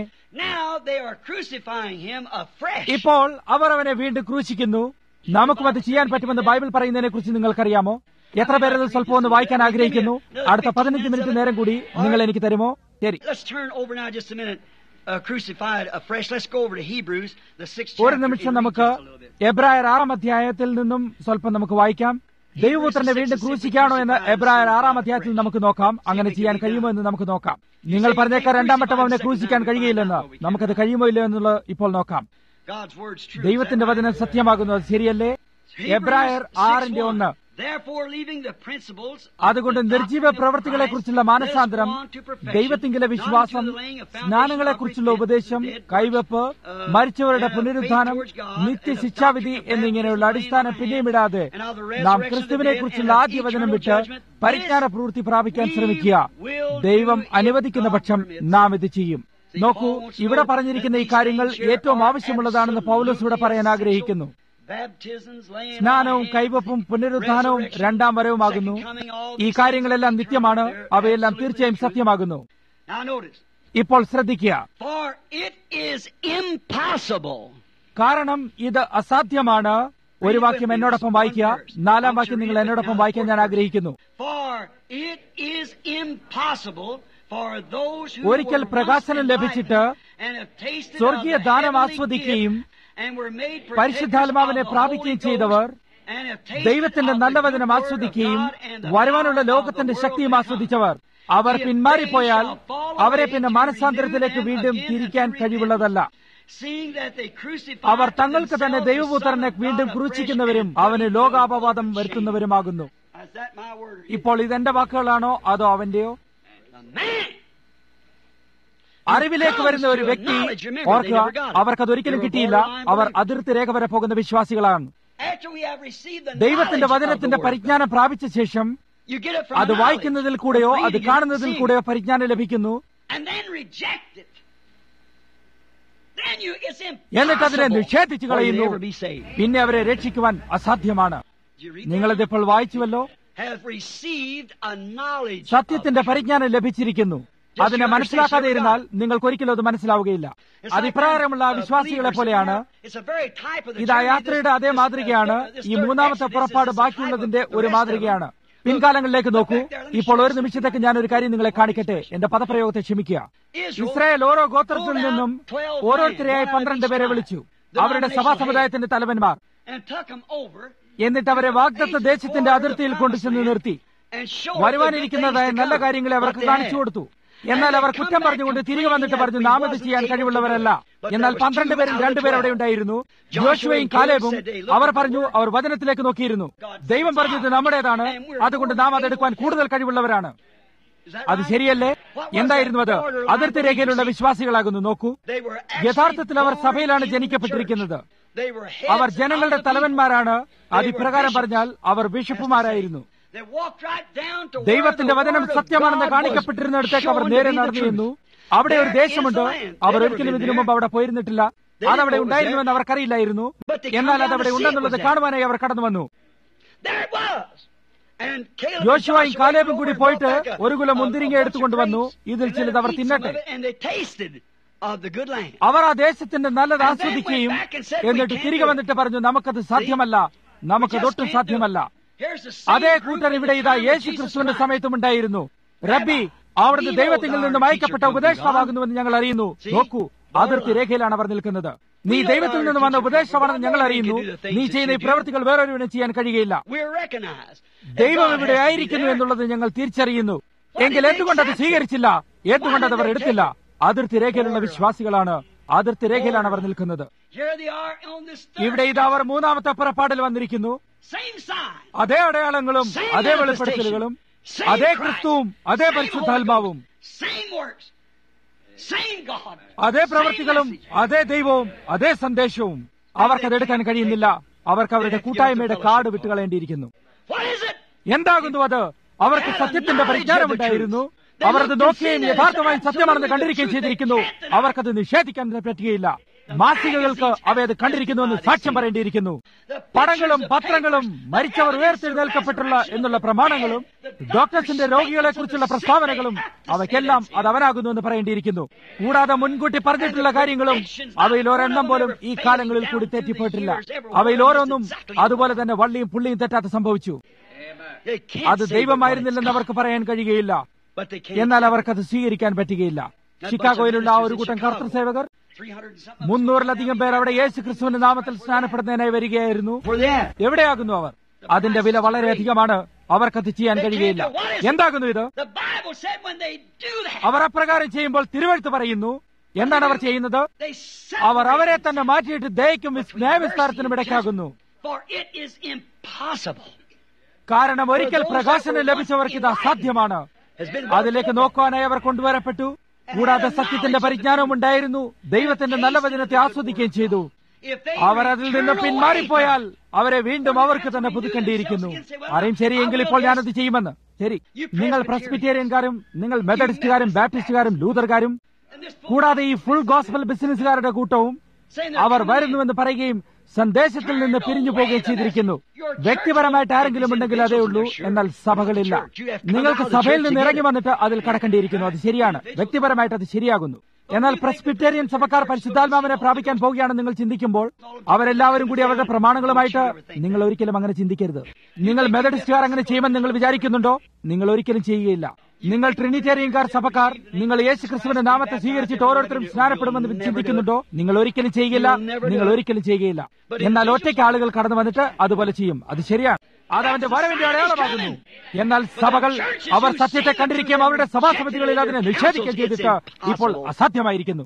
ഇപ്പോൾ അവർ അവനെ വീണ്ടും ക്രൂശിക്കുന്നു നമുക്കും അത് ചെയ്യാൻ പറ്റുമെന്ന് ബൈബിൾ പറയുന്നതിനെ കുറിച്ച് നിങ്ങൾക്കറിയാമോ എത്ര പേരത് സ്വല്പം ഒന്ന് വായിക്കാൻ ആഗ്രഹിക്കുന്നു അടുത്ത പതിനഞ്ച് മിനിറ്റ് നേരം കൂടി നിങ്ങൾ എനിക്ക് തരുമോ ശരി Let's turn over now just a minute. Uh, crucified afresh. Let's go over to Hebrews, the sixth ഒരു chapter. നിമിഷം and read നമുക്ക് just a little bit. എബ്രായർ ആറാം അധ്യായത്തിൽ നിന്നും സ്വല്പം നമുക്ക് വായിക്കാം ദൈവപുത്രനെ വീണ്ടും ക്രൂശിക്കാണോ എന്ന് എബ്രായർ ആറാം അധ്യായത്തിൽ നമുക്ക് നോക്കാം അങ്ങനെ ചെയ്യാൻ കഴിയുമോ എന്ന് നമുക്ക് നോക്കാം നിങ്ങൾ പറഞ്ഞേക്കാൾ രണ്ടാം വട്ടം അവനെ ക്രൂശിക്കാൻ കഴിയുകയില്ലെന്ന് നമുക്കത് കഴിയുമോ ഇല്ലയോ എന്നുള്ളത് ഇപ്പോൾ നോക്കാം God's word's true. ദൈവത്തിന്റെ Is that വചനം സത്യമാകുന്നു അത് ശരിയല്ലേ right? എബ്രായർ Hebrews ആറിന്റെ 6:1. ഒന്ന് Therefore, leaving the principles of അതുകൊണ്ട് the നിർജീവ doctrine of പ്രവൃത്തികളെക്കുറിച്ചുള്ള Christ, മാനസാന്തരം let us go on to perfection, ദൈവത്തിങ്കിലെ വിശ്വാസം not unto the laying of foundation സ്നാനങ്ങളെക്കുറിച്ചുള്ള of ഉപദേശം repentance, dead കൈവെപ്പ് works, uh, മരിച്ചവരുടെ and of പുനരുദ്ധാനം faith towards God, നിത്യശിക്ഷാവിധി and of എന്നിങ്ങനെയുള്ള baptism, അടിസ്ഥാനം laying on പിന്നെയും hands, ഇടാതെ and of the നാം resurrection of the ക്രിസ്തുവിനെ dead, കുറിച്ചുള്ള and of ആദ്യ വചനം eternal വിട്ട് judgment. പരിജ്ഞാന This പ്രവൃത്തി പ്രാപിക്കാൻ we ശ്രമിക്കുക will do ദൈവം if അനുവദിക്കുന്ന God പക്ഷം permits. നാം ഇത് ചെയ്യും See, നോക്കൂ Paul wants to ഇവിടെ know പറഞ്ഞിരിക്കുന്ന ഈ that these കാര്യങ്ങൾ things here ഏറ്റവും are ആവശ്യമുള്ളതാണെന്ന് പൗലോസ് ഇവിടെ പറയാൻ absolutely ആഗ്രഹിക്കുന്നു Baptisms, laying on സ്നാനവും hands, കൈവപ്പും പുനരുദ്ധാനവും resurrection, രണ്ടാം വരവുമാകുന്നു second coming, all ഈ these കാര്യങ്ങളെല്ലാം things are നിത്യമാണ് there, അവയെല്ലാം absolutely തീർച്ചയായും true. സത്യമാകുന്നു Now notice, ഇപ്പോൾ ശ്രദ്ധിക്കുക for it is impossible. കാരണം ഇത് അസാധ്യമാണ് ഒരു വാക്യം എന്നോടൊപ്പം വായിക്കുക നാലാം വാക്യം നിങ്ങൾ എന്നോടൊപ്പം വായിക്കാൻ ഞാൻ ആഗ്രഹിക്കുന്നു For it is impossible for those who ഒരിക്കൽ were once പ്രകാശനം enlightened ലഭിച്ചിട്ട് and have tasted സ്വർഗീയ of the ദാനം heavenly ആസ്വദിക്കുകയും gift and were made partakers പരിശുദ്ധാത്മാവിനെ of the പ്രാപിക്കുകയും Holy Ghost ചെയ്തവർ and have tasted ദൈവത്തിന്റെ of the നല്ല good വചനം word of ആസ്വദിക്കുകയും God and the വരുവാനുള്ള power of the ലോകത്തിന്റെ world ശക്തിയും to come. ആസ്വദിച്ചവർ അവർ പിന്മാറിപ്പോയാൽ അവരെ പിന്നെ മാനസാന്തരത്തിലേക്ക് വീണ്ടും തിരിക്കാൻ കഴിവുള്ളതല്ല Seeing that they crucified അവർ തങ്ങൾക്ക് തന്നെ themselves, the ദൈവപുത്രനെ Son of വീണ്ടും God ക്രൂശിക്കുന്നവരും afresh and അവന് putting ലോകാപവാദം them to shame. വരുത്തുന്നവരുമാകുന്നു Is that my word? ഇപ്പോൾ ഇതെന്റെ വാക്കുകളാണോ അതോ അവന്റെയോ The man. അറിവിലേക്ക് വരുന്ന ഒരു വ്യക്തി ഓർക്കുക അവർക്കതൊരിക്കലും കിട്ടിയില്ല അവർ അതിർത്തി രേഖ വരെ പോകുന്ന വിശ്വാസികളാണ് After we have received the ദൈവത്തിന്റെ knowledge of വചനത്തിന്റെ the word, പരിജ്ഞാനം പ്രാപിച്ച ശേഷം you get it from അത് the വായിക്കുന്നതിൽ knowledge കൂടെയോ of അത് reading it, കാണുന്നതിൽ seeing കൂടെയോ പരിജ്ഞാനം ലഭിക്കുന്നു it, and then reject it. Then you, it's എന്നിട്ട് അതിനെ impossible നിഷേധിച്ചു for you to കളയുന്നു ever be saved. പിന്നെ അവരെ രക്ഷിക്കുവാൻ അസാധ്യമാണ് Did you read that? നിങ്ങളിതിപ്പോൾ വായിച്ചുവല്ലോ Have received a knowledge സത്യത്തിന്റെ പരിജ്ഞാനം ലഭിച്ചിരിക്കുന്നു അതിനെ മനസ്സിലാക്കാതെ ഇരുന്നാൽ നിങ്ങൾക്ക് ഒരിക്കലും അത് മനസ്സിലാവുകയില്ല അത് ഇപ്രകാരമുള്ള വിശ്വാസികളെ പോലെയാണ് ഇത് ആ യാത്രയുടെ അതേ മാതൃകയാണ് ഈ മൂന്നാമത്തെ പുറപ്പാട് ബാക്കിയുള്ളതിന്റെ ഒരു മാതൃകയാണ് പിൻകാലങ്ങളിലേക്ക് നോക്കൂ ഇപ്പോൾ ഒരു നിമിഷത്തേക്ക് ഞാൻ ഒരു കാര്യം നിങ്ങളെ കാണിക്കട്ടെ എന്റെ പദപ്രയോഗത്തെ ക്ഷമിക്കുക ഇസ്രായേൽ ഓരോ ഗോത്രത്തിൽ നിന്നും ഓരോരുത്തരെയായി പന്ത്രണ്ട് പേരെ വിളിച്ചു അവരുടെ സഭാ സമുദായത്തിന്റെ തലവന്മാർ എന്നിട്ട് അവരെ വാഗ്ദത്ത ദേശത്തിന്റെ അതിർത്തിയിൽ കൊണ്ടുചെന്ന് നിർത്തി വരുവാനിരിക്കുന്നതായ നല്ല കാര്യങ്ങളെ അവർക്ക് കാണിച്ചു കൊടുത്തു എന്നാൽ അവർ കുറ്റം പറഞ്ഞുകൊണ്ട് തിരികെ വന്നിട്ട് പറഞ്ഞു നാം ഇത് ചെയ്യാൻ കഴിവുള്ളവരല്ല എന്നാൽ പന്ത്രണ്ട് പേരിൽ രണ്ടുപേർ അവിടെ ഉണ്ടായിരുന്നു ജോഷുവയും കാലേബും അവർ പറഞ്ഞു അവർ വചനത്തിലേക്ക് നോക്കിയിരുന്നു ദൈവം പറഞ്ഞു ഇത് നമ്മുടേതാണ് അതുകൊണ്ട് നാം അതെടുക്കാൻ കൂടുതൽ കഴിവുള്ളവരാണ് അത് ശരിയല്ലേ എന്തായിരുന്നു അത് അതിർത്തി രേഖയിലുള്ള വിശ്വാസികളാകുന്നു നോക്കൂ യഥാർത്ഥത്തിൽ അവർ സഭയിലാണ് ജനിക്കപ്പെട്ടിരിക്കുന്നത് അവർ ജനങ്ങളുടെ തലവന്മാരാണ് അത് ഇപ്രകാരം പറഞ്ഞാൽ അവർ ബിഷപ്പുമാരായിരുന്നു ദൈവത്തിന്റെ വചനം സത്യമാണെന്ന് കാണിക്കപ്പെട്ടിരുന്നിടത്തേക്ക് അവർ നേരെ നടന്നിരുന്നു അവിടെ ഒരു ദേശമുണ്ട് അവർ ഒരിക്കലും ഇതിനു മുമ്പ് അവിടെ പോയിരുന്നിട്ടില്ല അതവിടെ ഉണ്ടായിരുന്നുവെന്ന് അവർക്കറിയില്ലായിരുന്നു എന്നാൽ അതവിടെ ഉണ്ടെന്നുള്ളത് കാണുവാനായി അവർ കടന്നു വന്നു യോശുവായും കാലേബും കൂടി പോയിട്ട് ഒരു കുലം മുന്തിരിങ്ങ എടുത്തുകൊണ്ട് വന്നു ഇതിൽ ചിലത് അവർ തിന്നട്ടെ അവർ ആ ദേശത്തിന്റെ നല്ലത് ആസ്വദിക്കുകയും എന്നിട്ട് തിരികെ വന്നിട്ട് പറഞ്ഞു നമുക്കത് സാധ്യമല്ല നമുക്കതൊട്ടും സാധ്യമല്ല അതേ കൂട്ടർ ഇവിടെ ഇതാ യേശു ക്രിസ്തുവിന്റെ സമയത്തും ഉണ്ടായിരുന്നു റബ്ബി അവിടുന്ന് ദൈവത്തിൽ നിന്നും അയക്കപ്പെട്ട ഉപദേഷ്ടാവാകുന്നുവെന്ന് ഞങ്ങൾ അറിയുന്നു നോക്കൂ അതിർത്തി രേഖയിലാണ് അവർ നിൽക്കുന്നത് നീ ദൈവത്തിൽ നിന്ന് വന്ന ഉപദേശമാണെന്ന് ഞങ്ങൾ അറിയുന്നു നീ ചെയ്യുന്ന ഈ പ്രവൃത്തികൾ വേറൊരുവിനും ചെയ്യാൻ കഴിയുകയില്ല ദൈവം ഇവിടെ ആയിരിക്കുന്നു എന്നുള്ളത് ഞങ്ങൾ തിരിച്ചറിയുന്നു എങ്കിൽ എന്തുകൊണ്ട് അത് സ്വീകരിച്ചില്ല എന്തുകൊണ്ട് അത് അവർ എടുത്തില്ല അതിർത്തി രേഖയിലുള്ള വിശ്വാസികളാണ് അതിർത്തി രേഖയിലാണ് അവർ നിൽക്കുന്നത് ഇവിടെ ഇത് അവർ മൂന്നാമത്തെ പുറപ്പാടിൽ വന്നിരിക്കുന്നു അതേ അടയാളങ്ങളും അതേ വെളിപ്പെടുത്തലുകളും അതേ ക്രിസ്തുവും അതേ പരിശുദ്ധാത്മാവും അതേ പ്രവൃത്തികളും അതേ ദൈവവും അതേ സന്ദേശവും അവർക്കത് എടുക്കാൻ കഴിയുന്നില്ല അവർക്ക് അവരുടെ കൂട്ടായ്മയുടെ കാർഡ് വിട്ടുകളയേണ്ടിയിരിക്കുന്നു എന്താകുന്നു അത് അവർക്ക് സത്യത്തിന്റെ പരിജ്ഞാനമുണ്ടായിരുന്നു അവർ അത് നോക്കുകയും യഥാർത്ഥമായി സത്യമാണെന്ന് കണ്ടിരിക്കുകയും ചെയ്തിരിക്കുന്നു അവർക്കത് നിഷേധിക്കാൻ പറ്റുകയില്ല മാസികകൾക്ക് അവയത് കണ്ടിരിക്കുന്നുവെന്ന് സാക്ഷ്യം പറയേണ്ടിയിരിക്കുന്നു പടങ്ങളും പത്രങ്ങളും മരിച്ചവർ ഉയർത്തെഴുന്നേൽക്കപ്പെട്ടുള്ള എന്നുള്ള പ്രമാണങ്ങളും ഡോക്ടേഴ്സിന്റെ രോഗികളെ കുറിച്ചുള്ള പ്രസ്താവനകളും അവയ്ക്കെല്ലാം അത് അവനാകുന്നുവെന്ന് പറയേണ്ടിയിരിക്കുന്നു കൂടാതെ മുൻകൂട്ടി പറഞ്ഞിട്ടുള്ള കാര്യങ്ങളും അവയിൽ ഒരെണ്ണം പോലും ഈ കാലങ്ങളിൽ കൂടി തെറ്റിപ്പോയിട്ടില്ല അവയിൽ ഓരോന്നും അതുപോലെ തന്നെ വള്ളിയും പുള്ളിയും തെറ്റാത്ത സംഭവിച്ചു അത് ദൈവമായിരുന്നില്ലെന്ന് അവർക്ക് പറയാൻ കഴിയുകയില്ല But they can't. എന്നാൽ അവർക്കത് സ്വീകരിക്കാൻ പറ്റുകയില്ല ഷിക്കാഗോയിലുള്ള ആ ഒരു കൂട്ടം കർത്തൃസേവകർ 300 and something. മുന്നൂറിലധികം പേർ അവിടെ യേശു ക്രിസ്തുവിന്റെ നാമത്തിൽ സ്നാനപ്പെടുന്നതിനായി വരികയായിരുന്നു For that. എവിടെയാകുന്നു അവർ അതിന്റെ വില വളരെ അധികമാണ് അവർക്കത് ചെയ്യാൻ കഴിയുകയില്ല എന്താകുന്നു ഇത് The Bible said when they do that, അവർ അപ്രകാരം ചെയ്യുമ്പോൾ തിരുവഴുത്ത് പറയുന്നു എന്താണ് അവർ ചെയ്യുന്നത് they അവർ അവരെ separate. തന്നെ മാറ്റിയിട്ട് ദയക്കും വിസ്- ന്യായവിസ്താരത്തിനും ഇടയ്ക്കാകുന്നു For it is impossible. കാരണം ഒരിക്കൽ പ്രകാശനം ലഭിച്ചവർക്ക് ഇത് അസാധ്യമാണ് Has been അതിലേക്ക് നോക്കുവാനായി അവർ കൊണ്ടുവരപ്പെട്ടു കൂടാതെ സത്യത്തിന്റെ പരിജ്ഞാനവും ഉണ്ടായിരുന്നു ദൈവത്തിന്റെ നല്ല വചനത്തെ ആസ്വദിക്കുകയും ചെയ്തു If they അവർ അതിൽ നിന്ന് return പിന്മാറിപ്പോയാൽ away, അവരെ വീണ്ടും അവർക്ക് തന്നെ പുതുക്കേണ്ടിയിരിക്കുന്നു അറിയും ശരിയെങ്കിൽ ഇപ്പോൾ ഞാനത് ചെയ്യുമെന്ന് ശരി നിങ്ങൾ പ്രസ്ബിറ്റേറിയൻകാരും നിങ്ങൾ മെത്തഡിസ്റ്റുകാരും ബാപ്റ്റിസ്റ്റുകാരും ലൂതർകാരും and this fool കൂടാതെ ഈ ഫുൾ ഗോസ്ബൽ ബിസിനസ്സുകാരുടെ കൂട്ടവും saying they're അവർ coming in. വരുന്നുവെന്ന് പറയുകയും സന്ദേശത്തിൽ നിന്ന് പിരിഞ്ഞു പോവുകയും ചെയ്തിരിക്കുന്നു വ്യക്തിപരമായിട്ട് ആരെങ്കിലും ഉണ്ടെങ്കിൽ അതേ ഉള്ളൂ എന്നാൽ സഭകളില്ല നിങ്ങൾക്ക് സഭയിൽ നിന്ന് ഇറങ്ങി വന്നിട്ട് അതിൽ കടക്കേണ്ടിയിരിക്കുന്നു അത് ശരിയാണ് വ്യക്തിപരമായിട്ട് അത് ശരിയാകുന്നു എന്നാൽ പ്രസ്ബിറ്റേറിയൻ സഭക്കാർ പരിശുദ്ധാത്മാവിനെ പ്രാപിക്കാൻ പോവുകയാണെന്ന് നിങ്ങൾ ചിന്തിക്കുമ്പോൾ അവരെല്ലാവരും കൂടി അവരുടെ പ്രമാണങ്ങളുമായിട്ട് നിങ്ങൾ ഒരിക്കലും അങ്ങനെ ചിന്തിക്കരുത് നിങ്ങൾ മെത്തഡിസ്റ്റുകാർ അങ്ങനെ ചെയ്യുമെന്ന് നിങ്ങൾ വിചാരിക്കുന്നുണ്ടോ നിങ്ങൾ ഒരിക്കലും ചെയ്യുകയില്ല നിങ്ങൾ ട്രിനിറ്റേറിയൻകാർ സഭക്കാർ നിങ്ങൾ യേശു ക്രിസ്തുവിന്റെ നാമത്തെ സ്വീകരിച്ചിട്ട് ഓരോരുത്തരും സ്നാനപ്പെടുമെന്ന് ചിന്തിക്കുന്നുണ്ടോ നിങ്ങൾ ഒരിക്കലും ചെയ്യുകയില്ല നിങ്ങൾ ഒരിക്കലും ചെയ്യുകയില്ല എന്നാൽ ഒറ്റയ്ക്ക് ആളുകൾ കടന്നു വന്നിട്ട് അതുപോലെ ചെയ്യും അത് ശരിയാണ് അത് അവന്റെ വരവിന്റെ അടയാളമാകുന്നു എന്നാൽ സഭകൾ അവർ സത്യത്തെ കണ്ടിരിക്കുകയും അവരുടെ സഭാസമിതികളിൽ അതിനെ നിഷേധിക്കുകയും ചെയ്തിട്ട് ഇപ്പോൾ അസാധ്യമായിരിക്കുന്നു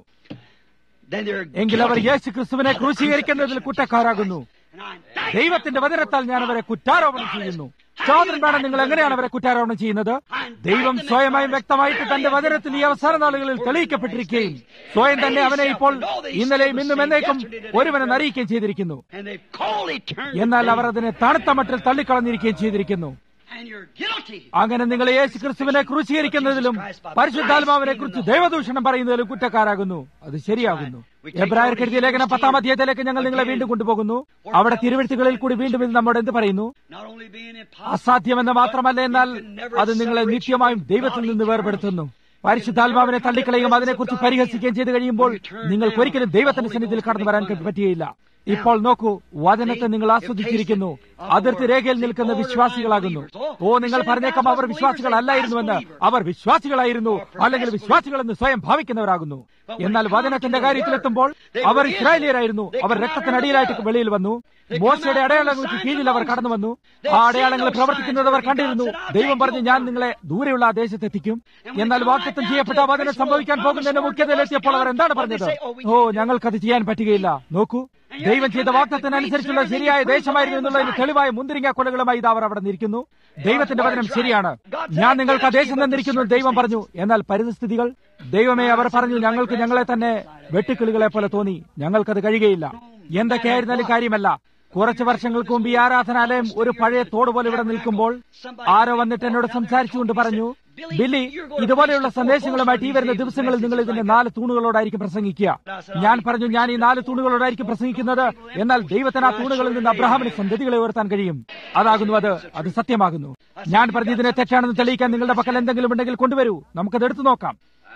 Then they're എങ്കിൽ അവർ യേശു ക്രിസ്തുവിനെ ക്രൂശീകരിക്കുന്നതിൽ കുറ്റക്കാരാകുന്നു and I ദൈവത്തിന്റെ വചനത്താൽ ഞാൻ അവരെ കുറ്റാരോപണം ചെയ്യുന്നു ചോദൻ വേണം നിങ്ങൾ എങ്ങനെയാണ് അവരെ കുറ്റാരോപണം ചെയ്യുന്നത് ദൈവം സ്വയമായും വ്യക്തമായിട്ട് തന്റെ വചനത്തിൽ ഈ അവസാന നാളുകളിൽ തെളിയിക്കപ്പെട്ടിരിക്കുകയും സ്വയം തന്നെ അവനെ ഇപ്പോൾ ഇന്നലെയും ഇന്നും എന്നേക്കും ഒരുവനെ അറിയിക്കുകയും ചെയ്തിരിക്കുന്നു and they've coldly turned എന്നാൽ അവർ അതിനെ തണുത്ത മട്ടിൽ തള്ളിക്കളഞ്ഞിരിക്കുകയും ചെയ്തിരിക്കുന്നു and you're guilty. അങ്ങനെ നിങ്ങൾ യേശു ക്രിസ്തുവിനെ ക്രൂശീകരിക്കുന്നതിലും പരിശുദ്ധാത്മാവിനെ കുറിച്ച് ദൈവദൂഷണം പറയുന്നതിലും കുറ്റക്കാരാകുന്നു അത് ശരിയാകുന്നു എബ്രായർക്ക് എഴുതിയ ലേഖനം പത്താം അധ്യായത്തിലേക്ക് ഞങ്ങൾ നിങ്ങളെ വീണ്ടും കൊണ്ടുപോകുന്നു അവിടെ തിരുവഴുത്തുകളിൽ കൂടി വീണ്ടും ഇത് നമ്മോട് എന്ത് പറയുന്നു Not only being impossible, അസാധ്യമെന്ന് മാത്രമല്ല എന്നാൽ അത് നിങ്ങളെ നിത്യമായും ദൈവത്തിൽ നിന്ന് വേർപെടുത്തുന്നു പരിശുദ്ധാത്മാവിനെ തള്ളിക്കളയും അതിനെക്കുറിച്ച് പരിഹസിക്കുകയും ചെയ്തു കഴിയുമ്പോൾ നിങ്ങൾക്ക് ഒരിക്കലും ദൈവത്തിന്റെ സന്നിധിയിൽ കടന്നു വരാൻ പറ്റുകയില്ല ഇപ്പോൾ നോക്കൂ വചനത്തെ നിങ്ങൾ ആസ്വദിച്ചിരിക്കുന്നു അതിർത്തി രേഖയിൽ നിൽക്കുന്ന വിശ്വാസികളാകുന്നു ഓ നിങ്ങൾ പറഞ്ഞേക്കാം അവർ വിശ്വാസികളല്ലായിരുന്നുവെന്ന് അവർ വിശ്വാസികളായിരുന്നു അല്ലെങ്കിൽ വിശ്വാസികളെന്ന് സ്വയം ഭാവിക്കുന്നവരാകുന്നു എന്നാൽ വചനത്തിന്റെ കാര്യത്തിലെത്തുമ്പോൾ അവർ ഇസ്രായേലിയരായിരുന്നു അവർ രക്തത്തിനടിയിലായിട്ട് വെളിയിൽ വന്നു മോശയുടെ അടയാളങ്ങൾക്ക് കീഴിൽ അവർ കടന്നു വന്നു ആ അടയാളങ്ങൾ പ്രവർത്തിക്കുന്നത് അവർ കണ്ടിരുന്നു ദൈവം പറഞ്ഞു ഞാൻ നിങ്ങളെ ദൂരെയുള്ള ആ ദേശത്തെത്തിക്കും എന്നാൽ വാക്തത്വം ചെയ്യപ്പെട്ട വചനം സംഭവിക്കാൻ പോകുന്നതിന്റെ മുഖ്യതയിലെത്തിയപ്പോൾ അവർ എന്താണ് പറഞ്ഞത് ഓ ഞങ്ങൾക്കത് ചെയ്യാൻ പറ്റുകയില്ല നോക്കൂ ദൈവം ചെയ്ത വാക്തത്തിനനുസരിച്ചുള്ള ശരിയായ ദേശമായിരുന്നു എന്നുള്ളതിന് തെളിവായ മുന്തിരിങ്ങ കൊലകളുമായി ഇത് അവർ അവിടെ നിൽക്കുന്നു ദൈവത്തിന്റെ വചനം ശരിയാണ് ഞാൻ നിങ്ങൾക്ക് ആ ദേശം തന്നിരിക്കുന്നു എന്ന് ദൈവം പറഞ്ഞു എന്നാൽ പരിസ്ഥിതികൾ ദൈവമേ അവർ പറഞ്ഞു ഞങ്ങൾക്ക് ഞങ്ങളെ തന്നെ വെട്ടുക്കിളികളെ പോലെ തോന്നി ഞങ്ങൾക്കത് കഴിയുകയില്ല എന്തൊക്കെയായിരുന്നാലും കാര്യമല്ല കുറച്ച് വർഷങ്ങൾക്ക് മുമ്പ് ഈ ആരാധനാലയം ഒരു പഴയ തോട് പോലെ ഇവിടെ നിൽക്കുമ്പോൾ ആരോ വന്നിട്ട് എന്നോട് സംസാരിച്ചുകൊണ്ട് പറഞ്ഞു ബില്ലി ഇതുപോലെയുള്ള സന്ദേശങ്ങളുമായിട്ട് ഈ വരുന്ന ദിവസങ്ങളിൽ നിങ്ങൾ ഇതിന്റെ നാല് തൂണുകളോടായിരിക്കും പ്രസംഗിക്കുക ഞാൻ പറഞ്ഞു ഞാൻ ഈ നാല് തൂണുകളോടായിരിക്കും പ്രസംഗിക്കുന്നത് എന്നാൽ ദൈവത്തിന് ആ തൂണുകളിൽ നിന്ന് അബ്രഹാമിന് സന്തതികളെ ഉയർത്താൻ കഴിയും അതാകുന്നു അത് അത് സത്യമാകുന്നു ഞാൻ പറഞ്ഞു ഇതിനെ തെറ്റാണെന്ന് തെളിയിക്കാൻ നിങ്ങളുടെ പക്കൽ എന്തെങ്കിലും ഉണ്ടെങ്കിൽ കൊണ്ടുവരൂ നമുക്കത് എടുത്തു നോക്കാം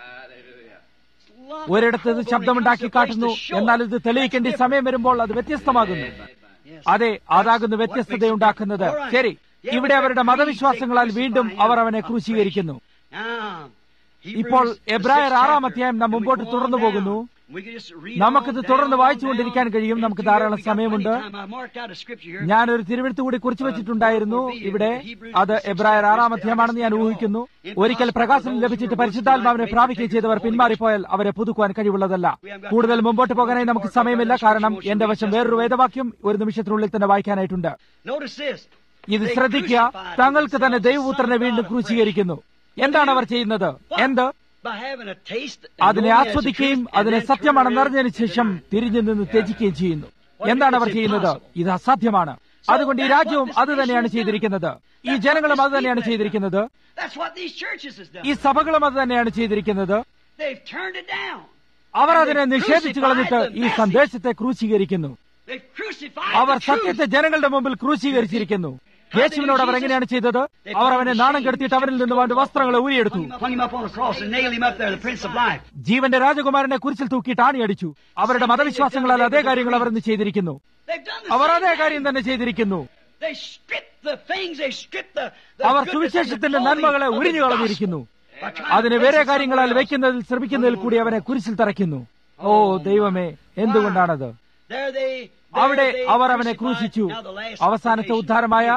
ഒരിടത്ത് ഇത് ശബ്ദമുണ്ടാക്കി കാട്ടുന്നു എന്നാൽ ഇത് തെളിയിക്കേണ്ട ഈ സമയം വരുമ്പോൾ അത് വ്യത്യസ്തമാകുന്നു അതെ അതാകുന്നു വ്യത്യസ്തതയുണ്ടാക്കുന്നത് ശരി ഇവിടെ അവരുടെ മതവിശ്വാസങ്ങളാൽ വീണ്ടും അവർ അവനെ ക്രൂശീകരിക്കുന്നു Now, ഇപ്പോൾ Hebrews, എബ്രായർ the sixth ആറാം chapter, അധ്യായം നാം and we മുമ്പോട്ട് go on തുടർന്നു down. പോകുന്നു We can just read നമുക്കിത് on തുടർന്ന് down, വായിച്ചുകൊണ്ടിരിക്കാൻ down, കഴിയും നമുക്ക് into ധാരാളം here. We got സമയമുണ്ട് plenty of time. I marked out a scripture here. ഞാനൊരു തിരുവെഴുത്ത് കൂടി കുറിച്ചു വെച്ചിട്ടുണ്ടായിരുന്നു ഇവിടെ അത് എബ്രായർ ആറാം അധ്യായമാണെന്ന് ഞാൻ ഊഹിക്കുന്നു ഒരിക്കൽ പ്രകാശനം ലഭിച്ചിട്ട് പരിശുദ്ധാത്മാവിനെ പ്രാപിക്കുകയും ചെയ്തവർ പിന്മാറിപ്പോയാൽ അവരെ പുതുക്കുവാൻ കഴിവുള്ളതല്ല കൂടുതൽ മുമ്പോട്ട് പോകാനായി നമുക്ക് സമയമില്ല കാരണം എന്റെ വശം വേറൊരു വേദവാക്യം ഒരു നിമിഷത്തിനുള്ളിൽ തന്നെ വായിക്കാനായിട്ടുണ്ട് Notice this. ഇത് ശ്രദ്ധിക്കുക തങ്ങൾക്ക് തന്നെ ദൈവപുത്രനെ വീണ്ടും ക്രൂശീകരിക്കുന്നു എന്താണ് അവർ ചെയ്യുന്നത് എന്ത് By having a taste and അതിനെ knowing that's the ആസ്വദിക്കുകയും truth, and അതിനെ then സത്യമാണെന്ന് turn അറിഞ്ഞതിന് ശേഷം തിരിഞ്ഞു നിന്ന് ത്യജിക്കുകയും ചെയ്യുന്നു എന്താണ് അവർ ചെയ്യുന്നത് ഇത് അസാധ്യമാണ് അതുകൊണ്ട് ഈ രാജ്യവും അത് തന്നെയാണ് ചെയ്തിരിക്കുന്നത് ഈ ജനങ്ങളും അത് തന്നെയാണ് ചെയ്തിരിക്കുന്നത് That's what these churches has done. ഈ സഭകളും അത് തന്നെയാണ് ചെയ്തിരിക്കുന്നത് They've turned it down. അവർ അതിനെ നിഷേധിച്ചു കളഞ്ഞിട്ട് ഈ സന്ദേശത്തെ ക്രൂശീകരിക്കുന്നു They've crucified our the truth. സത്യത്തെ ജനങ്ങളുടെ മുമ്പിൽ ക്രൂശീകരിച്ചിരിക്കുന്നു യേശുവിനോട് അവർ എങ്ങനെയാണ് ചെയ്തത് അവർ അവനെ നാണം കെടുത്തിയിട്ട് അവരിൽ നിന്നും അവന്റെ വസ്ത്രങ്ങളെ ഊരിയെടുത്തു Hung him up on a cross and nailed him up there, the Prince of Life. ജീവന്റെ രാജകുമാരനെ കുരിശിൽ തൂക്കിയിട്ട് ആണിയടിച്ചു അവരുടെ മതവിശ്വാസങ്ങളാൽ അതേ കാര്യങ്ങൾ അവർ ഇന്ന് ചെയ്തിരിക്കുന്നു They've done the our same അതേ thing. കാര്യം തന്നെ ചെയ്തിരിക്കുന്നു They stripped the things, they stripped the, the our goodness and the സുവിശേഷത്തിന്റെ glory നന്മകളെ of the ഉരിഞ്ഞു gospel. കളഞ്ഞിരിക്കുന്നു അതിനെ വേറെ കാര്യങ്ങളാൽ വയ്ക്കുന്നതിൽ ശ്രമിക്കുന്നതിൽ കൂടി അവനെ കുരിശിൽ തറയ്ക്കുന്നു ഓ ദൈവമേ എന്തുകൊണ്ടാണത് There they, there അവിടെ they അവർ അവനെ crucified. ക്രൂശിച്ചു Now the last അവസാനത്തെ salvation. ഉദ്ധാരമായ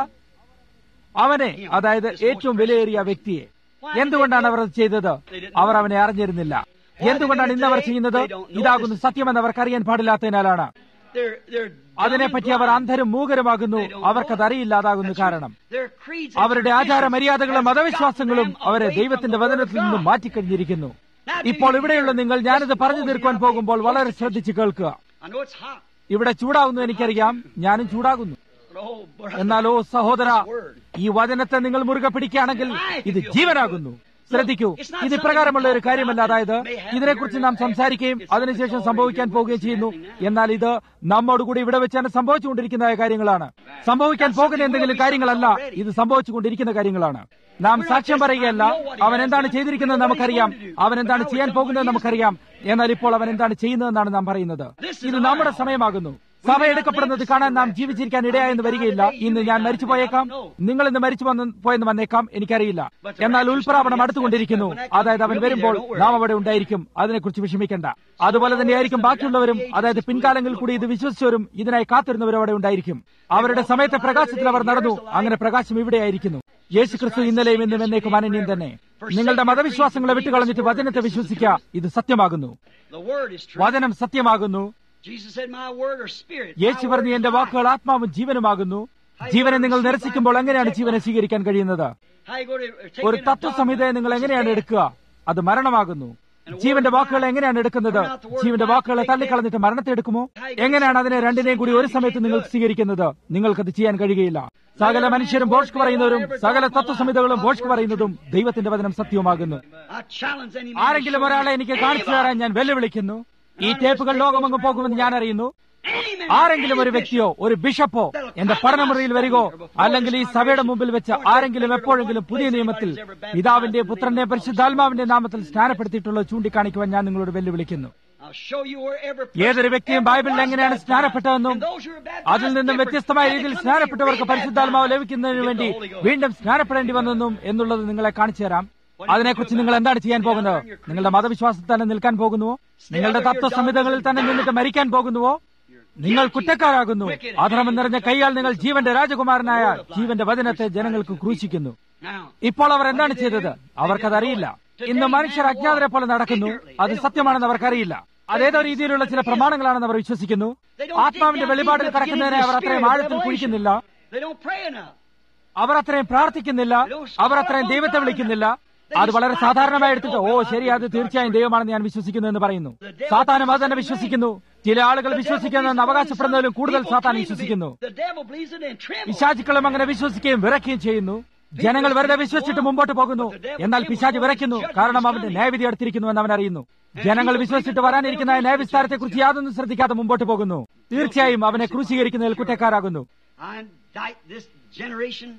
അവനെ അതായത് ഏറ്റവും വിലയേറിയ വ്യക്തിയെ എന്തുകൊണ്ടാണ് അവർ അത് ചെയ്തത് അവർ അവനെ അറിഞ്ഞിരുന്നില്ല എന്തുകൊണ്ടാണ് ഇന്ന് അവർ ചെയ്യുന്നത് ഇതാകുന്നു സത്യമെന്ന് അവർക്ക് അറിയാൻ പാടില്ലാത്തതിനാലാണ് They're, they're അതിനെപ്പറ്റി അവർ അന്ധരും മൂകരുമാകുന്നു അവർക്കത് അറിയില്ലാതാകുന്നു കാരണം their creeds അവരുടെ ആചാര മര്യാദകളും മതവിശ്വാസങ്ങളും അവരെ ദൈവത്തിന്റെ വചനത്തിൽ നിന്നും മാറ്റിക്കഴിഞ്ഞിരിക്കുന്നു ഇപ്പോൾ ഇവിടെയുള്ള നിങ്ങൾ ഞാനിത് പറഞ്ഞു തീർക്കുവാൻ പോകുമ്പോൾ വളരെ ശ്രദ്ധിച്ച് കേൾക്കുക I know it's hot. ഇവിടെ ചൂടാകുന്നു എനിക്കറിയാം ഞാനും ചൂടാകുന്നു But oh, brother, എന്നാലോ സഹോദര ഈ വചനത്തെ നിങ്ങൾ മുറുകെ പിടിക്കുകയാണെങ്കിൽ ഇത് ജീവനാകുന്നു ശ്രദ്ധിക്കൂ ഇത് ഇപ്രകാരമുള്ള ഒരു കാര്യമല്ല അതായത് ഇതിനെക്കുറിച്ച് നാം സംസാരിക്കുകയും അതിനുശേഷം സംഭവിക്കാൻ പോവുകയും ചെയ്യുന്നു എന്നാൽ ഇത് നമ്മോടുകൂടി ഇവിടെ വെച്ചാണ് സംഭവിച്ചുകൊണ്ടിരിക്കുന്ന കാര്യങ്ങളാണ് സംഭവിക്കാൻ പോകുന്ന എന്തെങ്കിലും കാര്യങ്ങളല്ല ഇത് സംഭവിച്ചുകൊണ്ടിരിക്കുന്ന കാര്യങ്ങളാണ് നാം സാക്ഷ്യം പറയുകയല്ല അവൻ എന്താണ് ചെയ്തിരിക്കുന്നത് നമുക്കറിയാം അവൻ എന്താണ് ചെയ്യാൻ പോകുന്നത് നമുക്കറിയാം എന്നാൽ ഇപ്പോൾ അവൻ എന്താണ് ചെയ്യുന്നതെന്നാണ് നാം പറയുന്നത് ഇത് നമ്മുടെ സമയമാകുന്നു സഭ എടുക്കപ്പെടുന്നത് കാണാൻ നാം ജീവിച്ചിരിക്കാൻ ഇടയായെന്ന് വരികയില്ല ഇന്ന് ഞാൻ മരിച്ചു പോയേക്കാം നിങ്ങൾ ഇന്ന് മരിച്ചു വന്ന് പോയെന്ന് വന്നേക്കാം എനിക്കറിയില്ല എന്നാൽ ഉൾപ്രാപണം അടുത്തുകൊണ്ടിരിക്കുന്നു അതായത് അവൻ വരുമ്പോൾ നാം അവിടെ ഉണ്ടായിരിക്കും അതിനെക്കുറിച്ച് വിഷമിക്കേണ്ട അതുപോലെ തന്നെയായിരിക്കും ബാക്കിയുള്ളവരും അതായത് പിൻകാലങ്ങളിൽ കൂടി ഇത് വിശ്വസിച്ചവരും ഇതിനായി കാത്തിരുന്നവരും അവിടെ ഉണ്ടായിരിക്കും അവരുടെ സമയത്തെ പ്രകാശത്തിൽ അവർ നടന്നു അങ്ങനെ പ്രകാശം ഇവിടെയായിരിക്കുന്നു യേശു ക്രിസ്തു ഇന്നലെയും ഇന്നും എന്നേക്കും അനന്യം തന്നെ നിങ്ങളുടെ മതവിശ്വാസങ്ങളെ വിട്ടുകളഞ്ഞിട്ട് വചനത്തെ വിശ്വസിക്കുക ഇത് സത്യമാകുന്നു the word is true. വചനം സത്യമാകുന്നു Jesus said, My word or spirit. Yeshu My പറഞ്ഞു word എന്റെ is life." വാക്കുകൾ ആത്മാവും ജീവനുമാകുന്നു ജീവനെ നിങ്ങൾ നിരസിക്കുമ്പോൾ എങ്ങനെയാണ് ജീവനെ സ്വീകരിക്കാൻ കഴിയുന്നത് How you go to take ഒരു in a തത്വസംഹിതയെ നിങ്ങൾ എങ്ങനെയാണ് എടുക്കുക അത് മരണമാകുന്നു ജീവന്റെ വാക്കുകൾ എങ്ങനെയാണ് എടുക്കുന്നത് ജീവന്റെ വാക്കുകളെ തള്ളിക്കളഞ്ഞിട്ട് മരണത്തെ എടുക്കുമോ എങ്ങനെയാണ് അതിനെ രണ്ടിനെയും കൂടി ഒരു സമയത്ത് നിങ്ങൾ സ്വീകരിക്കുന്നത് നിങ്ങൾക്കത് ചെയ്യാൻ കഴിയുകയില്ല സകല മനുഷ്യരും ബോഷ്ക്ക് പറയുന്നവരും സകല തത്വസംഹിതകളും ബോഷ്ക്ക് പറയുന്നതും ദൈവത്തിന്റെ വചനം സത്യമാകുന്നു I challenge any man ആരെങ്കിലും ഒരാളെ എനിക്ക് കാണിച്ചു തരാൻ ഞാൻ വെല്ലുവിളിക്കുന്നു ഈ ടേപ്പുകൾ ലോകമെങ്ങും പോകുമെന്ന് ഞാൻ അറിയുന്നു Any man ആരെങ്കിലും ഒരു വ്യക്തിയോ ഒരു ബിഷപ്പോ എന്റെ പഠനമുറിയിൽ വരികോ അല്ലെങ്കിൽ ഈ സഭയുടെ മുമ്പിൽ വെച്ച് ആരെങ്കിലും എപ്പോഴെങ്കിലും പുതിയ നിയമത്തിൽ പിതാവിന്റെ പുത്രന്റെ പരിശുദ്ധാത്മാവിന്റെ നാമത്തിൽ സ്നാനപ്പെടുത്തിയിട്ടുള്ളത് ചൂണ്ടിക്കാണിക്കുവാൻ ഞാൻ നിങ്ങളോട് വെല്ലുവിളിക്കുന്നു I'll show you wherever ഏതൊരു വ്യക്തിയും ബൈബിളിൽ എങ്ങനെയാണ് സ്നാനപ്പെട്ടതെന്നും And those who are baptized അതിൽ നിന്നും different. വ്യത്യസ്തമായ രീതിയിൽ They സ്നാനപ്പെട്ടവർക്ക് come പരിശുദ്ധാത്മാവ് re-baptized. ലഭിക്കുന്നതിന് Get the വേണ്ടി Holy Ghost. വീണ്ടും സ്നാനപ്പെടേണ്ടി വന്നെന്നും എന്നുള്ളത് നിങ്ങളെ കാണിച്ചു തരാം അതിനെക്കുറിച്ച് നിങ്ങൾ എന്താണ് ചെയ്യാൻ പോകുന്നത് നിങ്ങളുടെ മതവിശ്വാസത്തിൽ തന്നെ നിൽക്കാൻ പോകുന്നുവോ നിങ്ങളുടെ തത്വ സംഹിതകളിൽ തന്നെ നിന്നിട്ട് മരിക്കാൻ പോകുന്നുവോ നിങ്ങൾ കുറ്റക്കാരാകുന്നു അധർമ്മം നിറഞ്ഞ കൈയാൽ നിങ്ങൾ ജീവന്റെ രാജകുമാരനായ ജീവന്റെ വചനത്തെ ജനങ്ങൾക്ക് ക്രൂശിക്കുന്നു Now, ഇപ്പോൾ അവർ എന്താണ് ചെയ്തത് അവർക്കതറിയില്ല ഇന്ന് മനുഷ്യർ അജ്ഞാതരെ പോലെ നടക്കുന്നു അത് സത്യമാണെന്ന് അവർക്കറിയില്ല അതേതോ രീതിയിലുള്ള ചില പ്രമാണങ്ങളാണെന്ന് അവർ വിശ്വസിക്കുന്നു ആത്മാവിന്റെ വെളിപാടിൽ കടക്കുന്നതിനെ അവർ അത്രയും ആഴത്തിൽ കുഴിക്കുന്നില്ല they don't pray enough. അവർ അത്രയും പ്രാർത്ഥിക്കുന്നില്ല അവർ അത്രയും ദൈവത്തെ വിളിക്കുന്നില്ല അത് വളരെ സാധാരണമായി എടുത്തിട്ട് ഓ ശരി അത് തീർച്ചയായും ദൈവമാണെന്ന് ഞാൻ വിശ്വസിക്കുന്നു എന്ന് പറയുന്നു സാത്താനും അത് തന്നെ വിശ്വസിക്കുന്നു ചില ആളുകൾ വിശ്വസിക്കുന്നെന്ന് അവകാശപ്പെടുന്നതിലും കൂടുതൽ സാത്താൻ വിശ്വസിക്കുന്നു The devil believes it and trembles. പിശാചുക്കളും അങ്ങനെ വിശ്വസിക്കുകയും വിറയ്ക്കുകയും ചെയ്യുന്നു ജനങ്ങൾ വെറുതെ വിശ്വസിച്ചിട്ട് മുമ്പോട്ട് പോകുന്നു എന്നാൽ പിശാച് വിറയ്ക്കുന്നു കാരണം അവന്റെ ന്യായവിധി അടുത്തിരിക്കുന്നു എന്ന് അവൻ അറിയുന്നു ജനങ്ങൾ വിശ്വസിച്ചിട്ട് വരാനിരിക്കുന്ന ന്യായവിസ്താരത്തെക്കുറിച്ച് യാതൊന്നും ശ്രദ്ധിക്കാതെ മുമ്പോട്ട് പോകുന്നു തീർച്ചയായും അവനെ ക്രൂശീകരിക്കുന്നതിൽ കുറ്റക്കാരാകുന്നു I indict this generation,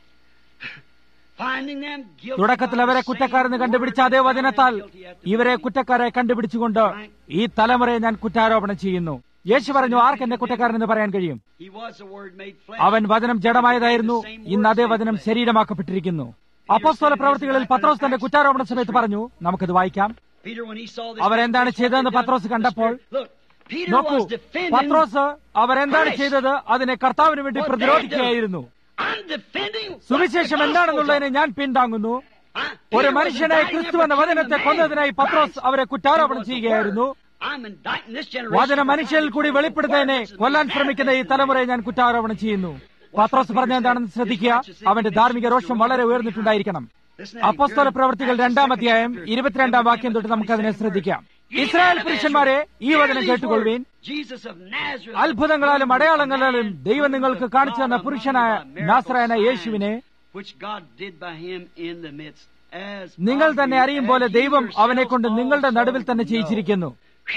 finding them guilty തുടക്കത്തിൽ by അവരെ the കുറ്റക്കാരെന്ന് same കണ്ടുപിടിച്ച word അതേ that വചനത്താൽ found them guilty at the ഇവരെ കുറ്റക്കാരെ കണ്ടുപിടിച്ചുകൊണ്ട് ഈ തലമുറയെ ഞാൻ കുറ്റാരോപണം ചെയ്യുന്നു യേശു പറഞ്ഞു ആർക്ക് എന്നെ കുറ്റക്കാരനെന്ന് പറയാൻ കഴിയും He was the word made flesh. അവൻ വചനം ജഡമായതായിരുന്നു ഇന്ന് അതേ വചനം ശരീരമാക്കപ്പെട്ടിരിക്കുന്നു അപ്പോസ്തല പ്രവർത്തികളിൽ പത്രോസ് തന്റെ കുറ്റാരോപണ സമയത്ത് പറഞ്ഞു നമുക്കത് വായിക്കാം Peter, when he saw this, അവരെന്താണ് ചെയ്തതെന്ന് പത്രോസ് കണ്ടപ്പോൾ look, Peter നോക്കൂ was defending. പത്രോസ് അവരെന്താണ് ചെയ്തത് അതിനെ കർത്താവിന് വേണ്ടി പ്രതിരോധിക്കുകയായിരുന്നു I'm defending. what സുവിശേഷം the എന്താണെന്നുള്ളതിനെ ഞാൻ പിന്താങ്ങുന്നു gospel is. I- ഒരു Peter was മനുഷ്യനെ indicting ക്രിസ്തു them എന്ന for killing വചനത്തെ the man. കൊന്നതിനായി Pathros Christ. അവരെ കുറ്റാരോപണം He was the ചെയ്യുകയായിരുന്നു word. I'm indicting this generation വചന for മനുഷ്യരിൽ കൂടി finding വെളിപ്പെടുന്നതിനെ the word കൊല്ലാൻ which is ശ്രമിക്കുന്ന ഈ manifest in തലമുറയെ ഞാൻ കുറ്റാരോപണം ചെയ്യുന്നു പത്രോസ് പറഞ്ഞ എന്താണെന്ന് ശ്രദ്ധിക്കുക അവന്റെ ധാർമ്മിക രോഷം വളരെ ഉയർന്നിട്ടുണ്ടായിരിക്കണം അപ്പോസ്തല പ്രവർത്തികൾ രണ്ടാം അധ്യായം ഇരുപത്തിരണ്ടാം വാക്യം തൊട്ട് നമുക്കതിനെ ശ്രദ്ധിക്കാം ഇസ്രായേൽ പുരുഷന്മാരെ ഈ വചനം കേട്ടുകൊള്ളുവീൻ Jesus of Nazareth, അത്ഭുതങ്ങളാലും അടയാളങ്ങളാലും ദൈവം നിങ്ങൾക്ക് കാണിച്ചു തന്ന പുരുഷനായ നാസറായന യേശുവിനെ which God did by him in the midst. As നിങ്ങൾ of തന്നെ you, അറിയും as പോലെ you ദൈവം അവനെ കൊണ്ട് yourselves നിങ്ങളുടെ also നടുവിൽ തന്നെ know. ചെയ്യിച്ചിരിക്കുന്നു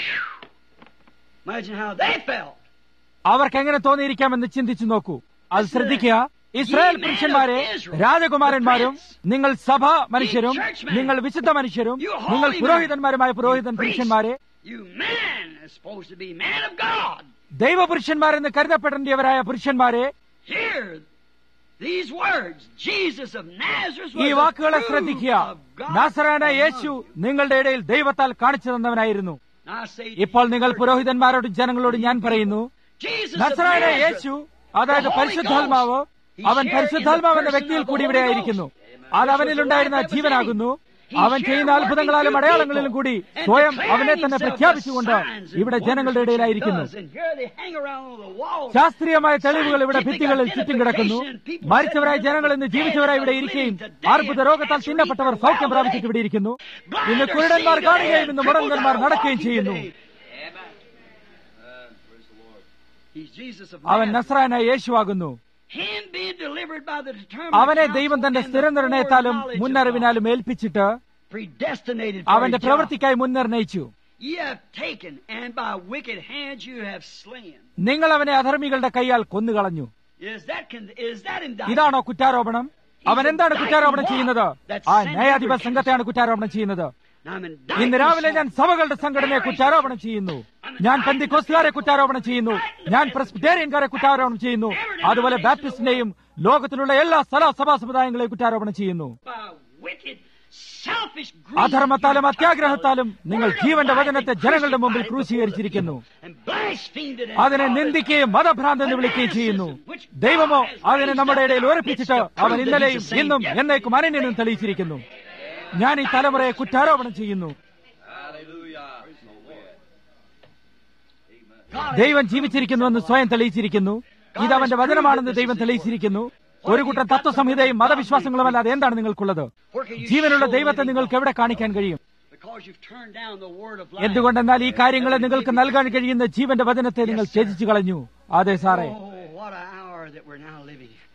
Imagine how they felt. അവർക്ക് എങ്ങനെ തോന്നിയിരിക്കാമെന്ന് ചിന്തിച്ചു നോക്കൂ അത് ശ്രദ്ധിക്കുക ഇസ്രായേൽ പുരുഷന്മാരെ രാജകുമാരന്മാരും നിങ്ങൾ സഭ മനുഷ്യരും നിങ്ങൾ വിശുദ്ധ മനുഷ്യരും നിങ്ങൾ പുരോഹിതന്മാരുമായ പുരോഹിതൻ പുരുഷന്മാരെ You man is supposed to be man of God. ദൈവപുരുഷന്മാരെന്ന് കരുതപ്പെടേണ്ടിയവരായ പുരുഷന്മാരെ Here, These words, Jesus of Nazareth ഈ was വാക്കുകളെ approved ശ്രദ്ധിക്കുക of God നാസറാന among യേശു നിങ്ങളുടെ ഇടയിൽ ദൈവത്താൽ കാണിച്ചു തന്നവനായിരുന്നു Now I say to ഇപ്പോൾ you, നിങ്ങൾ പുരോഹിതന്മാരോടും ജനങ്ങളോടും ഞാൻ പറയുന്നു Jesus of നസറായ Nazareth, യേശു അതായത് the Holy പരിശുദ്ധാത്മാവ് Ghost, he അവൻ shared പരിശുദ്ധാത്മാവ് എന്ന in the വ്യക്തിയിൽ person കൂടി of the ഇവിടെ Holy ആയിരിക്കുന്നു Ghost. അത് അവനിലുണ്ടായിരുന്ന Which was the ജീവനാകുന്നു He അവൻ shared ചെയ്യുന്ന working അത്ഭുതങ്ങളാലും through അടയാളങ്ങളിലും people കൂടി and സ്വയം declaring അവനെ തന്നെ himself പ്രഖ്യാപിച്ചുകൊണ്ട് the signs and ഇവിടെ wonders ജനങ്ങളുടെ which he ഇടയിലായിരിക്കുന്നു does. And here they hang around on the walls. ശാസ്ത്രീയമായ തെളിവുകൾ ഇവിടെ ഭിത്തികളിൽ ചുറ്റും കിടക്കുന്നു മരിച്ചവരായ ജനങ്ങൾ ഇന്ന് ജീവിച്ചവരായി ഇവിടെ ഇരിക്കുകയും അർബുദ രോഗത്താൽ തിന്നപ്പെട്ടവർ സൗഖ്യം പ്രാപിച്ചിട്ട് ഇവിടെ ഇരിക്കുന്നു ഇന്ന് കുരുടന്മാർ കാണുകയും ഇന്ന് മുടങ്കന്മാർ നടക്കുകയും ചെയ്യുന്നു He's Jesus of അവൻ Nazareth. നസ്രാനായ യേശുവാകുന്നു Him being delivered by the determined അവനെ counsel ദൈവം തന്റെ and the സ്ഥിരനിർണയത്താലും foreknowledge of മുന്നറിവിനാലും ഏൽപ്പിച്ചിട്ട് God, predestinated for അവന്റെ his job. പ്രവൃത്തിക്കായി മുൻനിർണയിച്ചു Ye have taken, and by wicked hands you have slain. നിങ്ങൾ അവനെ അധർമ്മികളുടെ കൈയാൽ കൊന്നുകളഞ്ഞു Is that con- is that indictment? ഇതാണോ കുറ്റാരോപണം അവൻ എന്താണ് കുറ്റാരോപണം ചെയ്യുന്നത് ആ ന്യായാധിപ സംഘത്തെയാണ് കുറ്റാരോപണം ചെയ്യുന്നത് Now I'm indicting ഇന്ന് രാവിലെ ഞാൻ some- സഭകളുടെ സംഘടനയെ കുറ്റാരോപണം ചെയ്യുന്നു ഞാൻ പെന്തിക്കോസ്തുകാരെ കുറ്റാരോപണം ചെയ്യുന്നു ഞാൻ പ്രസ്ബിറ്റേറിയൻകാരെ കുറ്റാരോപണം ചെയ്യുന്നു അതുപോലെ ബാപ്റ്റിസ്റ്റിനെയും ലോകത്തിലുള്ള എല്ലാ സ്ഥല സഭാ സമുദായങ്ങളെയും കുറ്റാരോപണം ചെയ്യുന്നു by wicked, selfish greed അധർമ്മത്താലും you അത്യാഗ്രഹത്താലും took നിങ്ങൾ the word of ജീവന്റെ life വചനത്തെ and ജനങ്ങളുടെ മുമ്പിൽ crucified it before the ക്രൂശീകരിച്ചിരിക്കുന്നു people and blasphemed it and അതിനെ called it നിന്ദിക്കുകയും മതഭ്രാന്തം വിളിക്കുകയും ചെയ്യുന്നു ദൈവമോ അതിനെ നമ്മുടെ ഇടയിൽ ഉറപ്പിച്ചിട്ട് അവൻ ഇന്നലെയും ഇന്നും എന്നേക്കും അനന്യനും തെളിയിച്ചിരിക്കുന്നു ഞാൻ ഈ തലമുറയെ കുറ്റാരോപണം ചെയ്യുന്നു ദൈവം ജീവിച്ചിരിക്കുന്നുവെന്ന് സ്വയം തെളിയിച്ചിരിക്കുന്നു ഇത് അവന്റെ വചനമാണെന്ന് ദൈവം തെളിയിച്ചിരിക്കുന്നു ഒരു കൂട്ടം തത്വസംഹിതയും മതവിശ്വാസങ്ങളും അല്ലാതെ എന്താണ് നിങ്ങൾക്കുള്ളത് ജീവനുള്ള ദൈവത്തെ നിങ്ങൾക്ക് എവിടെ കാണിക്കാൻ കഴിയും because you've turned down the word of life. എന്തുകൊണ്ടെന്നാൽ ഈ കാര്യങ്ങളെ നിങ്ങൾക്ക് നൽകാൻ കഴിയുന്ന ജീവന്റെ വചനത്തെ നിങ്ങൾ ത്യജിച്ചു കളഞ്ഞു അതെ സാറേ Oh, what an hour that we're now living in.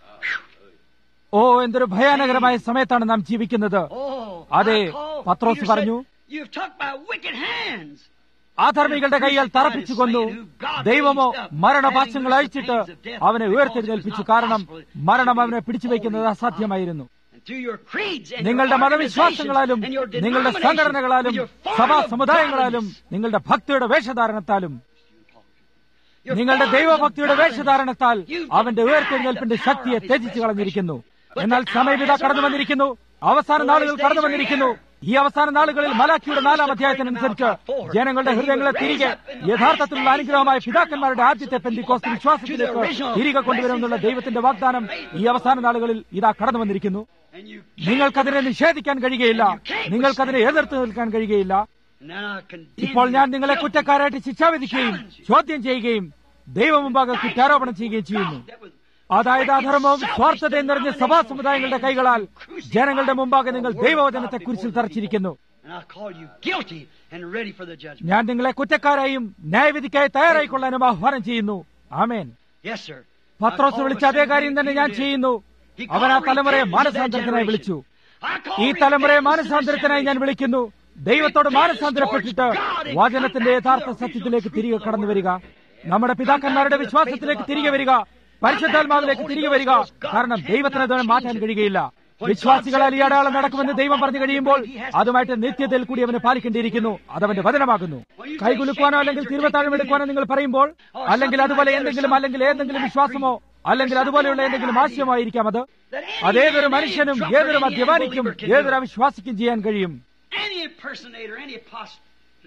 ഓ എന്തൊരു ഭയാനകരമായ സമയത്താണ് നാം ജീവിക്കുന്നത് Oh, അതെ, I call- Pathros Peter said, പറഞ്ഞു. You've took by wicked hands. ആധർമ്മികളുടെ കൈയാൽ തറപ്പിച്ചു കൊന്നു ദൈവമോ മരണപാശങ്ങൾ അയച്ചിട്ട് അവനെ ഉയർത്തെഴുന്നേൽപ്പിച്ചു കാരണം മരണം അവനെ പിടിച്ചു വയ്ക്കുന്നത് അസാധ്യമായിരുന്നു And through your creeds and നിങ്ങളുടെ your മതവിശ്വാസങ്ങളാലും organizations and your നിങ്ങളുടെ denominations സംഘടനകളാലും and your form സഭാ of സമുദായങ്ങളാലും godliness, നിങ്ങളുടെ ഭക്തിയുടെ വേഷധാരണത്താലും your നിങ്ങളുടെ forms of ദൈവഭക്തിയുടെ godliness, വേഷധാരണത്താൽ you've അവന്റെ denied ഉയർത്തെഴുന്നേൽപ്പിന്റെ the power ശക്തിയെ of his ത്യജിച്ചു resurrection. കളഞ്ഞിരിക്കുന്നു But എന്നാൽ the സമയവിധ hour has കടന്നു arrived. വന്നിരിക്കുന്നു അവസാന The നാളുകൾ last കടന്നു days are വന്നിരിക്കുന്നു here. ഈ അവസാന നാളുകളിൽ God മലാക്കിയുടെ promised നാലാം according to അധ്യായത്തിനനുസരിച്ച് Malachi 4, ജനങ്ങളുടെ that he ഹൃദയങ്ങളെ would തിരികെ raise up in the യഥാർത്ഥത്തിലുള്ള last days അനുഗ്രഹമായ and return പിതാക്കന്മാരുടെ the ആദ്യത്തെ hearts of the Pentecost people back വിശ്വാസത്തിലേക്ക് to the original തിരികെ കൊണ്ടുവരുമെന്നുള്ള blessings ദൈവത്തിന്റെ വാഗ്ദാനം ഈ അവസാന നാളുകളിൽ ഇതാ കടന്നു വന്നിരിക്കുന്നു And you നിങ്ങൾക്കതിനെ നിഷേധിക്കാൻ കഴിയുകയില്ല നിങ്ങൾക്കതിനെ എതിർത്ത് നിൽക്കാൻ കഴിയുകയില്ല And then I condemn ഇപ്പോൾ you ഞാൻ നിങ്ങളെ guilty. കുറ്റക്കാരായിട്ട് ശിക്ഷാവിധിക്കുകയും ചോദ്യം ചെയ്യുകയും ദൈവം മുമ്പാകെ കുറ്റാരോപണം ചെയ്യുകയും ചെയ്യുന്നു That was- അതായത് അധർമ്മവും സ്വാർത്ഥതയും നിറഞ്ഞ സഭാ സമുദായങ്ങളുടെ കൈകളാൽ ജനങ്ങളുടെ മുമ്പാകെ നിങ്ങൾ ദൈവവചനത്തെ കുറിച്ചിൽ തറച്ചിരിക്കുന്നു And I call you guilty and ready for the judgment. ഞാൻ നിങ്ങളെ കുറ്റക്കാരായും ന്യായവിധിക്കായി തയ്യാറായിക്കൊള്ളാനും ആഹ്വാനം ചെയ്യുന്നു ആമേൻ Yes, sir. പത്രോസ് വിളിച്ച അതേ കാര്യം തന്നെ ഞാൻ ചെയ്യുന്നു അവൻ ആ തലമുറയെ മാനസാന്തരത്തിനായി വിളിച്ചു ഈ തലമുറയെ മാനസാന്തരത്തിനായി ഞാൻ വിളിക്കുന്നു ദൈവത്തോട് മാനസാന്തരപ്പെട്ടിട്ട് വചനത്തിന്റെ യഥാർത്ഥ സത്യത്തിലേക്ക് തിരികെ കടന്നു വരിക നമ്മുടെ പിതാക്കന്മാരുടെ വിശ്വാസത്തിലേക്ക് തിരികെ വരിക പരിശുദ്ധാത്മാവിലേക്ക് തിരികെ വരിക കാരണം ദൈവത്തിന് അതിനെ മാറ്റാൻ കഴിയുകയില്ല വിശ്വാസികളാൽ ഈ അടയാളം നടക്കുമെന്ന് ദൈവം പറഞ്ഞു കഴിയുമ്പോൾ അതുമായിട്ട് നിത്യതയിൽ കൂടി അവന് പാലിക്കേണ്ടിയിരിക്കുന്നു അതവന്റെ വചനമാകുന്നു കൈകുലുക്കുവാനോ അല്ലെങ്കിൽ തിരുവത്താഴം എടുക്കുവാനോ നിങ്ങൾ പറയുമ്പോൾ അല്ലെങ്കിൽ അതുപോലെ എന്തെങ്കിലും അല്ലെങ്കിൽ ഏതെങ്കിലും വിശ്വാസമോ അല്ലെങ്കിൽ അതുപോലെയുള്ള എന്തെങ്കിലും ആശയമായിരിക്കാം അത് അതേതൊരു മനുഷ്യനും ഏതൊരു മദ്യപാനിക്കും ഏതൊരു അവിശ്വാസിക്കും ചെയ്യാൻ കഴിയും Any impersonator, any apostle.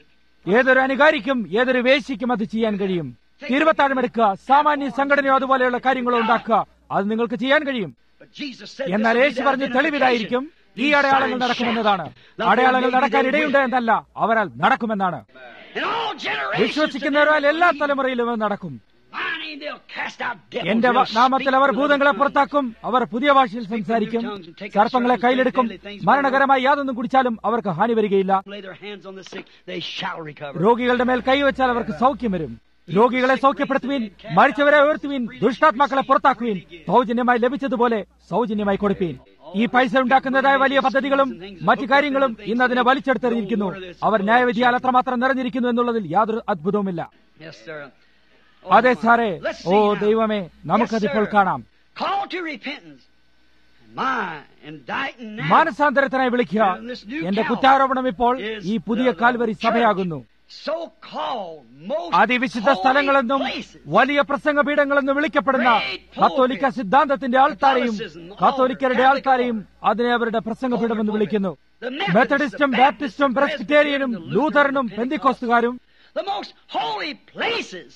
ഏതൊരു അനുകാരിക്കും ഏതൊരു വേശിക്കും അത് ചെയ്യാൻ കഴിയും തിരുവത്താഴമെടുക്കുക സാമാന്യ സംഘടനയോ അതുപോലെയുള്ള കാര്യങ്ങളോ ഉണ്ടാക്കുക അത് നിങ്ങൾക്ക് ചെയ്യാൻ കഴിയും But Jesus said എന്നാൽ this will be Yeshu the പറഞ്ഞ തെളിവിതായിരിക്കും ഈ അടയാളങ്ങൾ നടക്കുമെന്നതാണ് അടയാളങ്ങൾ നടക്കാൻ ഇടയുണ്ട് എന്നല്ല അവരാൽ നടക്കുമെന്നാണ് In all generations. വിശ്വസിക്കുന്നവരാൽ എല്ലാ തലമുറയിലും അത് നടക്കും My name they'll cast out devils. എന്റെ വ- They'll നാമത്തിൽ speak അവർ with ഭൂതങ്ങളെ other പുറത്താക്കും അവർ പുതിയ ഭാഷയിൽ സംസാരിക്കും സർപ്പങ്ങളെ കയ്യിലെടുക്കും മരണകരമായി യാതൊന്നും കുടിച്ചാലും അവർക്ക് ഹാനി വരികയില്ല tongues. Lay their hands on the sick, they shall recover. രോഗികളുടെ മേൽ കൈവച്ചാൽ അവർക്ക് സൗഖ്യം വരും രോഗികളെ സൗഖ്യപ്പെടുത്തുവീൻ മരിച്ചവരെ ഉയർത്തുവീൻ ദുഷ്ടാത്മാക്കളെ പുറത്താക്കുവീൻ സൗജന്യമായി ലഭിച്ചതുപോലെ സൗജന്യമായി കൊടുപ്പീൻ ഈ പൈസ ഉണ്ടാക്കുന്നതായ വലിയ പദ്ധതികളും മറ്റു കാര്യങ്ങളും ഇന്ന് അതിനെ വലിച്ചെടുത്തെറിഞ്ഞിരിക്കുന്നു അവർ ന്യായവിധിയാൽ അത്രമാത്രം നിറഞ്ഞിരിക്കുന്നു എന്നുള്ളതിൽ യാതൊരു അത്ഭുതവുമില്ല Yes, sir. അതെ സാറേ Let's ഓ see now. ദൈവമേ നമുക്കതിപ്പോൾ Yes, sir. കാണാം Call to repentance. My indicting now. മാനസാന്തരത്തിനായി വിളിക്കുക എന്റെ കുറ്റാരോപണം ഇപ്പോൾ ഈ പുതിയ കാൽവരി സഭയാകുന്നു so-called most അതിവിശുദ്ധ holy സ്ഥലങ്ങളെന്നും places. വലിയ പ്രസംഗപീഠങ്ങളെന്നും വിളിക്കപ്പെടുന്ന കത്തോലിക്ക സിദ്ധാന്തത്തിന്റെ ആൾക്കാരെയും കത്തോലിക്കരുടെ ആൾക്കാരെയും അതിനെ അവരുടെ പ്രസംഗപീഠമെന്ന് വിളിക്കുന്നു മെത്തഡിസ്റ്റും ബാപ്റ്റിസ്റ്റും പ്രസ്ബിറ്റേറിയനും ലൂഥറിനും പെന്തിക്കോസ്തുകാരും the most holy places.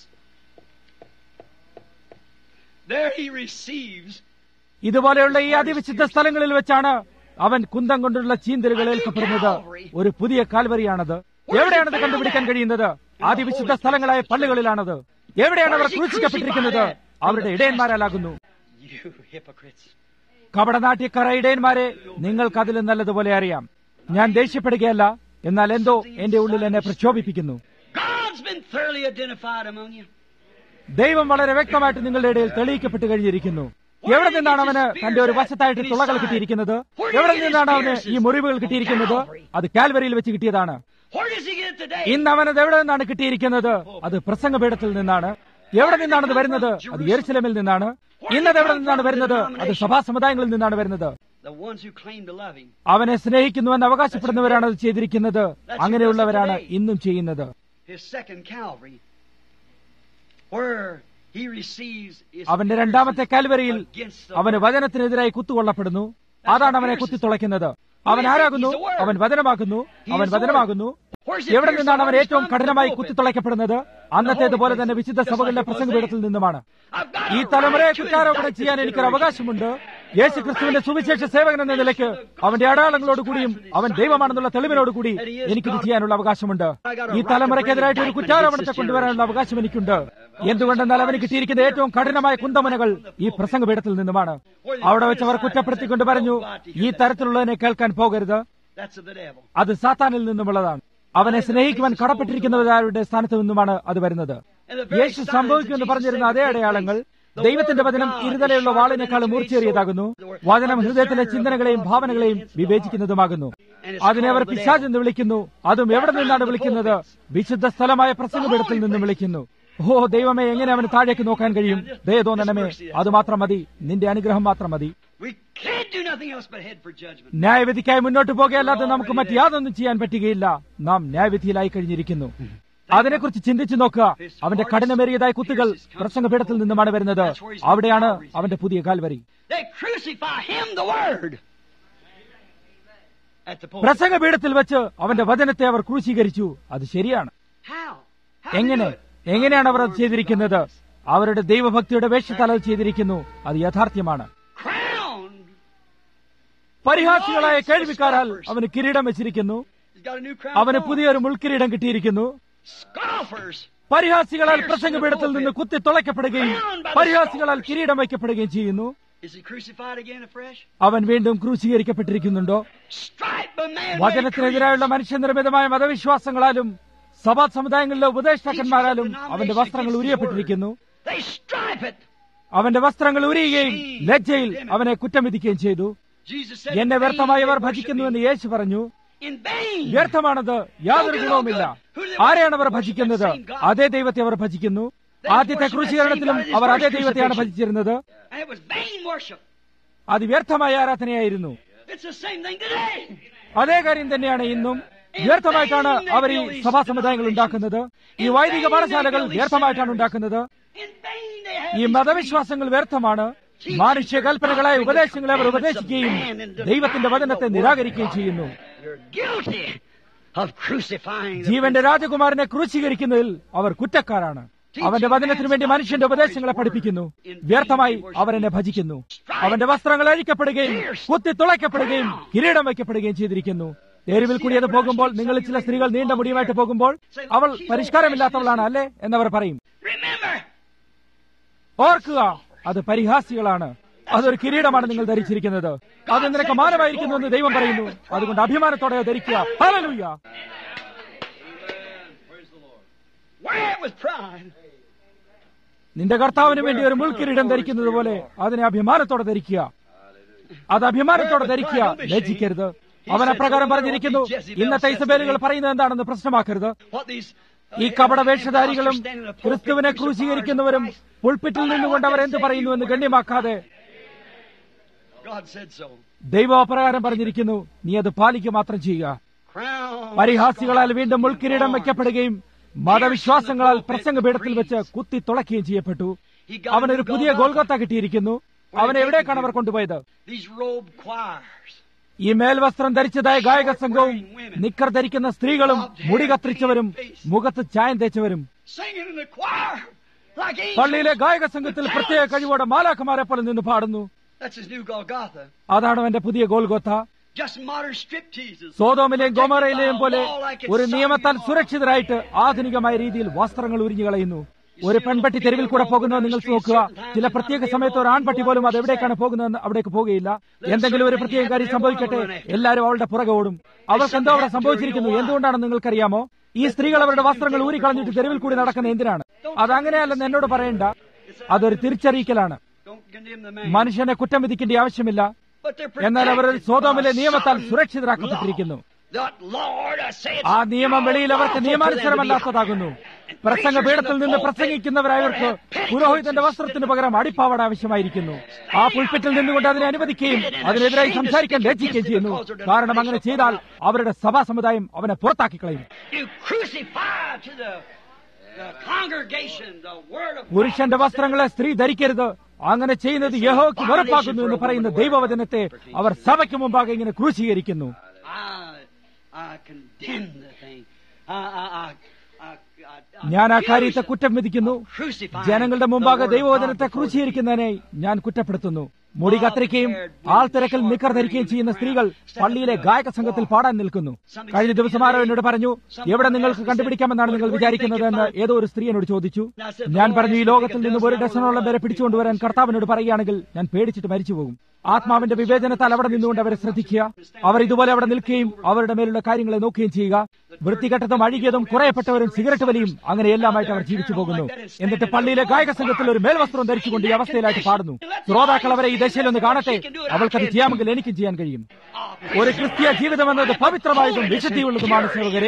There he receives ഇതുപോലെയുള്ള ഈ അതിവിശുദ്ധ സ്ഥലങ്ങളിൽ വെച്ചാണ് അവൻ കുന്തം കൊണ്ടുള്ള ചീന്തലുകൾ ഏൽക്കപ്പെടുന്നത് ഒരു പുതിയ കാൽവരിയാണത് എവിടെയാണത് കണ്ടുപിടിക്കാൻ കഴിയുന്നത് അതിവിശുദ്ധ സ്ഥലങ്ങളായ പള്ളികളിലാണത് എവിടെയാണ് അവർ ക്രൂശിക്കപ്പെട്ടിരിക്കുന്നത് അവരുടെ ഇടയന്മാരാലാകുന്നു you hypocrites. കപടനാട്യക്കാര ഇടയന്മാരെ നിങ്ങൾക്ക് അതിലും നല്ലതുപോലെ അറിയാം ഞാൻ ദേഷ്യപ്പെടുകയല്ല എന്നാൽ എന്തോ എന്റെ ഉള്ളിൽ എന്നെ പ്രക്ഷോഭിപ്പിക്കുന്നു God's been thoroughly identified among you. ദൈവം വളരെ വ്യക്തമായിട്ട് നിങ്ങളുടെ ഇടയിൽ തെളിയിക്കപ്പെട്ട് കഴിഞ്ഞിരിക്കുന്നു എവിടെ നിന്നാണ് അവന് തന്റെ ഒരു വശത്തായിട്ട് തുളകൾ കിട്ടിയിരിക്കുന്നത് എവിടെ നിന്നാണ് അവന് ഈ മുറിവുകൾ കിട്ടിയിരിക്കുന്നത് അത് കാൽവരിയിൽ വെച്ച് കിട്ടിയതാണ് Where does he get it today? ഇന്ന് അവനത് എവിടെ നിന്നാണ് കിട്ടിയിരിക്കുന്നത് അത് പ്രസംഗപീഠത്തിൽ നിന്നാണ് എവിടെ നിന്നാണത് വരുന്നത് അത് യെരുസലേമിൽ നിന്നാണ് ഇന്നത് എവിടെ നിന്നാണ് വരുന്നത് അത് സഭാ സമുദായങ്ങളിൽ നിന്നാണ് വരുന്നത് The ones who claim to love him. അവനെ സ്നേഹിക്കുന്നുവെന്ന് അവകാശപ്പെടുന്നവരാണ് അത് ചെയ്തിരിക്കുന്നത് അങ്ങനെയുള്ളവരാണ് ഇന്നും ചെയ്യുന്നത് His second Calvary, where he receives his അവന്റെ രണ്ടാമത്തെ കാൽവരിയിൽ against the അവന് വചനത്തിനെതിരായി കുത്തുകൊള്ളപ്പെടുന്നു അതാണ് അവനെ കുത്തിത്തുളയ്ക്കുന്നത് അവൻ ആരാകുന്നു അവൻ വചനമാകുന്നു അവൻ വചനമാകുന്നു എവിടെ നിന്നാണ് അവൻ ഏറ്റവും കഠിനമായി കുത്തിത്തുളയ്ക്കപ്പെടുന്നത് അന്നത്തേതുപോലെ തന്നെ വിശുദ്ധ സഭകളിലെ പ്രസംഗപീഠത്തിൽ നിന്നുമാണ് I've got ഈ a തലമുറയെ right to കുറ്റാരോപണം this ചെയ്യാൻ എനിക്കൊരു generation. അവകാശമുണ്ട് യേശു ക്രിസ്തുവിന്റെ സുവിശേഷ സേവകൻ എന്ന നിലയ്ക്ക് അവന്റെ അടയാളങ്ങളോട് കൂടിയും അവൻ ദൈവമാണെന്നുള്ള തെളിവിനോട് കൂടി എനിക്കിത് ചെയ്യാനുള്ള അവകാശമുണ്ട് ഈ തലമുറയ്ക്കെതിരായിട്ട് ഒരു കുറ്റാരോപണത്തെ കൊണ്ടുവരാനുള്ള അവകാശം എനിക്കുണ്ട് എന്തുകൊണ്ടെന്നാൽ അവന് കിട്ടിയിരിക്കുന്ന ഏറ്റവും കഠിനമായ കുന്തമുനകൾ ഈ പ്രസംഗപീഠത്തിൽ നിന്നുമാണ് അവിടെ വെച്ച് അവർ കുറ്റപ്പെടുത്തിക്കൊണ്ട് പറഞ്ഞു ഈ തരത്തിലുള്ളതിനെ കേൾക്കാൻ പോകരുത് That's of the devil. അത് സാത്താനിൽ നിന്നുമുള്ളതാണ് അവനെ സ്നേഹിക്കുവാൻ കടപ്പെട്ടിരിക്കുന്നവരുടെ സ്ഥാനത്ത് നിന്നുമാണ് അത് വരുന്നത് യേശു സംഭവിക്കുമെന്ന് പറഞ്ഞിരുന്ന അതേ അടയാളങ്ങൾ ദൈവത്തിന്റെ വചനം ഇരുതലയുള്ള വാളിനേക്കാളും മൂർച്ചേറിയതാകുന്നു വചനം ഹൃദയത്തിലെ ചിന്തനകളെയും ഭാവനകളെയും വിവേചിക്കുന്നതുമാകുന്നു അതിനെ അവർ പിശാജ് എന്ന് വിളിക്കുന്നു അതും എവിടെ നിന്നാണ് വിളിക്കുന്നത് വിശുദ്ധ സ്ഥലമായ പ്രസംഗപീഠത്തിൽ നിന്നും വിളിക്കുന്നു ഓ ദൈവമേ എങ്ങനെ അവന് താഴേക്ക് നോക്കാൻ കഴിയും ദയ തോന്നണമേ അത് മാത്രം മതി നിന്റെ അനുഗ്രഹം മാത്രം മതി We can't do nothing else but head for judgment. ന്യായവിധിക്കായി മുന്നോട്ട് പോകുകയല്ലാതെ നമുക്ക് മറ്റ് യാതൊന്നും ചെയ്യാൻ പറ്റുകയില്ല നാം ന്യായവിധിയിലായി കഴിഞ്ഞിരിക്കുന്നു അതിനെക്കുറിച്ച് ചിന്തിച്ചു നോക്കുക അവന്റെ കഠിനമേറിയതായ കുത്തുകൾ പ്രസംഗപീഠത്തിൽ നിന്നുമാണ് വരുന്നത് അവിടെയാണ് അവന്റെ പുതിയ Calvary They crucify him, the word. At the pulpit. പ്രസംഗപീഠത്തിൽ വെച്ച് അവന്റെ വചനത്തെ അവർ ക്രൂശീകരിച്ചു അത് ശരിയാണ് How? How do എങ്ങനെ you do it? എങ്ങനെയാണ് അവർ അത് ചെയ്തിരിക്കുന്നത് അവരുടെ ദൈവഭക്തിയുടെ വേഷത്താൽ അത് ചെയ്തിരിക്കുന്നു അത് യാഥാർത്ഥ്യമാണ് Crowned. പരിഹാസികളായ കേൾവിക്കാരാൽ അവന് കിരീടം വെച്ചിരിക്കുന്നു He's got a new crown. അവന് on. പുതിയൊരു മുൾക്കിരീടം കിട്ടിയിരിക്കുന്നു Scoffers. പരിഹാസികളാൽ പ്രസംഗപീഠത്തിൽ നിന്ന് കുത്തി തുളയ്ക്കപ്പെടുകയും പരിഹാസികളാൽ കിരീടം വയ്ക്കപ്പെടുകയും ചെയ്യുന്നു Is he crucified again afresh? അവൻ വീണ്ടും ക്രൂശീകരിക്കപ്പെട്ടിരിക്കുന്നുണ്ടോ Stripe by man. വചനത്തിനെതിരായുള്ള മനുഷ്യനിർമ്മിതമായ മതവിശ്വാസങ്ങളാലും സഭാ സമുദായങ്ങളിലെ ഉപദേഷ്ടാക്കന്മാരാലും അവന്റെ വസ്ത്രങ്ങൾ ഉരിയപ്പെട്ടിരിക്കുന്നു They stripe it. അവന്റെ വസ്ത്രങ്ങൾ ഉരിയുകയും ലജ്ജയിൽ അവനെ കുറ്റം വിധിക്കുകയും ചെയ്തു Jesus said, എന്നെ "In vain വ്യർത്ഥമായി they our worship ഭജിക്കുന്നുവെന്ന് me." യേശു പറഞ്ഞു In vain. വ്യർത്ഥമാണത് യാതൊരു ഗുണവുമില്ല ആരെയാണ് അവർ ഭജിക്കുന്നത് അതേ ദൈവത്തെ അവർ ഭജിക്കുന്നു ആദ്യത്തെ ക്രൂശീകരണത്തിലും അവർ അതേ ദൈവത്തെയാണ് ഭജിച്ചിരുന്നത് And it was vain worship. അത് വ്യർത്ഥമായ ആരാധനയായിരുന്നു It's the same thing today. അതേ കാര്യം തന്നെയാണ് ഇന്നും വ്യർത്ഥമായിട്ടാണ് അവർ ഈ സഭാ സമുദായങ്ങൾ ഉണ്ടാക്കുന്നത് ഈ വൈദിക പാഠശാലകൾ വ്യർത്ഥമായിട്ടാണ് ഉണ്ടാക്കുന്നത് In vain they have ഈ these മതവിശ്വാസങ്ങൾ വ്യർത്ഥമാണ് മാനുഷ്യ കൽപ്പനകളായ ഉപദേശങ്ങളെ അവർ ഉപദേശിക്കുകയും ദൈവത്തിന്റെ വചനത്തെ നിരാകരിക്കുകയും ചെയ്യുന്നു You're guilty of crucifying the ജീവന്റെ രാജകുമാരനെ ക്രൂശീകരിക്കുന്നതിൽ അവർ കുറ്റക്കാരാണ് അവന്റെ വചനത്തിനു വേണ്ടി മനുഷ്യന്റെ ഉപദേശങ്ങളെ പഠിപ്പിക്കുന്നു വ്യർത്ഥമായി അവരെന്നെ ഭജിക്കുന്നു അവന്റെ വസ്ത്രങ്ങൾ അഴിക്കപ്പെടുകയും കുത്തി തുളയ്ക്കപ്പെടുകയും കിരീടം വയ്ക്കപ്പെടുകയും ചെയ്തിരിക്കുന്നു തെരുവിൽ കൂടി അത് പോകുമ്പോൾ നിങ്ങൾ ചില സ്ത്രീകൾ നീണ്ട മുടിയുമായിട്ട് പോകുമ്പോൾ അവൾ പരിഷ്കാരമില്ലാത്തവളാണ് അല്ലേ എന്നവർ പറയും Remember, ഓർക്കുക അത് പരിഹാസികളാണ് അതൊരു കിരീടമാണ് നിങ്ങൾ ധരിച്ചിരിക്കുന്നത് അത് നിനക്ക് മാനമായിരിക്കുന്നു എന്ന് ദൈവം പറയുന്നു അതുകൊണ്ട് അഭിമാനത്തോടെ അത് ധരിക്കുക hallelujah wear it with pride. നിന്റെ കർത്താവിന് വേണ്ടി ഒരു മുൾക്കിരീടം ധരിക്കുന്നത് പോലെ അതിനെ അഭിമാനത്തോടെ ധരിക്കുക അത് അഭിമാനത്തോടെ ധരിക്കുക ലജ്ജിക്കരുത് അവൻ അപ്രകാരം പറഞ്ഞിരിക്കുന്നു ഇന്നത്തെ ഇസബേലുകൾ പറയുന്നത് എന്താണെന്ന് പ്രശ്നമാക്കരുത് What these ഈ കപട വേഷധാരികളും ക്രിസ്തുവിനെ ക്രൂശീകരിക്കുന്നവരും പുൾപ്പിറ്റിൽ നിന്നുകൊണ്ട് അവർ എന്ത് പറയുന്നു എന്ന് ഗണ്യമാക്കാതെ God said so. ദൈവം അപ്രകാരം പറഞ്ഞിരിക്കുന്നു നീ അത് പാലിക്കുക മാത്രം ചെയ്യുക Crown പരിഹാസികളാൽ വീണ്ടും മുൾക്കിരീടം വയ്ക്കപ്പെടുകയും മതവിശ്വാസങ്ങളാൽ പ്രസംഗപീഠത്തിൽ വെച്ച് കുത്തി തുളയ്ക്കുകയും ചെയ്യപ്പെട്ടു അവനൊരു പുതിയ ഗോൽഗോത്ത കിട്ടിയിരിക്കുന്നു അവൻ എവിടേക്കാണ് അവർ കൊണ്ടുപോയത് These robe choirs. ഈ മേൽവസ്ത്രം ധരിച്ചതായ ഗായക സംഘവും നിക്കർ ധരിക്കുന്ന സ്ത്രീകളും മുടി കത്തിരിച്ചവരും മുഖത്ത് ചായം തേച്ചവരും Singing in the choir like angels. പള്ളിയിലെ ഗായക സംഘത്തിൽ പ്രത്യേക കഴിവോടെ മാലാഖമാരെ പോലെ നിന്ന് പാടുന്നു That's his new Golgotha. അതാണ് അവന്റെ പുതിയ Golgotha Just modern strip teases. സോതോമിലെയും ഗോമറയിലെയും പോലെ ഒരു നിയമത്താൽ സുരക്ഷിതരായിട്ട് ആധുനികമായ രീതിയിൽ വസ്ത്രങ്ങൾ ഉരിഞ്ഞു കളയുന്നു ഒരു പെൺപട്ടി തെരുവിൽ കൂടെ പോകുന്നത് നിങ്ങൾ നോക്കുക ചില പ്രത്യേക സമയത്ത് ഒരു ആൺപട്ടി പോലും അത് എവിടേക്കാണ് പോകുന്നതെന്ന് അവിടേക്ക് പോകുകയില്ല എന്തെങ്കിലും ഒരു പ്രത്യേക കാര്യം സംഭവിക്കട്ടെ എല്ലാവരും അവളുടെ പുറകെ ഓടും അവർക്ക് എന്തോ അവിടെ സംഭവിച്ചിരിക്കുന്നു എന്തുകൊണ്ടാണെന്ന് നിങ്ങൾക്കറിയാമോ ഈ സ്ത്രീകൾ അവരുടെ വസ്ത്രങ്ങൾ ഊരിക്കളഞ്ഞിട്ട് തെരുവിൽ കൂടി നടക്കുന്ന എന്തിനാണ് അതങ്ങനെയല്ലെന്ന് എന്നോട് പറയണ്ട അതൊരു തിരിച്ചറിയിക്കലാണ് Don't condemn the man. മനുഷ്യനെ കുറ്റം വിധിക്കേണ്ട ആവശ്യമില്ല But they're എന്നാൽ അവർ ഒരു സോതോമിലെ protected നിയമത്താൽ by some സുരക്ഷിതരാക്കപ്പെട്ടിരിക്കുന്നു law. That Lord has said ആ നിയമം വെളിയിൽ അവർക്ക് നിയമാനുസരമല്ലാത്തതാകുന്നു പ്രസംഗ പീഠത്തിൽ നിന്ന് പ്രസംഗിക്കുന്നവരായവർക്ക് പുരോഹിതന്റെ വസ്ത്രത്തിന് പകരം അടിപ്പാവട ആവശ്യമായിരിക്കുന്നു ആ പുൽപ്പിറ്റിൽ നിന്നുകൊണ്ട് അതിനെ അനുവദിക്കുകയും അതിനെതിരായി സംസാരിക്കാൻ ലജ്ജിക്കുകയും ചെയ്യുന്നു കാരണം അങ്ങനെ ചെയ്താൽ അവരുടെ സഭാ സമുദായം അവനെ പുറത്താക്കി കളയും You crucify to the, the congregation the word of പുരുഷന്റെ വസ്ത്രങ്ങളെ സ്ത്രീ ധരിക്കരുത് അങ്ങനെ ചെയ്യുന്നത് യഹോക്ക് വെറുപ്പാക്കുന്നു എന്ന് പറയുന്ന ദൈവവചനത്തെ അവർ സഭയ്ക്ക് മുമ്പാകെ ഇങ്ങനെ ക്രൂശീകരിക്കുന്നു I, I condemn the thing. I, I, I, I, I, I ഞാൻ ആ കാര്യത്തെ കുറ്റം വിധിക്കുന്നു crucify ജനങ്ങളുടെ മുമ്പാകെ ദൈവവചനത്തെ ക്രൂശീകരിക്കുന്നതിനെ ഞാൻ കുറ്റപ്പെടുത്തുന്നു മുടി കത്തിരിക്കുകയും ആൾത്തിരക്കിൽ നിക്കർ ധരിക്കുകയും ചെയ്യുന്ന സ്ത്രീകൾ പള്ളിയിലെ ഗായക സംഘത്തിൽ പാടാൻ നിൽക്കുന്നു കഴിഞ്ഞ ദിവസം ആരോ എന്നോട് പറഞ്ഞു എവിടെ നിങ്ങൾക്ക് കണ്ടുപിടിക്കാമെന്നാണ് നിങ്ങൾ വിചാരിക്കുന്നത് എന്ന് ഏതോ ഒരു സ്ത്രീ എന്നോട് ചോദിച്ചു ഞാൻ പറഞ്ഞു ഈ ലോകത്തിൽ നിന്ന് ഒരു ഡസനോളം പേരെ പിടിച്ചുകൊണ്ടുവരാൻ കർത്താവിനോട് പറയുകയാണെങ്കിൽ ഞാൻ പേടിച്ചിട്ട് മരിച്ചു പോകും ആത്മാവിന്റെ വിവേചനത്താൽ അവിടെ നിന്നുകൊണ്ട് അവരെ ശ്രദ്ധിക്കുക അവർ ഇതുപോലെ അവിടെ നിൽക്കുകയും അവരുടെ മേലുള്ള കാര്യങ്ങളെ നോക്കുകയും ചെയ്യുക വൃത്തികെട്ടതും അഴുകിയതും കുറയപ്പെട്ടവരും സിഗരറ്റ് വലിയും അങ്ങനെ എല്ലാമായിട്ട് അവർ ജീവിച്ചു പോകുന്നു എന്നിട്ട് പള്ളിയിലെ ഗായക സംഘത്തിൽ ഒരു മേൽവസ്ത്രം ധരിച്ചുകൊണ്ട് ഈ അവസ്ഥയിലായിട്ട് പാടുന്നു ശ്രോതാക്കൾ അവരെ ഈ ദശയിലൊന്ന് കാണട്ടെ അവൾക്കത് ചെയ്യാമെങ്കിൽ എനിക്കും ചെയ്യാൻ കഴിയും ഒരു ക്രിസ്തീയ ജീവിതം എന്നത് പവിത്രമായതും വിശുദ്ധിയുള്ളതുമാണ് സേവകരെ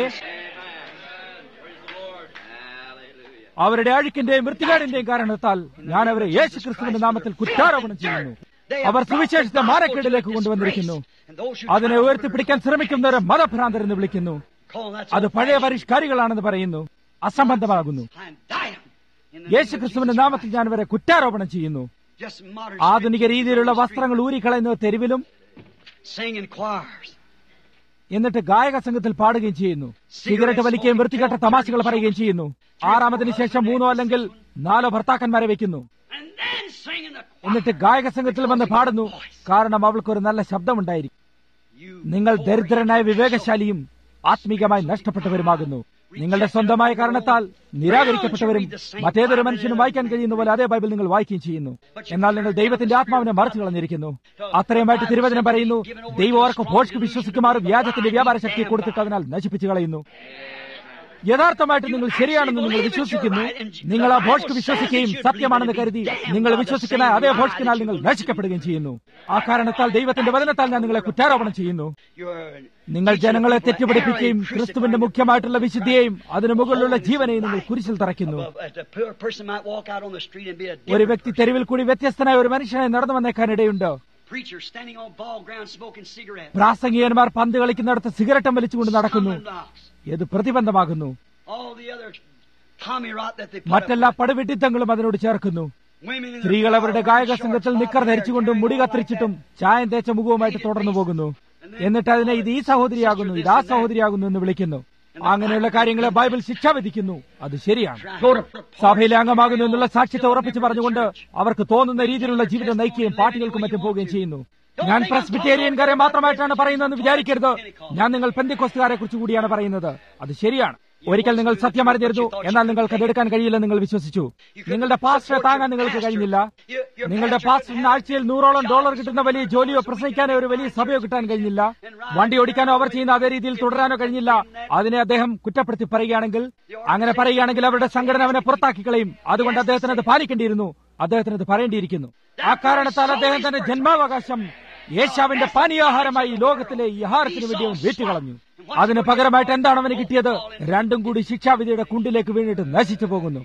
അവരുടെ അഴുക്കിന്റെയും വൃത്തികേടിന്റെയും കാരണത്താൽ ഞാൻ അവരെ യേശു ക്രിസ്തുവിന്റെ നാമത്തിൽ കുറ്റാരോപണം ചെയ്യുന്നു അവർ സുവിശേഷത്തെ മാനക്കേടിലേക്ക് കൊണ്ടുവന്നിരിക്കുന്നു And those who അതിനെ ഉയർത്തിപ്പിടിക്കാൻ ശ്രമിക്കുന്നവരെ മതഭ്രാന്തരെന്ന് വിളിക്കുന്നു call that അത് പഴയ പരിഷ്കാരികളാണെന്ന് പറയുന്നു അസംബന്ധമാകുന്നു I indict 'em in the യേശു ക്രിസ്തുവിന്റെ നാമത്തിൽ ഞാൻ അവരെ കുറ്റാരോപണം ചെയ്യുന്നു just modern ആധുനിക രീതിയിലുള്ള വസ്ത്രങ്ങൾ ഊരിക്കളയുന്നത് തെരുവിലും singing choirs. എന്നിട്ട് ഗായക സംഘത്തിൽ പാടുകയും ചെയ്യുന്നു സിഗരറ്റ് വലിക്കുകയും വൃത്തികെട്ട തമാശകൾ പറയുകയും ചെയ്യുന്നു ആറാമതിന് ശേഷം മൂന്നോ അല്ലെങ്കിൽ നാലോ ഭർത്താക്കന്മാരെ വെക്കുന്നു And then singing the choir. എന്നിട്ട് ഗായക സംഘത്തിൽ വന്ന് പാടുന്നു കാരണം അവൾക്കൊരു നല്ല ശബ്ദമുണ്ടായിരിക്കും You നിങ്ങൾ ദരിദ്രനായ വിവേകശാലിയും ആത്മീകമായി നഷ്ടപ്പെട്ടവരുമാകുന്നു നിങ്ങളുടെ സ്വന്തമായ കാരണത്താൽ നിരാകരിക്കപ്പെട്ടവരും മറ്റേതൊരു മനുഷ്യനും വായിക്കാൻ കഴിയുന്ന പോലെ അതേ ബൈബിൾ നിങ്ങൾ വായിക്കുകയും ചെയ്യുന്നു എന്നാൽ നിങ്ങൾ ദൈവത്തിന്റെ ആത്മാവിനെ മറച്ചു കളഞ്ഞിരിക്കുന്നു അത്രയുമായിട്ട് തിരുവചനം പറയുന്നു ദൈവം അവർക്ക് ഭോഷ്ക്ക് വിശ്വസിക്കുമാറും വ്യാജത്തിന്റെ വ്യാപാര ശക്തിയെ കൊടുത്തിട്ട് അതിനാൽ നശിപ്പിച്ചു കളയുന്നു യഥാർത്ഥമായിട്ട് നിങ്ങൾ ശരിയാണെന്ന് നിങ്ങൾ വിശ്വസിക്കുന്നു നിങ്ങൾ ആ ഭോഷ്ക്ക് വിശ്വസിക്കുകയും സത്യമാണെന്ന് കരുതി നിങ്ങൾ വിശ്വസിക്കുന്ന അതേ ഭോഷ്കിനാൽ നിങ്ങൾ നശിക്കപ്പെടുകയും ചെയ്യുന്നു ആ കാരണത്താൽ ദൈവത്തിന്റെ വചനത്താൽ ഞാൻ നിങ്ങളെ കുറ്റാരോപണം ചെയ്യുന്നു you're നിങ്ങൾ ജനങ്ങളെ തെറ്റുപിടിപ്പിക്കുകയും ക്രിസ്തുവിന്റെ മുഖ്യമായിട്ടുള്ള വിശുദ്ധിയെയും അതിനു മുകളിലുള്ള ജീവനെയും നിങ്ങൾ കുരിശിൽ തറയ്ക്കുന്നു a poor person might walk out on the street and be a ഒരു different വ്യക്തി തെരുവിൽ കൂടി വ്യത്യസ്തനായ ഒരു മനുഷ്യനെ നടന്നു വന്നേക്കാനിടയുണ്ട് preacher standing on ball ground smoking cigarettes. പ്രാസംഗികന്മാർ പന്ത് കളിക്കുന്നിടത്ത് സിഗരറ്റം വലിച്ചുകൊണ്ട് നടക്കുന്നു Common knocks. ഇത് പ്രതിബന്ധമാകുന്നു All the other tommy rot that they put മറ്റെല്ലാ up. പടുവിഡിത്തങ്ങളും അതിനോട് ചേർക്കുന്നു Women in their സ്ത്രീകൾ അവരുടെ wearing ഗായക shorts, സംഘത്തിൽ long നിക്കർ hair, ധരിച്ചുകൊണ്ടും carrying മുടി on like കത്തിരിച്ചിട്ടും that. ചായം തേച്ച മുഖവുമായിട്ട് തുടർന്നു പോകുന്നു എന്നിട്ട് അതിനെ ഇത് ഈ സഹോദരിയാകുന്നു ഇത് ആ സഹോദരിയാകുന്നു എന്ന് വിളിക്കുന്നു അങ്ങനെയുള്ള കാര്യങ്ങളെ ബൈബിൾ ശിക്ഷ വിധിക്കുന്നു അത് ശരിയാണ് സഭയിലെ അംഗമാകുന്നു എന്നുള്ള സാക്ഷ്യത്തെ ഉറപ്പിച്ച് പറഞ്ഞുകൊണ്ട് അവർക്ക് തോന്നുന്ന രീതിയിലുള്ള ജീവിതം നയിക്കുകയും പാർട്ടികൾക്കും മറ്റും പോവുകയും ചെയ്യുന്നു ഞാൻ പ്രസ്ബിറ്റേറിയൻകാരെ മാത്രമായിട്ടാണ് പറയുന്നതെന്ന് വിചാരിക്കരുത് ഞാൻ നിങ്ങൾ പെന്തിക്കോസ്തുകാരെ കുറിച്ച് കൂടിയാണ് പറയുന്നത് അത് ശരിയാണ് ഒരിക്കൽ നിങ്ങൾ സത്യം അറിഞ്ഞിരുന്നു എന്നാൽ നിങ്ങൾക്ക് അതെടുക്കാൻ കഴിയില്ലെന്ന് നിങ്ങൾ വിശ്വസിച്ചു നിങ്ങളുടെ പാസ്റ്ററെ താങ്ങാൻ നിങ്ങൾക്ക് കഴിഞ്ഞില്ല നിങ്ങളുടെ പാസ്റ്ററിന് ആഴ്ചയിൽ നൂറോളം ഡോളർ കിട്ടുന്ന വലിയ ജോലിയോ പ്രസംഗിക്കാനോ ഒരു വലിയ സഭയോ കിട്ടാൻ കഴിഞ്ഞില്ല വണ്ടി ഓടിക്കാനോ അവർ ചെയ്യുന്ന അതേ രീതിയിൽ തുടരാനോ കഴിഞ്ഞില്ല അതിനെ അദ്ദേഹം കുറ്റപ്പെടുത്തി പറയുകയാണെങ്കിൽ അങ്ങനെ പറയുകയാണെങ്കിൽ അവരുടെ സംഘടന അവനെ പുറത്താക്കി കളയും അതുകൊണ്ട് അദ്ദേഹത്തിന് അത് പാലിക്കേണ്ടിയിരുന്നു അദ്ദേഹത്തിന് അത് പറയേണ്ടിയിരിക്കുന്നു ആ കാരണത്താൽ അദ്ദേഹം തന്റെ ജന്മാവകാശം യേശാവിന്റെ പാനീയാഹാരമായി ഈ ലോകത്തിലെ ഈ ആഹാരത്തിന് വേണ്ടി അവൻ വീട്ടുകളഞ്ഞു അതിന് പകരമായിട്ട് എന്താണ് അവന് കിട്ടിയത് രണ്ടും കൂടി ശിക്ഷാവിധിയുടെ കുണ്ടിലേക്ക് വീണിട്ട് നശിച്ചു പോകുന്നു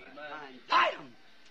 I indict them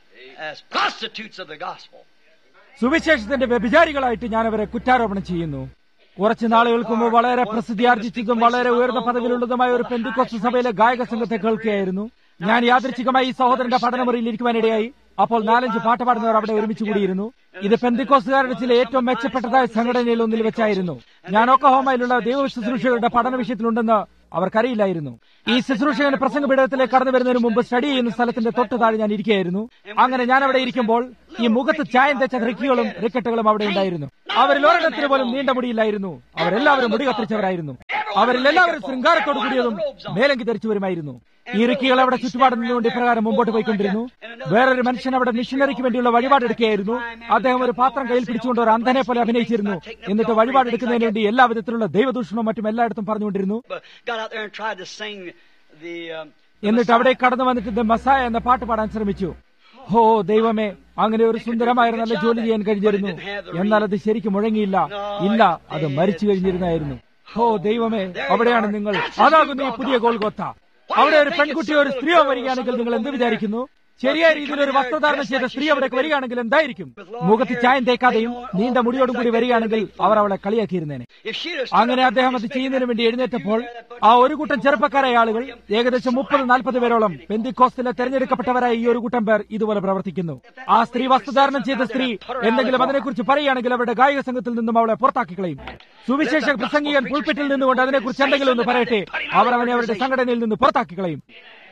as prostitutes of the gospel. സുവിശേഷത്തിന്റെ വ്യഭിചാരികളായിട്ട് ഞാൻ അവരെ കുറ്റാരോപണം ചെയ്യുന്നു കുറച്ചു നാളുകൾക്ക് മുമ്പ് വളരെ പ്രസിദ്ധിയാർജിച്ചതും വളരെ ഉയർന്ന പദവിയിലുള്ളതുമായ ഒരു പെന്തിക്കോസ് സഭയിലെ ഗായക സംഘത്തെ കേൾക്കുകയായിരുന്നു ഞാൻ യാദൃച്ഛികമായി ഈ സഹോദരന്റെ പഠനമുറിയിൽ ഇരിക്കുവാനിടയായി അപ്പോൾ നാലഞ്ച് പാട്ട് പാടുന്നവർ അവിടെ ഒരുമിച്ച് കൂടിയിരുന്നു ഇത് പെന്തിക്കോസുകാരുടെ ചില ഏറ്റവും മെച്ചപ്പെട്ടതായ സംഘടനയിൽ ഒന്നിൽ വെച്ചായിരുന്നു ഞാൻ ഒക്കഹോമയിലുള്ള ദൈവ ശുശ്രൂഷകളുടെ പഠന വിഷയത്തിലുണ്ടെന്ന് അവർക്കറിയില്ലായിരുന്നു ഈ ശുശ്രൂഷകൻ പ്രസംഗപീഠത്തിലേക്ക് കടന്നു വരുന്നതിന് മുമ്പ് സ്റ്റഡി ചെയ്യുന്ന സ്ഥലത്തിന്റെ തൊട്ട് താഴെ ഞാൻ ഇരിക്കുകയായിരുന്നു അങ്ങനെ ഞാൻ അവിടെ ഇരിക്കുമ്പോൾ ഈ മുഖത്ത് ചായം തെച്ച റിക്കികളും റിക്കറ്റുകളും അവിടെ ഉണ്ടായിരുന്നു അവരിൽ ഒരിടത്തിന് പോലും നീണ്ട മുടിയില്ലായിരുന്നു അവരെല്ലാവരും മുടി കത്തിരിച്ചവരായിരുന്നു അവരിൽ എല്ലാവരും ശൃംഗാരത്തോട് കൂടിയതും മേലങ്കി ധരിച്ചു വരുമായിരുന്നു ഈ റിക്കികൾ അവിടെ ചുറ്റുപാട് നിന്നുകൊണ്ട് ഇപ്രകാരം മുമ്പോട്ട് പോയിക്കൊണ്ടിരുന്നു വേറൊരു മനുഷ്യൻ അവിടെ മിഷനറിക്ക് വേണ്ടിയുള്ള വഴിപാടെടുക്കുകയായിരുന്നു അദ്ദേഹം ഒരു പാത്രം കയ്യിൽ പിടിച്ചുകൊണ്ട് ഒരു അന്ധനെ പോലെ അഭിനയിച്ചിരുന്നു എന്നിട്ട് വഴിപാടെടുക്കുന്നതിന് വേണ്ടി എല്ലാ വിധത്തിലുള്ള ദൈവദൂഷണവും മറ്റും എല്ലായിടത്തും പറഞ്ഞുകൊണ്ടിരുന്നു But got out there and tried to sing the. Um, the എന്നിട്ട് Messiah. അവിടെ കടന്നു വന്നിട്ട് "ദ മസായ എന്ന പാട്ട് പാടാൻ ശ്രമിച്ചു ഹോ ദൈവമേ അങ്ങനെ ഒരു സുന്ദരമായ ഒരു നല്ല ജോലി ചെയ്യാൻ കഴിഞ്ഞിരുന്നു എന്നാൽ അത് ശരിക്കും മുഴങ്ങിയില്ല ഇല്ല അത് മരിച്ചു കഴിഞ്ഞിരുന്നായിരുന്നു ഹോ ദൈവമേ അവിടെയാണ് നിങ്ങൾ അതാകുന്നു ഈ പുതിയ ഗോൾഗോത്ത അവിടെ ഒരു പെൺകുട്ടിയോ ഒരു സ്ത്രീയോ വരികയാണെങ്കിൽ നിങ്ങൾ എന്ത് വിചാരിക്കുന്നു ശരിയായ രീതിയിൽ ഒരു വസ്ത്രധാരണം ചെയ്ത സ്ത്രീ അവിടേക്ക് വരികയാണെങ്കിൽ എന്തായിരിക്കും മുഖത്ത് ചായം തേക്കാതെയും നീണ്ട മുടിയോടും കൂടി വരികയാണെങ്കിൽ അവർ അവളെ കളിയാക്കിയിരുന്നേനെ If she'd have അങ്ങനെ അദ്ദേഹം അത് ചെയ്യുന്നതിന് വേണ്ടി എഴുന്നേറ്റപ്പോൾ ആ ഒരു കൂട്ടം ചെറുപ്പക്കാരായ ആളുകൾ ഏകദേശം മുപ്പത് നാൽപ്പത് പേരോളം പെന്തിക്കോസ്റ്റിലെ തെരഞ്ഞെടുക്കപ്പെട്ടവരായ ഈ ഒരു കൂട്ടം പേർ ഇതുപോലെ പ്രവർത്തിക്കുന്നു ആ സ്ത്രീ വസ്ത്രധാരണം ചെയ്ത സ്ത്രീ എന്തെങ്കിലും അതിനെക്കുറിച്ച് പറയുകയാണെങ്കിൽ അവരുടെ ഗായക സംഘത്തിൽ നിന്നും അവളെ പുറത്താക്കി കളയും സുവിശേഷ പ്രസംഗികൻ പുൾപ്പിറ്റിൽ നിന്നുകൊണ്ട് അതിനെക്കുറിച്ച് എന്തെങ്കിലും ഒന്ന് പറയട്ടെ അവർ അവനെ അവരുടെ സംഘടനയിൽ നിന്ന് പുറത്താക്കി കളയും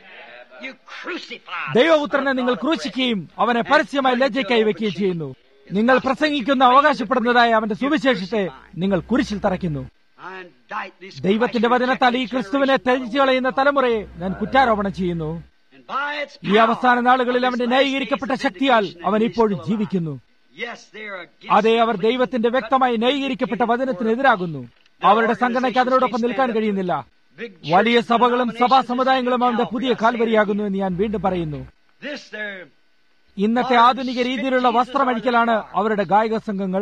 you crucified. ദൈവപുത്രനെ നിങ്ങൾ ക്രൂശിക്കുകയും അവനെ പരസ്യമായി ലജ്ജയ്ക്കായി വെക്കുകയും ചെയ്യുന്നു നിങ്ങൾ പ്രസംഗിക്കുന്ന അവകാശപ്പെടുന്നതായ അവന്റെ സുവിശേഷത്തെ നിങ്ങൾ കുരിശിൽ തറയ്ക്കുന്നു I indict this ദൈവത്തിന്റെ Christ വചനത്താൽ ഈ rejecting ക്രിസ്തുവിനെ ത്യജിച്ചു കളയുന്ന തലമുറയെ ഞാൻ കുറ്റാരോപണം ചെയ്യുന്നു And by its ഈ power, അവസാന നാളുകളിൽ of അവന്റെ this last ന്യായീകരിക്കപ്പെട്ട days of ശക്തിയാൽ vindication അവൻ and ഇപ്പോഴും still alive. ജീവിക്കുന്നു Yes, they are against അതെ അവർ the ദൈവത്തിന്റെ വ്യക്തമായി ന്യായീകരിക്കപ്പെട്ട വചനത്തിനെതിരാകുന്നു അവരുടെ സംഘടനയ്ക്ക് അതിനോടൊപ്പം നിൽക്കാൻ കഴിയുന്നില്ല big വലിയ church സഭകളും സഭാ denominations സമുദായങ്ങളും അവന്റെ is പുതിയ Calvary. കാൽവരിയാകുന്നു എന്ന് ഞാൻ വീണ്ടും പറയുന്നു This their ഇന്നത്തെ ആധുനിക രീതിയിലുള്ള വസ്ത്രമടിക്കലാണ് അവരുടെ ഗായക സംഘങ്ങൾ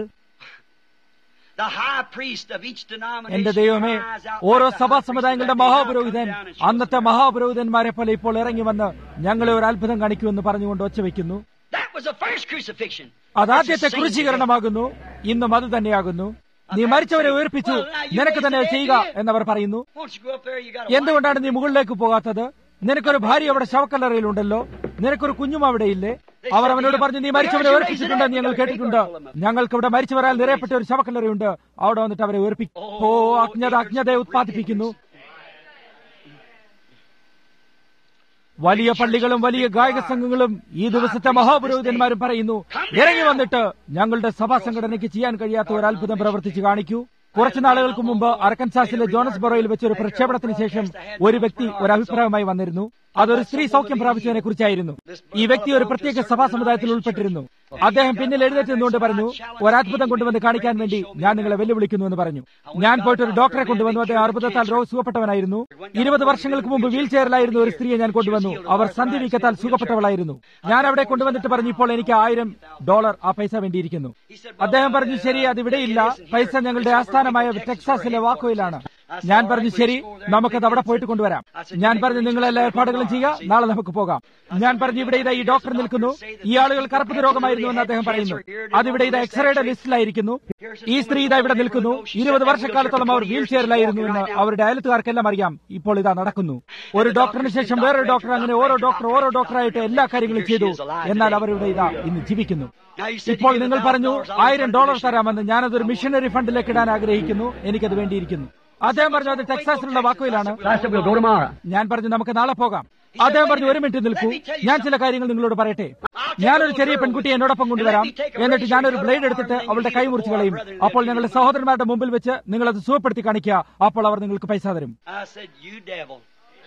the high priest of each denomination എന്റെ ദൈവമേ cries out ഓരോ like the സഭാ high priest സമുദായങ്ങളുടെ that day now മഹാപുരോഹിതൻ come down and show us അന്നത്തെ the മഹാപുരോഹിതന്മാരെ പോലെ ഇപ്പോൾ ഇറങ്ങി വന്ന് ഞങ്ങളെ ഒരു അത്ഭുതം കാണിക്കുമെന്ന് പറഞ്ഞുകൊണ്ട് ഒച്ചവെക്കുന്നു That was the first crucifixion. അതാദ്യത്തെ It's the same ക്രൂശീകരണമാകുന്നു ഇന്നും അത് തന്നെയാകുന്നു നീ മരിച്ചവരെ ഉയർപ്പിച്ചു നിനക്ക് തന്നെ അത് ചെയ്യുക എന്നവർ പറയുന്നു today. Won't you go up there? You got a എന്തുകൊണ്ടാണ് നീ മുകളിലേക്ക് പോകാത്തത് നിനക്കൊരു ഭാര്യ അവിടെ ശവക്കല്ലറയിലുണ്ടല്ലോ നിനക്കൊരു കുഞ്ഞും അവിടെ ഇല്ലേ അവർ അവനോട് പറഞ്ഞു നീ മരിച്ചവരെ ഉയർപ്പിച്ചിട്ടുണ്ടെന്ന് ഞങ്ങൾ കേട്ടിട്ടുണ്ട് ഞങ്ങൾക്ക് ഇവിടെ മരിച്ചവരാൽ നിറയപ്പെട്ട ഒരു ശവക്കല്ലറയുണ്ട് അവിടെ വന്നിട്ട് അവരെ ഉയർപ്പിക്കും ഓ അജ്ഞത അജ്ഞതയെ ഉത്പാദിപ്പിക്കുന്നു വലിയ പള്ളികളും വലിയ ഗായക സംഘങ്ങളും ഈ ദിവസത്തെ മഹാപുരോഹിതന്മാരും പറയുന്നു ഇറങ്ങി വന്നിട്ട് ഞങ്ങളുടെ സഭാ സംഘടനയ്ക്ക് ചെയ്യാൻ കഴിയാത്ത ഒരു അത്ഭുതം പ്രവർത്തിച്ച് കാണിക്കൂ കുറച്ചു നാളുകൾക്ക് മുമ്പ് അർക്കൻസാസിലെ ജോണസ്ബറോയിൽ വെച്ച് ഒരു പ്രക്ഷേപണത്തിന് ശേഷം ഒരു വ്യക്തി ഒരു അഭിപ്രായമായി വന്നിരുന്നു അതൊരു സ്ത്രീ സൗഖ്യം പ്രാപിച്ചതിനെ കുറിച്ചായിരുന്നു ഈ വ്യക്തി ഒരു പ്രത്യേക സഭാ സമുദായത്തിൽ ഉൾപ്പെട്ടിരുന്നു അദ്ദേഹം പിന്നിൽ എഴുന്നേറ്റ് നിന്നുകൊണ്ട് പറഞ്ഞു ഒരത്ഭുതം കൊണ്ടുവന്ന് കാണിക്കാൻ വേണ്ടി ഞാൻ നിങ്ങളെ വെല്ലുവിളിക്കുന്നു എന്ന് പറഞ്ഞു ഞാൻ പോയിട്ട് ഒരു ഡോക്ടറെ കൊണ്ടുവന്നു അദ്ദേഹം അർബുദത്താൽ രോഗ സുഖപ്പെട്ടവനായിരുന്നു ഇരുപത് വർഷങ്ങൾക്ക് മുമ്പ് വീൽ ചെയറിലായിരുന്ന ഒരു സ്ത്രീയെ ഞാൻ കൊണ്ടുവന്നു അവർ സന്ധിവീക്കത്താൽ സുഖപ്പെട്ടവളായിരുന്നു ഞാൻ അവിടെ കൊണ്ടുവന്നിട്ട് പറഞ്ഞു ഇപ്പോൾ എനിക്ക് ആയിരം ഡോളർ ആ പൈസ വേണ്ടിയിരിക്കുന്നു അദ്ദേഹം പറഞ്ഞു ശരി അതിവിടെയില്ല പൈസ ഞങ്ങളുടെ ആസ്ഥാനമായ ടെക്സാസിലെ വാക്കോയിലാണ് ഞാൻ പറഞ്ഞു ശരി നമുക്കത് അവിടെ പോയിട്ട് കൊണ്ടുവരാം ഞാൻ പറഞ്ഞു നിങ്ങൾ എല്ലാ ഏർപ്പാടുകളും ചെയ്യുക നാളെ നമുക്ക് പോകാം ഞാൻ പറഞ്ഞു ഇവിടെ ഇതാ ഈ ഡോക്ടർ നിൽക്കുന്നു ഈ ആളുകൾ കറുപ്പത് രോഗമായിരുന്നു എന്ന് അദ്ദേഹം പറയുന്നു അതിവിടെ ഇതാ എക്സ്റേയുടെ ലിസ്റ്റിലായിരിക്കുന്നു ഈ സ്ത്രീ ഇതാ ഇവിടെ നിൽക്കുന്നു ഇരുപത് വർഷക്കാലത്തോളം അവർ വീൽ ചെയറിലായിരുന്നു എന്ന് അവരുടെ അയലത്തുകാർക്കെല്ലാം അറിയാം ഇപ്പോൾ ഇതാ നടക്കുന്നു ഒരു ഡോക്ടറിന് ശേഷം വേറൊരു ഡോക്ടർ അങ്ങനെ ഓരോ ഡോക്ടർ ഓരോ ഡോക്ടറായിട്ട് എല്ലാ കാര്യങ്ങളും ചെയ്തു എന്നാൽ അവരിവിടെ ഇതാ ഇന്ന് ജീവിക്കുന്നു ഇപ്പോൾ നിങ്ങൾ പറഞ്ഞു ആയിരം ഡോളർ തരാമെന്ന് ഞാനതൊരു മിഷനറി ഫണ്ടിലേക്ക് ഇടാൻ ആഗ്രഹിക്കുന്നു എനിക്കത് വേണ്ടിയിരിക്കുന്നു അദ്ദേഹം പറഞ്ഞു അത് ടെക്സാസിലുള്ള വാക്കോയിലാണ് I said, we'll go tomorrow. ഞാൻ പറഞ്ഞു നമുക്ക് നാളെ പോകാം അദ്ദേഹം പറഞ്ഞു ഒരു മിനിറ്റ് നിൽക്കൂ ഞാൻ ചില കാര്യങ്ങൾ നിങ്ങളോട് പറയട്ടെ ഞാനൊരു ചെറിയ പെൺകുട്ടിയെ എന്നോടൊപ്പം കൊണ്ടുവരാം എന്നിട്ട് ഞാനൊരു ബ്ലേഡ് എടുത്തിട്ട് അവളുടെ കൈ മുറിച്ച് കളയും അപ്പോൾ ഞങ്ങളുടെ സഹോദരന്മാരുടെ മുമ്പിൽ വെച്ച് നിങ്ങൾ അത് സുഖപ്പെടുത്തി കാണിക്കുക അപ്പോൾ അവർ നിങ്ങൾക്ക് പൈസ തരും I said, You devil.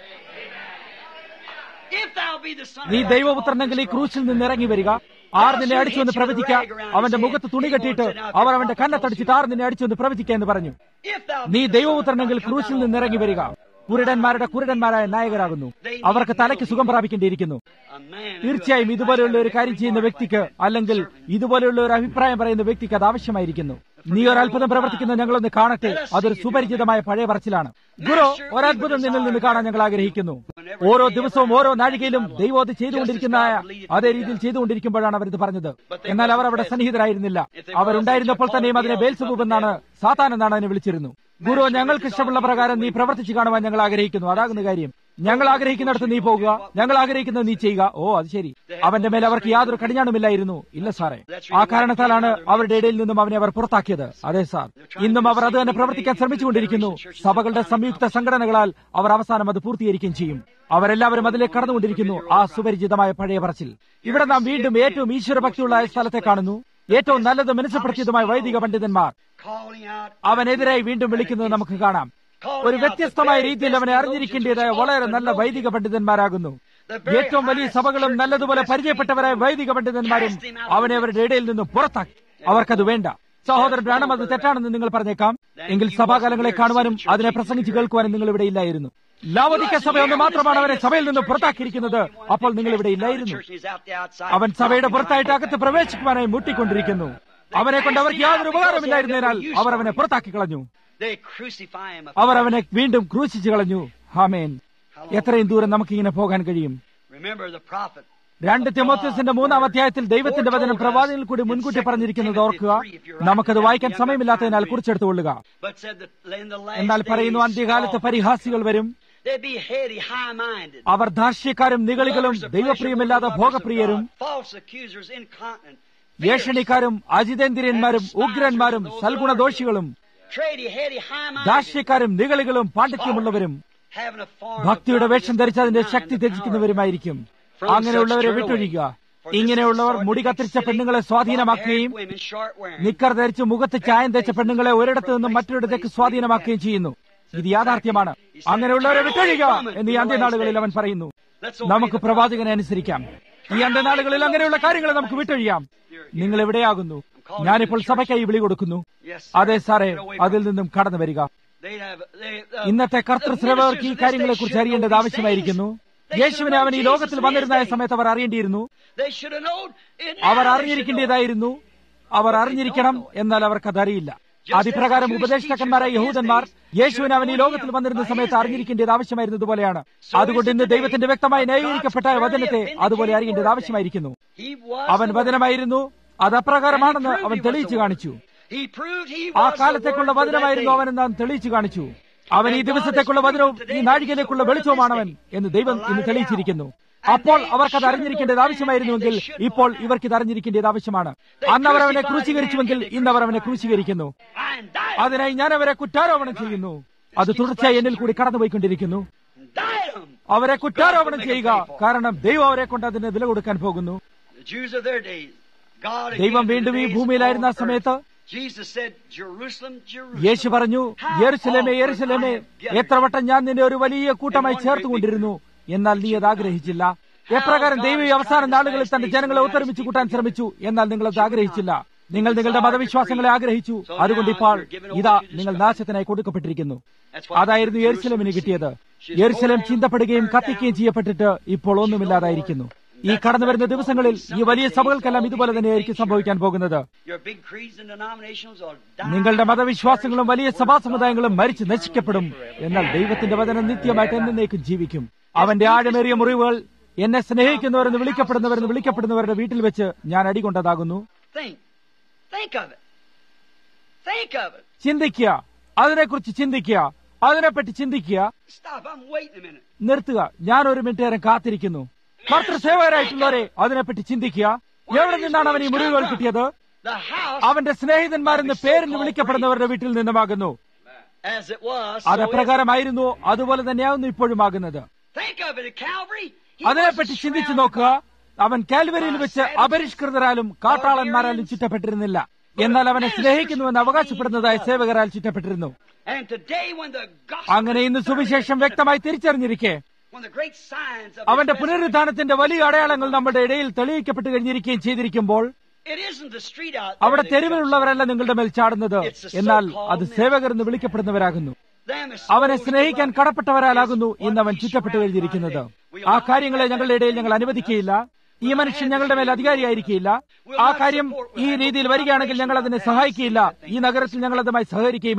If thou be the son നീ of God, ദൈവപുത്രനെങ്കിൽ ഈ ക്രൂശിൽ നിന്ന് ഇറങ്ങി വരിക ആർ നിന്നെ അടിച്ചു എന്ന് പ്രവചിക്ക അവന്റെ മുഖത്ത് തുണി കെട്ടിയിട്ട് അവർ അവന്റെ കന്നത്തടിച്ചിട്ട് ആർ നിന്നെ അടിച്ചു എന്ന് പ്രവചിക്ക എന്ന് പറഞ്ഞു if thou നീ be the ദൈവപുത്രനെങ്കിൽ son of God, ക്രൂശിൽ come നിന്ന് down ഇറങ്ങി വരിക കുരുടന്മാരുടെ കുരുടന്മാരായ നായകരാകുന്നു അവർക്ക് തലയ്ക്ക് സുഖം പ്രാപിക്കേണ്ടിയിരിക്കുന്നു A man who തീർച്ചയായും ഇതുപോലെയുള്ള ഒരു കാര്യം ചെയ്യുന്ന വ്യക്തിക്ക് അല്ലെങ്കിൽ ഇതുപോലെയുള്ള ഒരു അഭിപ്രായം പറയുന്ന വ്യക്തിക്ക് അത് ആവശ്യമായിരിക്കുന്നു നീ ഒരു അത്ഭുതം പ്രവർത്തിക്കുന്ന ഞങ്ങളൊന്ന് കാണട്ടെ അതൊരു സുപരിചിതമായ പഴയ പറച്ചിലാണ് ഗുരു ഒരത്ഭുതം നിന്നിൽ നിന്ന് കാണാൻ ഞങ്ങൾ ആഗ്രഹിക്കുന്നു ഓരോ ദിവസവും ഓരോ നാഴികയിലും ദൈവം അത് ചെയ്തുകൊണ്ടിരിക്കുന്ന അതേ രീതിയിൽ ചെയ്തുകൊണ്ടിരിക്കുമ്പോഴാണ് അവരിത് പറഞ്ഞത് എന്നാൽ അവർ അവിടെ സന്നിഹിതരായിരുന്നില്ല അവരുണ്ടായിരുന്നപ്പോൾ തന്നെയും അതിനെ ബേൽസുബൂബ് എന്നാണ് സാത്താൻ എന്നാണ് അതിനെ വിളിച്ചിരുന്നു ഗുരു ഞങ്ങൾക്ക് ഇഷ്ടമുള്ള പ്രകാരം നീ പ്രവർത്തിച്ചു കാണുവാൻ ഞങ്ങൾ ആഗ്രഹിക്കുന്നു അതാകുന്ന കാര്യം ഞങ്ങൾ ആഗ്രഹിക്കുന്നിടത്ത് നീ പോകുക ഞങ്ങൾ ആഗ്രഹിക്കുന്നത് നീ ചെയ്യുക ഓ അത് ശരി അവന്റെ മേൽ അവർക്ക് യാതൊരു കടിഞ്ഞാണുമില്ലായിരുന്നു ഇല്ല സാറേ ആ കാരണത്താലാണ് അവരുടെ ഇടയിൽ നിന്നും അവനെ അവർ പുറത്താക്കിയത് അതെ സാർ ഇന്നും അവർ അത് തന്നെ പ്രവർത്തിക്കാൻ ശ്രമിച്ചുകൊണ്ടിരിക്കുന്നു സഭകളുടെ സംയുക്ത സംഘടനകളാൽ അവർ അവസാനം അത് പൂർത്തീകരിക്കുകയും ചെയ്യും അവരെല്ലാവരും അതിലേക്ക് കടന്നുകൊണ്ടിരിക്കുന്നു ആ സുപരിചിതമായ പഴയ പറച്ചിൽ ഇവിടെ നാം വീണ്ടും ഏറ്റവും ഈശ്വരഭക്തിയുള്ള സ്ഥലത്തെ കാണുന്നു ഏറ്റവും നല്ലത് മനസ്സപ്പെടുത്തിയതുമായ വൈദിക പണ്ഡിതന്മാർ അവനെതിരായി വീണ്ടും വിളിക്കുന്നത് നമുക്ക് കാണാം ഒരു വ്യത്യസ്തമായ രീതിയിൽ അവനെ അറിഞ്ഞിരിക്കേണ്ടതായ വളരെ നല്ല വൈദിക പണ്ഡിതന്മാരാകുന്നു ഏറ്റവും വലിയ സഭകളും നല്ലതുപോലെ പരിചയപ്പെട്ടവരായ വൈദിക പണ്ഡിതന്മാരും അവനെ അവരുടെ ഇടയിൽ നിന്നും പുറത്താക്കി അവർക്കത് വേണ്ട സഹോദരൻ വേണം അത് തെറ്റാണെന്ന് നിങ്ങൾ പറഞ്ഞേക്കാം എങ്കിൽ സഭാകാലങ്ങളെ കാണുവാനും അതിനെ പ്രസംഗിച്ച് കേൾക്കുവാനും നിങ്ങൾ ഇവിടെ ഇല്ലായിരുന്നു ലാവതിക്ക സഭ ഒന്ന് മാത്രമാണ് അവനെ സഭയിൽ നിന്ന് പുറത്താക്കിയിരിക്കുന്നത് അപ്പോൾ നിങ്ങൾ ഇവിടെ ഇല്ലായിരുന്നു അവൻ സഭയുടെ പുറത്തായിട്ട് അകത്ത് പ്രവേശിക്കുവാനായി മുട്ടിക്കൊണ്ടിരിക്കുന്നു അവനെ കൊണ്ട് അവർക്ക് യാതൊരു ഉപകാരമില്ലായിരുന്നതിനാൽ അവർ അവനെ പുറത്താക്കി കളഞ്ഞു അവർ അവനെ വീണ്ടും ക്രൂശിച്ചു കളഞ്ഞു ഹാമേൻ എത്രയും ദൂരം നമുക്കിങ്ങനെ പോകാൻ കഴിയും രണ്ട് തിമോത്യസിന്റെ മൂന്നാം അധ്യായത്തിൽ ദൈവത്തിന്റെ വചനം പ്രവാചകനിൽ കൂടി മുൻകൂട്ടി പറഞ്ഞിരിക്കുന്നത് ഓർക്കുക നമുക്കത് വായിക്കാൻ സമയമില്ലാത്തതിനാൽ കുറിച്ചെടുത്തുകൊള്ളുക എന്നാൽ പറയുന്നു അന്ത്യകാലത്ത് പരിഹാസികൾ വരും അവർ ധാർഷ്ട്യക്കാരും നികളികളും ദൈവപ്രിയമില്ലാതെ ഭോഗപ്രിയരും ഏഷണിക്കാരും അജിതേന്ദ്രിയന്മാരും ഉഗ്രന്മാരും സൽഗുണദോഷികളും ധാർഷ്ട്യക്കാരും നികളികളും പാണ്ഡിത്യമുള്ളവരും ഭക്തിയുടെ വേഷം ധരിച്ച് അതിന്റെ ശക്തി ത്യജിക്കുന്നവരുമായിരിക്കും അങ്ങനെയുള്ളവരെ വിട്ടൊഴിക്കുക ഇങ്ങനെയുള്ളവർ മുടി കത്തിരിച്ച പെണ്ണുങ്ങളെ സ്വാധീനമാക്കുകയും നിക്കർ ധരിച്ച് മുഖത്ത് ചായം തേച്ച പെണ്ണുങ്ങളെ ഒരിടത്ത് നിന്നും മറ്റൊരിടത്തേക്ക് സ്വാധീനമാക്കുകയും ചെയ്യുന്നു ഇത് യാഥാർത്ഥ്യമാണ് അങ്ങനെയുള്ളവരെ വിട്ടൊഴിയുക എന്ന് ഈ അന്ത്യനാളുകളിൽ അവൻ പറയുന്നു നമുക്ക് പ്രവാചകനെ അനുസരിക്കാം ഈ അന്ത്യനാളുകളിൽ അങ്ങനെയുള്ള കാര്യങ്ങളെ നമുക്ക് വിട്ടൊഴിയാം നിങ്ങൾ എവിടെയാകുന്നു ഞാനിപ്പോൾ സഭയ്ക്കായി വിളി കൊടുക്കുന്നു അതെ സാറേ അതിൽ നിന്നും കടന്നു വരിക ഇന്നത്തെ കർത്തൃശ്രവർക്ക് ഈ കാര്യങ്ങളെ കുറിച്ച് അറിയേണ്ടത് ആവശ്യമായിരിക്കുന്നു യേശുവിനെ അവൻ ഈ ലോകത്തിൽ വന്നിരുന്ന സമയത്ത് അവർ അറിയേണ്ടിയിരുന്നു അവർ അറിഞ്ഞിരിക്കേണ്ടതായിരുന്നു അവർ അറിഞ്ഞിരിക്കണം എന്നാൽ അവർക്കത് അറിയില്ല അതിപ്രകാരം ഉപദേഷ്ടാക്കന്മാരായ യഹൂദന്മാർ യേശുവിനെ അവൻ ഈ ലോകത്തിൽ വന്നിരുന്ന സമയത്ത് അറിഞ്ഞിരിക്കേണ്ടത് ആവശ്യമായിരുന്നതുപോലെയാണ് അതുകൊണ്ട് ഇന്ന് ദൈവത്തിന്റെ വ്യക്തമായി ന്യായീകരിക്കപ്പെട്ട വചനത്തെ അതുപോലെ അറിയേണ്ടത് ആവശ്യമായിരിക്കുന്നു അവൻ വചനമായിരുന്നു അത് അപ്രകാരമാണെന്ന് അവൻ തെളിയിച്ചു കാണിച്ചു ആ കാലത്തേക്കുള്ള വചനമായിരുന്നു അവൻ എന്ന് തെളിയിച്ചു കാണിച്ചു അവൻ ഈ ദിവസത്തേക്കുള്ള വചനവും ഈ നാഴികയിലേക്കുള്ള വെളിച്ചവുമാണവൻ എന്ന് ദൈവം ഇന്ന് തെളിയിച്ചിരിക്കുന്നു അപ്പോൾ അവർക്കത് അറിഞ്ഞിരിക്കേണ്ടത് ആവശ്യമായിരുന്നുവെങ്കിൽ ഇപ്പോൾ ഇവർക്ക് ഇത് അറിഞ്ഞിരിക്കേണ്ടത് ആവശ്യമാണ് അന്ന് അവർ അവനെ ക്രൂശീകരിച്ചുവെങ്കിൽ ഇന്ന് അവർ അവനെ ക്രൂശീകരിക്കുന്നു അതിനായി ഞാൻ അവരെ കുറ്റാരോപണം ചെയ്യുന്നു അത് തുടർച്ചയായി എന്നിൽ കൂടി കടന്നുപോയിക്കൊണ്ടിരിക്കുന്നു അവരെ കുറ്റാരോപണം ചെയ്യുക കാരണം ദൈവം അവരെ കൊണ്ട് അതിന് വില കൊടുക്കാൻ പോകുന്നു ദൈവം വീണ്ടും ഈ ഭൂമിയിലായിരുന്ന ആ സമയത്ത് യേശു പറഞ്ഞു യെരുസലേമേ യെരുസലേമേ എത്ര വട്ടം ഞാൻ നിന്നെ ഒരു വലിയ കൂട്ടമായി ചേർത്തുകൊണ്ടിരുന്നു എന്നാൽ നീ അത് ആഗ്രഹിച്ചില്ല എപ്രകാരം ദൈവം ഈ അവസാന നാളുകളിൽ തന്റെ ജനങ്ങളെ ഒത്തൊരുമിച്ച് കൂട്ടാൻ ശ്രമിച്ചു എന്നാൽ നിങ്ങൾ അത് ആഗ്രഹിച്ചില്ല നിങ്ങൾ നിങ്ങളുടെ മതവിശ്വാസങ്ങളെ ആഗ്രഹിച്ചു അതുകൊണ്ട് ഇപ്പോൾ ഇതാ നിങ്ങൾ നാശത്തിനായി കൊടുക്കപ്പെട്ടിരിക്കുന്നു അതായിരുന്നു യെരുസലേമിന് കിട്ടിയത് യെരുസലേം ചിന്തപ്പെടുകയും കത്തിക്കുകയും ചെയ്യപ്പെട്ടിട്ട് ഇപ്പോൾ ഒന്നുമില്ലാതായിരിക്കുന്നു ഈ കടന്നു വരുന്ന ദിവസങ്ങളിൽ ഈ വലിയ സഭകൾക്കെല്ലാം ഇതുപോലെ തന്നെയായിരിക്കും സംഭവിക്കാൻ പോകുന്നത് നിങ്ങളുടെ മതവിശ്വാസങ്ങളും വലിയ സഭാ സമുദായങ്ങളും മരിച്ച് നശിക്കപ്പെടും എന്നാൽ ദൈവത്തിന്റെ വചനം നിത്യമായിട്ട് എന്നേക്കും ജീവിക്കും അവന്റെ ആഴമേറിയ മുറിവുകൾ എന്നെ സ്നേഹിക്കുന്നവരെന്ന് വിളിക്കപ്പെടുന്നവരെന്ന് വിളിക്കപ്പെടുന്നവരുടെ വീട്ടിൽ വെച്ച് ഞാൻ അടികൊണ്ടതാകുന്നു ചിന്തിക്കുക അതിനെക്കുറിച്ച് ചിന്തിക്കുക അതിനെപ്പറ്റി ചിന്തിക്കുക നിർത്തുക ഞാൻ ഒരു മിനിറ്റ് നേരം കാത്തിരിക്കുന്നു കർത്തൃസേവകരായിട്ടുള്ളവരെ അതിനെപ്പറ്റി ചിന്തിക്കുക എവിടെ നിന്നാണ് അവൻ ഈ മുറിവുകൾ കിട്ടിയത് അവന്റെ സ്നേഹിതന്മാരെന്ന് പേരിന് വിളിക്കപ്പെടുന്നവരുടെ വീട്ടിൽ നിന്നുമാകുന്നു അതെപ്രകാരമായിരുന്നു അതുപോലെ തന്നെയാവുന്നു ഇപ്പോഴും ആകുന്നത് അതിനെപ്പറ്റി ചിന്തിച്ചു നോക്കുക അവൻ കാൽവരിയിൽ വെച്ച് അപരിഷ്കൃതരാലും കാട്ടാളന്മാരാലും ചുറ്റപ്പെട്ടിരുന്നില്ല എന്നാൽ അവനെ സ്നേഹിക്കുന്നുവെന്ന് അവകാശപ്പെടുന്നതായ സേവകരാൽ ചുറ്റപ്പെട്ടിരുന്നു അങ്ങനെ ഇന്ന് സുവിശേഷം വ്യക്തമായി തിരിച്ചറിഞ്ഞിരിക്കെ അവന്റെ പുനരുദ്ധാനത്തിന്റെ വലിയ അടയാളങ്ങൾ നമ്മുടെ ഇടയിൽ തെളിയിക്കപ്പെട്ടു കഴിഞ്ഞിരിക്കുകയും ചെയ്തിരിക്കുമ്പോൾ അവിടെ തെരുവിലുള്ളവരല്ല നിങ്ങളുടെ മേൽ ചാടുന്നത് എന്നാൽ അത് സേവകർ എന്ന് വിളിക്കപ്പെടുന്നവരാകുന്നു അവനെ സ്നേഹിക്കാൻ കടപ്പെട്ടവരാലാകുന്നു ഇന്ന് അവൻ ചുറ്റപ്പെട്ടു കഴിഞ്ഞിരിക്കുന്നത് ആ കാര്യങ്ങളെ ഞങ്ങളുടെ ഇടയിൽ ഞങ്ങൾ അനുവദിക്കുകയില്ല ഈ മനുഷ്യൻ ഞങ്ങളുടെ മേൽ അധികാരിയായിരിക്കില്ല ആ കാര്യം ഈ രീതിയിൽ വരികയാണെങ്കിൽ ഞങ്ങൾ അതിനെ സഹായിക്കുകയില്ല ഈ നഗരത്തിൽ ഞങ്ങൾ അതുമായി സഹകരിക്കുകയുമില്ല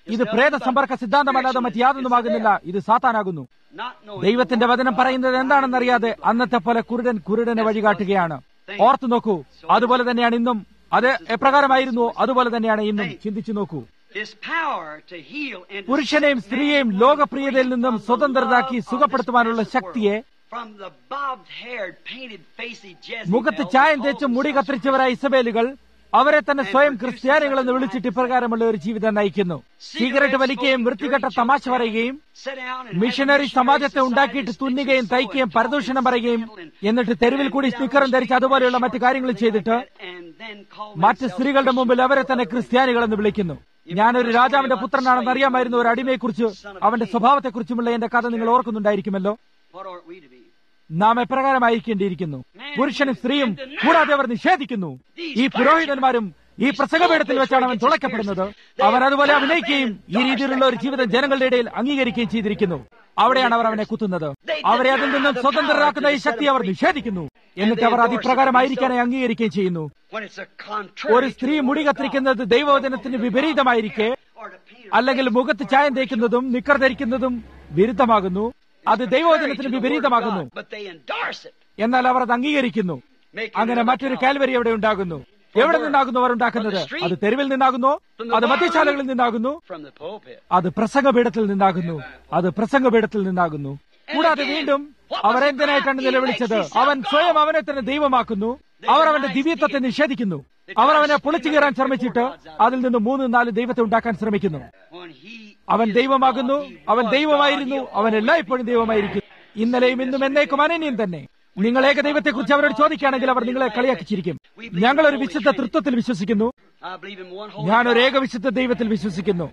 ഇത് പ്രേത സമ്പർക്ക സിദ്ധാന്തമല്ലാതെ മറ്റ് യാതൊന്നുമാകുന്നില്ല ഇത് സാത്താനാകുന്നു Not knowing ദൈവത്തിന്റെ വചനം പറയുന്നത് എന്താണെന്നറിയാതെ അന്നത്തെ പോലെ കുരുടൻ കുരുടനെ വഴികാട്ടുകയാണ് ഓർത്തു നോക്കൂ അതുപോലെ തന്നെയാണ് ഇന്നും അത് എപ്രകാരമായിരുന്നു അതുപോലെ തന്നെയാണ് ഇന്നും ചിന്തിച്ചു നോക്കൂ His power to heal and to പുരുഷനെയും set സ്ത്രീയെയും man ലോകപ്രിയതയിൽ നിന്നും free from the സ്വതന്ത്രരാക്കി love of സുഖപ്പെടുത്തുവാനുള്ള this present ശക്തിയെ world. From the bobbed-haired, painted-faced Jezebel മുഖത്ത് who ചായം called തേച്ച് മുടി themselves കത്തിരിച്ചവരായ ഇസബേലുകൾ അവരെ തന്നെ സ്വയം ക്രിസ്ത്യാനികൾ എന്ന് വിളിച്ചിട്ട് ഇപ്രകാരമുള്ള ഒരു ജീവിതം നയിക്കുന്നു സിഗരറ്റ് വലിക്കുകയും വൃത്തികെട്ട തമാശ പറയുകയും sit down and missionary have സമാജത്തെ missionary ഉണ്ടാക്കിയിട്ട് society തുന്നുകയും stitches തയ്ക്കുകയും sewing, പരദൂഷണം പറയുകയും and എന്നിട്ട് തെരുവിൽ കൂടി സ്റ്റിക്കറും ധരിച്ച് അതുപോലെയുള്ള മറ്റു കാര്യങ്ങൾ ചെയ്തിട്ട് and then call മറ്റ് themselves സ്ത്രീകളുടെ മുമ്പിൽ അവരെ തന്നെ ക്രിസ്ത്യാനികൾ എന്ന് വിളിക്കുന്നു ഞാനൊരു രാജാവിന്റെ പുത്രനാണെന്ന് അറിയാമായിരുന്ന ഒരു അടിമയെക്കുറിച്ച് അവന്റെ സ്വഭാവത്തെക്കുറിച്ചുമുള്ള എന്റെ കഥ നിങ്ങൾ ഓർക്കുന്നുണ്ടായിരിക്കുമല്ലോ What ought we to be? നാം എപ്രകാരമായിരിക്കേണ്ടിയിരിക്കുന്നു പുരുഷനും സ്ത്രീയും കൂടാതെ അവർ നിഷേധിക്കുന്നു ഈ പുരോഹിതന്മാരും ഈ പ്രസംഗപീഠത്തിൽ വെച്ചാണ് അവൻ തുളയ്ക്കപ്പെടുന്നത് അവർ അതുപോലെ അഭിനയിക്കുകയും ഈ രീതിയിലുള്ള ഒരു ജീവിതം ജനങ്ങളുടെ ഇടയിൽ അംഗീകരിക്കുകയും ചെയ്തിരിക്കുന്നു അവിടെയാണ് അവർ അവനെ കുത്തുന്നത് അവരെ അതിൽ നിന്നും സ്വതന്ത്രരാക്കുന്ന ഈ ശക്തി അവർ നിഷേധിക്കുന്നു എന്നിട്ട് അവർ അതിപ്രകാരമായിരിക്കാനായി അംഗീകരിക്കുകയും ചെയ്യുന്നു When it's a contrary ഒരു സ്ത്രീ to the മുടി word of കത്തിരിക്കുന്നത് ദൈവവചനത്തിന് വിപരീതമായിരിക്കെ God, or to paint her അല്ലെങ്കിൽ face മുഖത്ത് ചായം തേക്കുന്നതും നിക്കർ ധരിക്കുന്നതും വിരുദ്ധമാകുന്നു അത് ദൈവവചനത്തിന് വിപരീതമാകുന്നു But they endorse it. എന്നാൽ അവർ അത് അംഗീകരിക്കുന്നു Making അങ്ങനെ it മറ്റൊരു a കാൽവരി അവിടെ ഉണ്ടാകുന്നു എവിടെ നിന്നാകുന്നു അവർ ഉണ്ടാക്കുന്നത് അത് തെരുവിൽ നിന്നാകുന്നു അത് മദ്യശാലകളിൽ നിന്നാകുന്നു from the pulpit. അത് പ്രസംഗപീഠത്തിൽ നിന്നാകുന്നു അത് പ്രസംഗപീഠത്തിൽ നിന്നാകുന്നു കൂടാതെ വീണ്ടും അവർ എന്തിനായിട്ടാണ് നിലവിളിച്ചത് അവൻ സ്വയം അവനെ തന്നെ ദൈവമാക്കുന്നു അവർ അവന്റെ ദിവ്യത്വത്തെ നിഷേധിക്കുന്നു അവർ അവനെ പൊളിച്ചു കയറാൻ ശ്രമിച്ചിട്ട് അതിൽ നിന്ന് മൂന്ന് നാല് ദൈവത്തെ ഉണ്ടാക്കാൻ ശ്രമിക്കുന്നു When he അവൻ is ദൈവമാകുന്നു God, he അവൻ was ദൈവമായിരുന്നു God, he അവൻ always എല്ലായ്പ്പോഴും ദൈവമായിരിക്കും ഇന്നലെയും ഇന്നും എന്നേക്കും അനന്യം തന്നെ നിങ്ങൾ ഏകദൈവത്തെക്കുറിച്ച് അവരോട് ചോദിക്കുകയാണെങ്കിൽ അവർ നിങ്ങളെ കളിയാക്കിച്ചിരിക്കും ഞങ്ങൾ ഒരു വിശുദ്ധ തൃത്വത്തിൽ വിശ്വസിക്കുന്നു I believe in one holy ഞാൻ ഒരു God. ഏകവിശുദ്ധ ദൈവത്തിൽ വിശ്വസിക്കുന്നു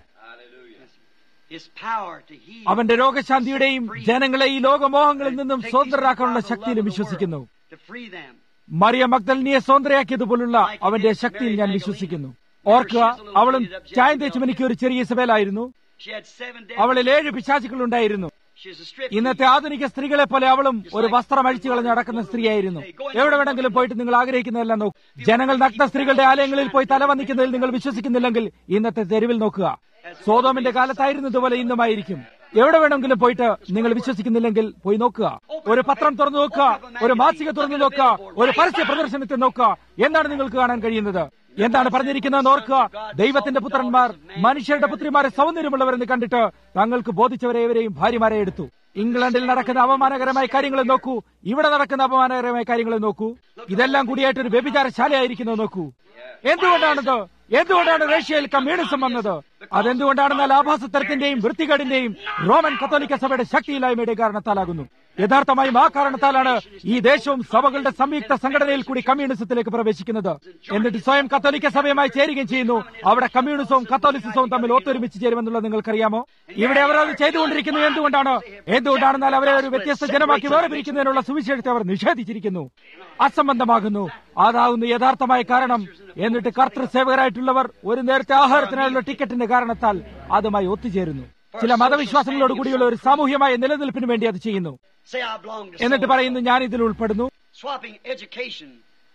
His power to heal. അവന്റെ രോഗശാന്തിയുടെയും ജനങ്ങളെ ഈ ലോകമോഹങ്ങളിൽ നിന്നും Take these സ്വതന്ത്രരാക്കാനുള്ള people out of the ശക്തിയിൽ love of the വിശ്വസിക്കുന്നു world, To free them. Mariya മഗ്ദലിനിയെ സ്വതന്ത്രയാക്കിയതുപോലുള്ള അവന്റെ ശക്തിയിൽ ഞാൻ വിശ്വസിക്കുന്നു ഓർക്കുക അവളും ചായം തേച്ച് എനിക്ക് ഒരു ചെറിയ സഭയിലായിരുന്നു She had seven അവളിൽ devils. ഏഴ് പിശാചുക്കൾ ഉണ്ടായിരുന്നു She was a strip. ഇന്നത്തെ ആധുനിക സ്ത്രീകളെ പോലെ അവളും ഒരു വസ്ത്രം അഴിച്ചു കളഞ്ഞ് നടക്കുന്ന സ്ത്രീയായിരുന്നു എവിടെ വേണമെങ്കിലും പോയിട്ട് നിങ്ങൾ ആഗ്രഹിക്കുന്നതെല്ലാം നോക്കൂ ജനങ്ങൾ നഗ്ന സ്ത്രീകളുടെ ആലയങ്ങളിൽ പോയി തലവന്നിക്കുന്നതിൽ നിങ്ങൾ വിശ്വസിക്കുന്നില്ലെങ്കിൽ ഇന്നത്തെ തെരുവിൽ നോക്കുക സോതോമിന്റെ കാലത്തായിരുന്നു ഇതുപോലെ ഇന്നുമായിരിക്കും എവിടെ വേണമെങ്കിലും പോയിട്ട് നിങ്ങൾ വിശ്വസിക്കുന്നില്ലെങ്കിൽ പോയി നോക്കുക ഒരു പത്രം തുറന്നു നോക്കുക ഒരു മാസിക തുറന്നു നോക്കുക ഒരു പരസ്യ പ്രദർശനത്തെ നോക്കുക എന്താണ് നിങ്ങൾക്ക് കാണാൻ കഴിയുന്നത് എന്താണ് പറഞ്ഞിരിക്കുന്നത് ഓർക്കുക ദൈവത്തിന്റെ പുത്രന്മാർ മനുഷ്യരുടെ പുത്രിമാരെ സൗന്ദര്യമുള്ളവരെന്ന് കണ്ടിട്ട് തങ്ങൾക്ക് ബോധിച്ചവരെ ഇവരെയും ഭാര്യമാരെ എടുത്തു ഇംഗ്ലണ്ടിൽ നടക്കുന്ന അപമാനകരമായ കാര്യങ്ങളെ നോക്കൂ ഇവിടെ നടക്കുന്ന അപമാനകരമായ കാര്യങ്ങളെ നോക്കൂ ഇതെല്ലാം കൂടിയായിട്ട് ഒരു വ്യഭിചാരശാലയായിരിക്കുന്നത് നോക്കൂ എന്തുകൊണ്ടാണിത് എന്തുകൊണ്ടാണ് റഷ്യയിൽ കമ്മ്യൂണിസം വന്നത് അതെന്തുകൊണ്ടാണെന്നാൽ ആഭാസത്തരത്തിന്റെയും വൃത്തികേടിന്റെയും റോമൻ കത്തോലിക്ക സഭയുടെ ശക്തിയില്ലായ്മയുടെ കാരണത്താലാകുന്നു യഥാർത്ഥമായും ആ കാരണത്താലാണ് ഈ ദേശവും സഭകളുടെ സംയുക്ത സംഘടനയിൽ കൂടി കമ്മ്യൂണിസത്തിലേക്ക് പ്രവേശിക്കുന്നത് എന്നിട്ട് സ്വയം കത്തോലിക്ക സഭയുമായി ചേരുകയും ചെയ്യുന്നു അവിടെ കമ്മ്യൂണിസവും കത്തോലിസിസവും തമ്മിൽ ഒത്തൊരുമിച്ച് ചേരുമെന്നുള്ളത് നിങ്ങൾക്കറിയാമോ ഇവിടെ അവർ അത് ചെയ്തുകൊണ്ടിരിക്കുന്നത് എന്തുകൊണ്ടാണ് എന്തുകൊണ്ടാണെന്നാൽ അവരെ ഒരു വ്യത്യസ്ത ജനമാക്കി വേർപിരിക്കുന്നതിനുള്ള സുവിശേഷത്തെ അവർ നിഷേധിച്ചിരിക്കുന്നു അസംബന്ധമാകുന്നു അതാകുന്നു യഥാർത്ഥമായ കാരണം എന്നിട്ട് കർത്തൃ സേവകരായിട്ടുള്ളവർ ഒരു നേരത്തെ ആഹാരത്തിനായുള്ള ടിക്കറ്റിന്റെ കാരണത്താൽ അതുമായി ഒത്തുചേരുന്നു ചില മതവിശ്വാസങ്ങളോട് കൂടിയുള്ള ഒരു സാമൂഹ്യമായ നിലനിൽപ്പിന് വേണ്ടി അത് ചെയ്യുന്നു Say I belong to എന്നിട്ട് so. പറയുന്നു ഞാൻ ഇതിൽ ഉൾപ്പെടുന്നു Swapping education.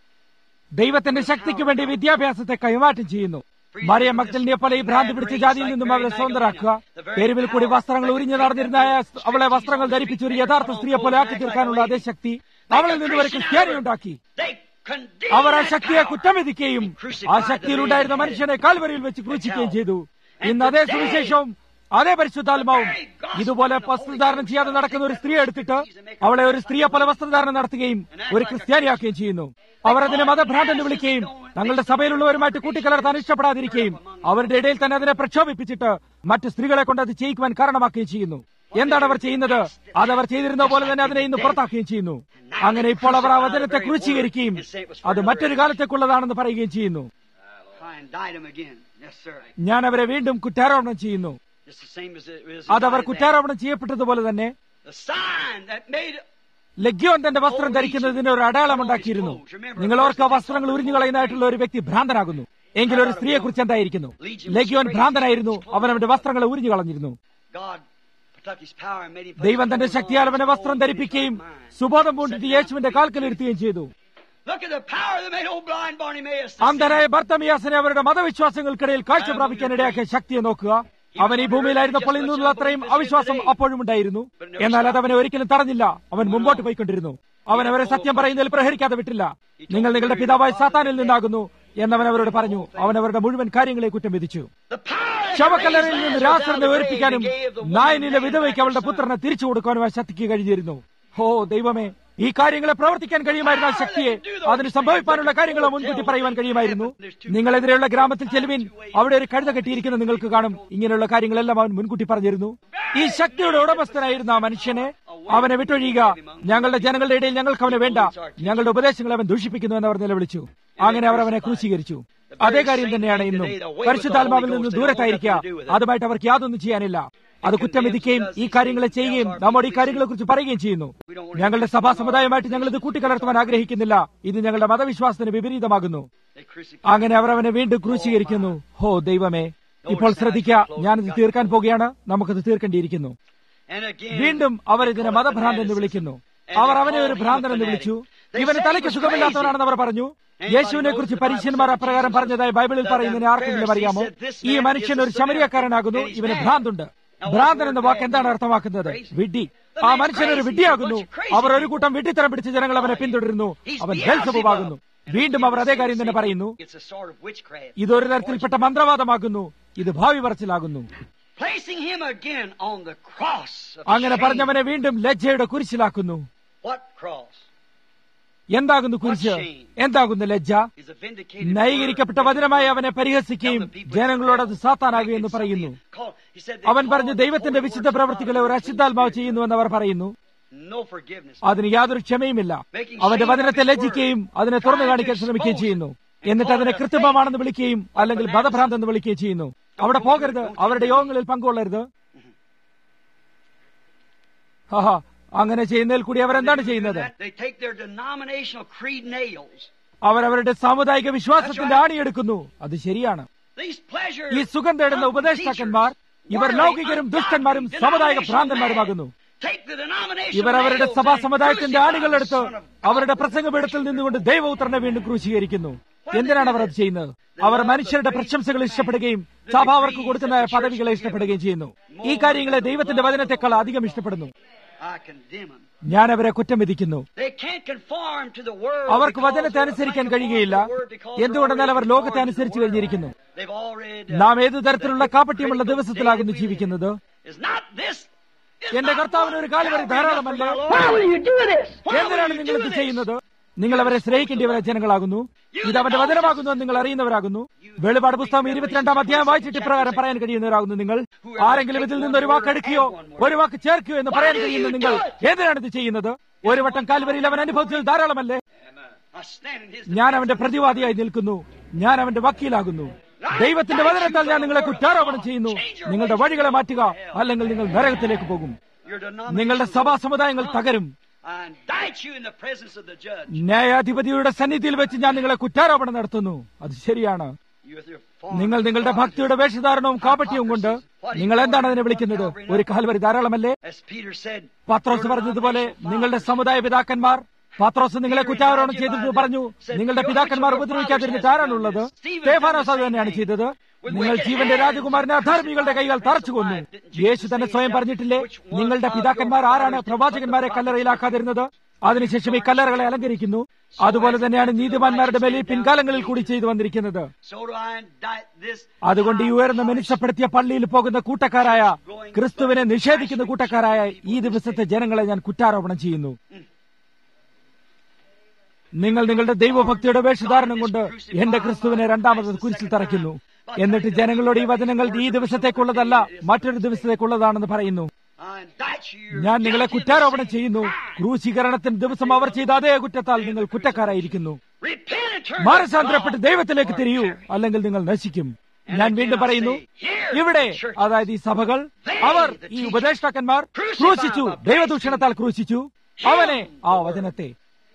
ദൈവത്തിന്റെ ശക്തിക്ക് വേണ്ടി വിദ്യാഭ്യാസത്തെ കൈമാറ്റം ചെയ്യുന്നു മറിയ മക്തലിനെ പോലെ ഈ ഭ്രാന്തി പിടിച്ച ജാതിയിൽ നിന്നും അവരെ സ്വതന്ത്രരാക്കുക തെരുവിൽ കൂടി വസ്ത്രങ്ങൾ ഉരിഞ്ഞു നടന്നിരുന്ന ആ അവളെ വസ്ത്രങ്ങൾ ധരിപ്പിച്ച് ഒരു യഥാർത്ഥ സ്ത്രീയെ പോലെ ആക്കി തീർക്കാനുള്ള അതേ ശക്തി അവളിൽ നിന്ന് ഒരു ക്രിസ്ത്യാനി ഉണ്ടാക്കി They condemn അവർ ആ that ശക്തിയെ power. കുറ്റം വിധിക്കുകയും ആ ശക്തിയിലുണ്ടായിരുന്ന മനുഷ്യനെ കാൽവരിയിൽ വെച്ച് ക്രൂശിക്കുകയും ചെയ്തു ഇന്ന് അതേ സുവിശേഷവും അതേ പരിശുദ്ധാത്മാവും ഇതുപോലെ വസ്ത്രധാരണം ചെയ്യാതെ നടക്കുന്ന ഒരു സ്ത്രീയെ എടുത്തിട്ട് അവളെ ഒരു സ്ത്രീയെ പോലെ വസ്ത്രധാരണം നടത്തുകയും ഒരു ക്രിസ്ത്യാനിയാക്കുകയും ചെയ്യുന്നു അവർ അതിനെ മതഭ്രാന്ത് എന്ന് വിളിക്കുകയും തങ്ങളുടെ സഭയിലുള്ളവരുമായിട്ട് കൂട്ടിക്കലർത്താൻ ഇഷ്ടപ്പെടാതിരിക്കുകയും അവരുടെ ഇടയിൽ തന്നെ അതിനെ പ്രക്ഷോഭിപ്പിച്ചിട്ട് മറ്റ് സ്ത്രീകളെ കൊണ്ട് അത് ചെയ്യിക്കുവാൻ കാരണമാക്കുകയും ചെയ്യുന്നു എന്താണ് അവർ ചെയ്യുന്നത് അതവർ ചെയ്തിരുന്ന പോലെ തന്നെ അതിനെ ഇന്ന് പുറത്താക്കുകയും ചെയ്യുന്നു അങ്ങനെ ഇപ്പോൾ അവർ ആ വചനത്തെ ക്രൂശീകരിക്കുകയും അത് മറ്റൊരു കാലത്തേക്കുള്ളതാണെന്ന് പറയുകയും ചെയ്യുന്നു Try and indict him again. Yes, sir. ഞാൻ അവരെ വീണ്ടും കുറ്റാരോപണം ചെയ്യുന്നു Just the same as it was. അതവർ indicted then. കുറ്റാരോപണം ചെയ്യപ്പെട്ടതുപോലെ തന്നെ The sign that made ലഗ്യോൻ തന്റെ വസ്ത്രം ധരിക്കുന്നതിന് ഒരു അടയാളമുണ്ടാക്കിയിരുന്നു നിങ്ങൾ ഓർക്കുക വസ്ത്രങ്ങൾ ഉരിഞ്ഞു കളയുന്നതായിട്ടുള്ള ഒരു വ്യക്തി ഭ്രാന്തനാകുന്നു എങ്കിൽ ഒരു സ്ത്രീയെ കുറിച്ച് എന്തായിരിക്കുന്നു ലഗ്യോൻ ഭ്രാന്തനായിരുന്നു അവൻ അവന്റെ വസ്ത്രങ്ങളെ ഉരിഞ്ഞു കളഞ്ഞിരുന്നു God took his power and made him. ദൈവം തന്റെ ശക്തിയാൽ അവനെ വസ്ത്രം ധരിപ്പിക്കുകയും സുബോധം പൂണ്ടിട്ട് യേശുവിന്റെ കാൽക്കലിരുത്തുകയും ചെയ്തു Look at the power that made old blind Bartimaeus. to അന്ധനായ ഭർത്തമിയാസിനെ അവരുടെ മതവിശ്വാസങ്ങൾക്കിടയിൽ കാഴ്ച പ്രാപിക്കാൻ ഇടയാക്കിയ ശക്തിയെ നോക്കുക അവൻ ഈ ഭൂമിയിലായിരുന്നപ്പോൾ ഇന്നുള്ള അത്രയും അവിശ്വാസം അപ്പോഴും ഉണ്ടായിരുന്നു എന്നാൽ അത് അവനെ ഒരിക്കലും തടഞ്ഞില്ല അവൻ മുമ്പോട്ട് പോയിക്കൊണ്ടിരുന്നു അവൻ അവരെ സത്യം പറയുന്നതിൽ പ്രഹരിക്കാതെ വിട്ടില്ല നിങ്ങൾ നിങ്ങളുടെ പിതാവായ സാത്താനിൽ നിന്നാകുന്നു എന്നവൻ അവരോട് പറഞ്ഞു അവൻ അവരുടെ മുഴുവൻ കാര്യങ്ങളെ കുറ്റം വിധിച്ചു ശവക്കല്ലറയിൽ നിന്ന് രാസറിനെ വേർപ്പിക്കാനും നായനിലെ വിധവയ്ക്ക് അവളുടെ പുത്രനെ തിരിച്ചു കൊടുക്കാനും ആ ശക്തിക്ക് കഴിഞ്ഞിരുന്നു ഹോ ദൈവമേ ഈ കാര്യങ്ങളെ പ്രവർത്തിക്കാൻ കഴിയുമായിരുന്ന ആ ശക്തിയെ അതിന് സംഭവിക്കാനുള്ള കാര്യങ്ങളെ മുൻകൂട്ടി പറയുവാൻ കഴിയുമായിരുന്നു നിങ്ങളെതിരെയുള്ള ഗ്രാമത്തിൽ ചെലുവിൻ അവിടെ ഒരു കഴുത കെട്ടിയിരിക്കുന്ന നിങ്ങൾക്ക് കാണും ഇങ്ങനെയുള്ള കാര്യങ്ങളെല്ലാം അവൻ മുൻകൂട്ടി പറഞ്ഞിരുന്നു ഈ ശക്തിയുടെ ഉടമസ്ഥനായിരുന്ന ആ മനുഷ്യനെ അവനെ വിട്ടൊഴിയുക ഞങ്ങളുടെ ജനങ്ങളുടെ ഇടയിൽ ഞങ്ങൾക്ക് അവനെ വേണ്ട ഞങ്ങളുടെ ഉപദേശങ്ങളെ അവൻ ദൂഷിപ്പിക്കുന്നു എന്ന് അവർ നിലവിളിച്ചു അങ്ങനെ അവർ അവനെ ക്രൂശീകരിച്ചു അതേ കാര്യം തന്നെയാണ് ഇന്നും പരിശുദ്ധാത്മാവിൽ നിന്ന് ദൂരത്തായിരിക്കുക അതുമായിട്ട് അവർക്ക് യാതൊന്നും ചെയ്യാനില്ല അത് കുറ്റം വിധിക്കുകയും ഈ കാര്യങ്ങളെ ചെയ്യുകയും നമ്മോട് ഈ കാര്യങ്ങളെ കുറിച്ച് പറയുകയും ചെയ്യുന്നു ഞങ്ങളുടെ സഭാ സമുദായമായിട്ട് ഞങ്ങൾ ഇത് കൂട്ടിക്കലർത്തുവാൻ ആഗ്രഹിക്കുന്നില്ല ഇത് ഞങ്ങളുടെ മതവിശ്വാസത്തിന് വിപരീതമാകുന്നു അങ്ങനെ അവർ അവനെ വീണ്ടും ക്രൂശീകരിക്കുന്നു ഹോ ദൈവമേ ഇപ്പോൾ ശ്രദ്ധിക്കുക ഞാനിത് തീർക്കാൻ പോകുകയാണ് നമുക്കത് തീർക്കേണ്ടിയിരിക്കുന്നു വീണ്ടും അവർ ഇതിനെ മതഭ്രാന്ത് എന്ന് വിളിക്കുന്നു അവർ അവനെ ഒരു ഭ്രാന്തൻ എന്ന് വിളിച്ചു ഇവന് തലയ്ക്ക് സുഖമില്ലാത്തവനാണെന്ന് അവർ പറഞ്ഞു യേശുവിനെ കുറിച്ച് പരീക്ഷന്മാർ അപ്രകാരം പറഞ്ഞതായി ബൈബിളിൽ പറയുന്നതിന് ആർക്കെങ്കിലും അറിയാമോ ഈ മനുഷ്യൻ ഒരു ശമരിയക്കാരനാകുന്നു ഇവന് ഭ്രാന്തുണ്ട് ഭ്രാന്തൻ എന്ന വാക്ക് എന്താണ് അർത്ഥമാക്കുന്നത് വിഡ്ഢി ആ മനുഷ്യൻ ഒരു വിഡ്ഢിയാകുന്നു അവർ ഒരു കൂട്ടം വിഡ്ഢിത്തരം പിടിച്ച ജനങ്ങൾ അവനെ പിന്തുടരുന്നു അവൻ ബെൽസബുവാകുന്നു വീണ്ടും അവർ അതേ കാര്യം തന്നെ പറയുന്നു ഇതൊരു തരത്തിൽപ്പെട്ട മന്ത്രവാദമാകുന്നു ഇത് ഭാവി പറച്ചിലാകുന്നു Placing him again on the cross. of അങ്ങനെ shame. പറഞ്ഞവനെ വീണ്ടും ലജ്ജയുടെ കുരിശിലാക്കുന്നു What cross? എന്താകുന്നു കുരിശ് എന്താകുന്നു ലജ്ജ Is a vindicated ന്യായീകരിക്കപ്പെട്ട വചനമായി അവനെ പരിഹസിക്കുകയും ജനങ്ങളോട് അത് സാത്താനാകുമെന്ന് പറയുന്നു Call- he said they അവൻ പറഞ്ഞു called ദൈവത്തിന്റെ the വിശുദ്ധ holy works of പ്രവൃത്തികളെ ഒരു God. അശുദ്ധാത്മാവ് ചെയ്യുന്നുവെന്ന് അവർ പറയുന്നു No forgiveness. അതിന് യാതൊരു ക്ഷമയുമില്ല അവന്റെ വചനത്തെ ലജ്ജിക്കുകയും അതിനെ തുറന്നു കാണിക്കാൻ ശ്രമിക്കുകയും ചെയ്യുന്നു എന്നിട്ട് അതിനെ കൃത്രിമമാണെന്ന് വിളിക്കുകയും അല്ലെങ്കിൽ മതഭ്രാന്ത് എന്ന് വിളിക്കുകയും ചെയ്യുന്നു അവിടെ പോകരുത് അവരുടെ യോഗങ്ങളിൽ പങ്കുകൊള്ളരുത് ഹാ അങ്ങനെ ചെയ്യുന്നതിൽ കൂടി അവരെന്താണ് ചെയ്യുന്നത് They take their denominational creed nails. അവരവരുടെ സാമുദായിക വിശ്വാസത്തിന്റെ ആണിയെടുക്കുന്നു അത് ശരിയാണ് These pleasure ഈ സുഖം തേടുന്ന ഉപദേഷ്ടാക്കന്മാർ ഇവർ ലൗകികരും ദുഷ്ടന്മാരും സാമുദായിക ഭ്രാന്തന്മാരുമാകുന്നു Take the denominational ഇവർ അവരുടെ nails സഭാ and സമുദായത്തിന്റെ crucify ആണികളെടുത്ത് the Son of God. അവരുടെ പ്രസംഗപീഠത്തിൽ നിന്നുകൊണ്ട് ദൈവപുത്രനെ വീണ്ടും ക്രൂശീകരിക്കുന്നു എന്തിനാണ് അവർ അത് ചെയ്യുന്നത് അവർ മനുഷ്യരുടെ പ്രശംസകൾ ഇഷ്ടപ്പെടുകയും സഭ അവർക്ക് കൊടുക്കുന്ന പദവികളെ ഇഷ്ടപ്പെടുകയും ചെയ്യുന്നു ഈ കാര്യങ്ങളെ ദൈവത്തിന്റെ വചനത്തെക്കാൾ അധികം ഇഷ്ടപ്പെടുന്നു I condemn them. ഞാൻ അവരെ കുറ്റം വിധിക്കുന്നു They can't conform to the world അവർക്ക് because വചനത്തെ they അനുസരിക്കാൻ conform to കഴിയുകയില്ല the word because they're എന്തുകൊണ്ടെന്നാൽ അവർ already ലോകത്തെ conformed to അനുസരിച്ച് the world. കഴിഞ്ഞിരിക്കുന്നു They've already, നാം ഏതു തരത്തിലുള്ള കാപ്പട്യമുള്ള ദിവസത്തിലാകുന്നു ജീവിക്കുന്നത് Is not this is എന്റെ not കർത്താവിന് ഒരു കാലുവരി ധാരാളമല്ലേ Why will you do this? എന്തിനാണ് നിങ്ങൾ ഇത് ചെയ്യുന്നത് നിങ്ങൾ അവരെ സ്നേഹിക്കേണ്ടിയവരെ ജനങ്ങളാകുന്നു ഇത് അവന്റെ വചനമാകുന്നു എന്ന് നിങ്ങൾ അറിയുന്നവരാകുന്നു വെളിപാട് പുസ്തകം ഇരുപത്തിരണ്ടാം അധ്യായം വായിച്ചിട്ട് ഇപ്രകാരം പറയാൻ കഴിയുന്നവരാകുന്നു നിങ്ങൾ ആരെങ്കിലും ഇതിൽ നിന്ന് ഒരു വാക്ക് എടുക്കുകയോ ഒരു വാക്ക് ചേർക്കുകയോ എന്ന് പറയാൻ കഴിയുന്ന നിങ്ങൾ എന്തിനാണ് ഇത് ചെയ്യുന്നത് ഒരു വട്ടം കാൽവരിയിൽ അവൻ അനുഭവത്തിൽ ധാരാളമല്ലേ I stand in his ഞാൻ അവന്റെ പ്രതിവാദിയായി നിൽക്കുന്നു ഞാൻ അവന്റെ വക്കീലാകുന്നു ദൈവത്തിന്റെ വചനത്താൽ ഞാൻ നിങ്ങളെ കുറ്റാരോപണം ചെയ്യുന്നു നിങ്ങളുടെ വഴികളെ മാറ്റുക അല്ലെങ്കിൽ നിങ്ങൾ നരകത്തിലേക്ക് പോകും your നിങ്ങളുടെ denomination. സഭാ സമുദായങ്ങൾ തകരും I indict you in the presence of the judge. ന്യായാധിപതിയുടെ സന്നിധിയിൽ വെച്ച് ഞാൻ നിങ്ങളെ കുറ്റാരോപണം നടത്തുന്നു അത് ശരിയാണ് You with your form നിങ്ങൾ നിങ്ങളുടെ ഭക്തിയുടെ വേഷധാരണവും കാപട്യവും കൊണ്ട് നിങ്ങൾ എന്താണ് അതിനെ വിളിക്കുന്നത് ഒരു കാൽവരി ധാരാളമല്ലേ As Peter said, പത്രോസ് പറഞ്ഞതുപോലെ നിങ്ങളുടെ സമുദായ പിതാക്കന്മാർ പത്രോസ് നിങ്ങളെ കുറ്റാരോപണം ചെയ്തിട്ട് പറഞ്ഞു നിങ്ങളുടെ പിതാക്കന്മാർ ഉപദ്രവിക്കാതിരുന്നിട്ട് ആരാണുള്ളത് സ്റ്റേഫാനോസ് അത് തന്നെയാണ് ചെയ്തത് നിങ്ങൾ ജീവന്റെ രാജകുമാരനെ അധാർമികളുടെ കൈകൾ തറച്ചു കൊന്നു യേശു തന്നെ സ്വയം പറഞ്ഞിട്ടില്ലേ നിങ്ങളുടെ പിതാക്കന്മാർ ആരാണ് പ്രവാചകന്മാരെ കല്ലറയിലാക്കാതിരുന്നത് അതിനുശേഷം ഈ കല്ലറകളെ അലങ്കരിക്കുന്നു അതുപോലെ തന്നെയാണ് നീതിമാന്മാരുടെ മേലിൽ പിൻകാലങ്ങളിൽ കൂടി ചെയ്തു വന്നിരിക്കുന്നത് so do I indict this. അതുകൊണ്ട് ഈ ഉയർന്ന മനുഷ്യപ്പെടുത്തിയ പള്ളിയിൽ പോകുന്ന കൂട്ടക്കാരായ ക്രിസ്തുവിനെ നിഷേധിക്കുന്ന കൂട്ടക്കാരായ ഈ ദിവസത്തെ ജനങ്ങളെ ഞാൻ കുറ്റാരോപണം ചെയ്യുന്നു നിങ്ങൾ നിങ്ങളുടെ ദൈവഭക്തിയുടെ വേഷധാരണം കൊണ്ട് എന്റെ ക്രിസ്തുവിനെ രണ്ടാമത് കുരിശിൽ തറയ്ക്കുന്നു എന്നിട്ട് ജനങ്ങളോട് ഈ വചനങ്ങൾ ഈ ദിവസത്തേക്കുള്ളതല്ല മറ്റൊരു ദിവസത്തേക്കുള്ളതാണെന്ന് പറയുന്നു I indict you. ഞാൻ നിങ്ങളെ കുറ്റാരോപണം ചെയ്യുന്നു ക്രൂശീകരണത്തിന് ദിവസം അവർ ചെയ്ത അതേ കുറ്റത്താൽ നിങ്ങൾ കുറ്റക്കാരായിരിക്കുന്നു Repent and turn to മാനസാന്തരപ്പെട്ട് God. ദൈവത്തിലേക്ക് തിരിയൂ അല്ലെങ്കിൽ നിങ്ങൾ നശിക്കും ഞാൻ വീണ്ടും പറയുന്നു ഇവിടെ അതായത് ഈ സഭകൾ അവർ ഈ ഉപദേഷ്ടാക്കന്മാർ ക്രൂശിച്ചു ദൈവദൂഷണത്താൽ ക്രൂശിച്ചു അവനെ ആ വചനത്തെ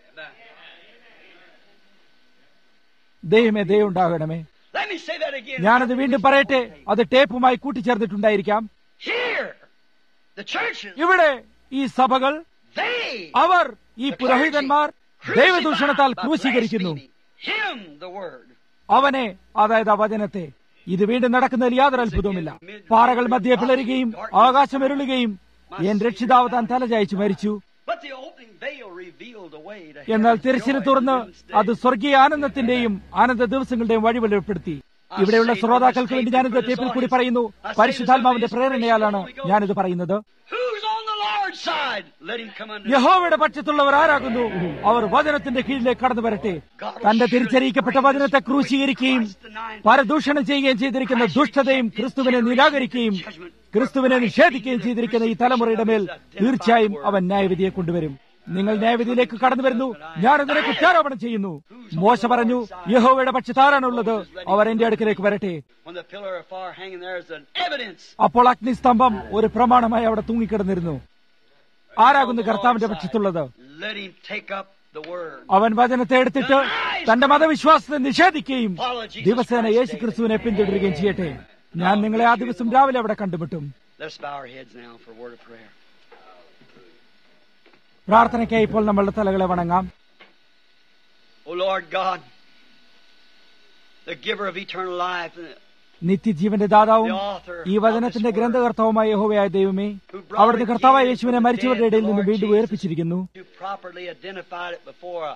ദൈവമേ ദൈവമുണ്ടാകണമേ Let me say that again. ഞാനത് വീണ്ടും പറയട്ടെ അത് ടേപ്പുമായി കൂട്ടിച്ചേർത്തിട്ടുണ്ടായിരിക്കാം Here, the churches, ഇവിടെ ഈ സഭകൾ they, അവർ ഈ the പുരോഹിതന്മാർ clergy, ദൈവദൂഷണത്താൽ crucified by ക്രൂശീകരിക്കുന്നു blasphemy. Him, the word. അവനെ അതായത് ആ വചനത്തെ ഇത് വീണ്ടും നടക്കുന്നതിൽ യാതൊരു അത്ഭുതവുമില്ല പാറകൾ മധ്യേ പിളരുകയും ആകാശം എരുളുകയും എൻ രക്ഷിതാവ് താൻ തലചായ്ച്ചു മരിച്ചു But the opening veil revealed a way to എന്നാൽ heaven. തിരശ്ശിന് തുറന്ന് അത് സ്വർഗീയ ആനന്ദത്തിന്റെയും ആനന്ദ ദിവസങ്ങളുടെയും വഴി വെളിപ്പെടുത്തി ഇവിടെയുള്ള ശ്രോതാക്കൾക്ക് വേണ്ടി ഞാനിത് ടേപ്പിൽ കൂടി പറയുന്നു പരിശുദ്ധാത്മാവിന്റെ പ്രേരണയാലാണ് ഞാനിത് പറയുന്നത് Who's on the Lord's side? Let him come under. യഹോവയുടെ പക്ഷത്തുള്ളവർ ആരാകുന്നു അവർ വചനത്തിന്റെ കീഴിലേക്ക് കടന്നു വരട്ടെ തന്റെ തിരിച്ചറിയിക്കപ്പെട്ട വചനത്തെ ക്രൂശീകരിക്കുകയും പരദൂഷണം ചെയ്യുകയും ചെയ്തിരിക്കുന്ന ദുഷ്ടതയും ക്രിസ്തുവിനെ നിരാകരിക്കുകയും ക്രിസ്തുവിനെ നിഷേധിക്കുകയും ചെയ്തിരിക്കുന്ന ഈ തലമുറയുടെ മേൽ തീർച്ചയായും അവൻ ന്യായവിധിയെ കൊണ്ടുവരും നിങ്ങൾ ന്യായവിധിയിലേക്ക് കടന്നു വരുന്നു ഞാൻ അതിനെ കുറ്റാരോപണം ചെയ്യുന്നു മോശ പറഞ്ഞു യഹോവയുടെ പക്ഷത്താരാണുള്ളത് അവർ എന്റെ അടുക്കലേക്ക് വരട്ടെ When the pillar of fire hanging there is an evidence. അപ്പോൾ അഗ്നിസ്തംഭം ഒരു പ്രമാണമായി അവിടെ തൂങ്ങിക്കിടന്നിരുന്നു ആരാകുന്നു കർത്താവിന്റെ പക്ഷത്തുള്ളത് Let him take up the word. അവൻ വചനത്തെ എടുത്തിട്ട് തന്റെ മതവിശ്വാസത്തെ നിഷേധിക്കുകയും ദിവസേന യേശു ക്രിസ്തുവിനെ പിന്തുടരുകയും ചെയ്യട്ടെ ഞാൻ നിങ്ങളെ ആ ദിവസം രാവിലെ അവിടെ കണ്ടുമുട്ടും Let's bow our heads now for a word of prayer. പ്രാർത്ഥനയ്ക്കായി ഇപ്പോൾ നമ്മളുടെ തലകളെ വണങ്ങാം O Lord God, the giver of eternal life, നിത്യജീവന്റെ ദാതാവും ഈ വചനത്തിന്റെ ഗ്രന്ഥകർത്താവുമായ യഹോവയായ ദൈവമേ അവിടുന്ന് കർത്താവായ യേശുവിനെ മരിച്ചവരുടെ ഇടയിൽ നിന്ന് വീണ്ടും ഉയർപ്പിച്ചിരിക്കുന്നു you properly identified it before a,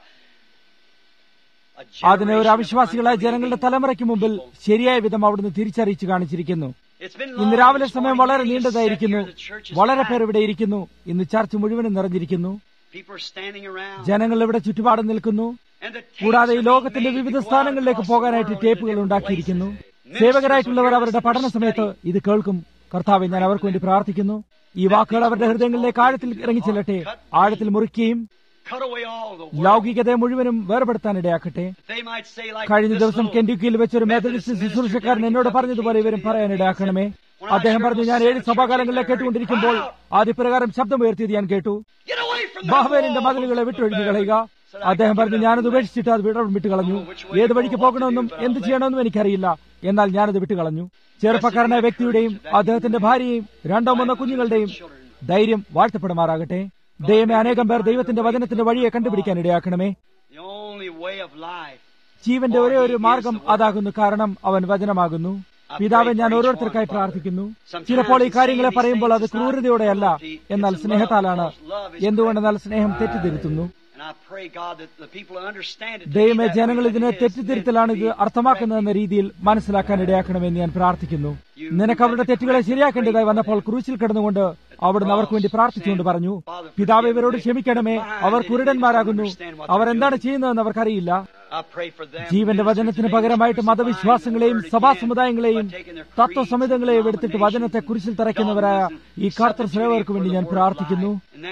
a അതിനെ ഒരു generation of അവിശ്വാസികളായ unbelieving ജനങ്ങളുടെ തലമുറയ്ക്ക് മുമ്പിൽ people. ശരിയായ വിധം അവിടുന്ന് തിരിച്ചറിയിച്ചു കാണിച്ചിരിക്കുന്നു It's been ഇന്ന് long രാവിലെ this സമയം morning. വളരെ Many have നീണ്ടതായിരിക്കുന്നു sat here. The church is വളരെ packed. പേർ ഇവിടെ ഇരിക്കുന്നു ഇന്ന് ചർച്ച് മുഴുവനും നിറഞ്ഞിരിക്കുന്നു People are standing around. ജനങ്ങൾ ഇവിടെ ചുറ്റുപാടും നിൽക്കുന്നു And the tapes കൂടാതെ ഈ are being ലോകത്തിന്റെ made വിവിധ to go out സ്ഥാനങ്ങളിലേക്ക് across the പോകാനായിട്ട് world into ടേപ്പുകൾ different ഉണ്ടാക്കിയിരിക്കുന്നു places. സേവകരായിട്ടുള്ളവർ Ministers അവരുടെ will hear പഠന this and സമയത്ത് study. ഇത് കേൾക്കും കർത്താവ് ഞാൻ അവർക്ക് വേണ്ടി പ്രാർത്ഥിക്കുന്നു ഈ വാക്കുകൾ അവരുടെ ഹൃദയങ്ങളിലേക്ക് ആഴത്തിൽ ഇറങ്ങിച്ചെല്ലട്ടെ ആഴത്തിൽ മുറിക്കുകയും Cut away all the world. ലൗകികതയെ മുഴുവനും വേർപെടുത്താനിടയാക്കട്ടെ They might say like കഴിഞ്ഞ this ദിവസം little കെൻഡുക്കിയിൽ വെച്ചൊരു Methodist മെത്തഡിസ്റ്റ് minister ശുശ്രൂഷക്കാരൻ down in എന്നോട് Kentucky പറഞ്ഞതുപോലെ ഇവരും came to me പറയാനിടയാക്കണമേ and said, അദ്ദേഹം "When I പറഞ്ഞു heard ഞാൻ the ഏഴ് church സഭാകാലങ്ങളിലെ in there, കേട്ടുകൊണ്ടിരിക്കുമ്പോൾ cry out, ആദ്യപ്രകാരം ശബ്ദമുയർത്തിയത് ഞാൻ കേട്ടു Get away from the ബാഹുവേലിന്റെ wall, മതിലുകളെ വിട്ടൊഴിഞ്ഞു Babylon." കളയുക Said, "I അദ്ദേഹം give പറഞ്ഞു it up ഞാനത് and ഉപേക്ഷിച്ചിട്ട് അത് വിട വിട്ടുകളഞ്ഞു ഏത് വഴിക്ക് പോകണമെന്നും എന്ത് ചെയ്യണമെന്നും എനിക്കറിയില്ല എന്നാൽ ഞാനത് വിട്ടുകളഞ്ഞു ചെറുപ്പക്കാരനായ വ്യക്തിയുടെയും അദ്ദേഹത്തിന്റെ ഭാര്യയും രണ്ടോ മൂന്നോ കുഞ്ഞുങ്ങളുടെയും ധൈര്യം വാഴ്ത്തപ്പെടുമാറാകട്ടെ ദൈവമേ അനേകം പേർ ദൈവത്തിന്റെ വചനത്തിന്റെ വഴിയെ കണ്ടുപിടിക്കാൻ ഇടയാക്കണമേ The only way of life. ജീവന്റെ ഒരേ ഒരു മാർഗം അതാകുന്നു കാരണം അവൻ വചനമാകുന്നു പിതാവെ ഞാൻ ഓരോരുത്തർക്കായി പ്രാർത്ഥിക്കുന്നു ചിലപ്പോൾ ഈ കാര്യങ്ങളെ പറയുമ്പോൾ അത് ക്രൂരതയോടെയല്ല എന്നാൽ സ്നേഹത്താലാണ് എന്തുകൊണ്ടെന്നാൽ സ്നേഹം തെറ്റിദ്ധരുത്തുന്നു And I pray, God, that the people understand it. to be ദൈവമേ that ജനങ്ങൾ way. ഇതിനെ It is തെറ്റിദ്ധരുത്തലാണ് ഇത് meant to be അർത്ഥമാക്കുന്നതെന്ന രീതിയിൽ മനസ്സിലാക്കാൻ ഇടയാക്കണമെന്ന് ഞാൻ പ്രാർത്ഥിക്കുന്നു നിനക്ക് അവരുടെ തെറ്റുകളെ ശരിയാക്കേണ്ടതായി വന്നപ്പോൾ ക്രൂശിൽ കിടന്നുകൊണ്ട് അവിടുന്ന് അവർക്ക് വേണ്ടി പ്രാർത്ഥിച്ചുകൊണ്ട് പറഞ്ഞു പിതാവ് ഇവരോട് ക്ഷമിക്കണമേ അവർ കുരുടന്മാരാകുന്നു അവർ എന്താണ് ചെയ്യുന്നതെന്ന് അവർക്കറിയില്ല I pray for them. ജീവന്റെ വചനത്തിന് പകരമായിട്ട് മതവിശ്വാസങ്ങളെയും സഭാ സമുദായങ്ങളെയും തത്വസമിതങ്ങളെയും എടുത്തിട്ട് വചനത്തെ കുരിശിൽ തറയ്ക്കുന്നവരായ ഈ കാർത്തർ സേവകർക്ക് വേണ്ടി ഞാൻ പ്രാർത്ഥിക്കുന്നു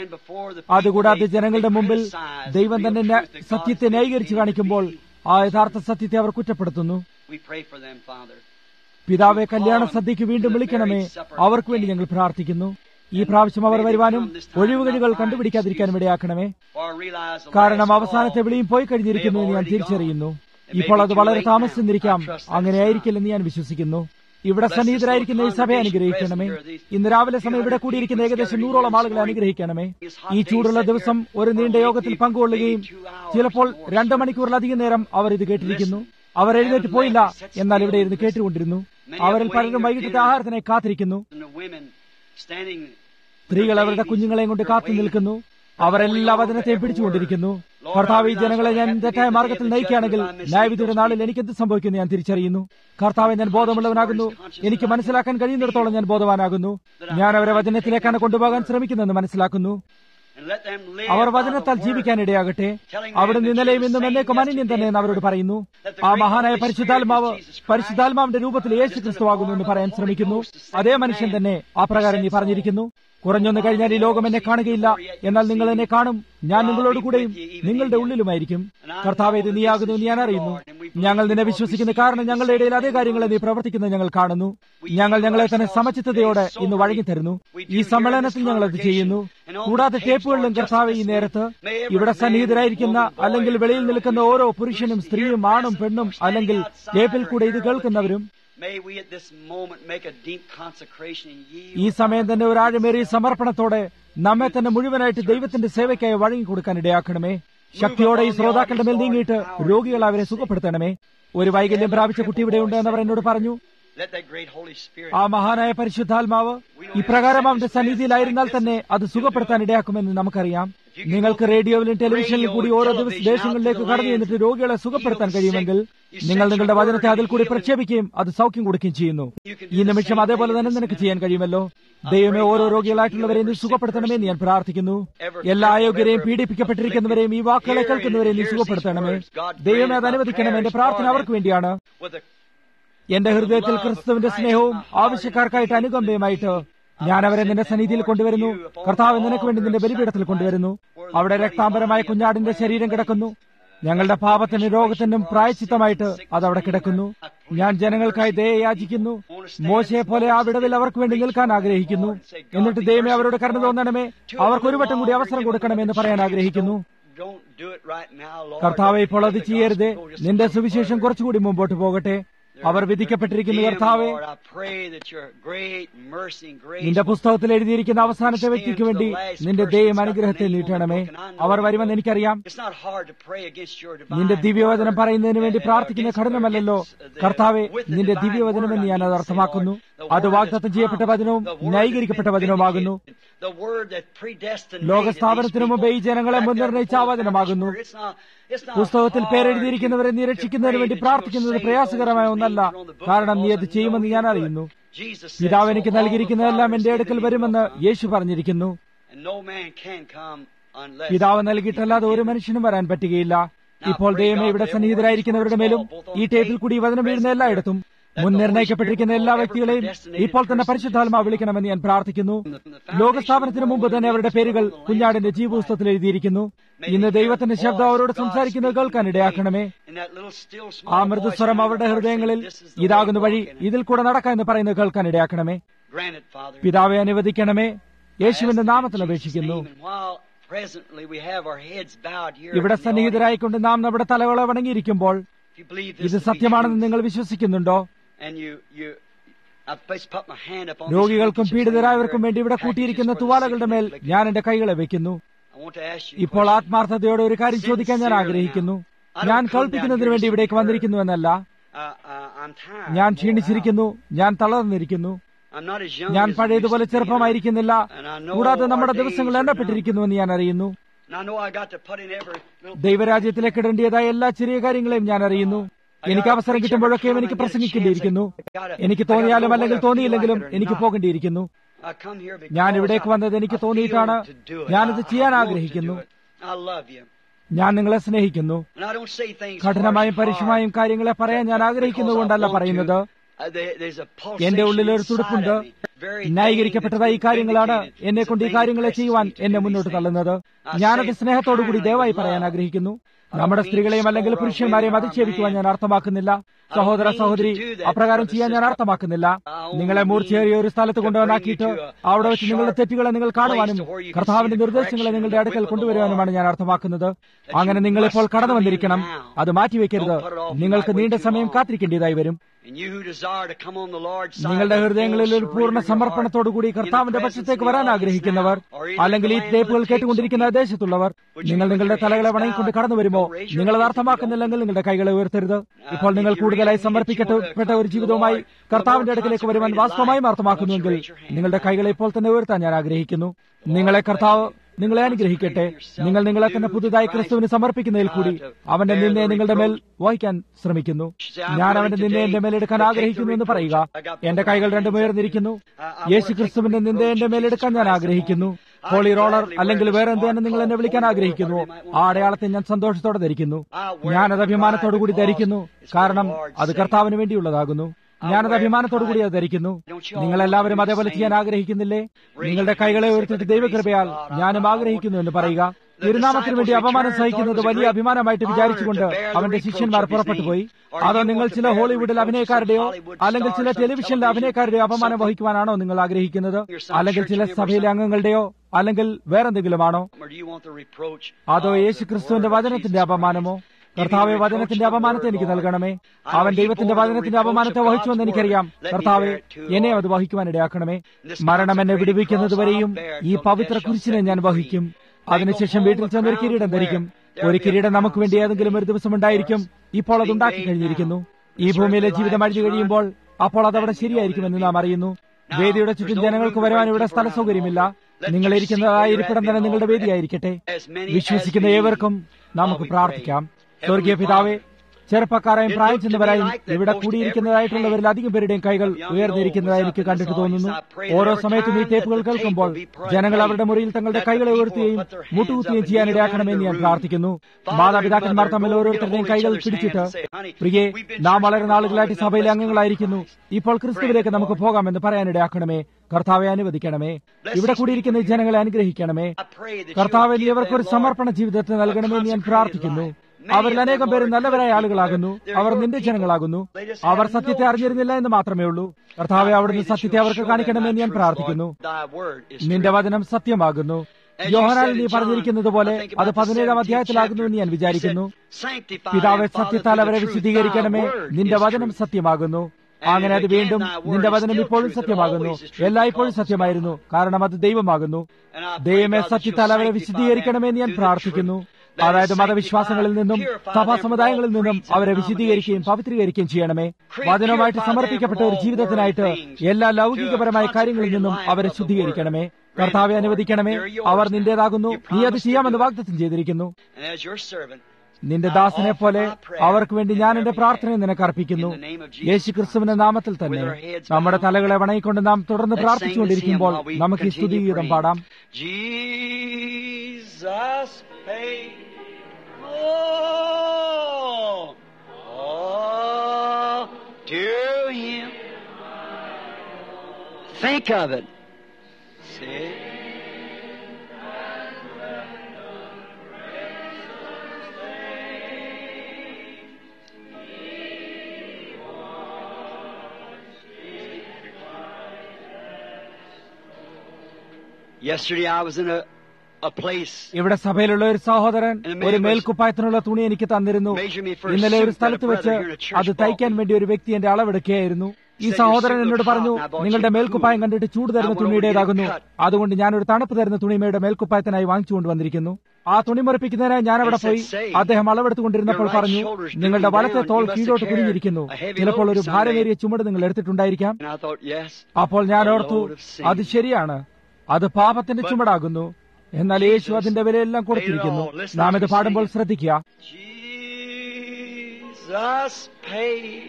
അതുകൂടാതെ ജനങ്ങളുടെ മുമ്പിൽ ദൈവം തന്നെ ന്യാ- സത്യത്തെ ന്യായീകരിച്ചു കാണിക്കുമ്പോൾ ആ യഥാർത്ഥ സത്യത്തെ അവർ കുറ്റപ്പെടുത്തുന്നു We pray for them, Father. പിതാവെ കല്യാണ സദ്യക്ക് വീണ്ടും വിളിക്കണമേ അവർക്ക് വേണ്ടി ഞങ്ങൾ പ്രാർത്ഥിക്കുന്നു ഈ പ്രാവശ്യം അവർ വരുവാനും ഒഴിവുകഴികൾ കണ്ടുപിടിക്കാതിരിക്കാനും ഇടയാക്കണമേ For I realize the കാരണം last അവസാനത്തെ call, വിളിയും പോയി കഴിഞ്ഞിരിക്കുന്നു എന്ന് ഞാൻ തിരിച്ചറിയുന്നു ഇപ്പോൾ അത് വളരെ താമസിച്ചിരിക്കാം അങ്ങനെ ആയിരിക്കില്ലെന്ന് ഞാൻ വിശ്വസിക്കുന്നു ഇവിടെ സന്നിഹിതരായിരിക്കുന്ന ഈ സഭയെ അനുഗ്രഹിക്കണമേ ഇന്ന് രാവിലെ സമയം ഇവിടെ കൂടിയിരിക്കുന്ന ഏകദേശം നൂറോളം ആളുകളെ അനുഗ്രഹിക്കണമേ ഈ ചൂടുള്ള ദിവസം ഒരു നീണ്ട യോഗത്തിൽ പങ്കുകൊള്ളുകയും ചിലപ്പോൾ രണ്ട് മണിക്കൂറിലധികം നേരം അവർ ഇത് കേട്ടിരിക്കുന്നു അവർ എഴുന്നേറ്റ് പോയില്ല എന്നാൽ ഇവിടെ ഇരുന്ന് കേട്ടുകൊണ്ടിരുന്നു അവരിൽ പലരും വൈകിട്ടത്തെ ആഹാരത്തിനായി കാത്തിരിക്കുന്നു and the women standing സ്ത്രീകൾ അവരുടെ കുഞ്ഞുങ്ങളെയും കൊണ്ട് കാത്തു നിൽക്കുന്നു അവരെല്ലാ വചനത്തെയും പിടിച്ചുകൊണ്ടിരിക്കുന്നു കർത്താവ് ഈ ജനങ്ങളെ ഞാൻ തെറ്റായ മാർഗത്തിൽ നയിക്കുകയാണെങ്കിൽ ന്യായവിധിയുടെ നാളിൽ എനിക്ക് എന്ത് സംഭവിക്കുന്നു ഞാൻ തിരിച്ചറിയുന്നു കർത്താവെ ഞാൻ ബോധമുള്ളവനാകുന്നു എനിക്ക് മനസ്സിലാക്കാൻ കഴിയുന്നിടത്തോളം ഞാൻ ബോധവാനാകുന്നു ഞാൻ അവരെ വചനത്തിലേക്കാണ് കൊണ്ടുപോകാൻ ശ്രമിക്കുന്നതെന്ന് മനസ്സിലാക്കുന്നു and let them live our by the വചനത്താൽ word. ജീവിക്കാൻ ഇടയാകട്ടെ അവിടെ ഇന്നലെയും ഇന്നും എന്നേക്കും അനന്യം തന്നെ എന്ന് അവരോട് പറയുന്നു ആ മഹാനായ പരിശുദ്ധാത്മാവ് പരിശുദ്ധാത്മാവിന്റെ രൂപത്തിൽ യേശു ക്രിസ്തുവാകുന്നു എന്ന് പറയാൻ ശ്രമിക്കുന്നു അതേ മനുഷ്യൻ തന്നെ ആ പ്രകാരം നീ പറഞ്ഞിരിക്കുന്നു കുറഞ്ഞൊന്ന് കഴിഞ്ഞാൽ ഈ ലോകം എന്നെ കാണുകയില്ല എന്നാൽ നിങ്ങൾ എന്നെ കാണും ഞാൻ നിങ്ങളോട് കൂടെയും നിങ്ങളുടെ ഉള്ളിലുമായിരിക്കും കർത്താവ് ഇത് നീയാകുന്നു എന്ന് ഞാൻ അറിയുന്നു ഞങ്ങൾ നിന്നെ വിശ്വസിക്കുന്ന കാരണം ഞങ്ങളുടെ ഇടയിൽ അതേ കാര്യങ്ങളെ നീ പ്രവർത്തിക്കുന്നത് ഞങ്ങൾ കാണുന്നു ഞങ്ങൾ ഞങ്ങളെ തന്നെ സമചിത്തതയോടെ ഇന്ന് വഴങ്ങിത്തരുന്നു ഈ സമ്മേളനത്തിൽ ഞങ്ങൾ അത് ചെയ്യുന്നു കൂടാതെ ടേപ്പുകളിലും കർത്താവ് ഈ നേരത്ത് ഇവിടെ സന്നിഹിതരായിരിക്കുന്ന അല്ലെങ്കിൽ വെളിയിൽ നിൽക്കുന്ന ഓരോ പുരുഷനും സ്ത്രീയും ആണും പെണ്ണും അല്ലെങ്കിൽ ടേപ്പിൽ കൂടെ ഇത് കേൾക്കുന്നവരും May we at this moment make a deep consecration and yield. ഈ സമയം തന്നെ ഒരു ആഴമേറിയ സമർപ്പണത്തോടെ നമ്മെ തന്നെ മുഴുവനായിട്ട് ദൈവത്തിന്റെ സേവയ്ക്കായി വഴങ്ങിക്കൊടുക്കാൻ ഇടയാക്കണമേ ശക്തിയോടെ ഈ ശ്രോതാക്കളുടെ മേൽ നീങ്ങിയിട്ട് രോഗികൾ അവരെ സുഖപ്പെടുത്തണമേ ഒരു വൈകല്യം പ്രാപിച്ച കുട്ടി ഇവിടെയുണ്ട് എന്നവർ എന്നോട് പറഞ്ഞു Let that great Holy Spirit. ആ മഹാനായ പരിശുദ്ധാത്മാവ് ഇപ്രകാരം അവന്റെ സന്നിധിയിലായിരുന്നാൽ തന്നെ അത് സുഖപ്പെടുത്താൻ ഇടയാക്കുമെന്ന് നമുക്കറിയാം നിങ്ങൾക്ക് റേഡിയോയിലും ടെലിവിഷനിലും കൂടി ഓരോ ദിവസം ദേശങ്ങളിലേക്ക് കടന്നു ചെന്നിട്ട് രോഗികളെ സുഖപ്പെടുത്താൻ കഴിയുമെങ്കിൽ നിങ്ങൾ നിങ്ങളുടെ വചനത്തെ അതിൽ കൂടി പ്രക്ഷേപിക്കുകയും അത് സൗഖ്യം കൊടുക്കുകയും ചെയ്യുന്നു ഈ നിമിഷം അതേപോലെ തന്നെ നിനക്ക് ചെയ്യാൻ കഴിയുമല്ലോ ദൈവമേ ഓരോ രോഗികളായിട്ടുള്ളവരെയും നീ സുഖപ്പെടുത്തണമെന്ന് ഞാൻ പ്രാർത്ഥിക്കുന്നു എല്ലാ അയോഗ്യരെയും പീഡിപ്പിക്കപ്പെട്ടിരിക്കുന്നവരെയും ഈ വാക്കുകളെ കേൾക്കുന്നവരെയും നീ സുഖപ്പെടുത്തണമേ ദൈവമേ അത് അനുവദിക്കണമേ എന്റെ പ്രാർത്ഥന അവർക്ക് വേണ്ടിയാണ് With a എന്റെ ഹൃദയത്തിൽ ക്രിസ്തുവിന്റെ സ്നേഹവും ആവശ്യക്കാർക്കായിട്ട് അനുകമ്പയുമായിട്ട് ഞാൻ അവരെ നിന്റെ സന്നിധിയിൽ കൊണ്ടുവരുന്നു കർത്താവ് നിനക്ക് വേണ്ടി നിന്റെ ബലിപീഠത്തിൽ കൊണ്ടുവരുന്നു അവിടെ രക്താംബരമായ കുഞ്ഞാടിന്റെ ശരീരം കിടക്കുന്നു ഞങ്ങളുടെ പാപത്തിനും രോഗത്തിനും പ്രായച്ചിത്തമായിട്ട് അതവിടെ കിടക്കുന്നു ഞാൻ ജനങ്ങൾക്കായി ദയ യാചിക്കുന്നു മോശയെ പോലെ ആ വിടവിൽ അവർക്ക് വേണ്ടി നിൽക്കാൻ ആഗ്രഹിക്കുന്നു എന്നിട്ട് ദൈവമേ അവരോട് കരുണ തോന്നണമേ അവർക്ക് ഒരു വട്ടം കൂടി അവസരം കൊടുക്കണമെന്ന് പറയാൻ ആഗ്രഹിക്കുന്നു Don't do it right now, Lord. കർത്താവെ ഇപ്പോൾ അത് ചെയ്യരുത് നിന്റെ സുവിശേഷം കുറച്ചുകൂടി മുമ്പോട്ട് പോകട്ടെ അവർ വിധിക്കപ്പെട്ടിരിക്കുന്നു കർത്താവെ Lord, I pray that your great mercy and grace നിന്റെ പുസ്തകത്തിൽ എഴുതിയിരിക്കുന്ന അവസാനത്തെ വ്യക്തിക്ക് വേണ്ടി നിന്റെ ദൈവം അനുഗ്രഹത്തെ നീട്ടണമേ അവർ വരുമെന്ന് എനിക്കറിയാം It's not hard to pray against your divine നിന്റെ ദിവ്യവചനം word, പറയുന്നതിന് വേണ്ടി uh, പ്രാർത്ഥിക്കുന്ന against- കഠിനമല്ലല്ലോ against the- കർത്താവെ with the നിന്റെ divine ദിവ്യവചനം word, എന്ന് I ഞാൻ mean അത് to say, അർത്ഥമാക്കുന്നു Lord, the അത് word വാഗ്ദത്തം that's ചെയ്യപ്പെട്ട come, വചനവും the word ന്യായീകരിക്കപ്പെട്ട that's been വചനവുമാകുന്നു vindicated, the word that predestinated ലോകസ്ഥാപനത്തിനു these മുമ്പേ ഈ people ജനങ്ങളെ back there മുൻനിർണയിച്ച before ആ വചനമാകുന്നു. the foundation. It's not- it's not പുസ്തകത്തിൽ hard പേരെഴുതിയിരിക്കുന്നവരെ to- നിരക്ഷിക്കുന്നതിന് to വേണ്ടി pray പ്രാർത്ഥിക്കുന്നത് that you'll പ്രയാസകരമായ save those ഒന്നല്ല whose names are on the book കാരണം നീ because അത് I ചെയ്യുമെന്ന് know ഞാൻ you അറിയുന്നു would. Jesus said പിതാവ് so. എനിക്ക് All the നൽകിയിരിക്കുന്നതെല്ലാം Father എന്റെ has അടുക്കൽ given me വരുമെന്ന് will come. യേശു പറഞ്ഞിരിക്കുന്നു And no man can come unless പിതാവ് നൽകിയിട്ടല്ലാതെ ഒരു മനുഷ്യനും വരാൻ പറ്റുകയില്ല ഇപ്പോൾ ദൈവമേ ഇവിടെ സന്നിഹിതരായിരിക്കുന്നവരുടെ മേലും ഈ ടേപ്പിൽ കൂടി ഈ വചനം വീഴുന്ന എല്ലായിടത്തും മുൻനിർണയിക്കപ്പെട്ടിരിക്കുന്ന എല്ലാ വ്യക്തികളെയും ഇപ്പോൾ തന്നെ പരിശുദ്ധാത്മാ വിളിക്കണമെന്ന് ഞാൻ പ്രാർത്ഥിക്കുന്നു ലോകസ്ഥാപനത്തിന് മുമ്പ് തന്നെ അവരുടെ പേരുകൾ കുഞ്ഞാടിന്റെ ജീവപുസ്തകത്തിൽ എഴുതിയിരിക്കുന്നു ഇന്ന് ദൈവത്തിന്റെ ശബ്ദം അവരോട് സംസാരിക്കുന്നത് കേൾക്കാൻ ഇടയാക്കണമേ In that little still small ആ voice മൃദുസ്വരം in അവരുടെ our heart ഹൃദയങ്ങളിൽ saying, "This is the ഇതാകുന്ന way, വഴി walk in it." ഇതിൽ കൂടെ നടക്കാം എന്ന് പറയുന്നത് കേൾക്കാൻ ഇടയാക്കണമേ Grant it, Father. പിതാവെ അനുവദിക്കണമേ യേശുവിന്റെ I ask നാമത്തിൽ in Jesus' അപേക്ഷിക്കുന്നു name, and while presently we have our heads bowed here ഇവിടെ in the സന്നിഹിതരായിക്കൊണ്ട് നാം നമ്മുടെ തലകളെ വണങ്ങിയിരിക്കുമ്പോൾ audience, if you believe this ഇത് to be സത്യമാണെന്ന് true, നിങ്ങൾ വിശ്വസിക്കുന്നുണ്ടോ and you, you, I've just put my hand up on രോഗികൾക്കും these handkerchiefs പീഡിതരായവർക്കും here, വേണ്ടി ഇവിടെ packages കൂട്ടിയിരിക്കുന്ന for the തുവാലകളുടെ sick മേൽ and afflicted. ഞാൻ എന്റെ കൈകളെ വെക്കുന്നു I want to ask you a ഇപ്പോൾ question. ആത്മാർത്ഥതയോടെ ഒരു കാര്യം ചോദിക്കാൻ ഞാൻ ആഗ്രഹിക്കുന്നു ഞാൻ കേൾപ്പിക്കുന്നതിന് വേണ്ടി ഇവിടേക്ക് വന്നിരിക്കുന്നുവെന്നല്ല Uh, uh, I'm tired. ഞാൻ I'm ക്ഷീണിച്ചിരിക്കുന്നു ഞാൻ തളർന്നിരിക്കുന്നു I'm not as young ഞാൻ as I പഴയതുപോലെ used to be, and I- ചെറുപ്പമായിരിക്കുന്നില്ല and I know കൂടാതെ നമ്മുടെ our days ദിവസങ്ങൾ are എണ്ണപ്പെട്ടിരിക്കുന്നുവെന്ന് ഞാൻ അറിയുന്നു And I know I got to put in every little ദൈവരാജ്യത്തിലേക്ക് ഇടേണ്ടതായ എല്ലാ ചെറിയ കാര്യങ്ങളെയും ഞാൻ അറിയുന്നു എനിക്ക് അവസരം കിട്ടുമ്പോഴൊക്കെയും എനിക്ക് പ്രസംഗിക്കേണ്ടിയിരിക്കുന്നു എനിക്ക് തോന്നിയാലും അല്ലെങ്കിൽ തോന്നിയില്ലെങ്കിലും എനിക്ക് പോകേണ്ടിയിരിക്കുന്നു I come here because ഞാൻ ഇവിടേക്ക് വന്നത് എനിക്ക് I feel തോന്നിയിട്ടാണ് to do it. ഞാനിത് I- ചെയ്യാൻ I want to ആഗ്രഹിക്കുന്നു do it. I love you. ഞാൻ നിങ്ങളെ സ്നേഹിക്കുന്നു And I don't say things കഠിനമായും harsh, പരുഷമായും hard, കാര്യങ്ങളെ പറയാൻ ഞാൻ because ആഗ്രഹിക്കുന്നതുകൊണ്ടല്ല I want പറയുന്നത് to. Uh, there- there's a pulsation എന്റെ ഉള്ളിലൊരു inside തുടുപ്പുണ്ട് of me. Very ന്യായീകരിക്കപ്പെട്ടതായി ഈ thing that's കാര്യങ്ങളാണ് been vindicated. എന്നെ It's a കൊണ്ട് ഈ thing കാര്യങ്ങളെ that ചെയ്യുവാൻ presses me to എന്നെ do മുന്നോട്ട് these തള്ളുന്നത് things. I ഞാനത് say it സ്നേഹത്തോടുകൂടി kindly ദയവായി with പറയാൻ love. ആഗ്രഹിക്കുന്നു I നമ്മുടെ don't സ്ത്രീകളെയും mean അല്ലെങ്കിൽ so or പുരുഷന്മാരെയും women or അധിക്ഷേപിക്കുവാൻ man. ഞാൻ അർത്ഥമാക്കുന്നില്ല സഹോദര സഹോദരി അപ്രകാരം ചെയ്യാൻ ഞാൻ അർത്ഥമാക്കുന്നില്ല നിങ്ങളെ മൂർച്ചയേറിയ ഒരു സ്ഥലത്ത് കൊണ്ടുവന്നാക്കിയിട്ട് അവിടെ വെച്ച് നിങ്ങളുടെ തെറ്റുകളെ നിങ്ങൾ കാണുവാനും കർത്താവിന്റെ നിർദ്ദേശങ്ങളെ നിങ്ങളുടെ അടുക്കൽ കൊണ്ടുവരുവാനുമാണ് ഞാൻ അർത്ഥമാക്കുന്നത് അങ്ങനെ നിങ്ങൾ ഇപ്പോൾ കടന്നു വന്നിരിക്കണം അത് മാറ്റിവെക്കരുത് നിങ്ങൾക്ക് നീണ്ട സമയം കാത്തിരിക്കേണ്ടതായി വരും And you who desire to come on the Lord's side നിങ്ങളുടെ with full ഹൃദയങ്ങളിൽ ഒരു പൂർണ്ണ surrender of your സമർപ്പണത്തോടുകൂടി heart, കർത്താവിന്റെ in the presence പക്ഷത്തേക്ക് of the വരാൻ audience ആഗ്രഹിക്കുന്നവർ now, or in അല്ലെങ്കിൽ ഈ the land ടേപ്പുകൾ of the കേട്ടുകൊണ്ടിരിക്കുന്ന tapes of ദേശത്തുള്ളവർ Would you നിങ്ങൾ lift നിങ്ങളുടെ your തലകളെ hands വണങ്ങിക്കൊണ്ട് down? കടന്നു വരുമോ Don't raise your നിങ്ങൾ അത് hands if you അർത്ഥമാക്കുന്നില്ലെങ്കിൽ നിങ്ങളുടെ കൈകളെ ഉയർത്തരുത് ഇപ്പോൾ നിങ്ങൾ if you കൂടുതലായി really need സമർപ്പിക്കപ്പെട്ട to ഒരു ജീവിതവുമായി come to the Lord, കർത്താവിന്റെ the more അടുക്കലേക്ക് വരുവാൻ consecrated വാസ്തവമായും life, അർത്ഥമാക്കുന്നുവെങ്കിൽ won't you raise your hand നിങ്ങളുടെ now? കൈകളെ ഇപ്പോൾ തന്നെ ഉയർത്താൻ ഞാൻ ആഗ്രഹിക്കുന്നു നിങ്ങളെ കർത്താവ് നിങ്ങളെ അനുഗ്രഹിക്കട്ടെ നിങ്ങൾ നിങ്ങളെ തന്നെ പുതുതായി ക്രിസ്തുവിന് സമർപ്പിക്കുന്നതിൽ കൂടി അവന്റെ നിന്നെ നിങ്ങളുടെ മേൽ വഹിക്കാൻ ശ്രമിക്കുന്നു ഞാൻ അവന്റെ നിന്നെ എന്റെ മേലെടുക്കാൻ ആഗ്രഹിക്കുന്നു എന്ന് പറയുക എന്റെ കൈകൾ രണ്ടും ഉയർന്നിരിക്കുന്നു യേശു ക്രിസ്തുവിന്റെ നിന്നെ എന്റെ മേലെടുക്കാൻ ഞാൻ ആഗ്രഹിക്കുന്നു ഹോളി റോളർ അല്ലെങ്കിൽ വേറെ എന്ത് തന്നെ നിങ്ങൾ എന്നെ വിളിക്കാൻ ആഗ്രഹിക്കുന്നു ആ അടയാളത്തെ ഞാൻ സന്തോഷത്തോടെ ധരിക്കുന്നു ഞാനത് അഭിമാനത്തോടു കൂടി ധരിക്കുന്നു കാരണം അത് കർത്താവിന് വേണ്ടിയുള്ളതാകുന്നു ഞാനത് അഭിമാനത്തോടു കൂടി അത് ധരിക്കുന്നു നിങ്ങളെല്ലാവരും അതേപോലെ ചെയ്യാൻ ആഗ്രഹിക്കുന്നില്ലേ നിങ്ങളുടെ കൈകളെ ഉയർത്തിട്ട് ദൈവകൃപയാൽ ഞാനും ആഗ്രഹിക്കുന്നു എന്ന് പറയുക തിരുനാമത്തിന് വേണ്ടി അപമാനം സഹിക്കുന്നത് വലിയ അഭിമാനമായിട്ട് വിചാരിച്ചുകൊണ്ട് അവന്റെ ശിഷ്യന്മാർ പുറപ്പെട്ടു പോയി അതോ നിങ്ങൾ ചില ഹോളിവുഡിൽ അഭിനയക്കാരുടെയോ അല്ലെങ്കിൽ ചില ടെലിവിഷനിലെ അഭിനയക്കാരുടെയോ അപമാനം വഹിക്കുവാനാണോ നിങ്ങൾ ആഗ്രഹിക്കുന്നത് അല്ലെങ്കിൽ ചില സഭയിലെ അംഗങ്ങളുടെയോ അല്ലെങ്കിൽ വേറെന്തെങ്കിലുമാണോ Or do you want the reproach അതോ of യേശു the ക്രിസ്തുവിന്റെ word of വചനത്തിന്റെ Jesus അപമാനമോ Christ? കർത്താവെ വചനത്തിന്റെ അപമാനത്തെ എനിക്ക് നൽകണമേ അവൻ ദൈവത്തിന്റെ വചനത്തിന്റെ അപമാനത്തെ വഹിച്ചുവെന്ന് എനിക്കറിയാം കർത്താവെ എന്നെ അത് വഹിക്കുവാൻ ഇടയാക്കണമേ മരണം എന്നെ വിടുവിക്കുന്നതുവരെയും ഈ പവിത്ര കുരിശിനെ ഞാൻ വഹിക്കും അതിനുശേഷം വീട്ടിൽ ചെന്ന് ഒരു കിരീടം ധരിക്കും ഒരു കിരീടം നമുക്ക് വേണ്ടി ഏതെങ്കിലും ഒരു ദിവസം ഉണ്ടായിരിക്കും ഇപ്പോൾ അത് ഉണ്ടാക്കി കഴിഞ്ഞിരിക്കുന്നു ഈ ഭൂമിയിലെ ജീവിതം അഴിഞ്ഞു കഴിയുമ്പോൾ അപ്പോൾ അതവിടെ ശരിയായിരിക്കുമെന്ന് നാം അറിയുന്നു വേദിയുടെ ചുറ്റും ജനങ്ങൾക്ക് വരുവാൻ ഇവിടെ സ്ഥല സൗകര്യമില്ല നിങ്ങൾ ഇരിക്കുന്നതായ ഇരിപ്പിടം തന്നെ നിങ്ങളുടെ വേദിയായിരിക്കട്ടെ വിശ്വസിക്കുന്ന ഏവർക്കും നമുക്ക് പ്രാർത്ഥിക്കാം സ്വർഗീയ പിതാവേ ചെറുപ്പക്കാരായും പ്രായം ചെന്നവരായും ഇവിടെ കൂടിയിരിക്കുന്നതായിട്ടുള്ളവരിൽ അധികം പേരുടെയും കൈകൾ ഉയർന്നിരിക്കുന്നതായി എനിക്ക് കണ്ടിട്ട് തോന്നുന്നു ഓരോ സമയത്തും ഈ ടേപ്പുകൾ കേൾക്കുമ്പോൾ ജനങ്ങൾ അവരുടെ മുറിയിൽ തങ്ങളുടെ കൈകളെ ഉയർത്തുകയും മുട്ടുകുത്തുകയും ചെയ്യാനിടയാക്കണമെന്ന് ഞാൻ പ്രാർത്ഥിക്കുന്നു മാതാപിതാക്കന്മാർ തമ്മിൽ ഓരോരുത്തരുടെയും കൈകൾ പിടിച്ചിട്ട് പ്രിയെ നാം വളരെ നാളുകളായിട്ട് സഭയിലെ അംഗങ്ങളായിരിക്കുന്നു ഇപ്പോൾ ക്രിസ്തുവിലേക്ക് നമുക്ക് പോകാമെന്ന് പറയാനിടയാക്കണമേ കർത്താവെ അനുവദിക്കണമേ ഇവിടെ കൂടിയിരിക്കുന്ന ഈ ജനങ്ങളെ അനുഗ്രഹിക്കണമേ കർത്താവ് നീ അവർക്കൊരു സമർപ്പണ ജീവിതത്തെ നൽകണമെന്ന് ഞാൻ പ്രാർത്ഥിക്കുന്നു അവരിൽ അനേകം പേര് നല്ലവരായ ആളുകളാകുന്നു അവർ നിന്റെ ജനങ്ങളാകുന്നു അവർ സത്യത്തെ അറിഞ്ഞിരുന്നില്ല എന്ന് മാത്രമേ ഉള്ളൂ കർത്താവെ അവിടുന്ന് സത്യത്തെ അവർക്ക് കാണിക്കണമെന്ന് ഞാൻ പ്രാർത്ഥിക്കുന്നു നിന്റെ വചനം സത്യമാകുന്നു യോഹനാൽ നീ പറഞ്ഞിരിക്കുന്നത് പോലെ അത് പതിനേഴാം അധ്യായത്തിലാകുന്നു എന്ന് ഞാൻ വിചാരിക്കുന്നു പിതാവെ സത്യത്താൽ അവരെ വിശദീകരിക്കണമേ നിന്റെ വചനം സത്യമാകുന്നു അങ്ങനെ അത് വീണ്ടും നിന്റെ വചനം ഇപ്പോഴും സത്യമാകുന്നു എല്ലായ്പ്പോഴും സത്യമായിരുന്നു കാരണം അത് ദൈവമാകുന്നു ദൈവമേ സത്യത്താൽ അവരെ വിശദീകരിക്കണമെന്ന് ഞാൻ പ്രാർത്ഥിക്കുന്നു അതായത് മതവിശ്വാസങ്ങളിൽ നിന്നും സഭാ സമുദായങ്ങളിൽ നിന്നും അവരെ വിശദീകരിക്കുകയും പവിത്രീകരിക്കുകയും ചെയ്യണമേ വചനവുമായിട്ട് സമർപ്പിക്കപ്പെട്ട ഒരു ജീവിതത്തിനായിട്ട് എല്ലാ ലൗകികപരമായ കാര്യങ്ങളിൽ നിന്നും അവരെ ശുദ്ധീകരിക്കണമേ കർത്താവെ അനുവദിക്കണമേ അവർ നിന്റേതാകുന്നു നീ അത് ചെയ്യാമെന്ന് വാഗ്ദത്തം ചെയ്തിരിക്കുന്നു നിന്റെ ദാസനെ പോലെ അവർക്ക് വേണ്ടി ഞാൻ എന്റെ പ്രാർത്ഥനയെ നിനക്ക് അർപ്പിക്കുന്നു യേശു ക്രിസ്തുവിന്റെ നാമത്തിൽ തന്നെ നമ്മുടെ തലകളെ വണങ്ങിക്കൊണ്ട് നാം തുടർന്ന് പ്രാർത്ഥിച്ചുകൊണ്ടിരിക്കുമ്പോൾ നമുക്ക് ഈ സ്തുതിഗീതം പാടാം Think of it. See? Yesterday I was in a, a place. ഇവിടെ സഭയിലുള്ള ഒരു സഹോദരൻ ഒരു മേൽക്കുപ്പായത്തിനുള്ള തുണി എനിക്ക് തന്നിരുന്നു ഇന്നലെ ഒരു സ്ഥലത്ത് വെച്ച് അത് തയ്ക്കാൻ വേണ്ടി ഒരു വ്യക്തി എന്റെ അളവെടുക്കുകയായിരുന്നു ഈ സഹോദരൻ എന്നോട് പറഞ്ഞു നിങ്ങളുടെ മേൽക്കുപ്പായം കണ്ടിട്ട് ചൂട് തരുന്ന തുണിയുടേതാകുന്നു അതുകൊണ്ട് ഞാനൊരു തണുപ്പ് തരുന്ന തുണിമയുടെ മേൽക്കുപ്പായത്തിനായി വാങ്ങിച്ചുകൊണ്ട് വന്നിരിക്കുന്നു ആ തുണി മുറിപ്പിക്കുന്നതിനായി ഞാൻ അവിടെ പോയി അദ്ദേഹം അളവെടുത്തുകൊണ്ടിരുന്നപ്പോൾ പറഞ്ഞു നിങ്ങളുടെ വലത്തെ തോൾ കീഴോട്ട് കുനിഞ്ഞിരിക്കുന്നു ചിലപ്പോൾ ഒരു ഭാരമേറിയ ചുമട് നിങ്ങൾ എടുത്തിട്ടുണ്ടായിരിക്കാം And I thought, yes. അപ്പോൾ ഞാൻ ഓർത്തു അത് ശരിയാണ് അത് പാപത്തിന്റെ ചുമടാകുന്നു എന്നാൽ യേശു അതിന്റെ വിലയെല്ലാം കൊടുത്തിരിക്കുന്നു നാം ഇത് പാടുമ്പോൾ ശ്രദ്ധിക്കുക Jesus paid.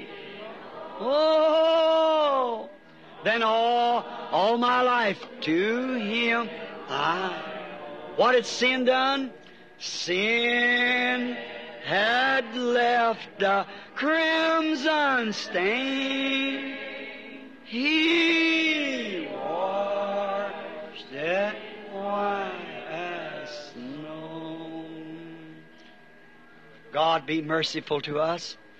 Oh, then all, all my life to Him I. What had sin done? Sin had left a crimson stain. He washed it white as snow. God be merciful to us.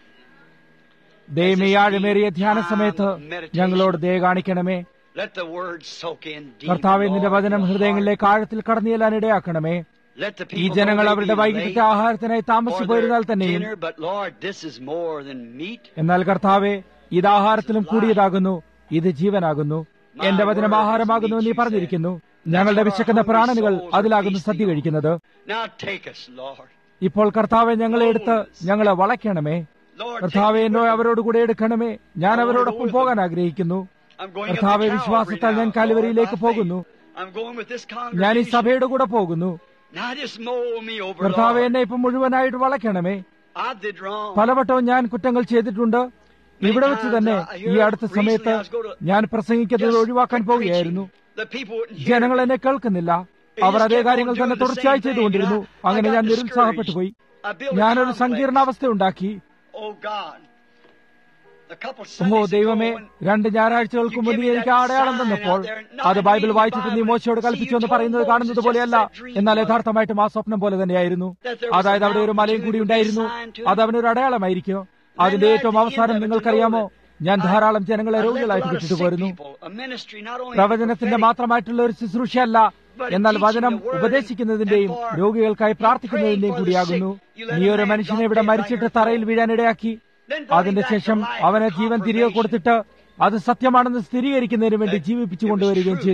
ദൈവമേ ആഴമേറിയ ധ്യാന സമയത്ത് ഞങ്ങളോട് ദയ കാണിക്കണമേ Let the word soak in deep. കർത്താവെ നിന്റെ Lord, വചനം in our ഹൃദയങ്ങളിലേക്ക് ആഴത്തിൽ കടന്നു ചെല്ലാൻ ഇടയാക്കണമേ heart. Let the ഈ people ജനങ്ങൾ know they അവരുടെ be വൈകിട്ടത്തെ late ആഹാരത്തിനായി താമസിച്ചു for പോയിരുന്നാൽ their തന്നെയും dinner, but Lord, this is more than meat. എന്നാൽ കർത്താവെ ഇത് ആഹാരത്തിലും കൂടിയതാകുന്നു ഇത് ജീവനാകുന്നു എന്റെ വചനം ആഹാരമാകുന്നു നീ പറഞ്ഞിരിക്കുന്നു ഞങ്ങളുടെ വിശക്കുന്ന പ്രാണനുകൾ അതിലാകുന്നു സദ്യ കഴിക്കുന്നത് Now take us, Lord. ഇപ്പോൾ കർത്താവെ ഞങ്ങളെ എടുത്ത് ഞങ്ങളെ വളയ്ക്കണമേ Lord, കർത്താവെ take എന്നോ me അവരോട് കൂടെ എടുക്കണമേ ഞാൻ അവരോടൊപ്പം പോകാൻ ആഗ്രഹിക്കുന്നു I'm going up കർത്താവെ to Calvary വിശ്വാസത്താൽ ഞാൻ now, കാലുവരിയിലേക്ക് Lord, by പോകുന്നു faith. I'm going with this ഞാൻ ഈ congregation. സഭയുടെ കൂടെ പോകുന്നു Now just mold me over, കർത്താവെ Lord. എന്നെ ഇപ്പം മുഴുവനായിട്ട് വളയ്ക്കണമേ I did wrong. പലവട്ടവും ഞാൻ കുറ്റങ്ങൾ ചെയ്തിട്ടുണ്ട് ഇവിടെ വെച്ച് തന്നെ ഈ അടുത്ത സമയത്ത് ഞാൻ പ്രസംഗിക്കുന്നത് ഒഴിവാക്കാൻ പോവുകയായിരുന്നു The people wouldn't hear ജനങ്ങൾ me. എന്നെ കേൾക്കുന്നില്ല അവർ അതേ കാര്യങ്ങൾ തന്നെ തുടർച്ചയായി ചെയ്തുകൊണ്ടിരുന്നു അങ്ങനെ ഞാൻ നിരുത്സാഹപ്പെട്ടു പോയി I built a ഞാനൊരു complex. സങ്കീർണാവസ്ഥ ഉണ്ടാക്കി Oh God. A couple oh Sundays ദൈവമേ ago, when രണ്ട് ഞായറാഴ്ചകൾക്ക് മുമ്പ് നീ എനിക്ക് ആ അടയാളം തന്നപ്പോൾ അത് ബൈബിൾ വായിച്ചിട്ട് നീ മോശയോട് കൽപ്പിച്ചു എന്ന് പറയുന്നത് കാണുന്നത് പോലെയല്ല എന്നാൽ യഥാർത്ഥമായിട്ടും ആ സ്വപ്നം പോലെ തന്നെയായിരുന്നു അതായത് അവിടെ ഒരു മലയും കൂടി ഉണ്ടായിരുന്നു അത് അവനൊരു അടയാളമായിരിക്കും അതിന്റെ ഏറ്റവും അവസാനം നിങ്ങൾക്കറിയാമോ ഞാൻ ധാരാളം ജനങ്ങളെ രോഗികളായിട്ട് വിട്ടിട്ട് പോരുന്നു പ്രവചനത്തിന്റെ മാത്രമായിട്ടുള്ള ഒരു ശുശ്രൂഷയല്ല എന്നാൽ വചനം ഉപദേശിക്കുന്നതിന്റെയും രോഗികൾക്കായി പ്രാർത്ഥിക്കുന്നതിന്റെയും കൂടിയാകുന്നു നീ ഒരു മനുഷ്യനെ ഇവിടെ മരിച്ചിട്ട് തറയിൽ വീഴാനിടയാക്കി അതിന്റെ ശേഷം അവനെ ജീവൻ തിരികെ കൊടുത്തിട്ട് അത് സത്യമാണെന്ന് സ്ഥിരീകരിക്കുന്നതിന് വേണ്ടി ജീവിപ്പിച്ചു കൊണ്ടുവരികയും ചെയ്തു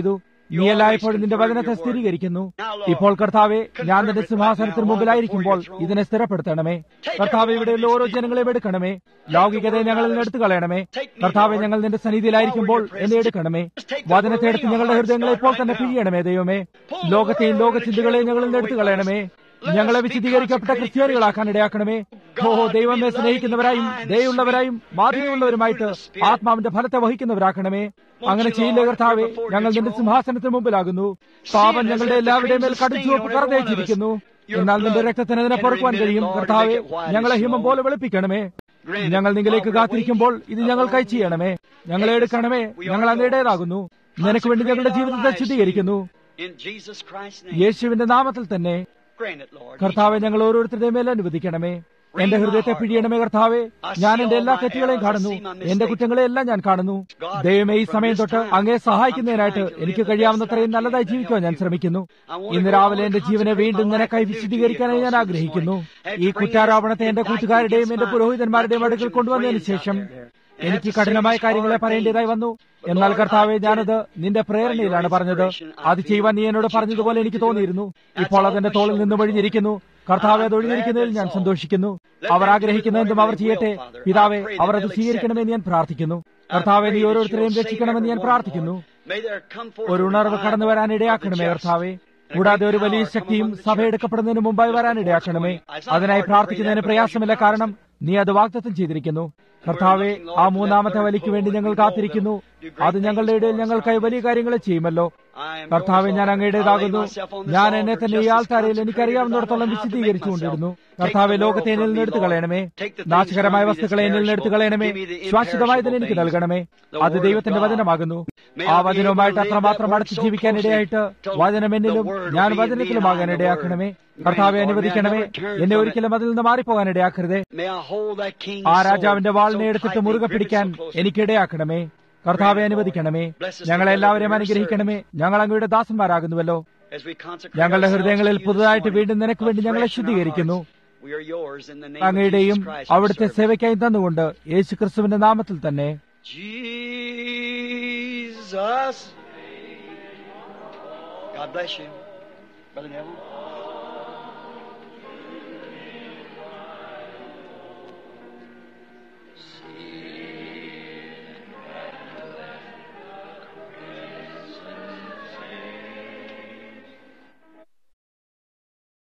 നീ എല്ലായ്പ്പോഴും നിന്റെ വചനത്തെ സ്ഥിരീകരിക്കുന്നു ഇപ്പോൾ കർത്താവെ ഞാൻ നിന്റെ സിംഹാസനത്തിന് മുമ്പിലായിരിക്കുമ്പോൾ ഇതിനെ സ്ഥിരപ്പെടുത്തണമേ കർത്താവ് ഇവിടെയുള്ള ഓരോ ജനങ്ങളെയും എടുക്കണമേ ലൗകികതയെ ഞങ്ങളിൽ നിന്ന് എടുത്തു കളയണമേ കർത്താവെ ഞങ്ങൾ നിന്റെ സന്നിധിയിലായിരിക്കുമ്പോൾ എന്നെ എടുക്കണമേ വചനത്തെ എടുത്ത് ഞങ്ങളുടെ ഹൃദയങ്ങളെ ഇപ്പോൾ തന്നെ പിഴിയണമേ ദൈവമേ ലോകത്തെയും ലോകചിന്തകളെയും ഞങ്ങളിൽ നിന്ന് എടുത്തു കളയണമേ ഞങ്ങളെ വിശദീകരിക്കപ്പെട്ട ക്രിസ്ത്യാനികളാക്കാൻ ഇടയാക്കണമേ ഓ ദൈവമേ സ്നേഹിക്കുന്നവരായും ദയുള്ളവരായും മാധുര്യമുള്ളവരുമായിട്ട് ആത്മാവിന്റെ ഫലത്തെ വഹിക്കുന്നവരാക്കണമേ അങ്ങനെ ചെയ്യില്ല കർത്താവെ ഞങ്ങൾ നിന്റെ സിംഹാസനത്തിന് മുമ്പിലാകുന്നു പാപം ഞങ്ങളുടെ എല്ലാവരുടെയും മേൽ കടുച്ചുവപ്പ് കറതേച്ചിരിക്കുന്നു എന്നാൽ നിന്റെ രക്തത്തിന് അതിനെ പൊറുക്കുവാൻ കഴിയും കർത്താവെ ഞങ്ങളെ ഹിമം പോലെ വെളുപ്പിക്കണമേ ഞങ്ങൾ നിങ്ങളിലേക്ക് കാത്തിരിക്കുമ്പോൾ ഇത് ഞങ്ങൾക്കായി ചെയ്യണമേ ഞങ്ങളെ എടുക്കണമേ ഞങ്ങൾ അങ്ങയുടേതാകുന്നു നിനക്ക് വേണ്ടി ഞങ്ങളുടെ ജീവിതത്തെ ശുദ്ധീകരിക്കുന്നു In Jesus Christ's name. യേശുവിന്റെ നാമത്തിൽ തന്നെ Grant it, Lord. കർത്താവെ ഞങ്ങൾ ഓരോരുത്തരുടെയും മേൽ അനുവദിക്കണമേ എന്റെ ഹൃദയത്തെ പിടിയണമേ കർത്താവെ ഞാൻ എന്റെ എല്ലാ തെറ്റുകളെയും കാണുന്നു എന്റെ കുറ്റങ്ങളെല്ലാം ഞാൻ കാണുന്നു ദൈവമേ ഈ സമയം തൊട്ട് അങ്ങേ സഹായിക്കുന്നതിനായിട്ട് എനിക്ക് കഴിയാവുന്നത്രയും നല്ലതായി ജീവിക്കുവാൻ ഞാൻ ശ്രമിക്കുന്നു ഇന്ന് രാവിലെ എന്റെ ജീവനെ വീണ്ടും നിനക്കായി വിശദീകരിക്കാനായി ഞാൻ ആഗ്രഹിക്കുന്നു ഈ കുറ്റാരോപണത്തെ എന്റെ കൂട്ടുകാരുടെയും എന്റെ പുരോഹിതന്മാരുടെയും അടുക്കൽ കൊണ്ടുവന്നതിന് ശേഷം എനിക്ക് കഠിനമായ കാര്യങ്ങളെ പറയേണ്ടതായി വന്നു എന്നാൽ കർത്താവെ ഞാനത് നിന്റെ പ്രേരണയിലാണ് പറഞ്ഞത് അത് ചെയ്യുവാൻ നീ എന്നോട് പറഞ്ഞതുപോലെ എനിക്ക് തോന്നിയിരുന്നു ഇപ്പോൾ അതെന്റെ തോളിൽ നിന്ന് ഒഴിഞ്ഞിരിക്കുന്നു കർത്താവെ അത് ഒഴിഞ്ഞിരിക്കുന്നതിൽ ഞാൻ സന്തോഷിക്കുന്നു അവർ ആഗ്രഹിക്കുന്നതെന്തും അവർ ചെയ്യട്ടെ പിതാവെ അവർ അത് സ്വീകരിക്കണമെന്ന് ഞാൻ പ്രാർത്ഥിക്കുന്നു കർത്താവെ നീ ഓരോരുത്തരെയും രക്ഷിക്കണമെന്ന് ഞാൻ പ്രാർത്ഥിക്കുന്നു May there come forth ഒരു ഉണർവ് കടന്നു വരാൻ ഇടയാക്കണമേ കർത്താവെ കൂടാതെ ഒരു വലിയ ശക്തിയും സഭ എടുക്കപ്പെടുന്നതിന് മുമ്പായി വരാൻ ഇടയാക്കണമേ അതിനായി പ്രാർത്ഥിക്കുന്നതിന് പ്രയാസമില്ല കാരണം നീ അത് വാഗ്ദത്തം ചെയ്തിരിക്കുന്നു കർത്താവെ ആ മൂന്നാമത്തെ വലിക്ക് വേണ്ടി ഞങ്ങൾ കാത്തിരിക്കുന്നു അത് ഞങ്ങളുടെ ഇടയിൽ ഞങ്ങൾക്കായി വലിയ കാര്യങ്ങൾ ചെയ്യുമല്ലോ I am കർത്താവെ yours, ഞാൻ Lord. അങ്ങയുടേതാകുന്നു I lay myself on this ഞാൻ altar എന്നെ തന്നെ ഈ just as ആൾക്കാരിൽ എനിക്കറിയാവുന്നിടത്തോളം വിശദീകരിച്ചുകൊണ്ടിരുന്നു കർത്താവെ ലോകത്തെ എന്നിൽ നിന്ന് എടുത്തു കളയണമേ നാശകരമായ വസ്തുക്കളെ എന്നിൽ നിന്ന് എടുത്തു കളയണമേ ശാശ്വതമായതിന് എനിക്ക് നൽകണമേ അത് ദൈവത്തിന്റെ വചനമാകുന്നു ആ വചനവുമായിട്ട് അത്രമാത്രം അടുത്ത് ജീവിക്കാൻ ഇടയായിട്ട് വചനം എന്നിലും ഞാൻ വചനത്തിലുമാകാൻ ഇടയാക്കണമേ കർത്താവെ അനുവദിക്കണമേ എന്നെ ഒരിക്കലും അതിൽ നിന്ന് മാറിപ്പോകാൻ ഇടയാക്കരുതേ May I hold that king's ആ sword രാജാവിന്റെ വാളിനെ so എടുത്തിട്ട് tightly, മുറുകെ grip it പിടിക്കാൻ so close. എനിക്കിടയാക്കണമേ കർത്താവെ അനുവദിക്കണമേ ഞങ്ങളെല്ലാവരെയും അനുഗ്രഹിക്കണമേ ഞങ്ങൾ അങ്ങയുടെ ദാസന്മാരാകുന്നുവല്ലോ As we consecrate ഞങ്ങളുടെ ourselves ഹൃദയങ്ങളിൽ to you this പുതുതായിട്ട് morning, വീണ്ടും നിനക്ക് വേണ്ടി ഞങ്ങളെ afresh in our ശുദ്ധീകരിക്കുന്നു hearts, we are yours in the name of അങ്ങയുടെയും Jesus Christ, we അവിടുത്തെ serve. സേവയ്ക്കായി തന്നുകൊണ്ട് യേശു ക്രിസ്തുവിന്റെ നാമത്തിൽ തന്നെ Jesus. God bless you, Brother Neville.